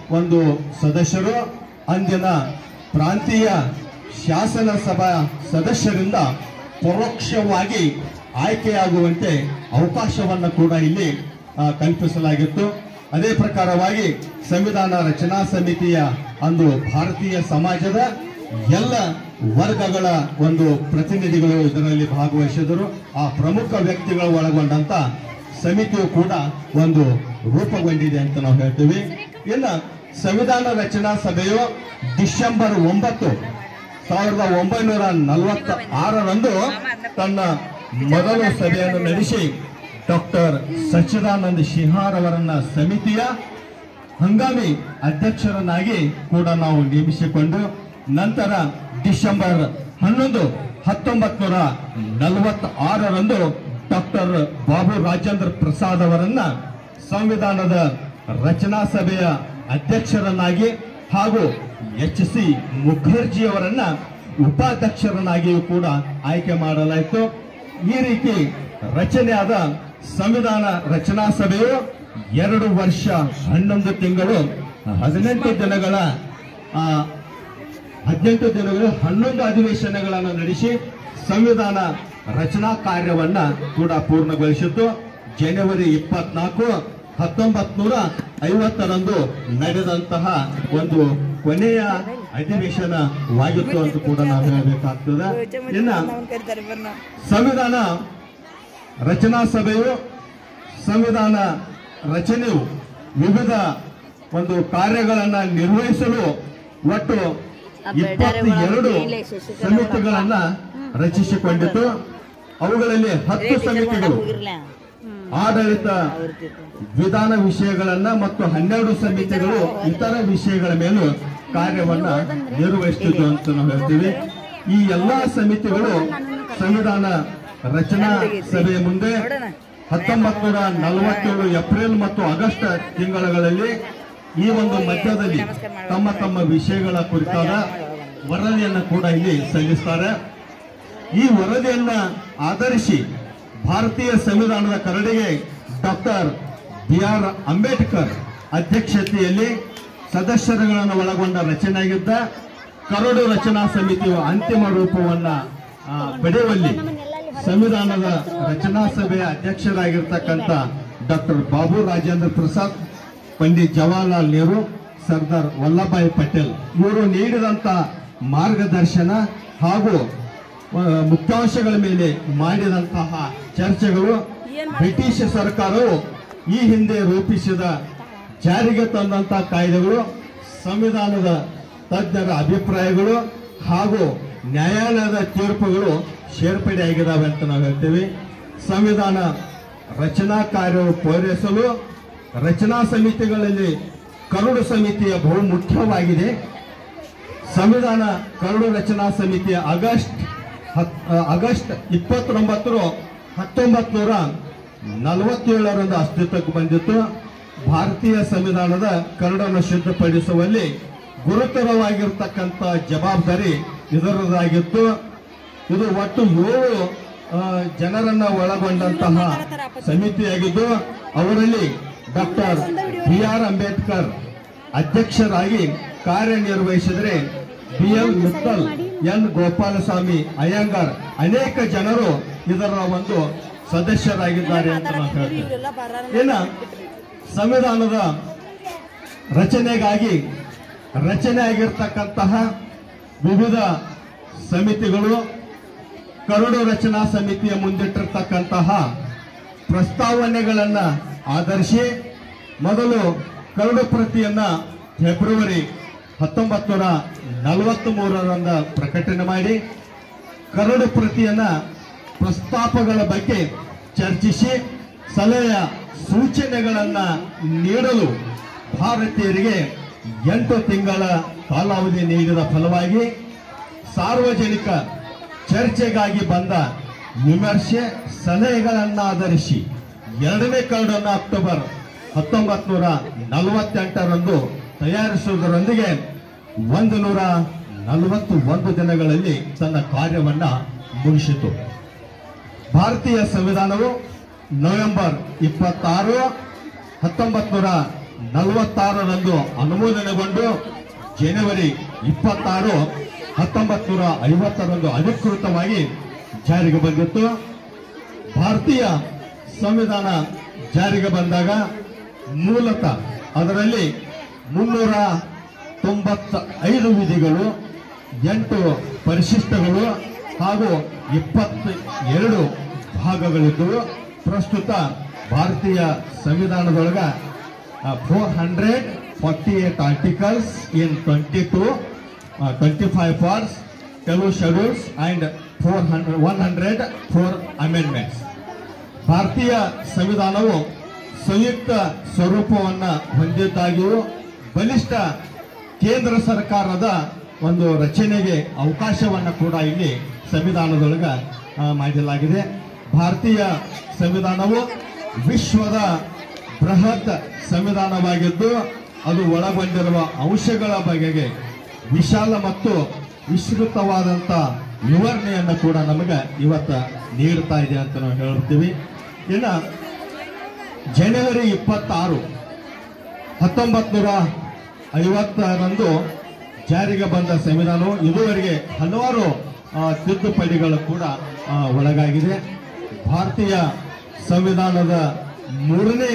ಒಂದು ಸದಸ್ಯರು ಅಂದಿನ ಪ್ರಾಂತೀಯ ಶಾಸನ ಸಭಾ ಸದಸ್ಯರಿಂದ ಪರೋಕ್ಷವಾಗಿ ಆಯ್ಕೆಯಾಗುವಂತೆ ಅವಕಾಶವನ್ನು ಕೂಡ ಇಲ್ಲಿ ಆ, ಕಲ್ಪಿಸಲಾಗಿತ್ತು ಅದೇ ಪ್ರಕಾರವಾಗಿ ಸಂವಿಧಾನ ರಚನಾ ಸಮಿತಿಯ ಅಂದು ಭಾರತೀಯ ಸಮಾಜದ ಎಲ್ಲ ವರ್ಗಗಳ ಒಂದು ಪ್ರತಿನಿಧಿಗಳು ಇದರಲ್ಲಿ ಭಾಗವಹಿಸಿದರು ಆ ಪ್ರಮುಖ ವ್ಯಕ್ತಿಗಳು ಒಳಗೊಂಡಂತ ಸಮಿತಿಯು ಕೂಡ ಒಂದು ರೂಪುಗೊಂಡಿದೆ ಅಂತ ನಾವು ಹೇಳ್ತೀವಿ ಇನ್ನು ಸಂವಿಧಾನ ರಚನಾ ಸಭೆಯು ಡಿಸೆಂಬರ್ ಒಂಬತ್ತು ಸಾವಿರದ ಒಂಬೈನೂರ ನಲವತ್ತ ಆರರಂದು ತನ್ನ ಮೊದಲ ಸಭೆಯನ್ನು ನಡೆಸಿ ಡಾಕ್ಟರ್ ಸಚ್ಚಿದಾನಂದ ಶಿಹಾರ್ ಅವರನ್ನ ಸಮಿತಿಯ ಹಂಗಾಮಿ ಅಧ್ಯಕ್ಷರನ್ನಾಗಿ ಕೂಡ ನಾವು ನೇಮಿಸಿಕೊಂಡು ನಂತರ ಡಿಸೆಂಬರ್ ಹನ್ನೊಂದು ಹತ್ತೊಂಬತ್ ನೂರ ನಲವತ್ತ ಆರರಂದು ಡಾಕ್ಟರ್ ಬಾಬು ರಾಜೇಂದ್ರ ಪ್ರಸಾದ್ ಅವರನ್ನ ಸಂವಿಧಾನದ ರಚನಾ ಸಭೆಯ ಅಧ್ಯಕ್ಷರನ್ನಾಗಿ ಹಾಗೂ ಎಚ್ ಸಿ ಮುಖರ್ಜಿ ಅವರನ್ನ ಉಪಾಧ್ಯಕ್ಷರನ್ನಾಗಿಯೂ ಕೂಡ ಆಯ್ಕೆ ಮಾಡಲಾಯಿತು ಈ ರೀತಿ ರಚನೆಯಾದ ಸಂವಿಧಾನ ರಚನಾ ಸಭೆಯು ಎರಡು ವರ್ಷ ಹನ್ನೊಂದು ತಿಂಗಳು ಹದಿನೆಂಟು ದಿನಗಳ ಆ, ಹದಿನೆಂಟು ದಿನಗಳು ಹನ್ನೊಂದು ಅಧಿವೇಶನಗಳನ್ನು ನಡೆಸಿ ಸಂವಿಧಾನ ರಚನಾ ಕಾರ್ಯವನ್ನ ಕೂಡ ಪೂರ್ಣಗೊಳಿಸಿತು ಜನವರಿ ಇಪ್ಪತ್ನಾಲ್ಕು ಹತ್ತೊಂಬತ್ ನೂರ ಐವತ್ತರಂದು ನಡೆದಂತಹ ಒಂದು ಕೊನೆಯ ಅಧಿವೇಶನವಾಗಿತ್ತು ಅಂತ ಕೂಡ ನಾವು ಹೇಳಬೇಕಾಗ್ತದೆ ಇನ್ನ ಸಂವಿಧಾನ ರಚನಾ ಸಭೆಯು ಸಂವಿಧಾನ ರಚನೆಯು ವಿವಿಧ ಒಂದು ಕಾರ್ಯಗಳನ್ನ ನಿರ್ವಹಿಸಲು ಒಟ್ಟು ಇಪ್ಪತ್ತೆರಡು ಸಮಿತಿಗಳನ್ನ ರಚಿಸಿಕೊಂಡಿತು ಅವುಗಳಲ್ಲಿ ಹತ್ತು ಸಮಿತಿಗಳು ಆಡಳಿತ ವಿಧಾನ ವಿಷಯಗಳನ್ನ ಮತ್ತು ಹನ್ನೆರಡು ಸಮಿತಿಗಳು ಇತರ ವಿಷಯಗಳ ಮೇಲೂ ಕಾರ್ಯವನ್ನ ನಿರ್ವಹಿಸುತ್ತಿದ್ದು ಅಂತ ನಾವು ಹೇಳ್ತೀವಿ ಈ ಎಲ್ಲಾ ಸಮಿತಿಗಳು ಸಂವಿಧಾನ ರಚನಾ ಸಭೆಯ ಮುಂದೆ ಹತ್ತೊಂಬತ್ ನೂರ ನಲವತ್ತೇಳು ಏಪ್ರಿಲ್ ಮತ್ತು ಆಗಸ್ಟ್ ತಿಂಗಳುಗಳಲ್ಲಿ ಈ ಒಂದು ಮಧ್ಯದಲ್ಲಿ ತಮ್ಮ ತಮ್ಮ ವಿಷಯಗಳ ಕುರಿತಾದ ವರದಿಯನ್ನು ಕೂಡ ಇಲ್ಲಿ ಸಲ್ಲಿಸ್ತಾರೆ ಈ ವರದಿಯನ್ನ ಆಧರಿಸಿ ಭಾರತೀಯ ಸಂವಿಧಾನದ ಕರಡಿಗೆ ಡಾಕ್ಟರ್ ಬಿ ಆರ್ ಅಂಬೇಡ್ಕರ್ ಅಧ್ಯಕ್ಷತೆಯಲ್ಲಿ ಸದಸ್ಯರುಗಳನ್ನು ಒಳಗೊಂಡ ರಚನೆಯಾಗಿದ್ದ ಕರಡು ರಚನಾ ಸಮಿತಿಯು ಅಂತಿಮ ರೂಪವನ್ನ ಆ, ಪಡೆಯುವಲ್ಲಿ ಸಂವಿಧಾನದ ರಚನಾ ಸಭೆಯ ಅಧ್ಯಕ್ಷರಾಗಿರ್ತಕ್ಕಂಥ ಡಾಕ್ಟರ್ ಬಾಬು ರಾಜೇಂದ್ರ ಪ್ರಸಾದ್ ಪಂಡಿತ್ ಜವಾಹರ್ಲಾಲ್ ನೆಹರು ಸರ್ದಾರ್ ವಲ್ಲಭಾಯ್ ಪಟೇಲ್ ಇವರು ನೀಡಿದಂತ ಮಾರ್ಗದರ್ಶನ ಹಾಗೂ ಆ, ಮುಖ್ಯಾಂಶಗಳ ಮೇಲೆ ಮಾಡಿದಂತಹ ಚರ್ಚೆಗಳು ಬ್ರಿಟಿಷ್ ಸರ್ಕಾರವು ಈ ಹಿಂದೆ ರೂಪಿಸಿದ ಜಾರಿಗೆ ತಂದಂತಹ ಕಾಯ್ದೆಗಳು ಸಂವಿಧಾನದ ತಜ್ಞರ ಅಭಿಪ್ರಾಯಗಳು ಹಾಗೂ ನ್ಯಾಯಾಲಯದ ತೀರ್ಪುಗಳು ಸೇರ್ಪಡೆಯಾಗಿದ್ದಾವೆ ಅಂತ ನಾವು ಹೇಳ್ತೀವಿ ಸಂವಿಧಾನ ರಚನಾ ಕಾರ್ಯವು ಪೂರೈಸಲು ರಚನಾ ಸಮಿತಿಗಳಲ್ಲಿ ಕರಡು ಸಮಿತಿಯ ಬಹು ಮುಖ್ಯವಾಗಿದೆ ಸಂವಿಧಾನ ಕರಡು ರಚನಾ ಸಮಿತಿಯ ಆಗಸ್ಟ್ ಹತ್- ಆ, ಆಗಸ್ಟ್ ಇಪ್ಪತ್ತೊಂಬತ್ತರ ಹತ್ತೊಂಬತ್ ನೂರ ನಲವತ್ತೇಳರಂದು ಅಸ್ತಿತ್ವಕ್ಕೆ ಬಂದಿತ್ತು ಭಾರತೀಯ ಸಂವಿಧಾನದ ಕರಡನ್ನು ಸಿದ್ಧಪಡಿಸುವಲ್ಲಿ ಗುರುತರವಾಗಿರ್ತಕ್ಕಂಥ ಜವಾಬ್ದಾರಿ ಇದರದಾಗಿತ್ತು ಇದು ಒಟ್ಟು ಏಳು ಆ, ಜನರನ್ನ ಒಳಗೊಂಡಂತಹ ಸಮಿತಿಯಾಗಿದ್ದು ಅವರಲ್ಲಿ ಡಾಕ್ಟರ್ ಬಿ ಆರ್ ಅಂಬೇಡ್ಕರ್ ಅಧ್ಯಕ್ಷರಾಗಿ ಕಾರ್ಯನಿರ್ವಹಿಸಿದರೆ B L Mittal N Gopalaswami Ayyangar ಅನೇಕ ಜನರು ಇದರ ಒಂದು ಸದಸ್ಯರಾಗಿದ್ದಾರೆ ಅಂತ ನಾವು ಹೇಳ್ತೇವೆ ಇನ್ನು ಸಂವಿಧಾನದ ರಚನೆಗಾಗಿ ರಚನೆ ಆಗಿರ್ತಕ್ಕಂತಹ ವಿವಿಧ ಸಮಿತಿಗಳು ಕರಡು ರಚನಾ ಸಮಿತಿಯ ಮುಂದಿಟ್ಟಿರ್ತಕ್ಕಂತಹ ಪ್ರಸ್ತಾವನೆಗಳನ್ನ ಆಧರಿಸಿ ಮೊದಲು ಕರಡು ಪ್ರತಿಯನ್ನ ಫೆಬ್ರವರಿ ಹತ್ತೊಂಬತ್ತು ನೂರ ನಲವತ್ತ್ ಮೂರರಂದ ಪ್ರಕಟಣೆ ಮಾಡಿ ಕರಡು ಪ್ರತಿಯನ್ನ ಪ್ರಸ್ತಾಪಗಳ ಬಗ್ಗೆ ಚರ್ಚಿಸಿ ಸಲಹೆಯ ಸೂಚನೆಗಳನ್ನ ನೀಡಲು ಭಾರತೀಯರಿಗೆ ಎಂಟು ತಿಂಗಳ ಕಾಲಾವಧಿ ನೀಡಿದ ಫಲವಾಗಿ ಸಾರ್ವಜನಿಕ ಚರ್ಚೆಗಾಗಿ ಬಂದ ವಿಮರ್ಶೆ ಸಲಹೆಗಳನ್ನಾಧರಿಸಿ ಎರಡನೇ ಕರಡನ್ನು ಅಕ್ಟೋಬರ್ ಹತ್ತೊಂಬತ್ ನೂರ ನಲವತ್ತೆಂಟರಂದು ತಯಾರಿಸುವುದರೊಂದಿಗೆ ಒಂದು ನೂರ ನಲವತ್ತು ಒಂದು ದಿನಗಳಲ್ಲಿ ತನ್ನ ಕಾರ್ಯವನ್ನ ಮುಗಿಸಿತು ಭಾರತೀಯ ಸಂವಿಧಾನವು ನವೆಂಬರ್ ಇಪ್ಪತ್ತಾರು ಹತ್ತೊಂಬತ್ ನೂರ ನಲವತ್ತಾರರಂದು ಅನುಮೋದನೆಗೊಂಡು ಜನವರಿ ಇಪ್ಪತ್ತಾರು ಹತ್ತೊಂಬತ್ತು ನೂರ ಐವತ್ತರಂದು ಅಧಿಕೃತವಾಗಿ ಜಾರಿಗೆ ಬಂದಿತ್ತು ಭಾರತೀಯ ಸಂವಿಧಾನ ಜಾರಿಗೆ ಬಂದಾಗ ಮೂಲತಃ ಅದರಲ್ಲಿ ಮುನ್ನೂರ ತೊಂಬತ್ತ ಐದು ವಿಧಿಗಳು ಎಂಟು ಪರಿಶಿಷ್ಟಗಳು ಹಾಗೂ ಇಪ್ಪತ್ತ ಎರಡು ಭಾಗಗಳಿದ್ದವು ಪ್ರಸ್ತುತ ಭಾರತೀಯ ಸಂವಿಧಾನದೊಳಗ four hundred forty eight articles in twenty two twenty five parts ಕೆಲವು schedules and four hundred one hundred four amendments ಭಾರತೀಯ ಸಂವಿಧಾನವು ಸಂಯುಕ್ತ ಸ್ವರೂಪವನ್ನ ಹೊಂದಿದ್ದಾಗಿಯೂ ಬಲಿಷ್ಠ ಕೇಂದ್ರ ಸರ್ಕಾರದ ಒಂದು ರಚನೆಗೆ ಅವಕಾಶವನ್ನ ಕೂಡ ಇಲ್ಲಿ ಸಂವಿಧಾನದೊಳಗ ಆ, ಮಾಡಲಾಗಿದೆ ಭಾರತೀಯ ಸಂವಿಧಾನವು ವಿಶ್ವದ ಬೃಹತ್ ಸಂವಿಧಾನವಾಗಿದ್ದು ಅದು ಒಳಗೊಂಡಿರುವ ಅಂಶಗಳ ಬಗೆಗೆ ವಿಶಾಲ ಮತ್ತು ವಿಸ್ತೃತವಾದಂತ ವಿವರಣೆಯನ್ನು ಕೂಡ ನಮಗೆ ಇವತ್ತ ನೀಡ್ತಾ ಇದೆ ಅಂತ ನಾವು ಹೇಳ್ತೀವಿ ಇನ್ನು ಜನವರಿ ಇಪ್ಪತ್ತಾರು ಹತ್ತೊಂಬತ್ತು ನೂರ ಐವತ್ತರಂದು ಜಾರಿಗೆ ಬಂದ ಸಂವಿಧಾನವು ಇದುವರೆಗೆ ಹಲವಾರು ಆ, ತಿದ್ದುಪಡಿಗಳು ಕೂಡ ಆ, ಒಳಗಾಗಿದೆ ಭಾರತೀಯ ಸಂವಿಧಾನದ ಮೂರನೇ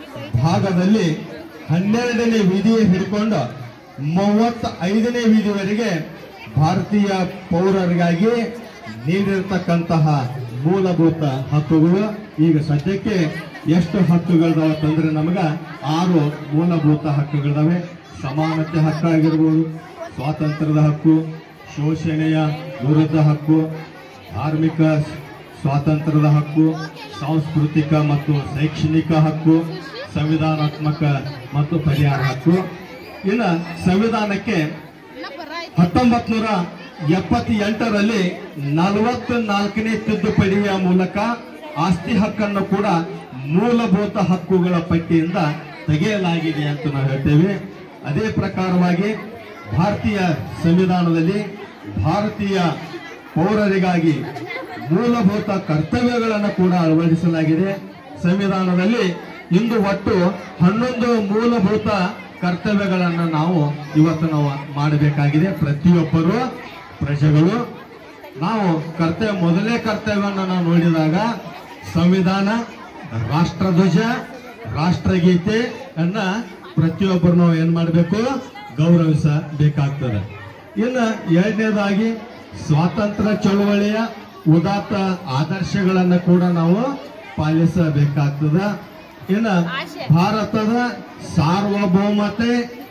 ಭಾಗದಲ್ಲಿ ಹನ್ನೆರಡನೇ ವಿಧಿ ಹಿಡ್ಕೊಂಡು ಮೂವತ್ತ ಐದನೇ ವಿಧಿವರೆಗೆ ಭಾರತೀಯ ಪೌರರಿಗಾಗಿ ನೀಡಿರ್ತಕ್ಕಂತಹ ಮೂಲಭೂತ ಹಕ್ಕುಗಳು ಈಗ ಸದ್ಯಕ್ಕೆ ಎಷ್ಟು ಹಕ್ಕುಗಳಿದಾವೆ ಅಂತಂದ್ರೆ ನಮಗ ಆರು ಮೂಲಭೂತ ಹಕ್ಕುಗಳಿದಾವೆ ಸಮಾನತೆ ಹಕ್ಕಾಗಿರ್ಬೋದು ಸ್ವಾತಂತ್ರ್ಯದ ಹಕ್ಕು ಶೋಷಣೆಯ ವಿರುದ್ಧ ಹಕ್ಕು ಧಾರ್ಮಿಕ ಸ್ವಾತಂತ್ರ್ಯದ ಹಕ್ಕು ಸಾಂಸ್ಕೃತಿಕ ಮತ್ತು ಶೈಕ್ಷಣಿಕ ಹಕ್ಕು ಸಂವಿಧಾನಾತ್ಮಕ ಮತ್ತು ಪರಿಹಾರ ಹಕ್ಕು ಇನ್ನು ಸಂವಿಧಾನಕ್ಕೆ ಹತ್ತೊಂಬತ್ ನೂರ ಎಪ್ಪತ್ತೆಂಟರಲ್ಲಿ ನಲವತ್ತ ನಾಲ್ಕನೇ ತಿದ್ದುಪಡಿಯ ಮೂಲಕ ಆಸ್ತಿ ಹಕ್ಕನ್ನು ಕೂಡ ಮೂಲಭೂತ ಹಕ್ಕುಗಳ ಪಟ್ಟಿಯಿಂದ ತೆಗೆಯಲಾಗಿದೆ ಅಂತ ನಾವು ಹೇಳ್ತೇವೆ ಅದೇ ಪ್ರಕಾರವಾಗಿ ಭಾರತೀಯ ಸಂವಿಧಾನದಲ್ಲಿ ಭಾರತೀಯ ಪೌರರಿಗಾಗಿ ಮೂಲಭೂತ ಕರ್ತವ್ಯಗಳನ್ನು ಕೂಡ ಅಳವಡಿಸಲಾಗಿದೆ ಸಂವಿಧಾನದಲ್ಲಿ ಇಂದು ಒಟ್ಟು ಹನ್ನೊಂದು ಮೂಲಭೂತ ಕರ್ತವ್ಯಗಳನ್ನು ನಾವು ಇವತ್ತು ನಾವು ಮಾಡಬೇಕಾಗಿದೆ ಪ್ರತಿಯೊಬ್ಬರು ಪ್ರಜೆಗಳು ನಾವು ಕರ್ತವ್ಯ ಮೊದಲನೇ ಕರ್ತವ್ಯವನ್ನು ನಾವು ನೋಡಿದಾಗ ಸಂವಿಧಾನ ರಾಷ್ಟ್ರಧ್ವಜ ರಾಷ್ಟ್ರಗೀತೆ ಅನ್ನ ಪ್ರತಿಯೊಬ್ಬರು ನಾವು ಏನ್ ಮಾಡಬೇಕು ಗೌರವಿಸಬೇಕಾಗ್ತದೆ ಇನ್ನು ಎರಡನೇದಾಗಿ ಸ್ವಾತಂತ್ರ್ಯ ಚಳುವಳಿಯ ಉದಾತ್ತ ಆದರ್ಶಗಳನ್ನು ಕೂಡ ನಾವು ಪಾಲಿಸಬೇಕಾಗ್ತದೆ ಇನ್ನು ಭಾರತದ ಸಾರ್ವಭೌಮತೆ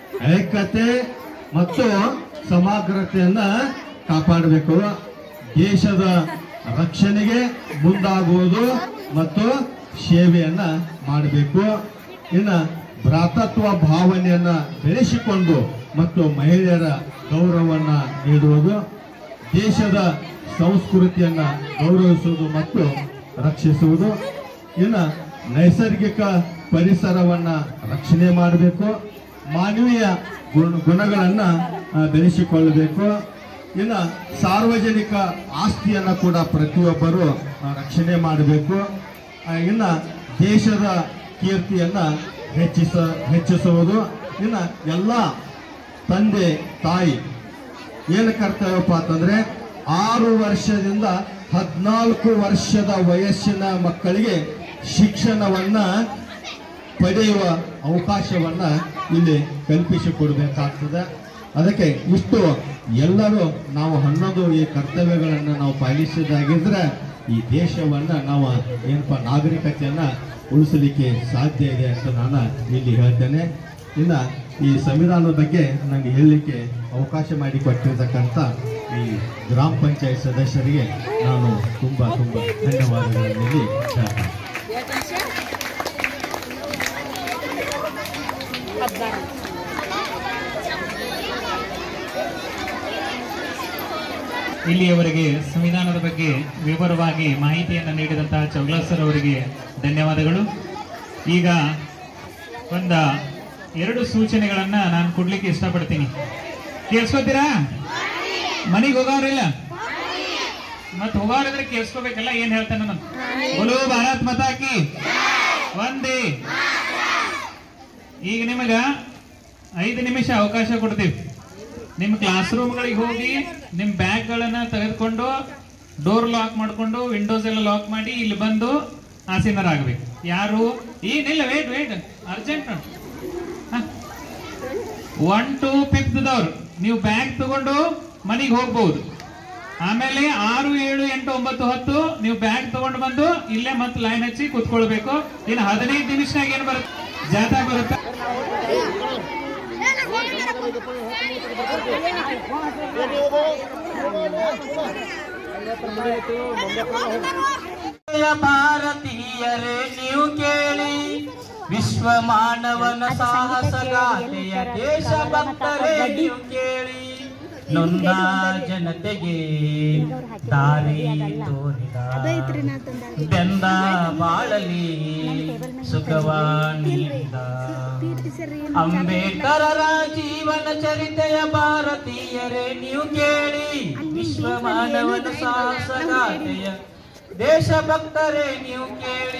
ಏಕತೆ ಮತ್ತು ಸಮಗ್ರತೆಯನ್ನ ಕಾಪಾಡಬೇಕು ದೇಶದ ರಕ್ಷಣೆಗೆ ಮುಂದಾಗುವುದು ಮತ್ತು ಸೇವೆಯನ್ನ ಮಾಡಬೇಕು ಇನ್ನು ಭ್ರಾತೃತ್ವ ಭಾವನೆಯನ್ನ ಬೆಳೆಸಿಕೊಂಡು ಮತ್ತು ಮಹಿಳೆಯರ ಗೌರವವನ್ನ ನೀಡುವುದು ದೇಶದ ಸಂಸ್ಕೃತಿಯನ್ನ ಗೌರವಿಸುವುದು ಮತ್ತು ರಕ್ಷಿಸುವುದು ಇನ್ನು ನೈಸರ್ಗಿಕ ಪರಿಸರವನ್ನ ರಕ್ಷಣೆ ಮಾಡಬೇಕು ಮಾನವೀಯ ಗುಣ ಗುಣಗಳನ್ನ ಆ, ಬೆಳೆಸಿಕೊಳ್ಳಬೇಕು ಇನ್ನು ಸಾರ್ವಜನಿಕ ಆಸ್ತಿಯನ್ನ ಕೂಡ ಪ್ರತಿಯೊಬ್ಬರು ಆ, ರಕ್ಷಣೆ ಮಾಡಬೇಕು ಆ, ಇನ್ನ ದೇಶದ ಕೀರ್ತಿಯನ್ನ ಹೆಚ್ಚಿಸ ಹೆಚ್ಚಿಸುವುದು ಇನ್ನ ಎಲ್ಲ ತಂದೆ ತಾಯಿ ಏನು ಕರ್ತವ್ಯಪ್ಪ ಅಂತಂದ್ರೆ ಆರು ವರ್ಷದಿಂದ ಹದಿನಾಲ್ಕು ವರ್ಷದ ವಯಸ್ಸಿನ ಮಕ್ಕಳಿಗೆ ಶಿಕ್ಷಣವನ್ನ ಪಡೆಯುವ ಅವಕಾಶವನ್ನ ಇಲ್ಲಿ ಕಲ್ಪಿಸಿಕೊಡ್ಬೇಕಾಗ್ತದೆ ಅದಕ್ಕೆ ಇಷ್ಟು ಎಲ್ಲರೂ ನಾವು ಹನ್ನೊಂದು ಈ ಕರ್ತವ್ಯಗಳನ್ನು ನಾವು ಪಾಲಿಸಿದಾಗಿದ್ರೆ ಈ ದೇಶವನ್ನ ನಾವು ಏನಪ್ಪ ನಾಗರಿಕತೆಯನ್ನ ಉಳಿಸಲಿಕ್ಕೆ ಸಾಧ್ಯ ಇದೆ ಅಂತ ನಾನು ಇಲ್ಲಿ ಹೇಳ್ತೇನೆ ಇನ್ನ ಈ ಸಂವಿಧಾನದ ಬಗ್ಗೆ ನನಗೆ ಹೇಳಲಿಕ್ಕೆ ಅವಕಾಶ ಮಾಡಿಕೊಟ್ಟಿರ್ತಕ್ಕಂಥ ಈ ಗ್ರಾಮ ಪಂಚಾಯತ್ ಸದಸ್ಯರಿಗೆ ನಾನು ತುಂಬಾ ತುಂಬಾ ಧನ್ಯವಾದಗಳನ್ನು ಇಲ್ಲಿ ಹೇಳ್ತೇನೆ ಇಲ್ಲಿಯವರೆಗೆ ಸಂವಿಧಾನದ ಬಗ್ಗೆ ವಿವರವಾಗಿ ಮಾಹಿತಿಯನ್ನು ನೀಡಿದಂತಹ ಚೌಗ್ಲಾ ಸರ್ ಅವರಿಗೆ ಧನ್ಯವಾದಗಳು ಈಗ ಒಂದ ಎರಡು ಸೂಚನೆಗಳನ್ನ ನಾನು ಕೊಡ್ಲಿಕ್ಕೆ ಇಷ್ಟಪಡ್ತೀನಿ ಕೇಳಿಸ್ಕೋತೀರಾ ಮನೆಗೆ ಹೋಗೋರಿಲ್ಲ ಮತ್ ಹೋಗೋರಿದ್ರೆ ಕೇಳಿಸ್ಕೋಬೇಕಲ್ಲ ಏನ್ ಹೇಳ್ತಾನೆ ನಾನು ಬೋಲೋ ಭಾರತ್ ಮತಾಕಿ ಒಂದೇ ಈಗ ನಿಮಗ ಐದು ನಿಮಿಷ ಅವಕಾಶ ಕೊಡ್ತೀವಿ ನಿಮ್ಮ ಕ್ಲಾಸ್ ರೂಮ್ಗಳಿಗೆ ಹೋಗಿ ನಿಮ್ಮ ಬ್ಯಾಗ್ಗಳನ್ನ ತೆಗೆದುಕೊಂಡು ಡೋರ್ ಲಾಕ್ ಮಾಡಿಕೊಂಡು ವಿಂಡೋಸ್ ಎಲ್ಲ ಲಾಕ್ ಮಾಡಿ ಇಲ್ಲಿ ಬಂದು ಆಸೀನರಾಗಬೇಕು ಯಾರು ಏನಿಲ್ಲ wait wait urgent one two fifth ದವ್ರು ನೀವು ಬ್ಯಾಗ್ ತಗೊಂಡು ಮನೆಗೆ ಹೋಗ್ಬಹುದು ಆಮೇಲೆ ಆರು ಏಳು ಎಂಟು ಒಂಬತ್ತು ಹತ್ತು ನೀವು ಬ್ಯಾಗ್ ತಗೊಂಡು ಬಂದು ಇಲ್ಲೇ ಮತ್ತೆ ಲೈನ್ ಹಚ್ಚಿ ಕೂತ್ಕೊಳ್ಬೇಕು ಇನ್ನು ಹದಿನೈದು ನಿಮಿಷನಾಗ ಏನ್ ಬರುತ್ತೆ ಜಾಥಾ ಬರುತ್ತೆ ಭಾರತೀಯರೇ ನೀವು ಕೇಳಿ ವಿಶ್ವ ಮಾನವನ ಸಾಹಸಗಾಥೆಯ ದೇಶ ಭಕ್ತರೇ ನೀವು ಕೇಳಿ ನೊಂದ ಜನತೆಗೆ ದಾರಿ ತೋರಿದ ಬೆಂದ ಬಾಳಲಿ ಸುಖವ ನೀಡಿದ ಅಂಬೇಡ್ಕರರ ಜೀವನ ಚರಿತೆಯ ಭಾರತೀಯರೇ ನೀವು ಕೇಳಿ ವಿಶ್ವ ಮಾನವನ ಸಾಹಸಗಾಥೆಯ ದೇಶಭಕ್ತರೇ ನೀವು ಕೇಳಿ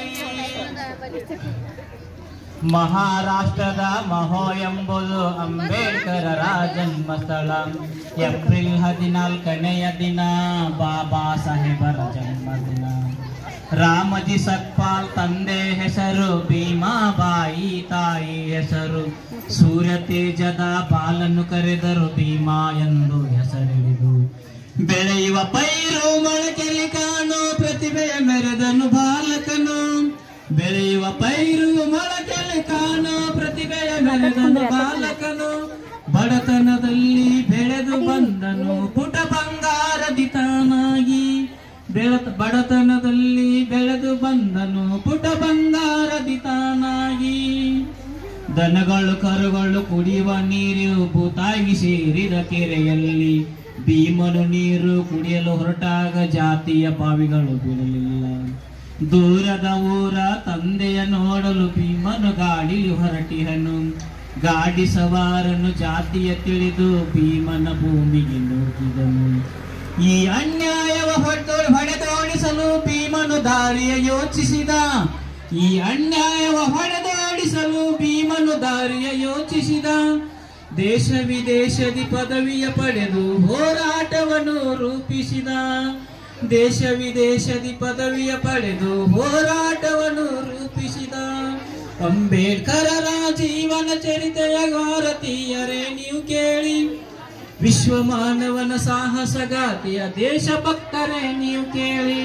ಮಹಾರಾಷ್ಟ್ರದ ಮಹೋ ಎಂಬುದು ಅಂಬೇಡ್ಕರರ ಜನ್ಮಸ್ಥಳ ಏಪ್ರಿಲ್ ಹದಿನಾಲ್ಕನೆಯ ದಿನ ಬಾಬಾ ಸಾಹೇಬರ ಜನ್ಮದಿನ ರಾಮಜಿ ಸತ್ಪಾಲ್ ತಂದೆ ಹೆಸರು ಭೀಮಾಬಾಯಿ ತಾಯಿ ಹೆಸರು ಸೂರ್ಯ ತೇಜದ ಬಾಲನ್ನು ಕರೆದರು ಭೀಮಾ ಎಂದು ಹೆಸರಿಡಿದು ಬೆಳೆಯುವ ಪೈರು ಮೊಳಕೆಲಿ ಕಾಣೋ ಪ್ರತಿಭೆಯ ಮೆರೆದನು ಬಾಲಕನು ಬೆಳೆಯುವ ಪೈರು ಮೊಳಕೆಲಿ ಕಾಣೋ ಪ್ರತಿಭೆಯ ಮೆರೆದನು ಬಾಲಕನು ಬಡತನದಲ್ಲಿ ಬೆಳೆದು ಬಂದನು ಪುಟ ಬಂಗಾರದಿ ತಾನಾಗಿ ಬೆಳತ ಬಡತನದಲ್ಲಿ ಬೆಳೆದು ಬಂದನು ಪುಟ ಬಂಗಾರದಿ ತಾನಾಗಿ ದನಗಳು ಕರುಗಳು ಕುಡಿಯುವ ನೀರು ಭೂತಾಗಿ ಸೇರಿದ ಕೆರೆಯಲ್ಲಿ ಭೀಮನು ನೀರು ಕುಡಿಯಲು ಹೊರಟಾಗ ಜಾತಿಯ ಬಾವಿಗಳು ಬೀಳಲಿಲ್ಲ ದೂರದ ಊರ ತಂದೆಯ ನೋಡಲು ಭೀಮನು ಗಾಡಿ ಹೊರಟಿಹನು ಗಾಡಿ ಸವಾರನು ಜಾತಿಯ ತಿಳಿದು ಭೀಮನ ಭೂಮಿಗೆ ನೂಕಿದನು ಈ ಅನ್ಯಾಯವ ಹೊಡೆದು ಹೊಡೆದೋಡಿಸಲು ಭೀಮನು ದಾರಿಯ ಯೋಚಿಸಿದ ಈ ಅನ್ಯಾಯವ ಹೊಡೆದೋಡಿಸಲು ಭೀಮನು ದಾರಿಯ ಯೋಚಿಸಿದ ದೇಶ ವಿದೇಶದಿ ಪದವಿಯ ಪಡೆದು ಹೋರಾಟವನ್ನು ರೂಪಿಸಿದ ದೇಶ ವಿದೇಶದಿ ಪದವಿಯ ಪಡೆದು ಹೋರಾಟವನ್ನು ರೂಪಿಸಿದ ಅಂಬೇಡ್ಕರರ ಜೀವನ ಚರಿತೆಯ ಭಾರತೀಯರೇ ನೀವು ಕೇಳಿ ವಿಶ್ವ ಮಾನವನ ಸಾಹಸಗಾತಿಯ ದೇಶಭಕ್ತರೇ ನೀವು ಕೇಳಿ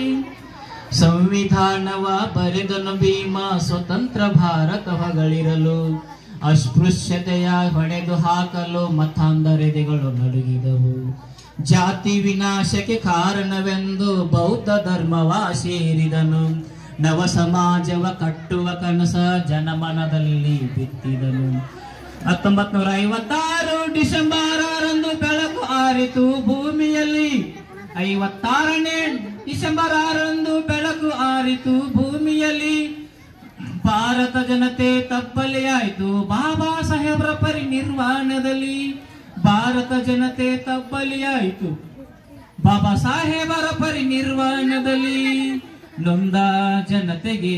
ಸಂವಿಧಾನವ ಬರೆದನು ಭೀಮ ಸ್ವತಂತ್ರ ಭಾರತ ಹೊಗಳಿರಲು ಅಸ್ಪೃಶ್ಯತೆಯ ಹೊಡೆದು ಹಾಕಲು ಮತಾಂಧರೆದೆಗಳು ನಡುಗಿದವು ಜಾತಿ ವಿನಾಶಕ್ಕೆ ಕಾರಣವೆಂದು ಬೌದ್ಧ ಧರ್ಮವ ಸೇರಿದನು ನವ ಸಮಾಜವ ಕಟ್ಟುವ ಕನಸ ಜನಮನದಲ್ಲಿ ಬಿತ್ತಿದನು ಹತ್ತೊಂಬತ್ ನೂರ ಐವತ್ತಾರು ಡಿಸೆಂಬರ್ ಆರಂದು ಬೆಳಕು ಆರಿತು ಭೂಮಿಯಲ್ಲಿ ಐವತ್ತಾರನೇ ಡಿಸೆಂಬರ್ ಆರಂದು ಬೆಳಕು ಆರಿತು ಭೂಮಿಯಲ್ಲಿ ಭಾರತ ಜನತೆ ತಬ್ಬಲಿಯಾಯಿತು ಬಾಬಾ ಸಾಹೇಬ್ರ ಪರಿನಿರ್ವಾಣದಲ್ಲಿ ಭಾರತ ಜನತೆ ತಬ್ಬಲಿಯಾಯಿತು ಬಾಬಾ ಸಾಹೇಬರ ಪರಿನಿರ್ವಾಣದಲ್ಲಿ ನೊಂದ ಜನತೆಗೆ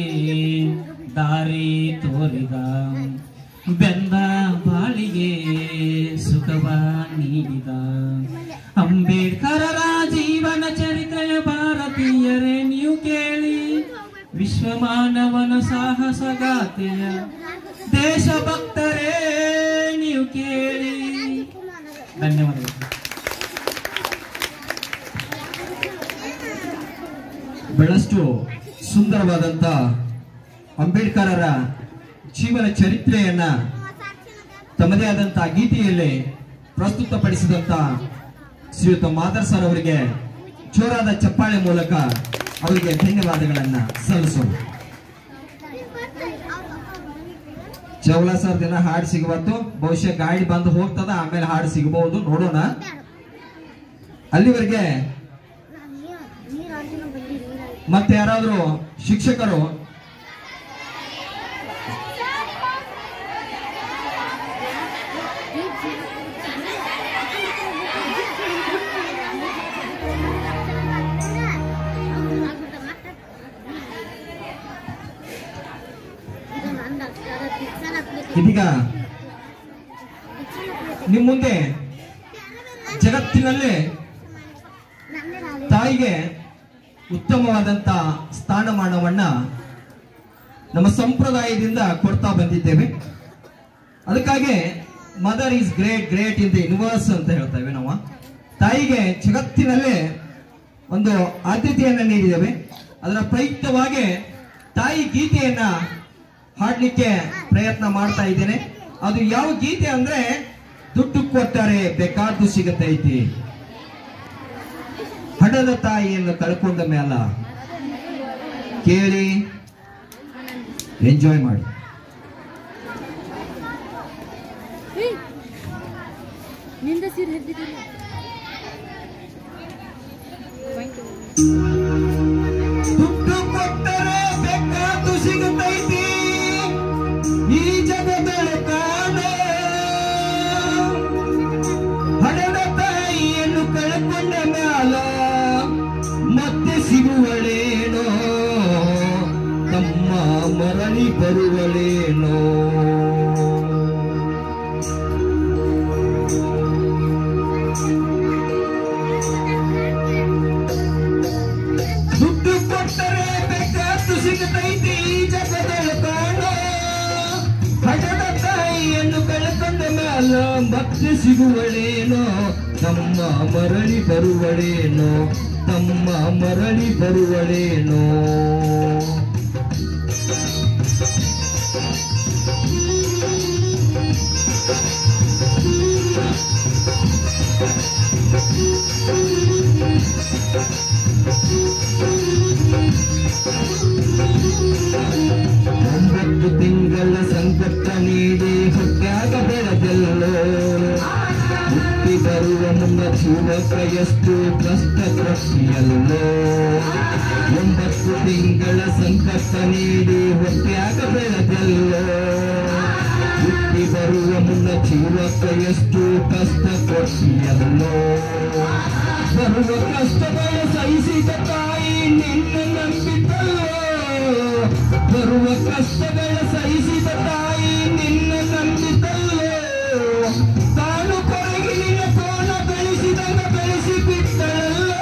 ದಾರಿ ತೋರಿದ ಬೆಂದ ಬಾಳಿಗೆ ಸುಖವ ನೀಡಿದ ಅಂಬೇಡ್ಕರರ ಜೀವನ ಚರಿತ್ರೆಯ ಭಾರತೀಯರೇ ನೀವು ಕೇಳಿ ವಿಶ್ವ ಮಾನವನ ಸಾಹಸಗಾಥೆಯ ದೇಶಭಕ್ತರೇ ನೀವು ಕೇಳಿ ಧನ್ಯವಾದಗಳು ಬಹಳಷ್ಟು ಸುಂದರವಾದಂತ ಅಂಬೇಡ್ಕರರ ಜೀವನ ಚರಿತ್ರೆಯನ್ನ ತಮ್ಮದೇ ಆದಂತ ಗೀತೆಯಲ್ಲಿ ಪ್ರಸ್ತುತಪಡಿಸಿದಂತ ಶ್ರೀಯುತ ಮಾದರ್ ಸರ್ ಅವರಿಗೆ ಜೋರಾದ ಚಪ್ಪಾಳೆ ಮೂಲಕ ಅವರಿಗೆ ಧನ್ಯವಾದಗಳನ್ನ ಸಲ್ಲಿಸೋಣ ಚೌಲ ಸರ್ ದಿನ ಹಾಡು ಸಿಗಬಾರ್ದು ಬಹುಶಃ ಗಾಡಿ ಬಂದು ಹೋಗ್ತದ ಆಮೇಲೆ ಹಾಡು ಸಿಗಬಹುದು ನೋಡೋಣ ಅಲ್ಲಿವರೆಗೆ ಮತ್ತೆ ಯಾರಾದ್ರೂ ಶಿಕ್ಷಕರು ಇದು ನಂದು ಅಕ್ಷರ ಇದೀಗ ನಿಮ್ಮ ಮುಂದೆ ಜಗತ್ತಿನಲ್ಲೇ ತಾಯಿಗೆ ಉತ್ತಮವಾದಂತ ಸ್ಥಾನಮಾನವನ್ನ ನಮ್ಮ ಸಂಪ್ರದಾಯದಿಂದ ಕೊಡ್ತಾ ಬಂದಿದ್ದೇವೆ ಅದಕ್ಕಾಗಿ mother is great great in the universe ಅಂತ ಹೇಳ್ತೇವೆ ನಾವು ತಾಯಿಗೆ ಜಗತ್ತಿನಲ್ಲೇ ಒಂದು ಆದ್ಯತೆಯನ್ನ ನೀಡಿದ್ದೇವೆ ಅದರ ಪ್ರಯುಕ್ತವಾಗಿ ತಾಯಿ ಗೀತೆಯನ್ನ ಹಾಡ್ಲಿಕ್ಕೆ ಪ್ರಯತ್ನ ಮಾಡ್ತಾ ಇದ್ದೇನೆ ಅದು ಯಾವ ಗೀತೆ ಅಂದ್ರೆ ದುಡ್ಡು ಕೊಟ್ಟರೆ ಬೇಕಾದ್ದು ಸಿಗತೈತಿ ಹಡದ ತಾಯಿಯನ್ನು ಕಳ್ಕೊಂಡ ಮೇಲ ಕೇಳಿ ಎಂಜಾಯ್ ಮಾಡಿ ನಿಂದ ಸೀರೆ ಹಿಡ್ದಿದ್ದೀರಿ ದುಡ್ಡು ಕೊಟ್ಟರೆ ಬೇಕಾದ್ದು ಸಿಗತೈತಿ ಈ ಜಗದಳ ಕಾಣ ಹಡದ ತಾಯಿಯನ್ನು ಕಳ್ಕೊಂಡ ಮ್ಯಾಲ ಮತ್ತೆ ಸಿಗುವಳೇನೋ ತಮ್ಮ ಮರಳಿ ಬರುವಳೇನೋ ದುಡ್ಡು ಕೊಟ್ಟರೆ ಬೇಕಾದ್ದು ಸಿಗತೈತಿ ಈ ಜಗದಳ ಕಾಣ ಹಠದ ತಾಯಿಯನ್ನು ಕಳ್ಕೊಂಡ ಮ್ಯಾಲ ಮತ್ತೆ ಸಿಗುವಳೇನೋ ತಮ್ಮ ಮರಳಿ ಬರುವಳೇನೋ ತಮ್ಮ ಮರಳಿ ಬರುವಳೇನೋ ಒಂಬತ್ತು ತಿಂಗಳ ಸಂಕಟ ನೀಡಿ ಹೊಟ್ಟ್ಯಾಗ ಬೆಳೆದಲ್ಲೋ ಹುಟ್ಟಿ ಬರುವ ಮುನ್ನ ಜೀವಕ ಎಷ್ಟು ಕಷ್ಟ ಕೊಟ್ಟಿಯಲ್ಲೋ ಒಂಬತ್ತು ತಿಂಗಳ ಸಂಕಟ ನೀಡಿ ಹೊಟ್ಟ್ಯಾಗ ಬೆಳೆದಲ್ಲೋ ಹುಟ್ಟಿ ಬರುವ ಮುನ್ನ ಜೀವಕ ಎಷ್ಟು ಕಷ್ಟ ಕೊಟ್ಟಿಯಲ್ಲೋ ಬರುವ ಕಷ್ಟಗಳ ಸಹಿಸಿದ ತಾಯಿ ನಿನ್ನ ನಂಬಿದ್ದಲ್ಲೋ ಬರುವ ಕಷ್ಟಗಳ ಸಹಿಸಿದ ತಾಯಿ ನಿನ್ನ ನಂಬಿದ್ದಲ್ಲೋ ತಾನು ಕೊರಗಿ ನಿನ್ನ ಕೋಣ ಬೆಳೆಸಿದಂಗ ಬೆಳೆಸಿ ಬಿಟ್ಟಳಲ್ಲೋ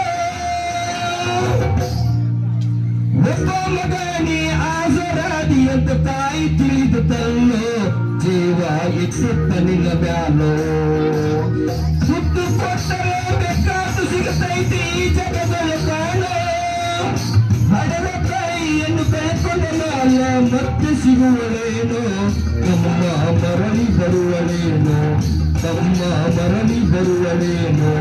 ಒಬ್ಬ ಮಗ ನೀ ಆಸರಾದಿ ಅಂತ ತಾಯಿ ತಿಳಿದುತ್ತಲ್ಲೋ ಜೀವ ಇಟ್ಟಿತ್ತ ನಿನ್ನ ಬ್ಯಾಲೋ ಸುತ್ತು ಕೊಟ್ಟರೆ ಬೇಕಾದ್ದು ಸಿಗತೈತಿ ಈ ಜಗದಳ ಕಾಣೋ ಹಡದ ತಾಯಿಯನ್ನು ಕಳ್ಕೊಂಡ ಮ್ಯಾಲ ಮತ್ತೆ ಸಿಗುವಳೇನೋ ತಮ್ಮ ಮರಳಿ ಬರುವಳೇನೋ ತಮ್ಮ ಮರಳಿ ಬರುವಳೇನೋ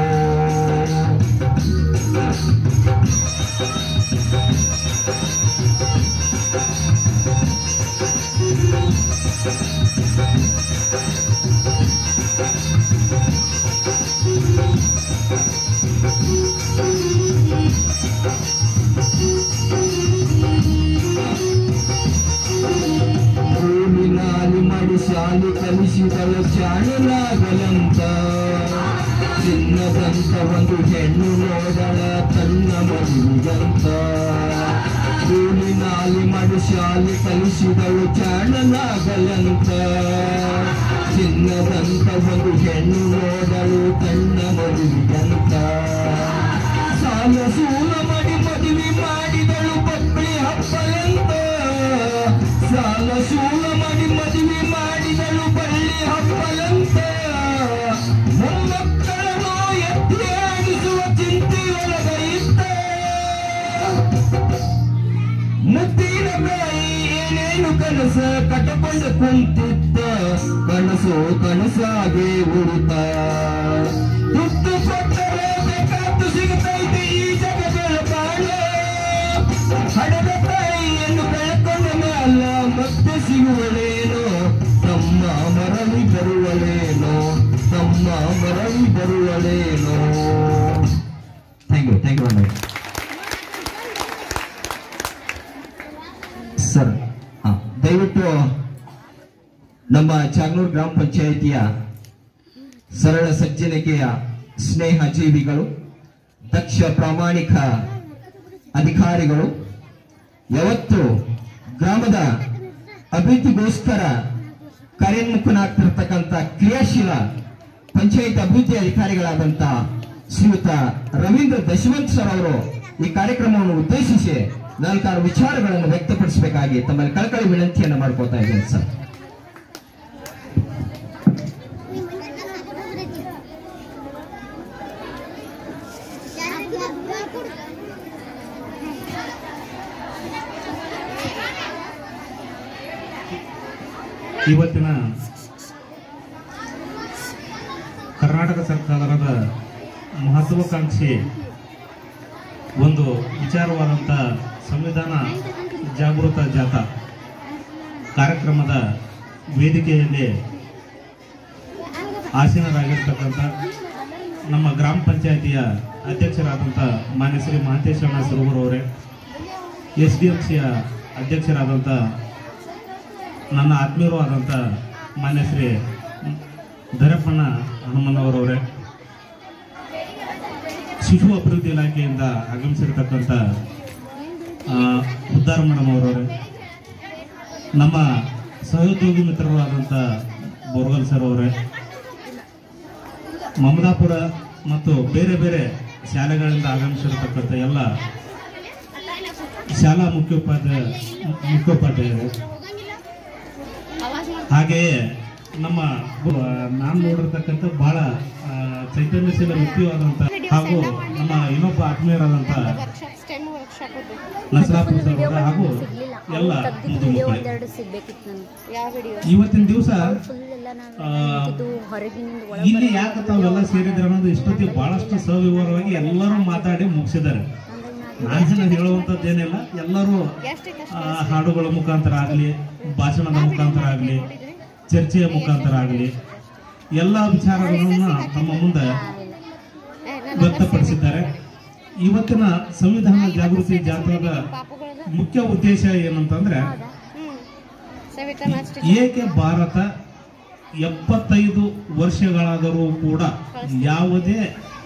ಭೂಮಿನಾಲಿ ಮಾಡಿ ಶಾಲೆ ಕಲಿಸಿದಳು ಜಾಣಲಾಗಲಂತ ಚಿನ್ನದಂತ ಒಂದು ಹೆಣ್ಣು ನೋಡಳ ತನ್ನ ಮಗುವಿಗಂತ ಭೂಮಿನಾಲಿ ಮಾಡಿ ಶಾಲೆ ಕಲಿಸಿದಳು ಜಾಣಲಾಗಲಂತ ಚಿನ್ನದಂತ ಒಂದು ಹೆಣ್ಣು ನೋಡಲು ತನ್ನ ಮಗುವಿಗಂತ ಸಾಲ ಸೂಲ ಮಾಡಿ ಮದುವೆ ಮಾಡಿದಳು ಬಕ್ಕಳಿ ಹಪ್ಪಲಂತ ಸಾಲ ಸೂಲ ಮಾಡಿ ಮದುವೆ ಮಾಡಿದಳು ಬಳ್ಳಿ ಹಪ್ಪಲಂತ ಮೊಮ್ಮಕ್ಕಳನ್ನು ಎತ್ತಿ ಆಡಿಸುವ ಚಿಂತೆಯೊಳಗ ಇದ್ದ ಮುತ್ತಿನ ಬಾಯಿ ಏನೇನು ಕನಸ ಕಟ್ಟಕೊಂಡು ಕುಂತಿದ್ದ ಕನಸು ಕನಸಾಗೆ ಉಳಿತ ತುತ್ತು ಕೊಟ್ಟರೆ ಬೇಕಾದ್ದು ಸಿಗತೈತಿ ಈ ಜಗಗಳ ಕಾಣ ಹಡದ ತಾಯಿಯನ್ನು ಕಳ್ಕೊಂಡ ಮ್ಯಾಲ ಮತ್ತೆ ಸಿಗುವಳೇನೋ ತಮ್ಮ ಮರಳಿ ಬರುವಳೇನೋ ತಮ್ಮ ಮರಳಿ ಬರುವಳೇನೋ thank you thank you sir ಹಾ ದಯವಿಟ್ಟು ನಮ್ಮ ಚಾಗ್ನೂರ್ ಗ್ರಾಮ ಪಂಚಾಯಿತಿಯ ಸರಳ ಸಜ್ಜನಿಕೆಯ ಸ್ನೇಹ ಜೀವಿಗಳು ದಕ್ಷ ಪ್ರಾಮಾಣಿಕ ಅಧಿಕಾರಿಗಳು ಯಾವತ್ತು ಗ್ರಾಮದ ಅಭಿವೃದ್ಧಿಗೋಸ್ಕರ ಕಾರ್ಯೋನ್ಮುಖನಾಗ್ತಿರ್ತಕ್ಕಂಥ ಕ್ರಿಯಾಶೀಲ ಪಂಚಾಯತ್ ಅಭಿವೃದ್ಧಿ ಅಧಿಕಾರಿಗಳಾದಂತ ಶ್ರೀಯುತ ರವೀಂದ್ರ ದಶವಂತ್ ಸರ್ ಅವರು ಈ ಕಾರ್ಯಕ್ರಮವನ್ನು ಉದ್ದೇಶಿಸಿ ನಾಲ್ಕಾರು ವಿಚಾರಗಳನ್ನು ವ್ಯಕ್ತಪಡಿಸಬೇಕಾಗಿ ತಮ್ಮಲ್ಲಿ ಕಳಕಳಿ ವಿನಂತಿಯನ್ನು ಮಾಡ್ಕೋತಾ ಇದ್ದೇನೆ ಸರ್ ಇವತ್ತಿನ ಕರ್ನಾಟಕ ಸರ್ಕಾರದ ಮಹತ್ವಾಕಾಂಕ್ಷಿ ಒಂದು ವಿಚಾರವಾದಂಥ ಸಂವಿಧಾನ ಜಾಗೃತ ಜಾಥಾ ಕಾರ್ಯಕ್ರಮದ ವೇದಿಕೆಯಲ್ಲಿ ಆಸೀನರಾಗಿರ್ತಕ್ಕಂಥ ನಮ್ಮ ಗ್ರಾಮ ಪಂಚಾಯಿತಿಯ ಅಧ್ಯಕ್ಷರಾದಂಥ ಮಾನ್ಯ ಶ್ರೀ ಮಹಂತೇಶಣ್ಣ ಸುರಗುರವರೇ ಎಸ್ ಡಿ ಎಂ ಸಿಯ ಅಧ್ಯಕ್ಷರಾದಂಥ ನನ್ನ ಆತ್ಮೀಯರು ಆದಂಥ ಮಾನ್ಯ ಶ್ರೀ ಧರಪ್ಪಣ್ಣ ಹನುಮನವರವರೇ ಶಿಶು ಅಭಿವೃದ್ಧಿ ಇಲಾಖೆಯಿಂದ ಆಗಮಿಸಿರ್ತಕ್ಕಂಥ ಆ, ಉದ್ದಾರ ಮೇಡಮ್ ಅವರವರೇ ನಮ್ಮ ಸಹೋದ್ಯೋಗಿ ಮಿತ್ರರು ಆದಂಥ ಬೋರ್ಗಲ್ ಸರ್ ಅವರೇ ಮಮದಾಪುರ ಮತ್ತು ಬೇರೆ ಬೇರೆ ಶಾಲೆಗಳಿಂದ ಆಗಮಿಸಿರ್ತಕ್ಕಂಥ ಎಲ್ಲ ಶಾಲಾ ಮುಖ್ಯೋಪಾಧ್ಯಾಯ ಮುಖ್ಯೋಪಾಧ್ಯಾಯರು ಹಾಗೆಯೇ ನಮ್ಮ ನಾನು ನೋಡಿರ್ತಕ್ಕಂಥ ಬಹಳ ಆ, ಚೈತನ್ಯಶೀಲ ವ್ಯಕ್ತಿಯಾದಂಥ ಹಾಗೂ ನಮ್ಮ ಇನ್ನೊಬ್ಬ ಆತ್ಮೀಯರಾದಂಥ ನಸರಾಪುರ ಸರ್ ಅವರ ಹಾಗೂ ಎಲ್ಲ ಮುದ್ದು ಮಕ್ಕಳೇ ಒಂದೆರಡು ಸಿಗ್ಬೇಕಿತ್ತು ನನಗೆ ಯಾವ ವಿಡಿಯೋ ಇವತ್ತಿನ ದಿವಸ ಫುಲ್ ಎಲ್ಲ ಆ, ಇದು ಹೊರಗಿನಿಂದ ಇಲ್ಲಿ ಯಾಕೆ ತಾವೆಲ್ಲ ಸೇರಿದ್ರೆ ಅನ್ನೋದು ಇಷ್ಟೊತ್ತಿಗೆ ಬಹಳಷ್ಟು ಸವಿವರವಾಗಿ ಎಲ್ಲರೂ ಮಾತಾಡಿ ಮುಗಿಸಿದ್ದಾರೆ ನಾನು ಹೇಳುವಂಥದ್ದೇನಿಲ್ಲ ಎಲ್ಲರೂ ಆ, ಹಾಡುಗಳ ಮುಖಾಂತರ ಆಗಲಿ ಭಾಷಣದ ಮುಖಾಂತರ ಆಗಲಿ ಚರ್ಚೆಯ ಮುಖಾಂತರ ಆಗಲಿ ಎಲ್ಲ ವಿಚಾರಗಳನ್ನು ತಮ್ಮ ಮುಂದೆ ವ್ಯಕ್ತಪಡಿಸಿದ್ದಾರೆ ಇವತ್ತಿನ ಸಂವಿಧಾನ ಜಾಗೃತಿ ಜಾಥಾದ ಮುಖ್ಯ ಉದ್ದೇಶ ಏನಂತಂದ್ರೆ ಏಕೆ ಭಾರತ ಎಪ್ಪತ್ತೈದು ವರ್ಷಗಳಾದರೂ ಕೂಡ ಯಾವುದೇ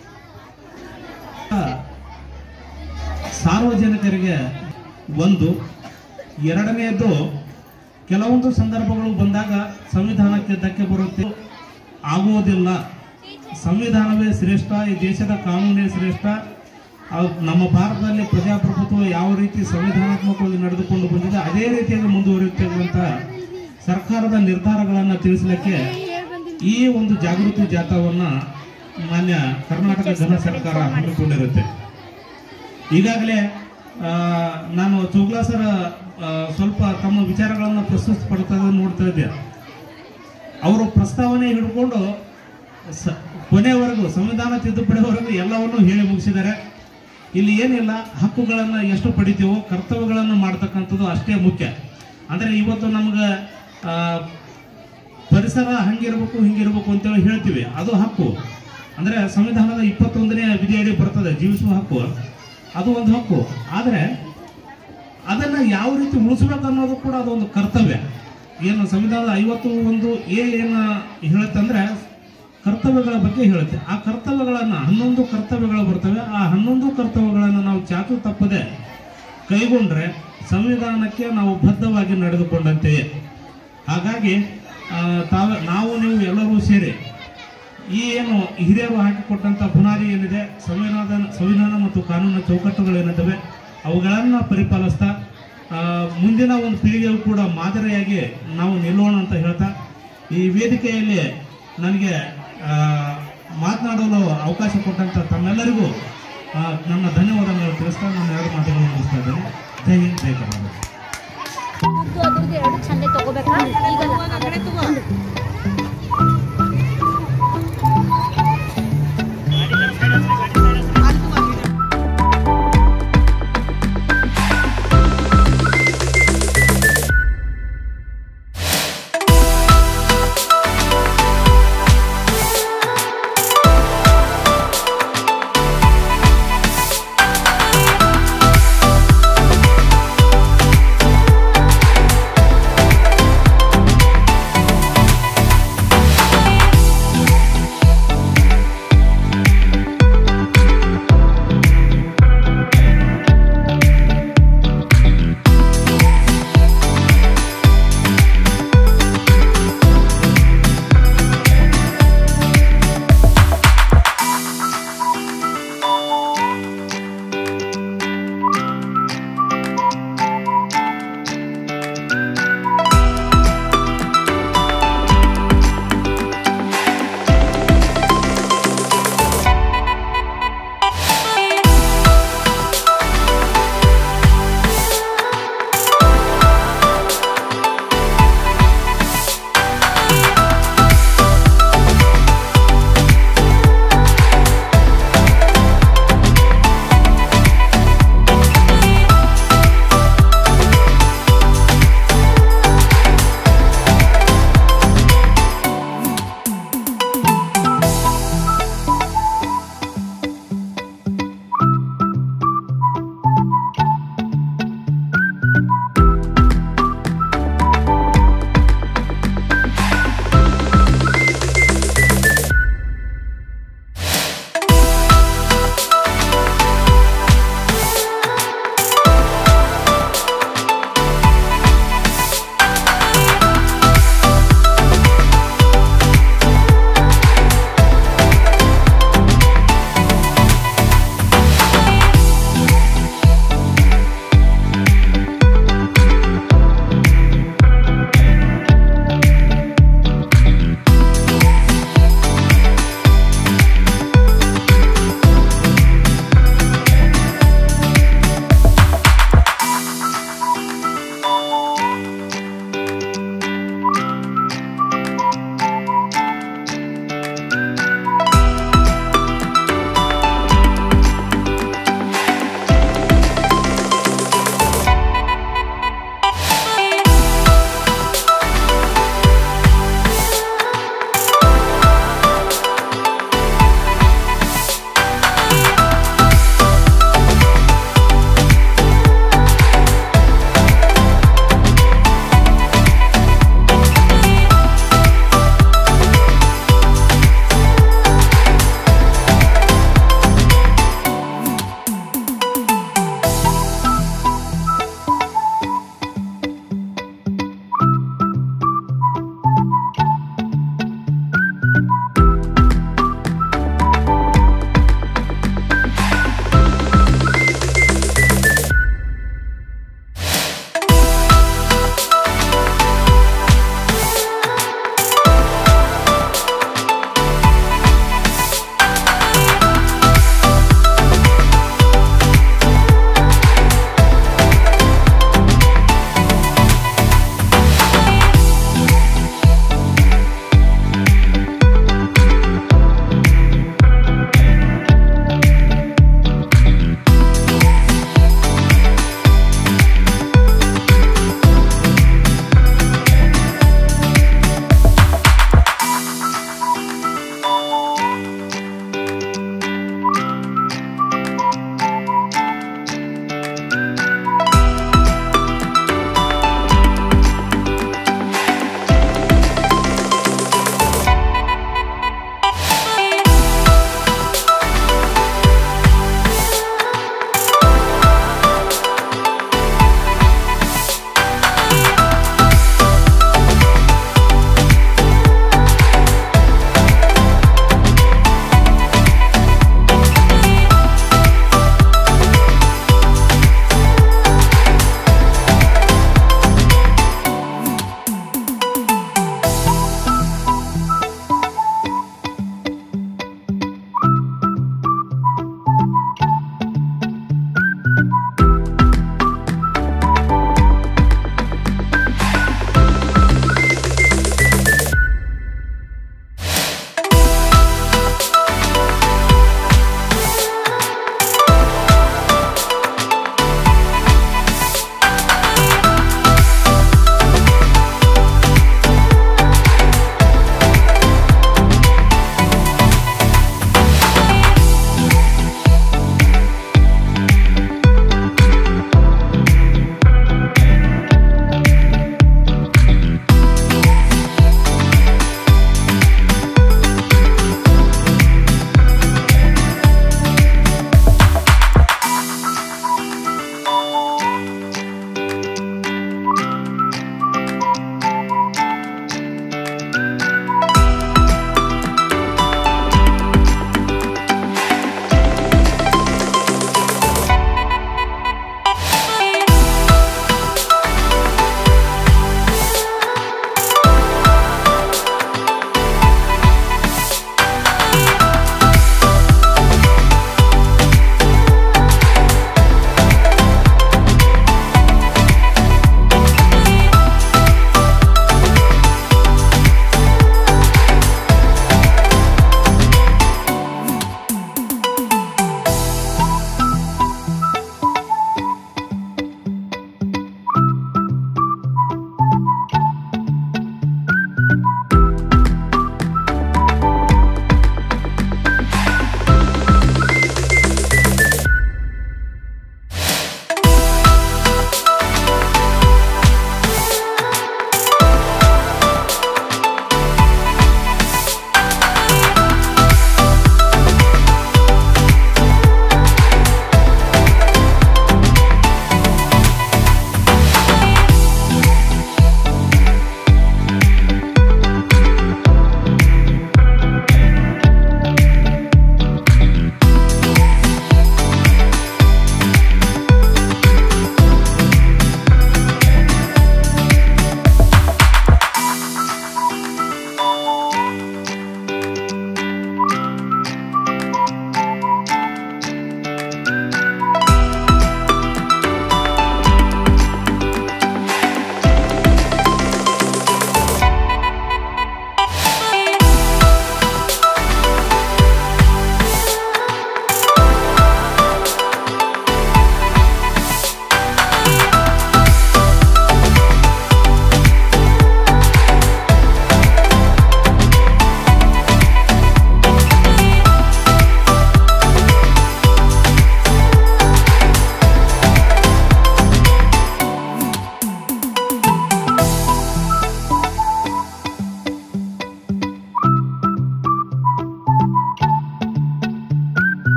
ಸಾರ್ವಜನಿಕರಿಗೆ ಒಂದು ಎರಡನೆಯದು ಕೆಲವೊಂದು ಸಂದರ್ಭಗಳು ಬಂದಾಗ ಸಂವಿಧಾನಕ್ಕೆ ಧಕ್ಕೆ ಬರುತ್ತೆ ಆಗುವುದಿಲ್ಲ ಸಂವಿಧಾನವೇ ಶ್ರೇಷ್ಠ ಈ ದೇಶದ ಕಾನೂನೇ ಶ್ರೇಷ್ಠ ಆ ನಮ್ಮ ಭಾರತದಲ್ಲಿ ಪ್ರಜಾಪ್ರಭುತ್ವ ಯಾವ ರೀತಿ ಸಂವಿಧಾನಾತ್ಮಕವಾಗಿ ನಡೆದುಕೊಂಡು ಬಂದಿದೆ ಅದೇ ರೀತಿಯಾಗಿ ಮುಂದುವರಿಯುತ್ತದೆ ಅಂತ ಸರ್ಕಾರದ ನಿರ್ಧಾರಗಳನ್ನು ತಿಳಿಸಲಿಕ್ಕೆ ಈ ಒಂದು ಜಾಗೃತಿ ಜಾಥಾವನ್ನ ಮಾನ್ಯ ಕರ್ನಾಟಕ ಘನ ಸರ್ಕಾರ ಹಮ್ಮಿಕೊಂಡಿರುತ್ತೆ ಈಗಾಗಲೇ ಆ, ನಾನು ಚೋಗ್ಲಾ ಸರ್ ಆ, ಸ್ವಲ್ಪ ತಮ್ಮ ವಿಚಾರಗಳನ್ನು ಪ್ರಸ್ತುತಪಡ್ತಾ ಇರೋದನ್ನ ನೋಡ್ತಾ ಇದ್ದೆ ಅವರು ಪ್ರಸ್ತಾವನೆ ಹಿಡ್ಕೊಂಡು ಸ ಕೊನೆವರೆಗೂ ಸಂವಿಧಾನ ತಿದ್ದುಪಡಿವರೆಗೂ ಎಲ್ಲವನ್ನೂ ಹೇಳಿ ಮುಗಿಸಿದ್ದಾರೆ ಇಲ್ಲಿ ಏನಿಲ್ಲ ಹಕ್ಕುಗಳನ್ನು ಎಷ್ಟು ಪಡಿತೀವೋ ಕರ್ತವ್ಯಗಳನ್ನು ಮಾಡ್ತಕ್ಕಂಥದ್ದು ಅಷ್ಟೇ ಮುಖ್ಯ ಅಂದರೆ ಇವತ್ತು ನಮ್ಗೆ ಆ, ಪರಿಸರ ಹಂಗಿರ್ಬೇಕು ಹಿಂಗಿರ್ಬೇಕು ಅಂತೇಳಿ ಹೇಳ್ತೀವಿ ಅದು ಹಕ್ಕು ಅಂದರೆ ಸಂವಿಧಾನದ ಇಪ್ಪತ್ತೊಂದನೇ ವಿಧಿಯಡಿ ಬರ್ತದೆ ಜೀವಿಸುವ ಹಕ್ಕು ಅದು ಒಂದು ಹಕ್ಕು ಆದರೆ ಅದನ್ನು ಯಾವ ರೀತಿ ಉಳಿಸ್ಬೇಕು ಅನ್ನೋದು ಕೂಡ ಅದೊಂದು ಕರ್ತವ್ಯ ಏನು ಸಂವಿಧಾನದ ಐವತ್ತು ಒಂದು ಎ ಏನು ಹೇಳುತ್ತಂದ್ರೆ ಕರ್ತವ್ಯಗಳ ಬಗ್ಗೆ ಹೇಳುತ್ತೆ ಆ ಕರ್ತವ್ಯಗಳನ್ನು ಹನ್ನೊಂದು ಕರ್ತವ್ಯಗಳು ಬರ್ತವೆ ಆ ಹನ್ನೊಂದು ಕರ್ತವ್ಯಗಳನ್ನು ನಾವು ಚಾಚು ತಪ್ಪದೆ ಕೈಗೊಂಡ್ರೆ ಸಂವಿಧಾನಕ್ಕೆ ನಾವು ಬದ್ಧವಾಗಿ ನಡೆದುಕೊಂಡಂತೆಯೇ ಹಾಗಾಗಿ ಆ, ತಾವ ನಾವು ನೀವು ಎಲ್ಲರೂ ಸೇರಿ ಈ ಏನು ಹಿರಿಯರು ಹಾಕಿಕೊಟ್ಟಂತ ಬುನಾದಿ ಏನಿದೆ ಸಂವಿಧಾನ ಸಂವಿಧಾನ ಮತ್ತು ಕಾನೂನಿನ ಚೌಕಟ್ಟುಗಳು ಏನಿದ್ದಾವೆ ಅವುಗಳನ್ನು ಪರಿಪಾಲಿಸ್ತಾ ಆ, ಮುಂದಿನ ಒಂದು ಪೀಳಿಗೆಯು ಕೂಡ ಮಾದರಿಯಾಗಿ ನಾವು ನಿಲ್ಲೋಣ ಅಂತ ಹೇಳ್ತಾ ಈ ವೇದಿಕೆಯಲ್ಲಿ ನನಗೆ ಆ, ಮಾತನಾಡಲು ಅವಕಾಶ ಕೊಟ್ಟಂತ ತಮ್ಮೆಲ್ಲರಿಗೂ ಆ, ನನ್ನ ಧನ್ಯವಾದಗಳು ತಿಳಿಸ್ತಾ ನಾನು ಎರಡು ಮಾತುಗಳನ್ನು ಮುಗಿಸ್ತಾ ಇದ್ದೇನೆ ಜೈ ಹಿಂದ್ ಜೈ ಕರ್ನಾಟಕ ಅದ್ರದ್ದು ಅದ್ರದ್ದು ಎರಡು ಚಂದ ತಗೋಬೇಕಾ ಈಗಲ್ಲ